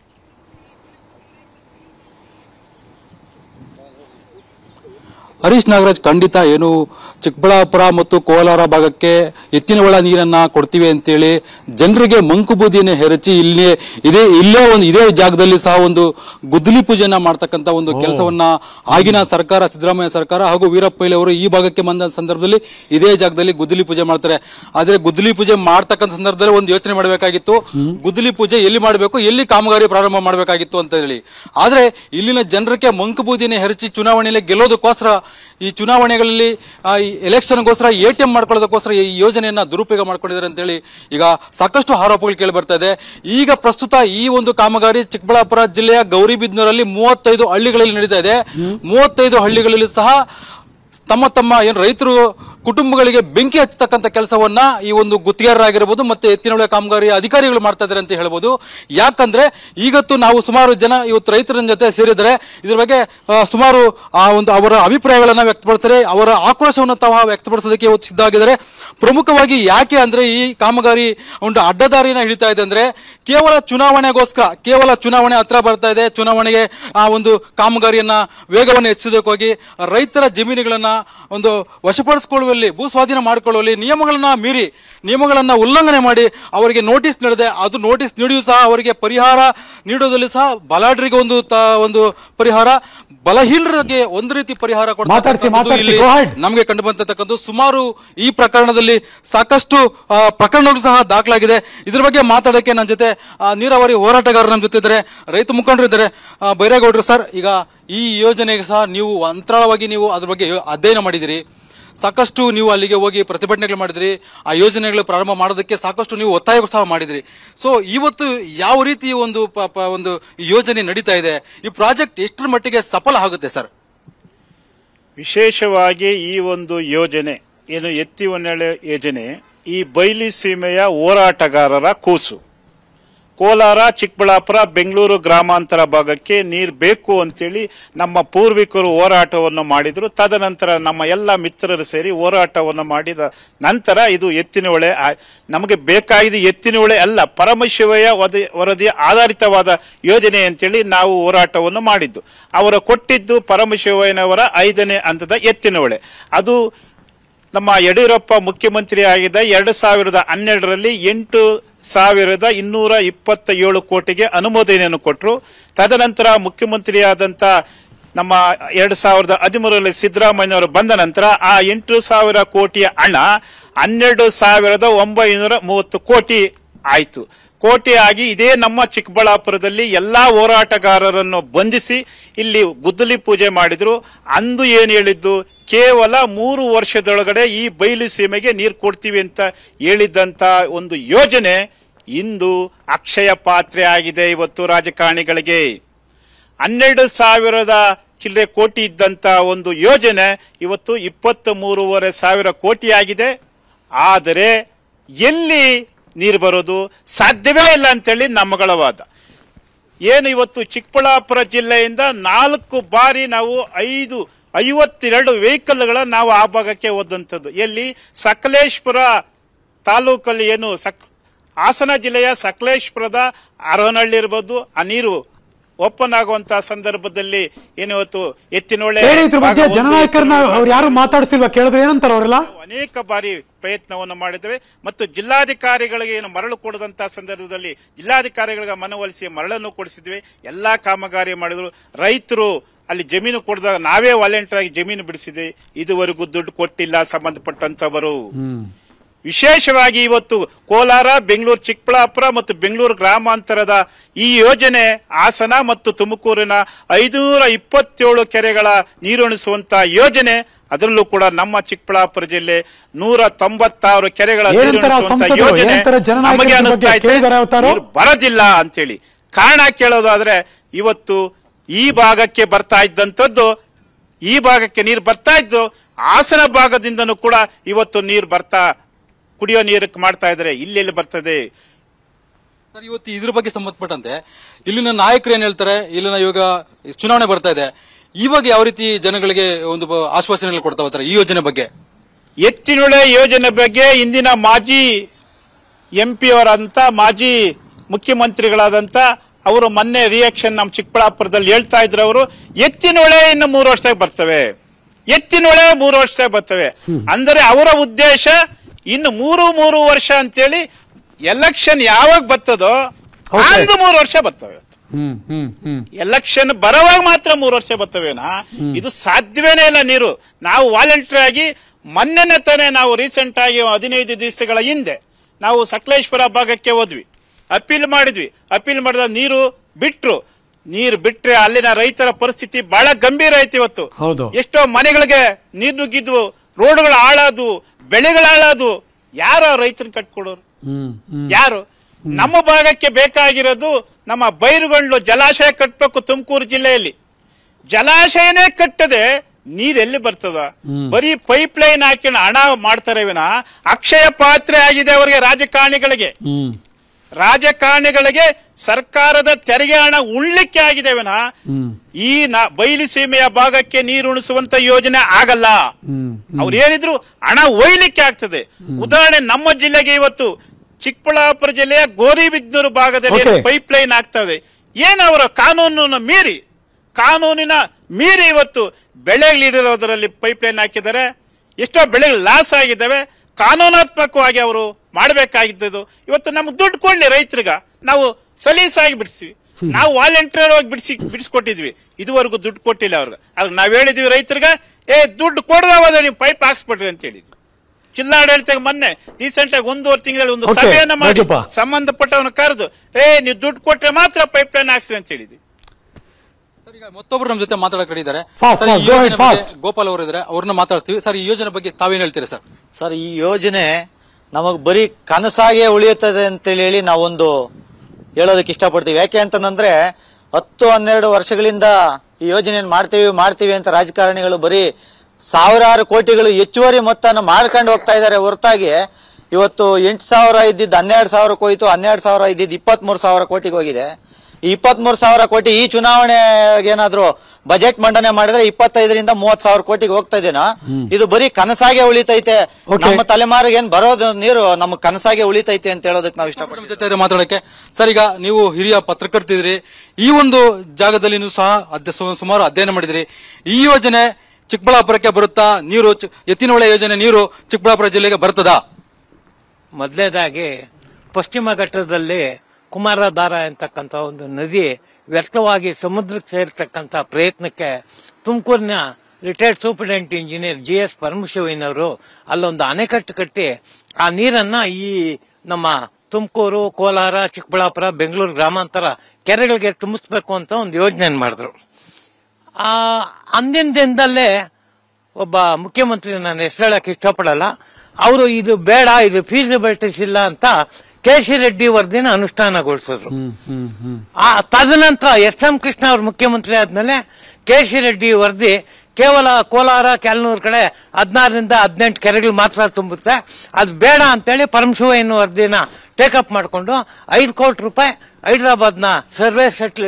O: ಹರೀಶ್ ನಾಗರಾಜ್ ಖಂಡಿತ ಏನು ಚಿಕ್ಕಬಳ್ಳಾಪುರ ಮತ್ತು ಕೋಲಾರ ಭಾಗಕ್ಕೆ ಎತ್ತಿನ ಒಳ ನೀರನ್ನ ಕೊಡ್ತೀವಿ ಅಂತೇಳಿ ಜನರಿಗೆ ಮಂಕು ಬೂದಿಯನ್ನು ಹೆರಚಿ ಇಲ್ಲಿ ಇದೇ ಇಲ್ಲೇ ಒಂದು ಇದೇ ಜಾಗದಲ್ಲಿ ಸಹ ಒಂದು ಗುದ್ದಲಿ ಪೂಜೆಯನ್ನ ಮಾಡ್ತಕ್ಕಂತ ಒಂದು ಕೆಲಸವನ್ನ ಆಗಿನ ಸರ್ಕಾರ ಸಿದ್ದರಾಮಯ್ಯ ಸರ್ಕಾರ ಹಾಗೂ ವೀರಪ್ಪ ಮೊಯ್ಲಿ ಅವರು ಈ ಭಾಗಕ್ಕೆ ಬಂದ ಸಂದರ್ಭದಲ್ಲಿ ಇದೇ ಜಾಗದಲ್ಲಿ ಗುದ್ದಲಿ ಪೂಜೆ ಮಾಡ್ತಾರೆ ಆದ್ರೆ ಗುದ್ದಲಿ ಪೂಜೆ ಮಾಡ್ತಕ್ಕಂಥ ಸಂದರ್ಭದಲ್ಲಿ ಒಂದು ಯೋಚನೆ ಮಾಡಬೇಕಾಗಿತ್ತು ಗುದ್ದಲಿ ಪೂಜೆ ಎಲ್ಲಿ ಮಾಡಬೇಕು ಎಲ್ಲಿ ಕಾಮಗಾರಿ ಪ್ರಾರಂಭ ಮಾಡಬೇಕಾಗಿತ್ತು ಅಂತ ಹೇಳಿ ಆದ್ರೆ ಇಲ್ಲಿನ ಜನರಿಗೆ ಮಂಕು ಬೂದಿಯನ್ನು ಹೆರಚಿ ಚುನಾವಣೆಯಲ್ಲಿ ಗೆಲ್ಲೋದಕ್ಕೋಸ್ಕರ ಈ ಚುನಾವಣೆಗಳಲ್ಲಿ ಆ, ಈ ಎಲೆಕ್ಷನ್ಗೋಸ್ಕರ ಎ ಟಿ ಎಂ ಮಾಡ್ಕೊಳ್ಳೋದಕ್ಕೋಸ್ಕರ ಈ ಯೋಜನೆಯನ್ನ ದುರುಪಯೋಗ ಮಾಡ್ಕೊಂಡಿದ್ದಾರೆ ಅಂತೇಳಿ ಈಗ ಸಾಕಷ್ಟು ಆರೋಪಗಳು ಕೇಳಿ ಬರ್ತಾ ಇದೆ ಈಗ ಪ್ರಸ್ತುತ ಈ ಒಂದು ಕಾಮಗಾರಿ ಚಿಕ್ಕಬಳ್ಳಾಪುರ ಜಿಲ್ಲೆಯ ಗೌರಿಬಿದ್ನೂರಲ್ಲಿ ಮೂವತ್ತೈದು ಹಳ್ಳಿಗಳಲ್ಲಿ ನಡೀತಾ ಇದೆ ಮೂವತ್ತೈದು ಹಳ್ಳಿಗಳಲ್ಲಿ ಸಹ ತಮ್ಮ ತಮ್ಮ ಏನು ರೈತರು ಕುಟುಂಬಗಳಿಗೆ ಬೆಂಕಿ ಹಚ್ಚತಕ್ಕಂಥ ಕೆಲಸವನ್ನ ಈ ಒಂದು ಗುತ್ತಿಗೆದಾರರಾಗಿರ್ಬೋದು ಮತ್ತೆ ಎತ್ತಿನೊಳೆ ಕಾಮಗಾರಿ ಅಧಿಕಾರಿಗಳು ಮಾಡ್ತಾ ಇದ್ದಾರೆ ಅಂತ ಹೇಳ್ಬೋದು ಯಾಕಂದ್ರೆ ಈಗತ್ತು ನಾವು ಸುಮಾರು ಜನ ಇವತ್ತು ರೈತರ ಜೊತೆ ಸೇರಿದರೆ ಇದ್ರ ಬಗ್ಗೆ ಆ, ಸುಮಾರು ಆ ಒಂದು ಅವರ ಅಭಿಪ್ರಾಯಗಳನ್ನ ವ್ಯಕ್ತಪಡಿಸ್ತಾರೆ ಅವರ ಆಕ್ರೋಶವನ್ನು ತಾವು ವ್ಯಕ್ತಪಡಿಸೋದಕ್ಕೆ ಇವತ್ತು ಸಿದ್ಧವಾಗಿದ್ದಾರೆ ಪ್ರಮುಖವಾಗಿ ಯಾಕೆ ಅಂದ್ರೆ ಈ ಕಾಮಗಾರಿ ಒಂದು ಅಡ್ಡದಾರಿನ ಹಿಡಿತಾ ಇದೆ ಅಂದ್ರೆ ಕೇವಲ ಚುನಾವಣೆಗೋಸ್ಕರ ಕೇವಲ ಚುನಾವಣೆ ಹತ್ರ ಬರ್ತಾ ಇದೆ ಚುನಾವಣೆಗೆ ಆ ಒಂದು ಕಾಮಗಾರಿಯನ್ನ ವೇಗವನ್ನು ಹೆಚ್ಚಿಸೋದಕ್ಕಾಗಿ ರೈತರ ಜಮೀನುಗಳನ್ನ ಒಂದು ವಶಪಡಿಸಿಕೊಳ್ಳುವಲ್ಲಿ ಭೂ ಸ್ವಾಧೀನ ಮಾಡಿಕೊಳ್ಳುವಲ್ಲಿ ನಿಯಮಗಳನ್ನ ಮೀರಿ ನಿಯಮಗಳನ್ನ ಉಲ್ಲಂಘನೆ ಮಾಡಿ ಅವರಿಗೆ ನೋಟಿಸ್ ನೀಡಿದೆ ಅದು ನೋಟಿಸ್ ನೀಡಿಯೂ ಸಹ ಅವರಿಗೆ ಪರಿಹಾರ ನೀಡೋದಲ್ಲಿ ಸಹ ಬಲಾಢ್ರಿಗೆ ಒಂದು ತ- ಒಂದು ಪರಿಹಾರ ಬಲಹೀನರಿಗೆ ಒಂದು ರೀತಿ ಪರಿಹಾರ ಕೊಡ್ತಕ್ಕಂಥದ್ದು
A: ಮಾತಾಡ್ಸಿ, ಮಾತಾಡ್ಸಿ,
O: ಇಲ್ಲಿ
A: go ahead.
O: ನಮಗೆ ಕಂಡು ಬಂದಿರತಕ್ಕಂಥ ಸುಮಾರು ಈ ಪ್ರಕರಣದಲ್ಲಿ ಸಾಕಷ್ಟು ಆ, ಪ್ರಕರಣಗಳು ಸಹ ದಾಖಲಾಗಿದೆ ಇದ್ರ ಬಗ್ಗೆ ಮಾತಾಡೋಕೆ ನನ್ನ ಜೊತೆ ಆ, ನೀರಾವರಿ ಹೋರಾಟಗಾರರು ನಮ್ಮ ಜೊತೆ ಇದ್ದಾರೆ ರೈತ ಮುಖಂಡರು ಇದ್ದಾರೆ ಆ, ಬೈರೇಗೌಡರು ಸರ್ ಈಗ ಈ ಯೋಜನೆಗೆ ಸಹ ನೀವು ಅಂತರಾಳವಾಗಿ ನೀವು ಅದ್ರ ಬಗ್ಗೆ ಯೋ- ಅಧ್ಯಯನ ಮಾಡಿದಿರಿ ಸಾಕಷ್ಟು ನೀವು ಅಲ್ಲಿಗೆ ಹೋಗಿ ಪ್ರತಿಭಟನೆಗಳು ಮಾಡಿದ್ರಿ ಆ ಯೋಜನೆಗಳು ಪ್ರಾರಂಭ ಮಾಡೋದಕ್ಕೆ ಸಾಕಷ್ಟು ನೀವು ಒತ್ತಾಯ ಸಹ ಮಾಡಿದ್ರಿ ಸೊ ಇವತ್ತು ಯಾವ ರೀತಿ ಒಂದು ಪ- ಪ- ಒಂದು ಯೋಜನೆ ನಡೀತಾ ಇದೆ ಈ ಪ್ರಾಜೆಕ್ಟ್ ಎಷ್ಟರ ಮಟ್ಟಿಗೆ ಸಫಲ ಆಗುತ್ತೆ ಸರ್
T: ವಿಶೇಷವಾಗಿ ಈ ಒಂದು ಯೋಜನೆ ಏನು ಎತ್ತಿ ಹೊನ್ನಳೆ ಯೋಜನೆ ಈ ಬೈಲಿ ಸೀಮೆಯ ಹೋರಾಟಗಾರರ ಕೂಸು ಕೋಲಾರ ಚಿಕ್ಕಬಳ್ಳಾಪುರ ಬೆಂಗಳೂರು ಗ್ರಾಮಾಂತರ ಭಾಗಕ್ಕೆ ನೀರು ಬೇಕು ಅಂತೇಳಿ ನಮ್ಮ ಪೂರ್ವಿಕರು ಹೋರಾಟವನ್ನು ಮಾಡಿದ್ರು ತದನಂತರ ನಮ್ಮ ಎಲ್ಲ ಮಿತ್ರರು ಸೇರಿ ಹೋರಾಟವನ್ನು ಮಾಡಿದ ನಂತರ ಇದು ಎತ್ತಿನ ಹೊಳೆ ಆ- ನಮಗೆ ಬೇಕಾಗಿದ್ದು ಎತ್ತಿನ ಹೊಳೆ ಅಲ್ಲ ಪರಮಶಿವಯ ವರದಿ ವರದಿಯ ಆಧಾರಿತವಾದ ಯೋಜನೆ ಅಂತೇಳಿ ನಾವು ಹೋರಾಟವನ್ನು ಮಾಡಿದ್ದು ಅವರ ಕೊಟ್ಟಿದ್ದು ಪರಮಶಿವಯ್ಯನವರ ಐದನೇ ಹಂತದ ಎತ್ತಿನ ಹೊಳೆ ಅದು ನಮ್ಮ ಯಡಿಯೂರಪ್ಪ ಮುಖ್ಯಮಂತ್ರಿ ಆಗಿದ್ದ ಎರಡು ಸಾವಿರದ ಹನ್ನೆರಡರಲ್ಲಿ ಎಂಟು ಸಾವಿರದ ಇನ್ನೂರ ಇಪ್ಪತ್ತ ಏಳು ಕೋಟಿಗೆ ಅನುಮೋದನೆಯನ್ನು ಕೊಟ್ಟರು ತದನಂತರ ಮುಖ್ಯಮಂತ್ರಿಯಾದಂಥ ನಮ್ಮ ಎರಡು ಸಾವಿರದ ಹದಿಮೂರರಲ್ಲಿ ಸಿದ್ದರಾಮಯ್ಯನವರು ಬಂದ ನಂತರ ಆ ಎಂಟು ಸಾವಿರ ಕೋಟಿಯ ಹಣ ಹನ್ನೆರಡು ಸಾವಿರದ ಒಂಬೈನೂರ ಮೂವತ್ತು ಕೋಟಿ ಆಯಿತು ಕೋಟಿ ಆಗಿ ಇದೇ ನಮ್ಮ ಚಿಕ್ಕಬಳ್ಳಾಪುರದಲ್ಲಿ ಎಲ್ಲಾ ಹೋರಾಟಗಾರರನ್ನು ಬಂಧಿಸಿ ಇಲ್ಲಿ ಗುದ್ದಲಿ ಪೂಜೆ ಮಾಡಿದ್ರು ಅಂದು ಏನು ಹೇಳಿದ್ದು ಕೇವಲ ಮೂರು ವರ್ಷದೊಳಗಡೆ ಈ ಬಯಲು ಸೀಮೆಗೆ ನೀರು ಕೊಡ್ತೀವಿ ಅಂತ ಹೇಳಿದ್ದಂತ ಒಂದು ಯೋಜನೆ ಇಂದು ಅಕ್ಷಯ ಪಾತ್ರೆ ಆಗಿದೆ ಇವತ್ತು ರಾಜಕಾರಣಿಗಳಿಗೆ ಹನ್ನೆರಡು ಸಾವಿರದ ಚಿಲ್ಲರೆ ಕೋಟಿ ಇದ್ದಂತ ಒಂದು ಯೋಜನೆ ಇವತ್ತು ಇಪ್ಪತ್ತ ಮೂರುವರೆ ಸಾವಿರ ಕೋಟಿ ಆಗಿದೆ ಆದರೆ ಎಲ್ಲಿ ನೀರು ಬರೋದು ಸಾಧ್ಯವೇ ಇಲ್ಲ ಅಂತೇಳಿ ನಮ್ಮಗಳ ವಾದ ಏನು ಇವತ್ತು ಚಿಕ್ಕಬಳ್ಳಾಪುರ ಜಿಲ್ಲೆಯಿಂದ ನಾಲ್ಕು ಬಾರಿ ನಾವು ಐದು ಐವತ್ತೆರಡು ವೆಹಿಕಲ್ಗಳ ನಾವು ಆ ಭಾಗಕ್ಕೆ ಹೋದಂಥದ್ದು ಎಲ್ಲಿ ಸಕಲೇಶ್ಪುರ ತಾಲೂಕಲ್ಲಿ ಏನು ಸಕ್ ಹಾಸನ ಜಿಲ್ಲೆಯ ಸಕಲೇಶ್ಪುರದ ಅರವನಹಳ್ಳಿ ಇರ್ಬೋದು ಆ ನೀರು ಓಪನ್ ಆಗುವಂತಹ ಸಂದರ್ಭದಲ್ಲಿ ಏನು ಇವತ್ತು ಎತ್ತಿನೊಳೆ
A: ಹೇಳಿ ಇದ್ರ ಮಧ್ಯೆ
T: ಭಾಗ ಒಂದು,
A: ಜನನಾಯಕರನ್ನ ಅವ್ರು ಯಾರು ಮಾತಾಡ್ಸಿಲ್ವಾ ಕೇಳಿದ್ರೆ ಏನಂತಾರ ಅವರೆಲ್ಲ
T: ಅನೇಕ ಬಾರಿ ಪ್ರಯತ್ನವನ್ನು ಮಾಡಿದ್ದೇವೆ ಮತ್ತು ಜಿಲ್ಲಾಧಿಕಾರಿಗಳಿಗೆ ಏನು ಮರಳು ಕೊಡದಂತಹ ಸಂದರ್ಭದಲ್ಲಿ ಜಿಲ್ಲಾಧಿಕಾರಿಗಳಿಗೆ ಮನವೊಲಿಸಿ ಮರಳನ್ನು ಕೊಡಿಸಿದ್ವಿ ಎಲ್ಲಾ ಕಾಮಗಾರಿ ಮಾಡಿದ್ರು ರೈತರು ಅಲ್ಲಿ ಜಮೀನು ಕೊಡಿದಾಗ ನಾವೇ ವಾಲಂಟಿಯರ್ ಆಗಿ ಜಮೀನು ಬಿಡಿಸಿದ್ವಿ ಇದುವರೆಗೂ ದುಡ್ಡು ಕೊಟ್ಟಿಲ್ಲ ಸಂಬಂಧಪಟ್ಟಂತವರು ವಿಶೇಷವಾಗಿ ಇವತ್ತು ಕೋಲಾರ ಬೆಂಗಳೂರು ಚಿಕ್ಕಬಳ್ಳಾಪುರ ಮತ್ತು ಬೆಂಗಳೂರು ಗ್ರಾಮಾಂತರದ ಈ ಯೋಜನೆ ಹಾಸನ ಮತ್ತು ತುಮಕೂರಿನ ಐನೂರ ಇಪ್ಪತ್ತೇಳು ಕೆರೆಗಳ ನೀರುಣಿಸುವಂತ ಯೋಜನೆ ಅದರಲ್ಲೂ ಕೂಡ ನಮ್ಮ ಚಿಕ್ಕಬಳ್ಳಾಪುರ ಜಿಲ್ಲೆ ನೂರ ತೊಂಬತ್ತಾರು ಕೆರೆಗಳ
A: ಏನಂತಾರ
T: ನೀರುಣಿಸುವಂತ
A: ಸಂಸದರು,
T: ಯೋಜನೆ
A: ಏನಂತಾರ ಜನನಾಯಕರ
T: ನಮಗೆ
A: ಬಗ್ಗೆ
T: ಅನಿಸ್ತಾ ಇದೆ
A: ಕೇಳಿದಾರೆ ಅವತಾರು?
T: ನೀರು ಬರೋದಿಲ್ಲ ಅಂತೇಳಿ ಕಾರಣ ಕೇಳೋದಾದ್ರೆ ಇವತ್ತು ಈ ಭಾಗಕ್ಕೆ ಬರ್ತಾ ಇದ್ದಂಥದ್ದು ಈ ಭಾಗಕ್ಕೆ ನೀರು ಬರ್ತಾ ಇದ್ದು ಹಾಸನ ಭಾಗದಿಂದನೂ ಕೂಡ ಇವತ್ತು ನೀರು ಬರ್ತಾ ಕುಡಿಯೋ ನೀರಕ್ಕೆ ಮಾಡ್ತಾ ಇದ್ದಾರೆ ಇಲ್ಲೆಲ್ಲಿ ಬರ್ತದೆ
O: ಸರ್ ಇವತ್ತು ಇದ್ರ ಬಗ್ಗೆ ಸಂಬಂಧಪಟ್ಟಂತೆ ಇಲ್ಲಿನ ನಾಯಕರು ಏನ್ ಹೇಳ್ತಾರೆ ಇಲ್ಲಿನ ಇವಾಗ ಚುನಾವಣೆ ಬರ್ತಾ ಇದೆ ಇವಾಗ ಯಾವ ರೀತಿ ಜನಗಳಿಗೆ ಒಂದು ಬ- ಆಶ್ವಾಸನೆಗಳು ಕೊಡ್ತಾ ಹೋಗ್ತಾರೆ ಈ ಯೋಜನೆ ಬಗ್ಗೆ
T: ಎತ್ತಿನುಳೆ ಯೋಜನೆ ಬಗ್ಗೆ ಇಂದಿನ ಮಾಜಿ ಎಂ ಪಿ ಅವರಂತ ಮಾಜಿ ಮುಖ್ಯಮಂತ್ರಿಗಳಾದಂತ ಅವರು ಮೊನ್ನೆ ರಿಯಾಕ್ಷನ್ ನಮ್ಮ ಚಿಕ್ಕಬಳ್ಳಾಪುರದಲ್ಲಿ ಹೇಳ್ತಾ ಇದ್ರು ಅವರು ಎತ್ತಿನೊಳೆ ಇನ್ನು ಮೂರು ವರ್ಷಕ್ಕೆ ಬರ್ತವೆ ಎತ್ತಿನೊಳೆ ಮೂರು ವರ್ಷಕ್ಕೆ ಬರ್ತವೆ ಅಂದರೆ ಅವರ ಉದ್ದೇಶ ಇನ್ನು ಮೂರು ಮೂರು ವರ್ಷ ಅಂತೇಳಿ ಎಲೆಕ್ಷನ್ ಯಾವಾಗ ಬರ್ತದೋ ಅಂದು ಮೂರು ವರ್ಷ ಬರ್ತವೆ
A: ಹ್ಮ್ ಹ್ಮ್ ಹ್ಮ್
T: ಎಲೆಕ್ಷನ್ ಬರೋವಾಗ ಮಾತ್ರ ಮೂರು ವರ್ಷ ಬರ್ತವೇನಾ ಇದು ಸಾಧ್ಯವೇನೇ ಇಲ್ಲ ನೀರು ನಾವು ವಾಲಂಟಿಯರ್ ಆಗಿ ಮೊನ್ನೆನೆ ತಾನೇ ನಾವು ರೀಸೆಂಟ್ ಆಗಿ ಹದಿನೈದು ದಿವಸಗಳ ಹಿಂದೆ ನಾವು ಸಕಲೇಶ್ವರ ಭಾಗಕ್ಕೆ ಹೋದ್ವಿ ಅಪೀಲ್ ಮಾಡಿದ್ವಿ ಅಪೀಲ್ ಮಾಡಿದ ನೀರು ಬಿಟ್ರು ನೀರು ಬಿಟ್ರೆ ಅಲ್ಲಿನ ರೈತರ ಪರಿಸ್ಥಿತಿ ಬಹಳ ಗಂಭೀರ ಐತಿ ಇವತ್ತು
A: ಹೌದು
T: ಎಷ್ಟೋ ಮನೆಗಳಿಗೆ ನೀರು ನುಗ್ಗಿದ್ವು ರೋಡ್ಗಳು ಹಾಳಾದ್ವು ಬೆಳೆಗಳು ಹಾಳಾದ್ವು ಯಾರು ರೈತನ ಕಟ್ಕೊಡೋರು
A: ಹ್ಮ್ ಹ್ಮ್
T: ಯಾರು ನಮ್ಮ ಭಾಗಕ್ಕೆ ಬೇಕಾಗಿರೋದು ನಮ್ಮ ಬೈರುಗಂಡ್ಲು ಜಲಾಶಯ ಕಟ್ಟಬೇಕು ತುಮಕೂರು ಜಿಲ್ಲೆಯಲ್ಲಿ ಜಲಾಶಯನೇ ಕಟ್ಟದೆ ನೀರೆಲ್ಲಿ ಬರ್ತದ ಬರೀ ಪೈಪ್ ಲೈನ್ ಹಾಕಿ ಹಣ ಮಾಡ್ತಾರೆ ವಿನ ಅಕ್ಷಯ ಪಾತ್ರೆ ಆಗಿದೆ ಅವರಿಗೆ ರಾಜಕಾರಣಿಗಳಿಗೆ
A: ಹ್ಮ್
T: ರಾಜಕಾರಣಿಗಳಿಗೆ ಸರ್ಕಾರದ ತೆರಿಗೆ ಹಣ ಉಳ್ಳಿಕ್ಕೆ ಆಗಿದೆ ವಿನ
A: ಹ್ಮ್
T: ಈ ನ- ಬಯಲು ಸೀಮೆಯ ಭಾಗಕ್ಕೆ ನೀರು ಉಣಿಸುವಂತ ಯೋಜನೆ ಆಗಲ್ಲ
A: ಹ್ಮ್
T: ಅವ್ರು ಏನಿದ್ರು ಹಣ ಒಯ್ಲಿಕ್ಕೆ ಆಗ್ತದೆ ಉದಾಹರಣೆ ನಮ್ಮ ಜಿಲ್ಲೆಗೆ ಇವತ್ತು ಚಿಕ್ಕಬಳ್ಳಾಪುರ ಜಿಲ್ಲೆಯ ಗೋರಿಬಿದ್ನೂರು ಭಾಗದಲ್ಲಿ
A: Okay.
T: ಪೈಪ್ ಲೈನ್ ಆಗ್ತಾ ಇದೆ ಏನು ಅವರ ಕಾನೂನನ್ನು ಮೀರಿ ಕಾನೂನಿನ ಮೀರಿ ಇವತ್ತು ಬೆಳೆಗಳಿರೋದರಲ್ಲಿ ಪೈಪ್ ಲೈನ್ ಹಾಕಿದ್ದಾರೆ ಎಷ್ಟೋ ಬೆಳೆಗಳು ಲಾಸ್ ಆಗಿದ್ದಾವೆ ಕಾನೂನಾತ್ಮಕವಾಗಿ ಅವರು ಮಾಡಬೇಕಾಗಿದ್ದು ಇವತ್ತು ನಮ್ಗೆ ದುಡ್ಡು ಕೊಡ್ಲಿ ರೈತರಿಗ ನಾವು ಸಲೀಸಾಗಿ ಬಿಡಿಸ್ತೀವಿ ನಾವು ವಾಲಂಟಿಯರ್ ಆಗಿ ಬಿಡಿಸಿ ಬಿಡಿಸ್ಕೊಟ್ಟಿದ್ವಿ ಇದುವರೆಗೂ ದುಡ್ಡು ಕೊಟ್ಟಿಲ್ಲ ಅವ್ರಿಗೆ ಆದ್ರೆ ನಾವ್ ಹೇಳಿದ್ವಿ ರೈತರಿಗೆ ಏ ದುಡ್ಡು ಕೊಡದವಾದ ನೀವು ಪೈಪ್ ಹಾಕ್ಸ್ಬಿಡ್ರಿ ಅಂತ ಹೇಳಿದ್ವಿ ಜಿಲ್ಲಾಡಳಿತ ಮೊನ್ನೆ ರೀಸೆಂಟ್ ಆಗಿ ಒಂದೂವರೆ ತಿಂಗಳಲ್ಲಿ ಒಂದು
A: Okay,
T: ಸಭೆಯನ್ನ ಮಾಡಿ
A: ರಾಜಪ್ಪ.
T: ಸಂಬಂಧಪಟ್ಟವನ್ನ ಕರೆದು ಏ ನೀವು ದುಡ್ಡು ಕೊಟ್ರೆ ಮಾತ್ರ ಪೈಪ್ ಲೈನ್ ಹಾಕ್ಸಿ ಅಂತ ಹೇಳಿದ್ವಿ
O: ಮತ್ತೊಬ್ರು ನಮ್ಮ ಜೊತೆ ಮಾತಾಡಕ್ ಇದ್ದಾರೆ
A: Fast,
O: ಸರ್, ಈ
A: fast, go ahead,
O: ಯೋಜನೆ ಬಗ್ಗೆ
A: fast.
O: ಗೋಪಾಲ್ ಅವರು ಇದ್ದಾರೆ ಅವ್ರನ್ನ ಮಾತಾಡ್ತೀವಿ ಸರ್ ಈ ಯೋಜನೆ ಬಗ್ಗೆ ತಾವೇನ್ ಹೇಳ್ತೀರಾ ಸರ್
U: ಸರ್ ಈ ಯೋಜನೆ ನಮಗ್ ಬರೀ ಕನಸಾಗೆ ಉಳಿಯುತ್ತದೆ ಅಂತೇಳಿ ಹೇಳಿ ನಾವೊಂದು ಹೇಳೋದಕ್ಕೆ ಇಷ್ಟಪಡ್ತೀವಿ ಯಾಕೆ ಅಂತಂದ್ರೆ ಹತ್ತು ಹನ್ನೆರಡು ವರ್ಷಗಳಿಂದ ಈ ಯೋಜನೆಯನ್ನು ಮಾಡ್ತೀವಿ ಮಾಡ್ತೀವಿ ಅಂತ ರಾಜಕಾರಣಿಗಳು ಬರೀ ಸಾವಿರಾರು ಕೋಟಿಗಳು ಹೆಚ್ಚುವರಿ ಮೊತ್ತನ ಮಾಡ್ಕೊಂಡು ಹೋಗ್ತಾ ಇದ್ದಾರೆ ಹೊರತಾಗಿ ಇವತ್ತು ಎಂಟು ಸಾವಿರ ಇದ್ದಿದ್ದು ಹನ್ನೆರಡು ಸಾವಿರಕ್ಕೆ ಹೋಯ್ತು ಹನ್ನೆರಡು ಸಾವಿರ ಇದ್ದಿದ್ದು ಇಪ್ಪತ್ಮೂರು ಸಾವಿರ ಕೋಟಿಗೆ ಹೋಗಿದೆ ಈ ಇಪ್ಪತ್ಮೂರು ಸಾವಿರ ಕೋಟಿ ಈ ಚುನಾವಣೆಗೆ ಏನಾದ್ರು ಬಜೆಟ್ ಮಂಡನೆ ಮಾಡಿದ್ರೆ ಇಪ್ಪತ್ತೈದರಿಂದ ಮೂವತ್ ಸಾವಿರ ಕೋಟಿಗೆ ಹೋಗ್ತಾ ಇದೇನಾ ಇದು ಬರೀ ಕನಸಾಗೆ ಉಳಿತೈತೆ ನಮ್ಮ ತಲೆಮಾರಿಗೆ ಏನ್ ಬರೋದು ನೀರು ನಮ್ಮ ಕನಸಾಗೆ ಉಳಿತೈತೆ ಅಂತ ಹೇಳೋದಕ್ಕೆ ನಾವು ಇಷ್ಟಪಡ್ತೀವಿ
O: ನಮ್ಮ ಜೊತೆ ಇದ್ರೆ ಮಾತಾಡಕ್ಕೆ ಸರ್ ಈಗ ನೀವು ಹಿರಿಯ ಪತ್ರಕರ್ತಿದ್ರಿ ಈ ಒಂದು ಜಾಗದಲ್ಲಿ ನೀವು ಸಹ ಅಧ್ಯ- ಸು- ಸುಮಾರು ಅಧ್ಯಯನ ಮಾಡಿದ್ರಿ ಈ ಯೋಜನೆ ಚಿಕ್ಕಬಳ್ಳಾಪುರಕ್ಕೆ ಬರುತ್ತಾ ನೀರು ಚಿ- ಎತ್ತಿನಹೊಳೆ ಯೋಜನೆ ನೀರು ಚಿಕ್ಕಬಳ್ಳಾಪುರ ಜಿಲ್ಲೆಗೆ ಬರ್ತದಾ
V: ಮೊದಲನೇದಾಗಿ ಪಶ್ಚಿಮ ಘಟ್ಟದಲ್ಲಿ ಕುಮಾರಧಾರ ಅಂತಕ್ಕಂಥ ಒಂದು ನದಿ ವ್ಯರ್ಥವಾಗಿ ಸಮುದ್ರಕ್ಕೆ ಸೇರ್ತಕ್ಕಂಥ ಪ್ರಯತ್ನಕ್ಕೆ ತುಮಕೂರಿನ retired superintendent engineer G S ಪರಮಶಿವಯ್ಯನವರು ಅಲ್ಲೊಂದು ಅಣೆಕಟ್ಟು ಕಟ್ಟಿ ಆ ನೀರನ್ನ ಈ ನಮ್ಮ ತುಮಕೂರು ಕೋಲಾರ ಚಿಕ್ಕಬಳ್ಳಾಪುರ ಬೆಂಗಳೂರು ಗ್ರಾಮಾಂತರ ಕೆರೆಗಳಿಗೆ ತುಂಬಿಸ್ಬೇಕು ಅಂತ ಒಂದು ಯೋಜನೆ ಮಾಡಿದ್ರು ಆ ಅಂದಿನ ದಿನದಲ್ಲೇ ಒಬ್ಬ ಮುಖ್ಯಮಂತ್ರಿ ನಾನು ಹೆಸರು ಹೇಳಕ್ ಇಷ್ಟಪಡಲ್ಲ ಅವರು ಇದು ಬೇಡ ಇದು ಫೀಸಿಬಿಲಿಟೀಸ್ ಇಲ್ಲ ಅಂತ ಕೆ ಸಿ ರೆಡ್ಡಿ ವರದಿನ ಅನುಷ್ಠಾನಗೊಳಿಸಿದ್ರು ಆ ತದನಂತರ ಎಸ್ ಎಂ ಕೃಷ್ಣ ಅವರು ಮುಖ್ಯಮಂತ್ರಿ ಆದ್ಮೇಲೆ ಕೆ ಸಿ ರೆಡ್ಡಿ ವರದಿ ಕೇವಲ ಕೋಲಾರ ಕ್ಯಾಲ್ನೂರ್ ಕಡೆ ಹದಿನಾರರಿಂದ ಹದಿನೆಂಟು ಕೆರೆಗಳು ಮಾತ್ರ ತುಂಬುತ್ತೆ ಅದು ಬೇಡ ಅಂತೇಳಿ ಪರಮಶಿವಯ್ಯನ ವರದಿನ ಟೇಕಪ್ ಮಾಡಿಕೊಂಡು ಐದು ಕೋಟಿ ರೂಪಾಯಿ ಹೈದರಾಬಾದ್ನ ಸರ್ವೆ ಸೆಟ್ಲ್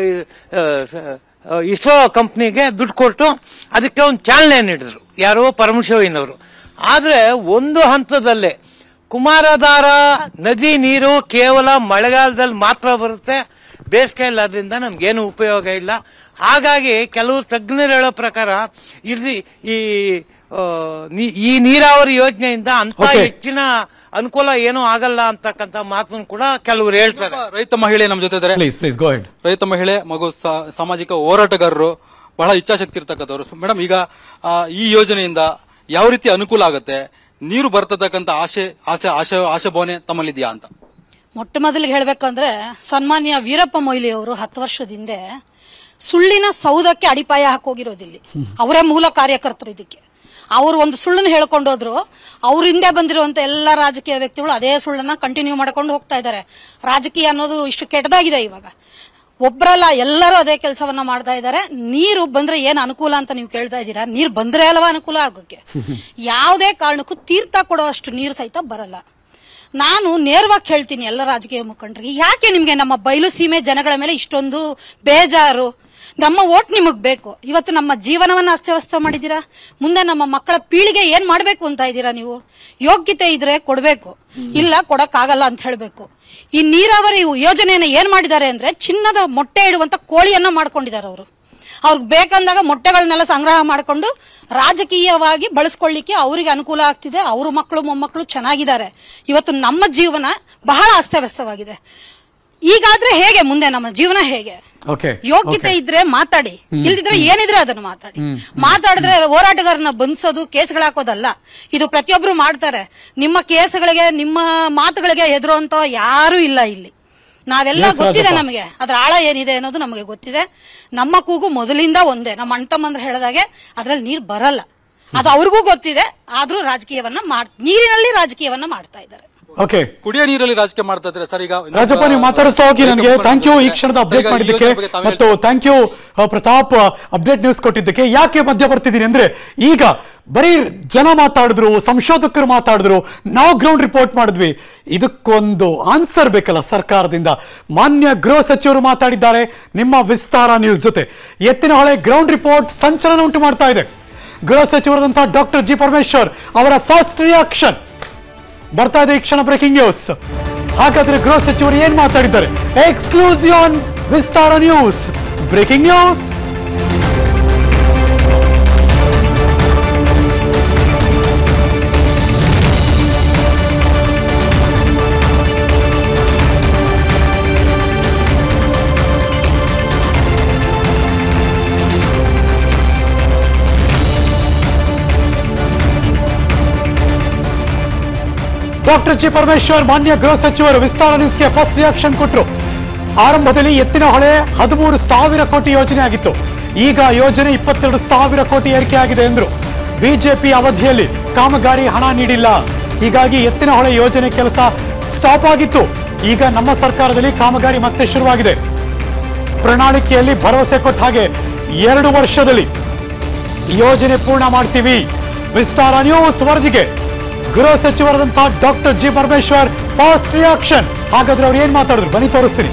V: ಇಸ್ರೋ ಕಂಪ್ನಿಗೆ ದುಡ್ಡು ಕೊಟ್ಟು ಅದಕ್ಕೆ ಒಂದು ಚಾಲನೆ ನೀಡಿದ್ರು ಯಾರೋ ಪರಮಶಿವಯ್ಯನವರು ಆದರೆ ಒಂದು ಹಂತದಲ್ಲೇ ಕುಮಾರಧಾರ ನದಿ ನೀರು ಕೇವಲ ಮಳೆಗಾಲದಲ್ಲಿ ಮಾತ್ರ ಬರುತ್ತೆ ಬೇಸಿಗೆಯಲ್ಲಿ ಅದರಿಂದ ನಮ್ಗೇನು ಉಪಯೋಗ ಇಲ್ಲ ಹಾಗಾಗಿ ಕೆಲವು ತಜ್ಞರು ಹೇಳೋ ಪ್ರಕಾರ ಇಲ್ಲಿ ಈ ಆ, ನೀ- ಈ ನೀರಾವರಿ ಯೋಜನೆಯಿಂದ ಅಂತ
O: Okay.
V: ಹೆಚ್ಚಿನ ಅನುಕೂಲ ಏನೂ ಆಗಲ್ಲ ಅಂತಕ್ಕಂಥ ಮಾತನ್ನು ಕೂಡ ಕೆಲವರು ಹೇಳ್ತಾರೆ
O: ರೈತ ಮಹಿಳೆ ನಮ್ಮ ಜೊತೆ ಇದ್ದಾರೆ
A: ಪ್ಲೀಸ್ ಪ್ಲೀಸ್ ಗೋ ಹೆಡ್
O: ರೈತ ಮಹಿಳೆ ಮಗು ಸಾ- ಸಾಮಾಜಿಕ ಹೋರಾಟಗಾರರು ಬಹಳ ಇಚ್ಛಾಶಕ್ತಿ ಇರ್ತಕ್ಕಂಥವ್ರು ಮೇಡಮ್ ಈಗ ಆ, ಈ ಯೋಜನೆಯಿಂದ ಯಾವ ರೀತಿ ಅನುಕೂಲ ಆಗುತ್ತೆ
C: ನೀರು ಬರ್ತಕ್ಕಂಥ ಆಶೆ ಆಸೆ ಆಶೆ ಆಶೆ ಭಾವನೆ ತಮ್ಮಲ್ಲಿದೆಯಾ ಅಂತ
D: ಮೊಟ್ಟ ಮೊದಲಿಗೆ ಹೇಳ್ಬೇಕಂದ್ರೆ ಸನ್ಮಾನ್ಯ ವೀರಪ್ಪ ಮೊಯ್ಲಿ ಅವರು ಹತ್ತು ವರ್ಷದ ಹಿಂದೆ ಸುಳ್ಳಿನ ಸೌಧಕ್ಕೆ ಅಡಿಪಾಯ ಹಾಕೋಗಿರೋದಿಲ್ಲಿ ಅವರೇ ಮೂಲ ಕಾರ್ಯಕರ್ತರು ಇದಕ್ಕೆ ಅವರು ಒಂದು ಸುಳ್ಳನ್ನು ಹೇಳ್ಕೊಂಡು ಹೋದ್ರು ಅವ್ರ ಹಿಂದೆ ಬಂದಿರುವಂತ ಎಲ್ಲ ರಾಜಕೀಯ ವ್ಯಕ್ತಿಗಳು ಅದೇ ಸುಳ್ಳನ್ನ ಕಂಟಿನ್ಯೂ ಮಾಡ್ಕೊಂಡು ಹೋಗ್ತಾ ಇದ್ದಾರೆ ರಾಜಕೀಯ ಅನ್ನೋದು ಇಷ್ಟು ಕೆಟ್ಟದಾಗಿದೆ ಇವಾಗ ಒಬ್ರಲ್ಲ ಎಲ್ಲರೂ ಅದೇ ಕೆಲಸವನ್ನ ಮಾಡ್ತಾ ಇದ್ದಾರೆ ನೀರು ಬಂದ್ರೆ ಏನ್ ಅನುಕೂಲ ಅಂತ ನೀವು ಕೇಳ್ತಾ ಇದ್ದೀರಾ ನೀರು ಬಂದ್ರೆ ಅಲ್ವಾ ಅನುಕೂಲ ಆಗೋಕ್ಕೆ ಯಾವುದೇ ಕಾರಣಕ್ಕೂ ತೀರ್ಥ ಕೊಡೋ ಅಷ್ಟು ನೀರು ಸಹಿತ ಬರಲ್ಲ ನಾನು ನೇರವಾಗಿ ಹೇಳ್ತೀನಿ ಎಲ್ಲ ರಾಜಕೀಯ ಮುಖಂಡರಿಗೆ ಯಾಕೆ ನಿಮ್ಗೆ ನಮ್ಮ ಬಯಲು ಸೀಮೆ ಜನಗಳ ಮೇಲೆ ಇಷ್ಟೊಂದು ಬೇಜಾರು ನಮ್ಮ ಓಟ್ ನಿಮಗ್ ಬೇಕು ಇವತ್ತು ನಮ್ಮ ಜೀವನವನ್ನ ಅಸ್ತವ್ಯಸ್ತ ಮಾಡಿದೀರಾ ಮುಂದೆ ನಮ್ಮ ಮಕ್ಕಳ ಪೀಳಿಗೆ ಏನ್ ಮಾಡ್ಬೇಕು ಅಂತ ಇದ್ದೀರಾ ನೀವು ಯೋಗ್ಯತೆ ಇದ್ರೆ ಕೊಡ್ಬೇಕು ಇಲ್ಲ ಕೊಡಕ್ಕಾಗಲ್ಲ ಅಂತ ಹೇಳ್ಬೇಕು ಈ ನೀರಾವರಿ ಯೋಜನೆಯನ್ನ ಏನ್ ಮಾಡಿದ್ದಾರೆ ಅಂದ್ರೆ ಚಿನ್ನದ ಮೊಟ್ಟೆ ಇಡುವಂತ ಕೋಳಿಯನ್ನ ಮಾಡ್ಕೊಂಡಿದ್ದಾರೆ ಅವರು ಅವ್ರಿಗೆ ಬೇಕಂದಾಗ ಮೊಟ್ಟೆಗಳನ್ನೆಲ್ಲ ಸಂಗ್ರಹ ಮಾಡಿಕೊಂಡು ರಾಜಕೀಯವಾಗಿ ಬಳಸ್ಕೊಳ್ಳಿಕ್ಕೆ ಅವರಿಗೆ ಅನುಕೂಲ ಆಗ್ತಿದೆ ಅವ್ರ ಮಕ್ಕಳು ಮೊಮ್ಮಕ್ಕಳು ಚೆನ್ನಾಗಿದ್ದಾರೆ ಇವತ್ತು ನಮ್ಮ ಜೀವನ ಬಹಳ ಅಸ್ತವ್ಯಸ್ತವಾಗಿದೆ ಈಗಾದ್ರೆ ಹೇಗೆ ಮುಂದೆ ನಮ್ಮ ಜೀವನ ಹೇಗೆ
A: ಓಕೆ
D: ಯೋಗ್ಯತೆ ಇದ್ರೆ ಮಾತಾಡಿ
A: ಹ್ಮ್.
D: ಇಲ್ದಿದ್ರೆ ಏನಿದ್ರೆ ಅದನ್ನು ಮಾತಾಡಿ ಮಾತಾಡಿದ್ರೆ ಹೋರಾಟಗಾರನ ಬಂಧಿಸೋದು ಕೇಸ್ಗಳು ಹಾಕೋದಲ್ಲ ಇದು ಪ್ರತಿಯೊಬ್ರು ಮಾಡ್ತಾರೆ ನಿಮ್ಮ ಕೇಸ್ಗಳಿಗೆ ನಿಮ್ಮ ಮಾತುಗಳಿಗೆ ಹೆದರುವಂತ ಯಾರು ಇಲ್ಲ ಇಲ್ಲಿ ನಾವೆಲ್ಲ
A: Yes,
D: ಗೊತ್ತಿದೆ
A: ರಾಜಪ್ಪ.
D: ನಮಗೆ ಅದ್ರ ಆಳ ಏನಿದೆ ಅನ್ನೋದು ನಮಗೆ ಗೊತ್ತಿದೆ ನಮ್ಮ ಕೂಗು ಮೊದಲಿಂದ ಒಂದೇ ನಮ್ಮ ಅಣ್ತಮ್ಮಂದ್ರೆ ಹೇಳಿದಾಗೆ ಅದ್ರಲ್ಲಿ ನೀರ್ ಬರಲ್ಲ ಅದು ಅವ್ರಿಗೂ ಗೊತ್ತಿದೆ ಆದ್ರೂ ರಾಜಕೀಯವನ್ನ ಮಾಡ್ ನೀರಿನಲ್ಲಿ ರಾಜಕೀಯವನ್ನ ಮಾಡ್ತಾ ಇದ್ದಾರೆ
A: ಓಕೆ
C: ಕುಡಿಯೋ ನೀರಲ್ಲಿ ರಾಜಕೀಯ ಮಾಡ್ತಾ ಇದ್ರೆ ಸರ್ ಈಗ
A: ರಾಜಪ್ಪ ನೀವು ಮಾತಾಡಿಸ್ತಾ ಹೋಗಿ ನನಗೆ ಥ್ಯಾಂಕ್ ಯು ಈ ಕ್ಷಣದ ಅಪ್ಡೇಟ್ ಮಾಡಿದ್ದಕ್ಕೆ ಮತ್ತು thank you Pratap update news ಕೊಟ್ಟಿದ್ದಕ್ಕೆ ಯಾಕೆ ಮಧ್ಯ ಬರ್ತಿದ್ದೀನಿ ಅಂದ್ರೆ ಈಗ ಬರೀ ಜನ ಮಾತಾಡಿದ್ರು ಸಂಶೋಧಕರು ಮಾತಾಡಿದ್ರು ನಾವು ಗ್ರೌಂಡ್ ರಿಪೋರ್ಟ್ ಮಾಡಿದ್ವಿ ಇದಕ್ಕೊಂದು ಆನ್ಸರ್ ಬೇಕಲ್ಲ ಸರ್ಕಾರದಿಂದ ಮಾನ್ಯ ಗೃಹ ಸಚಿವರು ಮಾತಾಡಿದ್ದಾರೆ ನಿಮ್ಮ ವಿಸ್ತಾರ ನ್ಯೂಸ್ ಜೊತೆ ಎತ್ತಿನಹೊಳೆ ಗ್ರೌಂಡ್ ರಿಪೋರ್ಟ್ ಸಂಚಲನ ಉಂಟು ಮಾಡ್ತಾ ಇದೆ ಗೃಹ ಸಚಿವರಾದಂತಹ ಡಾಕ್ಟರ್ ಜಿ ಪರಮೇಶ್ವರ್ ಅವರ ಫಸ್ಟ್ ರಿಯಾಕ್ಷನ್ ಬರ್ತಾ ಇದೆ ಈ ಕ್ಷಣ ಬ್ರೇಕಿಂಗ್ ನ್ಯೂಸ್ ಹಾಗಾದ್ರೆ ಗೃಹ ಸಚಿವರು ಏನ್ ಮಾತಾಡಿದ್ದಾರೆ exclusive on Vistara news breaking news doctor G Parameshwar ಮಾನ್ಯ ಗೃಹ ಸಚಿವರು ವಿಸ್ತಾರ ನ್ಯೂಸ್ಗೆ ಫಸ್ಟ್ ರಿಯಾಕ್ಷನ್ ಕೊಟ್ಟರು ಆರಂಭದಲ್ಲಿ ಎತ್ತಿನ ಹೊಳೆ ಹದಿಮೂರು ಸಾವಿರ ಕೋಟಿ ಯೋಜನೆ ಆಗಿತ್ತು ಈಗ ಯೋಜನೆ ಇಪ್ಪತ್ತೆರಡು ಸಾವಿರ ಕೋಟಿ ಏರಿಕೆ ಆಗಿದೆ ಎಂದರು ಬಿಜೆಪಿ ಅವಧಿಯಲ್ಲಿ ಕಾಮಗಾರಿ ಹಣ ನೀಡಿಲ್ಲ ಹೀಗಾಗಿ ಎತ್ತಿನ ಹೊಳೆ ಯೋಜನೆ ಕೆಲಸ ಸ್ಟಾಪ್ ಆಗಿತ್ತು ಈಗ ನಮ್ಮ ಸರ್ಕಾರದಲ್ಲಿ ಕಾಮಗಾರಿ ಮತ್ತೆ ಶುರುವಾಗಿದೆ ಪ್ರಣಾಳಿಕೆಯಲ್ಲಿ ಭರವಸೆ ಕೊಟ್ಟ ಹಾಗೆ ಎರಡು ವರ್ಷದಲ್ಲಿ ಯೋಜನೆ ಪೂರ್ಣ ಮಾಡ್ತೀವಿ ವಿಸ್ತಾರ ನ್ಯೂಸ್ ವರದಿಗೆ ಗೃಹ ಸಚಿವರಾದಂತಹ doctor G Parameshwar fast reaction ಹಾಗಾದ್ರೆ ಅವ್ರು ಏನ್ ಮಾತಾಡಿದ್ರು ಬನ್ನಿ ತೋರಿಸ್ತೀನಿ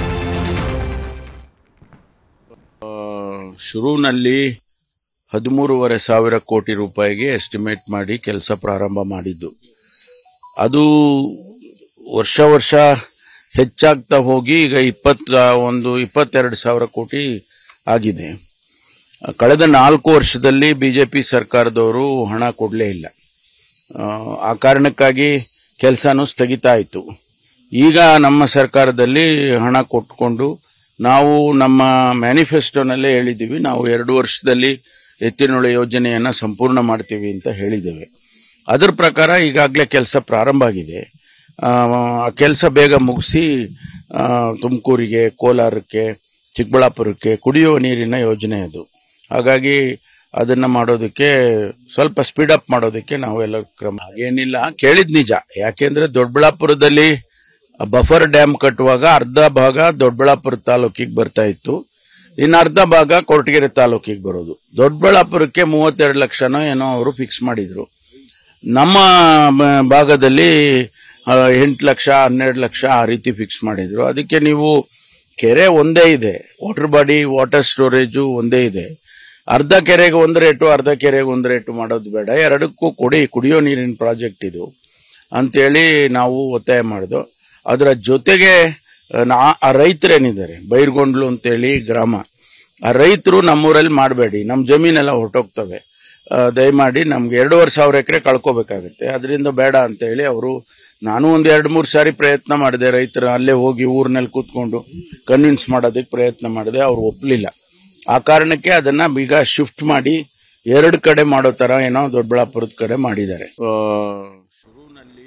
W: ಶುರುವಿನಲ್ಲಿ ಹದಿಮೂರುವರೆ ಸಾವಿರ ಕೋಟಿ ರೂಪಾಯಿಗೆ ಎಸ್ಟಿಮೇಟ್ ಮಾಡಿ ಕೆಲಸ ಪ್ರಾರಂಭ ಮಾಡಿದ್ದು ಅದು ವರ್ಷ ವರ್ಷ ಹೆಚ್ಚಾಗ್ತಾ ಹೋಗಿ ಈಗ ಇಪ್ಪತ್ತ ಒಂದು ಇಪ್ಪತ್ತೆರಡು ಸಾವಿರ ಕೋಟಿ ಆಗಿದೆ ಕಳೆದ ನಾಲ್ಕು ವರ್ಷದಲ್ಲಿ ಬಿಜೆಪಿ ಸರ್ಕಾರದವರು ಹಣ ಕೊಡಲೇ ಇಲ್ಲ ಆ, ಆ ಕಾರಣಕ್ಕಾಗಿ ಕೆಲಸನೂ ಸ್ಥಗಿತ ಆಯಿತು ಈಗ ನಮ್ಮ ಸರ್ಕಾರದಲ್ಲಿ ಹಣ ಕೊಟ್ಕೊಂಡು ನಾವು ನಮ್ಮ ಮ್ಯಾನಿಫೆಸ್ಟೋನಲ್ಲೇ ಹೇಳಿದ್ದೀವಿ ನಾವು ಎರಡು ವರ್ಷದಲ್ಲಿ ಎತ್ತಿನೊಳೆ ಯೋಜನೆಯನ್ನು ಸಂಪೂರ್ಣ ಮಾಡ್ತೀವಿ ಅಂತ ಹೇಳಿದ್ದೇವೆ ಅದರ ಪ್ರಕಾರ ಈಗಾಗಲೇ ಕೆಲಸ ಪ್ರಾರಂಭ ಆಗಿದೆ ಆ ಕೆಲಸ ಬೇಗ ಮುಗಿಸಿ ತುಮಕೂರಿಗೆ ಕೋಲಾರಕ್ಕೆ ಚಿಕ್ಕಬಳ್ಳಾಪುರಕ್ಕೆ ಕುಡಿಯುವ ನೀರಿನ ಯೋಜನೆ ಅದು ಹಾಗಾಗಿ ಅದನ್ನ ಮಾಡೋದಕ್ಕೆ ಸ್ವಲ್ಪ ಸ್ಪೀಡ್ ಅಪ್ ಮಾಡೋದಕ್ಕೆ ನಾವೆಲ್ಲ ಕ್ರಮ ಏನಿಲ್ಲ ಕೇಳಿದ್ ನಿಜ ಯಾಕೆಂದ್ರೆ ದೊಡ್ಡಬಳ್ಳಾಪುರದಲ್ಲಿ ಬಫರ್ ಡ್ಯಾಮ್ ಕಟ್ಟುವಾಗ ಅರ್ಧ ಭಾಗ ದೊಡ್ಡಬಳ್ಳಾಪುರ ತಾಲೂಕಿಗೆ ಬರ್ತಾ ಇತ್ತು ಇನ್ನು ಅರ್ಧ ಭಾಗ ಕೊರಟಗೆರೆ ತಾಲೂಕಿಗೆ ಬರೋದು ದೊಡ್ಡಬಳ್ಳಾಪುರಕ್ಕೆ ಮೂವತ್ತೆರಡು ಲಕ್ಷನೋ ಏನೋ ಅವರು ಫಿಕ್ಸ್ ಮಾಡಿದ್ರು ನಮ್ಮ ಮ- ಭಾಗದಲ್ಲಿ ಎಂಟು ಲಕ್ಷ ಹನ್ನೆರಡು ಲಕ್ಷ ಆ ರೀತಿ ಫಿಕ್ಸ್ ಮಾಡಿದ್ರು ಅದಕ್ಕೆ ನೀವು ಕೆರೆ ಒಂದೇ ಇದೆ ವಾಟರ್ ಬಾಡಿ ವಾಟರ್ ಸ್ಟೋರೇಜು ಒಂದೇ ಇದೆ ಅರ್ಧ ಕೆರೆಗೆ ಒಂದು ರೇಟು ಅರ್ಧ ಕೆರೆಗೆ ಒಂದು ರೇಟು ಮಾಡೋದು ಬೇಡ ಎರಡಕ್ಕೂ ಕೊಡಿ ಕುಡಿಯೋ ನೀರಿನ ಪ್ರಾಜೆಕ್ಟ್ ಇದು ಅಂತೇಳಿ ನಾವು ಒತ್ತಾಯ ಮಾಡಿದ್ವು ಅದರ ಜೊತೆಗೆ ಆ, ನಾ ಆ ರೈತರೇನಿದ್ದಾರೆ ಬೈರ್ಗೊಂಡ್ಲು ಅಂತೇಳಿ ಗ್ರಾಮ ಆ ರೈತರು ನಮ್ಮೂರಲ್ಲಿ ಮಾಡಬೇಡಿ ನಮ್ಮ ಜಮೀನೆಲ್ಲ ಹೊರಟೋಗ್ತವೆ ಆ, ದಯಮಾಡಿ ನಮ್ಗೆ ಎರಡೂವರೆ ಸಾವಿರ ಎಕರೆ ಕಳ್ಕೋಬೇಕಾಗುತ್ತೆ ಅದರಿಂದ ಬೇಡ ಅಂತ ಹೇಳಿ ಅವರು ನಾನು ಒಂದ್ ಎರಡು ಮೂರು ಸಾರಿ ಪ್ರಯತ್ನ ಮಾಡಿದೆ ರೈತರು ಅಲ್ಲೇ ಹೋಗಿ ಊರಿನಲ್ಲಿ ಕೂತ್ಕೊಂಡು ಕನ್ವಿನ್ಸ್ ಮಾಡೋದಕ್ಕೆ ಪ್ರಯತ್ನ ಮಾಡಿದೆ ಅವ್ರು ಒಪ್ಪಲಿಲ್ಲ ಆ ಕಾರಣಕ್ಕೆ ಅದನ್ನ ಈಗ ಶಿಫ್ಟ್ ಮಾಡಿ ಎರಡು ಕಡೆ ಮಾಡೋ ತರ ಏನೋ ದೊಡ್ಡಬಳ್ಳಾಪುರದ ಕಡೆ ಮಾಡಿದ್ದಾರೆ ಆ,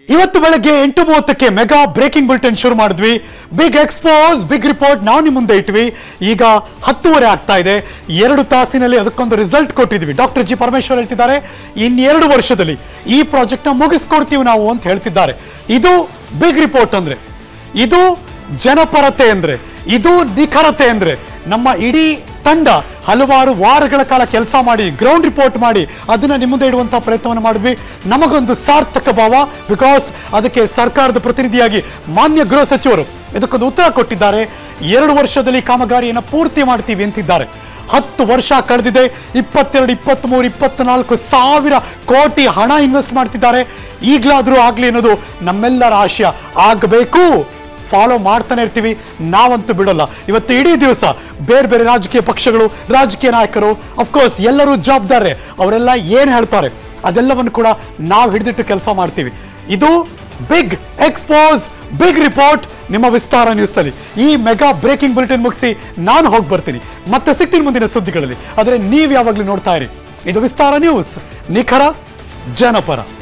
A: ಇವತ್ತು ಬೆಳಗ್ಗೆ ಎಂಟು ಮೂವತ್ತಕ್ಕೆ ಮೆಗಾ ಬ್ರೇಕಿಂಗ್ ಬುಲೆಟಿನ್ ಶುರು ಮಾಡಿದ್ವಿ ಬಿಗ್ ಎಕ್ಸ್ಪೋಸ್ ಬಿಗ್ ರಿಪೋರ್ಟ್ ನಾವು ನಿಮ್ಮ ಮುಂದೆ ಇಟ್ವಿ ಈಗ ಹತ್ತುವರೆ ಆಗ್ತಾ ಇದೆ ಎರಡು ತಾಸಿನಲ್ಲಿ ಅದಕ್ಕೊಂದು ರಿಸಲ್ಟ್ ಕೊಟ್ಟಿದ್ವಿ ಡಾಕ್ಟರ್ ಜಿ ಪರಮೇಶ್ವರ್ ಹೇಳ್ತಿದ್ದಾರೆ ಇನ್ನೆರಡು ವರ್ಷದಲ್ಲಿ ಈ ಪ್ರಾಜೆಕ್ಟ್ನ ಮುಗಿಸ್ಕೊಡ್ತೀವಿ ನಾವು ಅಂತ ಹೇಳ್ತಿದ್ದಾರೆ ಇದು ಬಿಗ್ ರಿಪೋರ್ಟ್ ಅಂದ್ರೆ ಇದು ಜನಪರತೆ ಅಂದ್ರೆ ಇದು ನಿಖರತೆ ಅಂದ್ರೆ ನಮ್ಮ ಇಡೀ ತಂಡ ಹಲವಾರು ವಾರಗಳ ಕಾಲ ಕೆಲಸ ಮಾಡಿ ಗ್ರೌಂಡ್ ರಿಪೋರ್ಟ್ ಮಾಡಿ ಅದನ್ನ ನಿಮ್ಮ ಮುಂದೆ ಇಡುವಂತಹ ಪ್ರಯತ್ನವನ್ನು ಮಾಡಿದ್ವಿ ನಮಗೊಂದು ಸಾರ್ಥಕ ಭಾವ ಬಿಕಾಸ್ ಅದಕ್ಕೆ ಸರ್ಕಾರದ ಪ್ರತಿನಿಧಿಯಾಗಿ ಮಾನ್ಯ ಗೃಹ ಸಚಿವರು ಇದಕ್ಕೊಂದು ಉತ್ತರ ಕೊಟ್ಟಿದ್ದಾರೆ ಎರಡು ವರ್ಷದಲ್ಲಿ ಕಾಮಗಾರಿಯನ್ನು ಪೂರ್ತಿ ಮಾಡ್ತೀವಿ ಅಂತಿದ್ದಾರೆ ಹತ್ತು ವರ್ಷ ಕಳೆದಿದೆ ಇಪ್ಪತ್ತೆರಡು ಇಪ್ಪತ್ತ್ಮೂರು ಇಪ್ಪತ್ನಾಲ್ಕು ಸಾವಿರ ಕೋಟಿ ಹಣ ಇನ್ವೆಸ್ಟ್ ಮಾಡ್ತಿದ್ದಾರೆ ಈಗಲಾದರೂ ಆಗಲಿ ಅನ್ನೋದು ನಮ್ಮೆಲ್ಲರ ಆಶಯ ಆಗಬೇಕು ಫಾಲೋ ಮಾಡ್ತಾನೆ ಇರ್ತೀವಿ ನಾವಂತೂ ಬಿಡೋಲ್ಲ ಇವತ್ತು ಇಡೀ ದಿವಸ ಬೇರೆ ಬೇರೆ ರಾಜಕೀಯ ಪಕ್ಷಗಳು ರಾಜಕೀಯ ನಾಯಕರು ಅಫ್ಕೋರ್ಸ್ ಎಲ್ಲರೂ ಜವಾಬ್ದಾರೆ ಅವರೆಲ್ಲ ಏನು ಹೇಳ್ತಾರೆ ಅದೆಲ್ಲವನ್ನು ಕೂಡ ನಾವು ಹಿಡಿದಿಟ್ಟು ಕೆಲಸ ಮಾಡ್ತೀವಿ ಇದು ಬಿಗ್ ಎಕ್ಸ್ಪೋಸ್ ಬಿಗ್ ರಿಪೋರ್ಟ್ ನಿಮ್ಮ ವಿಸ್ತಾರ ನ್ಯೂಸ್ನಲ್ಲಿ ಈ ಮೆಗಾ ಬ್ರೇಕಿಂಗ್ ಬುಲೆಟಿನ್ ಮುಗಿಸಿ ನಾನು ಹೋಗಿ ಬರ್ತೀನಿ ಮತ್ತೆ ಸಿಗ್ತೀನಿ ಮುಂದಿನ ಸುದ್ದಿಗಳಲ್ಲಿ ಆದರೆ ನೀವು ಯಾವಾಗಲೂ ನೋಡ್ತಾ ಇರಿ ಇದು ವಿಸ್ತಾರ ನ್ಯೂಸ್ ನಿಖರ ಜನಪರ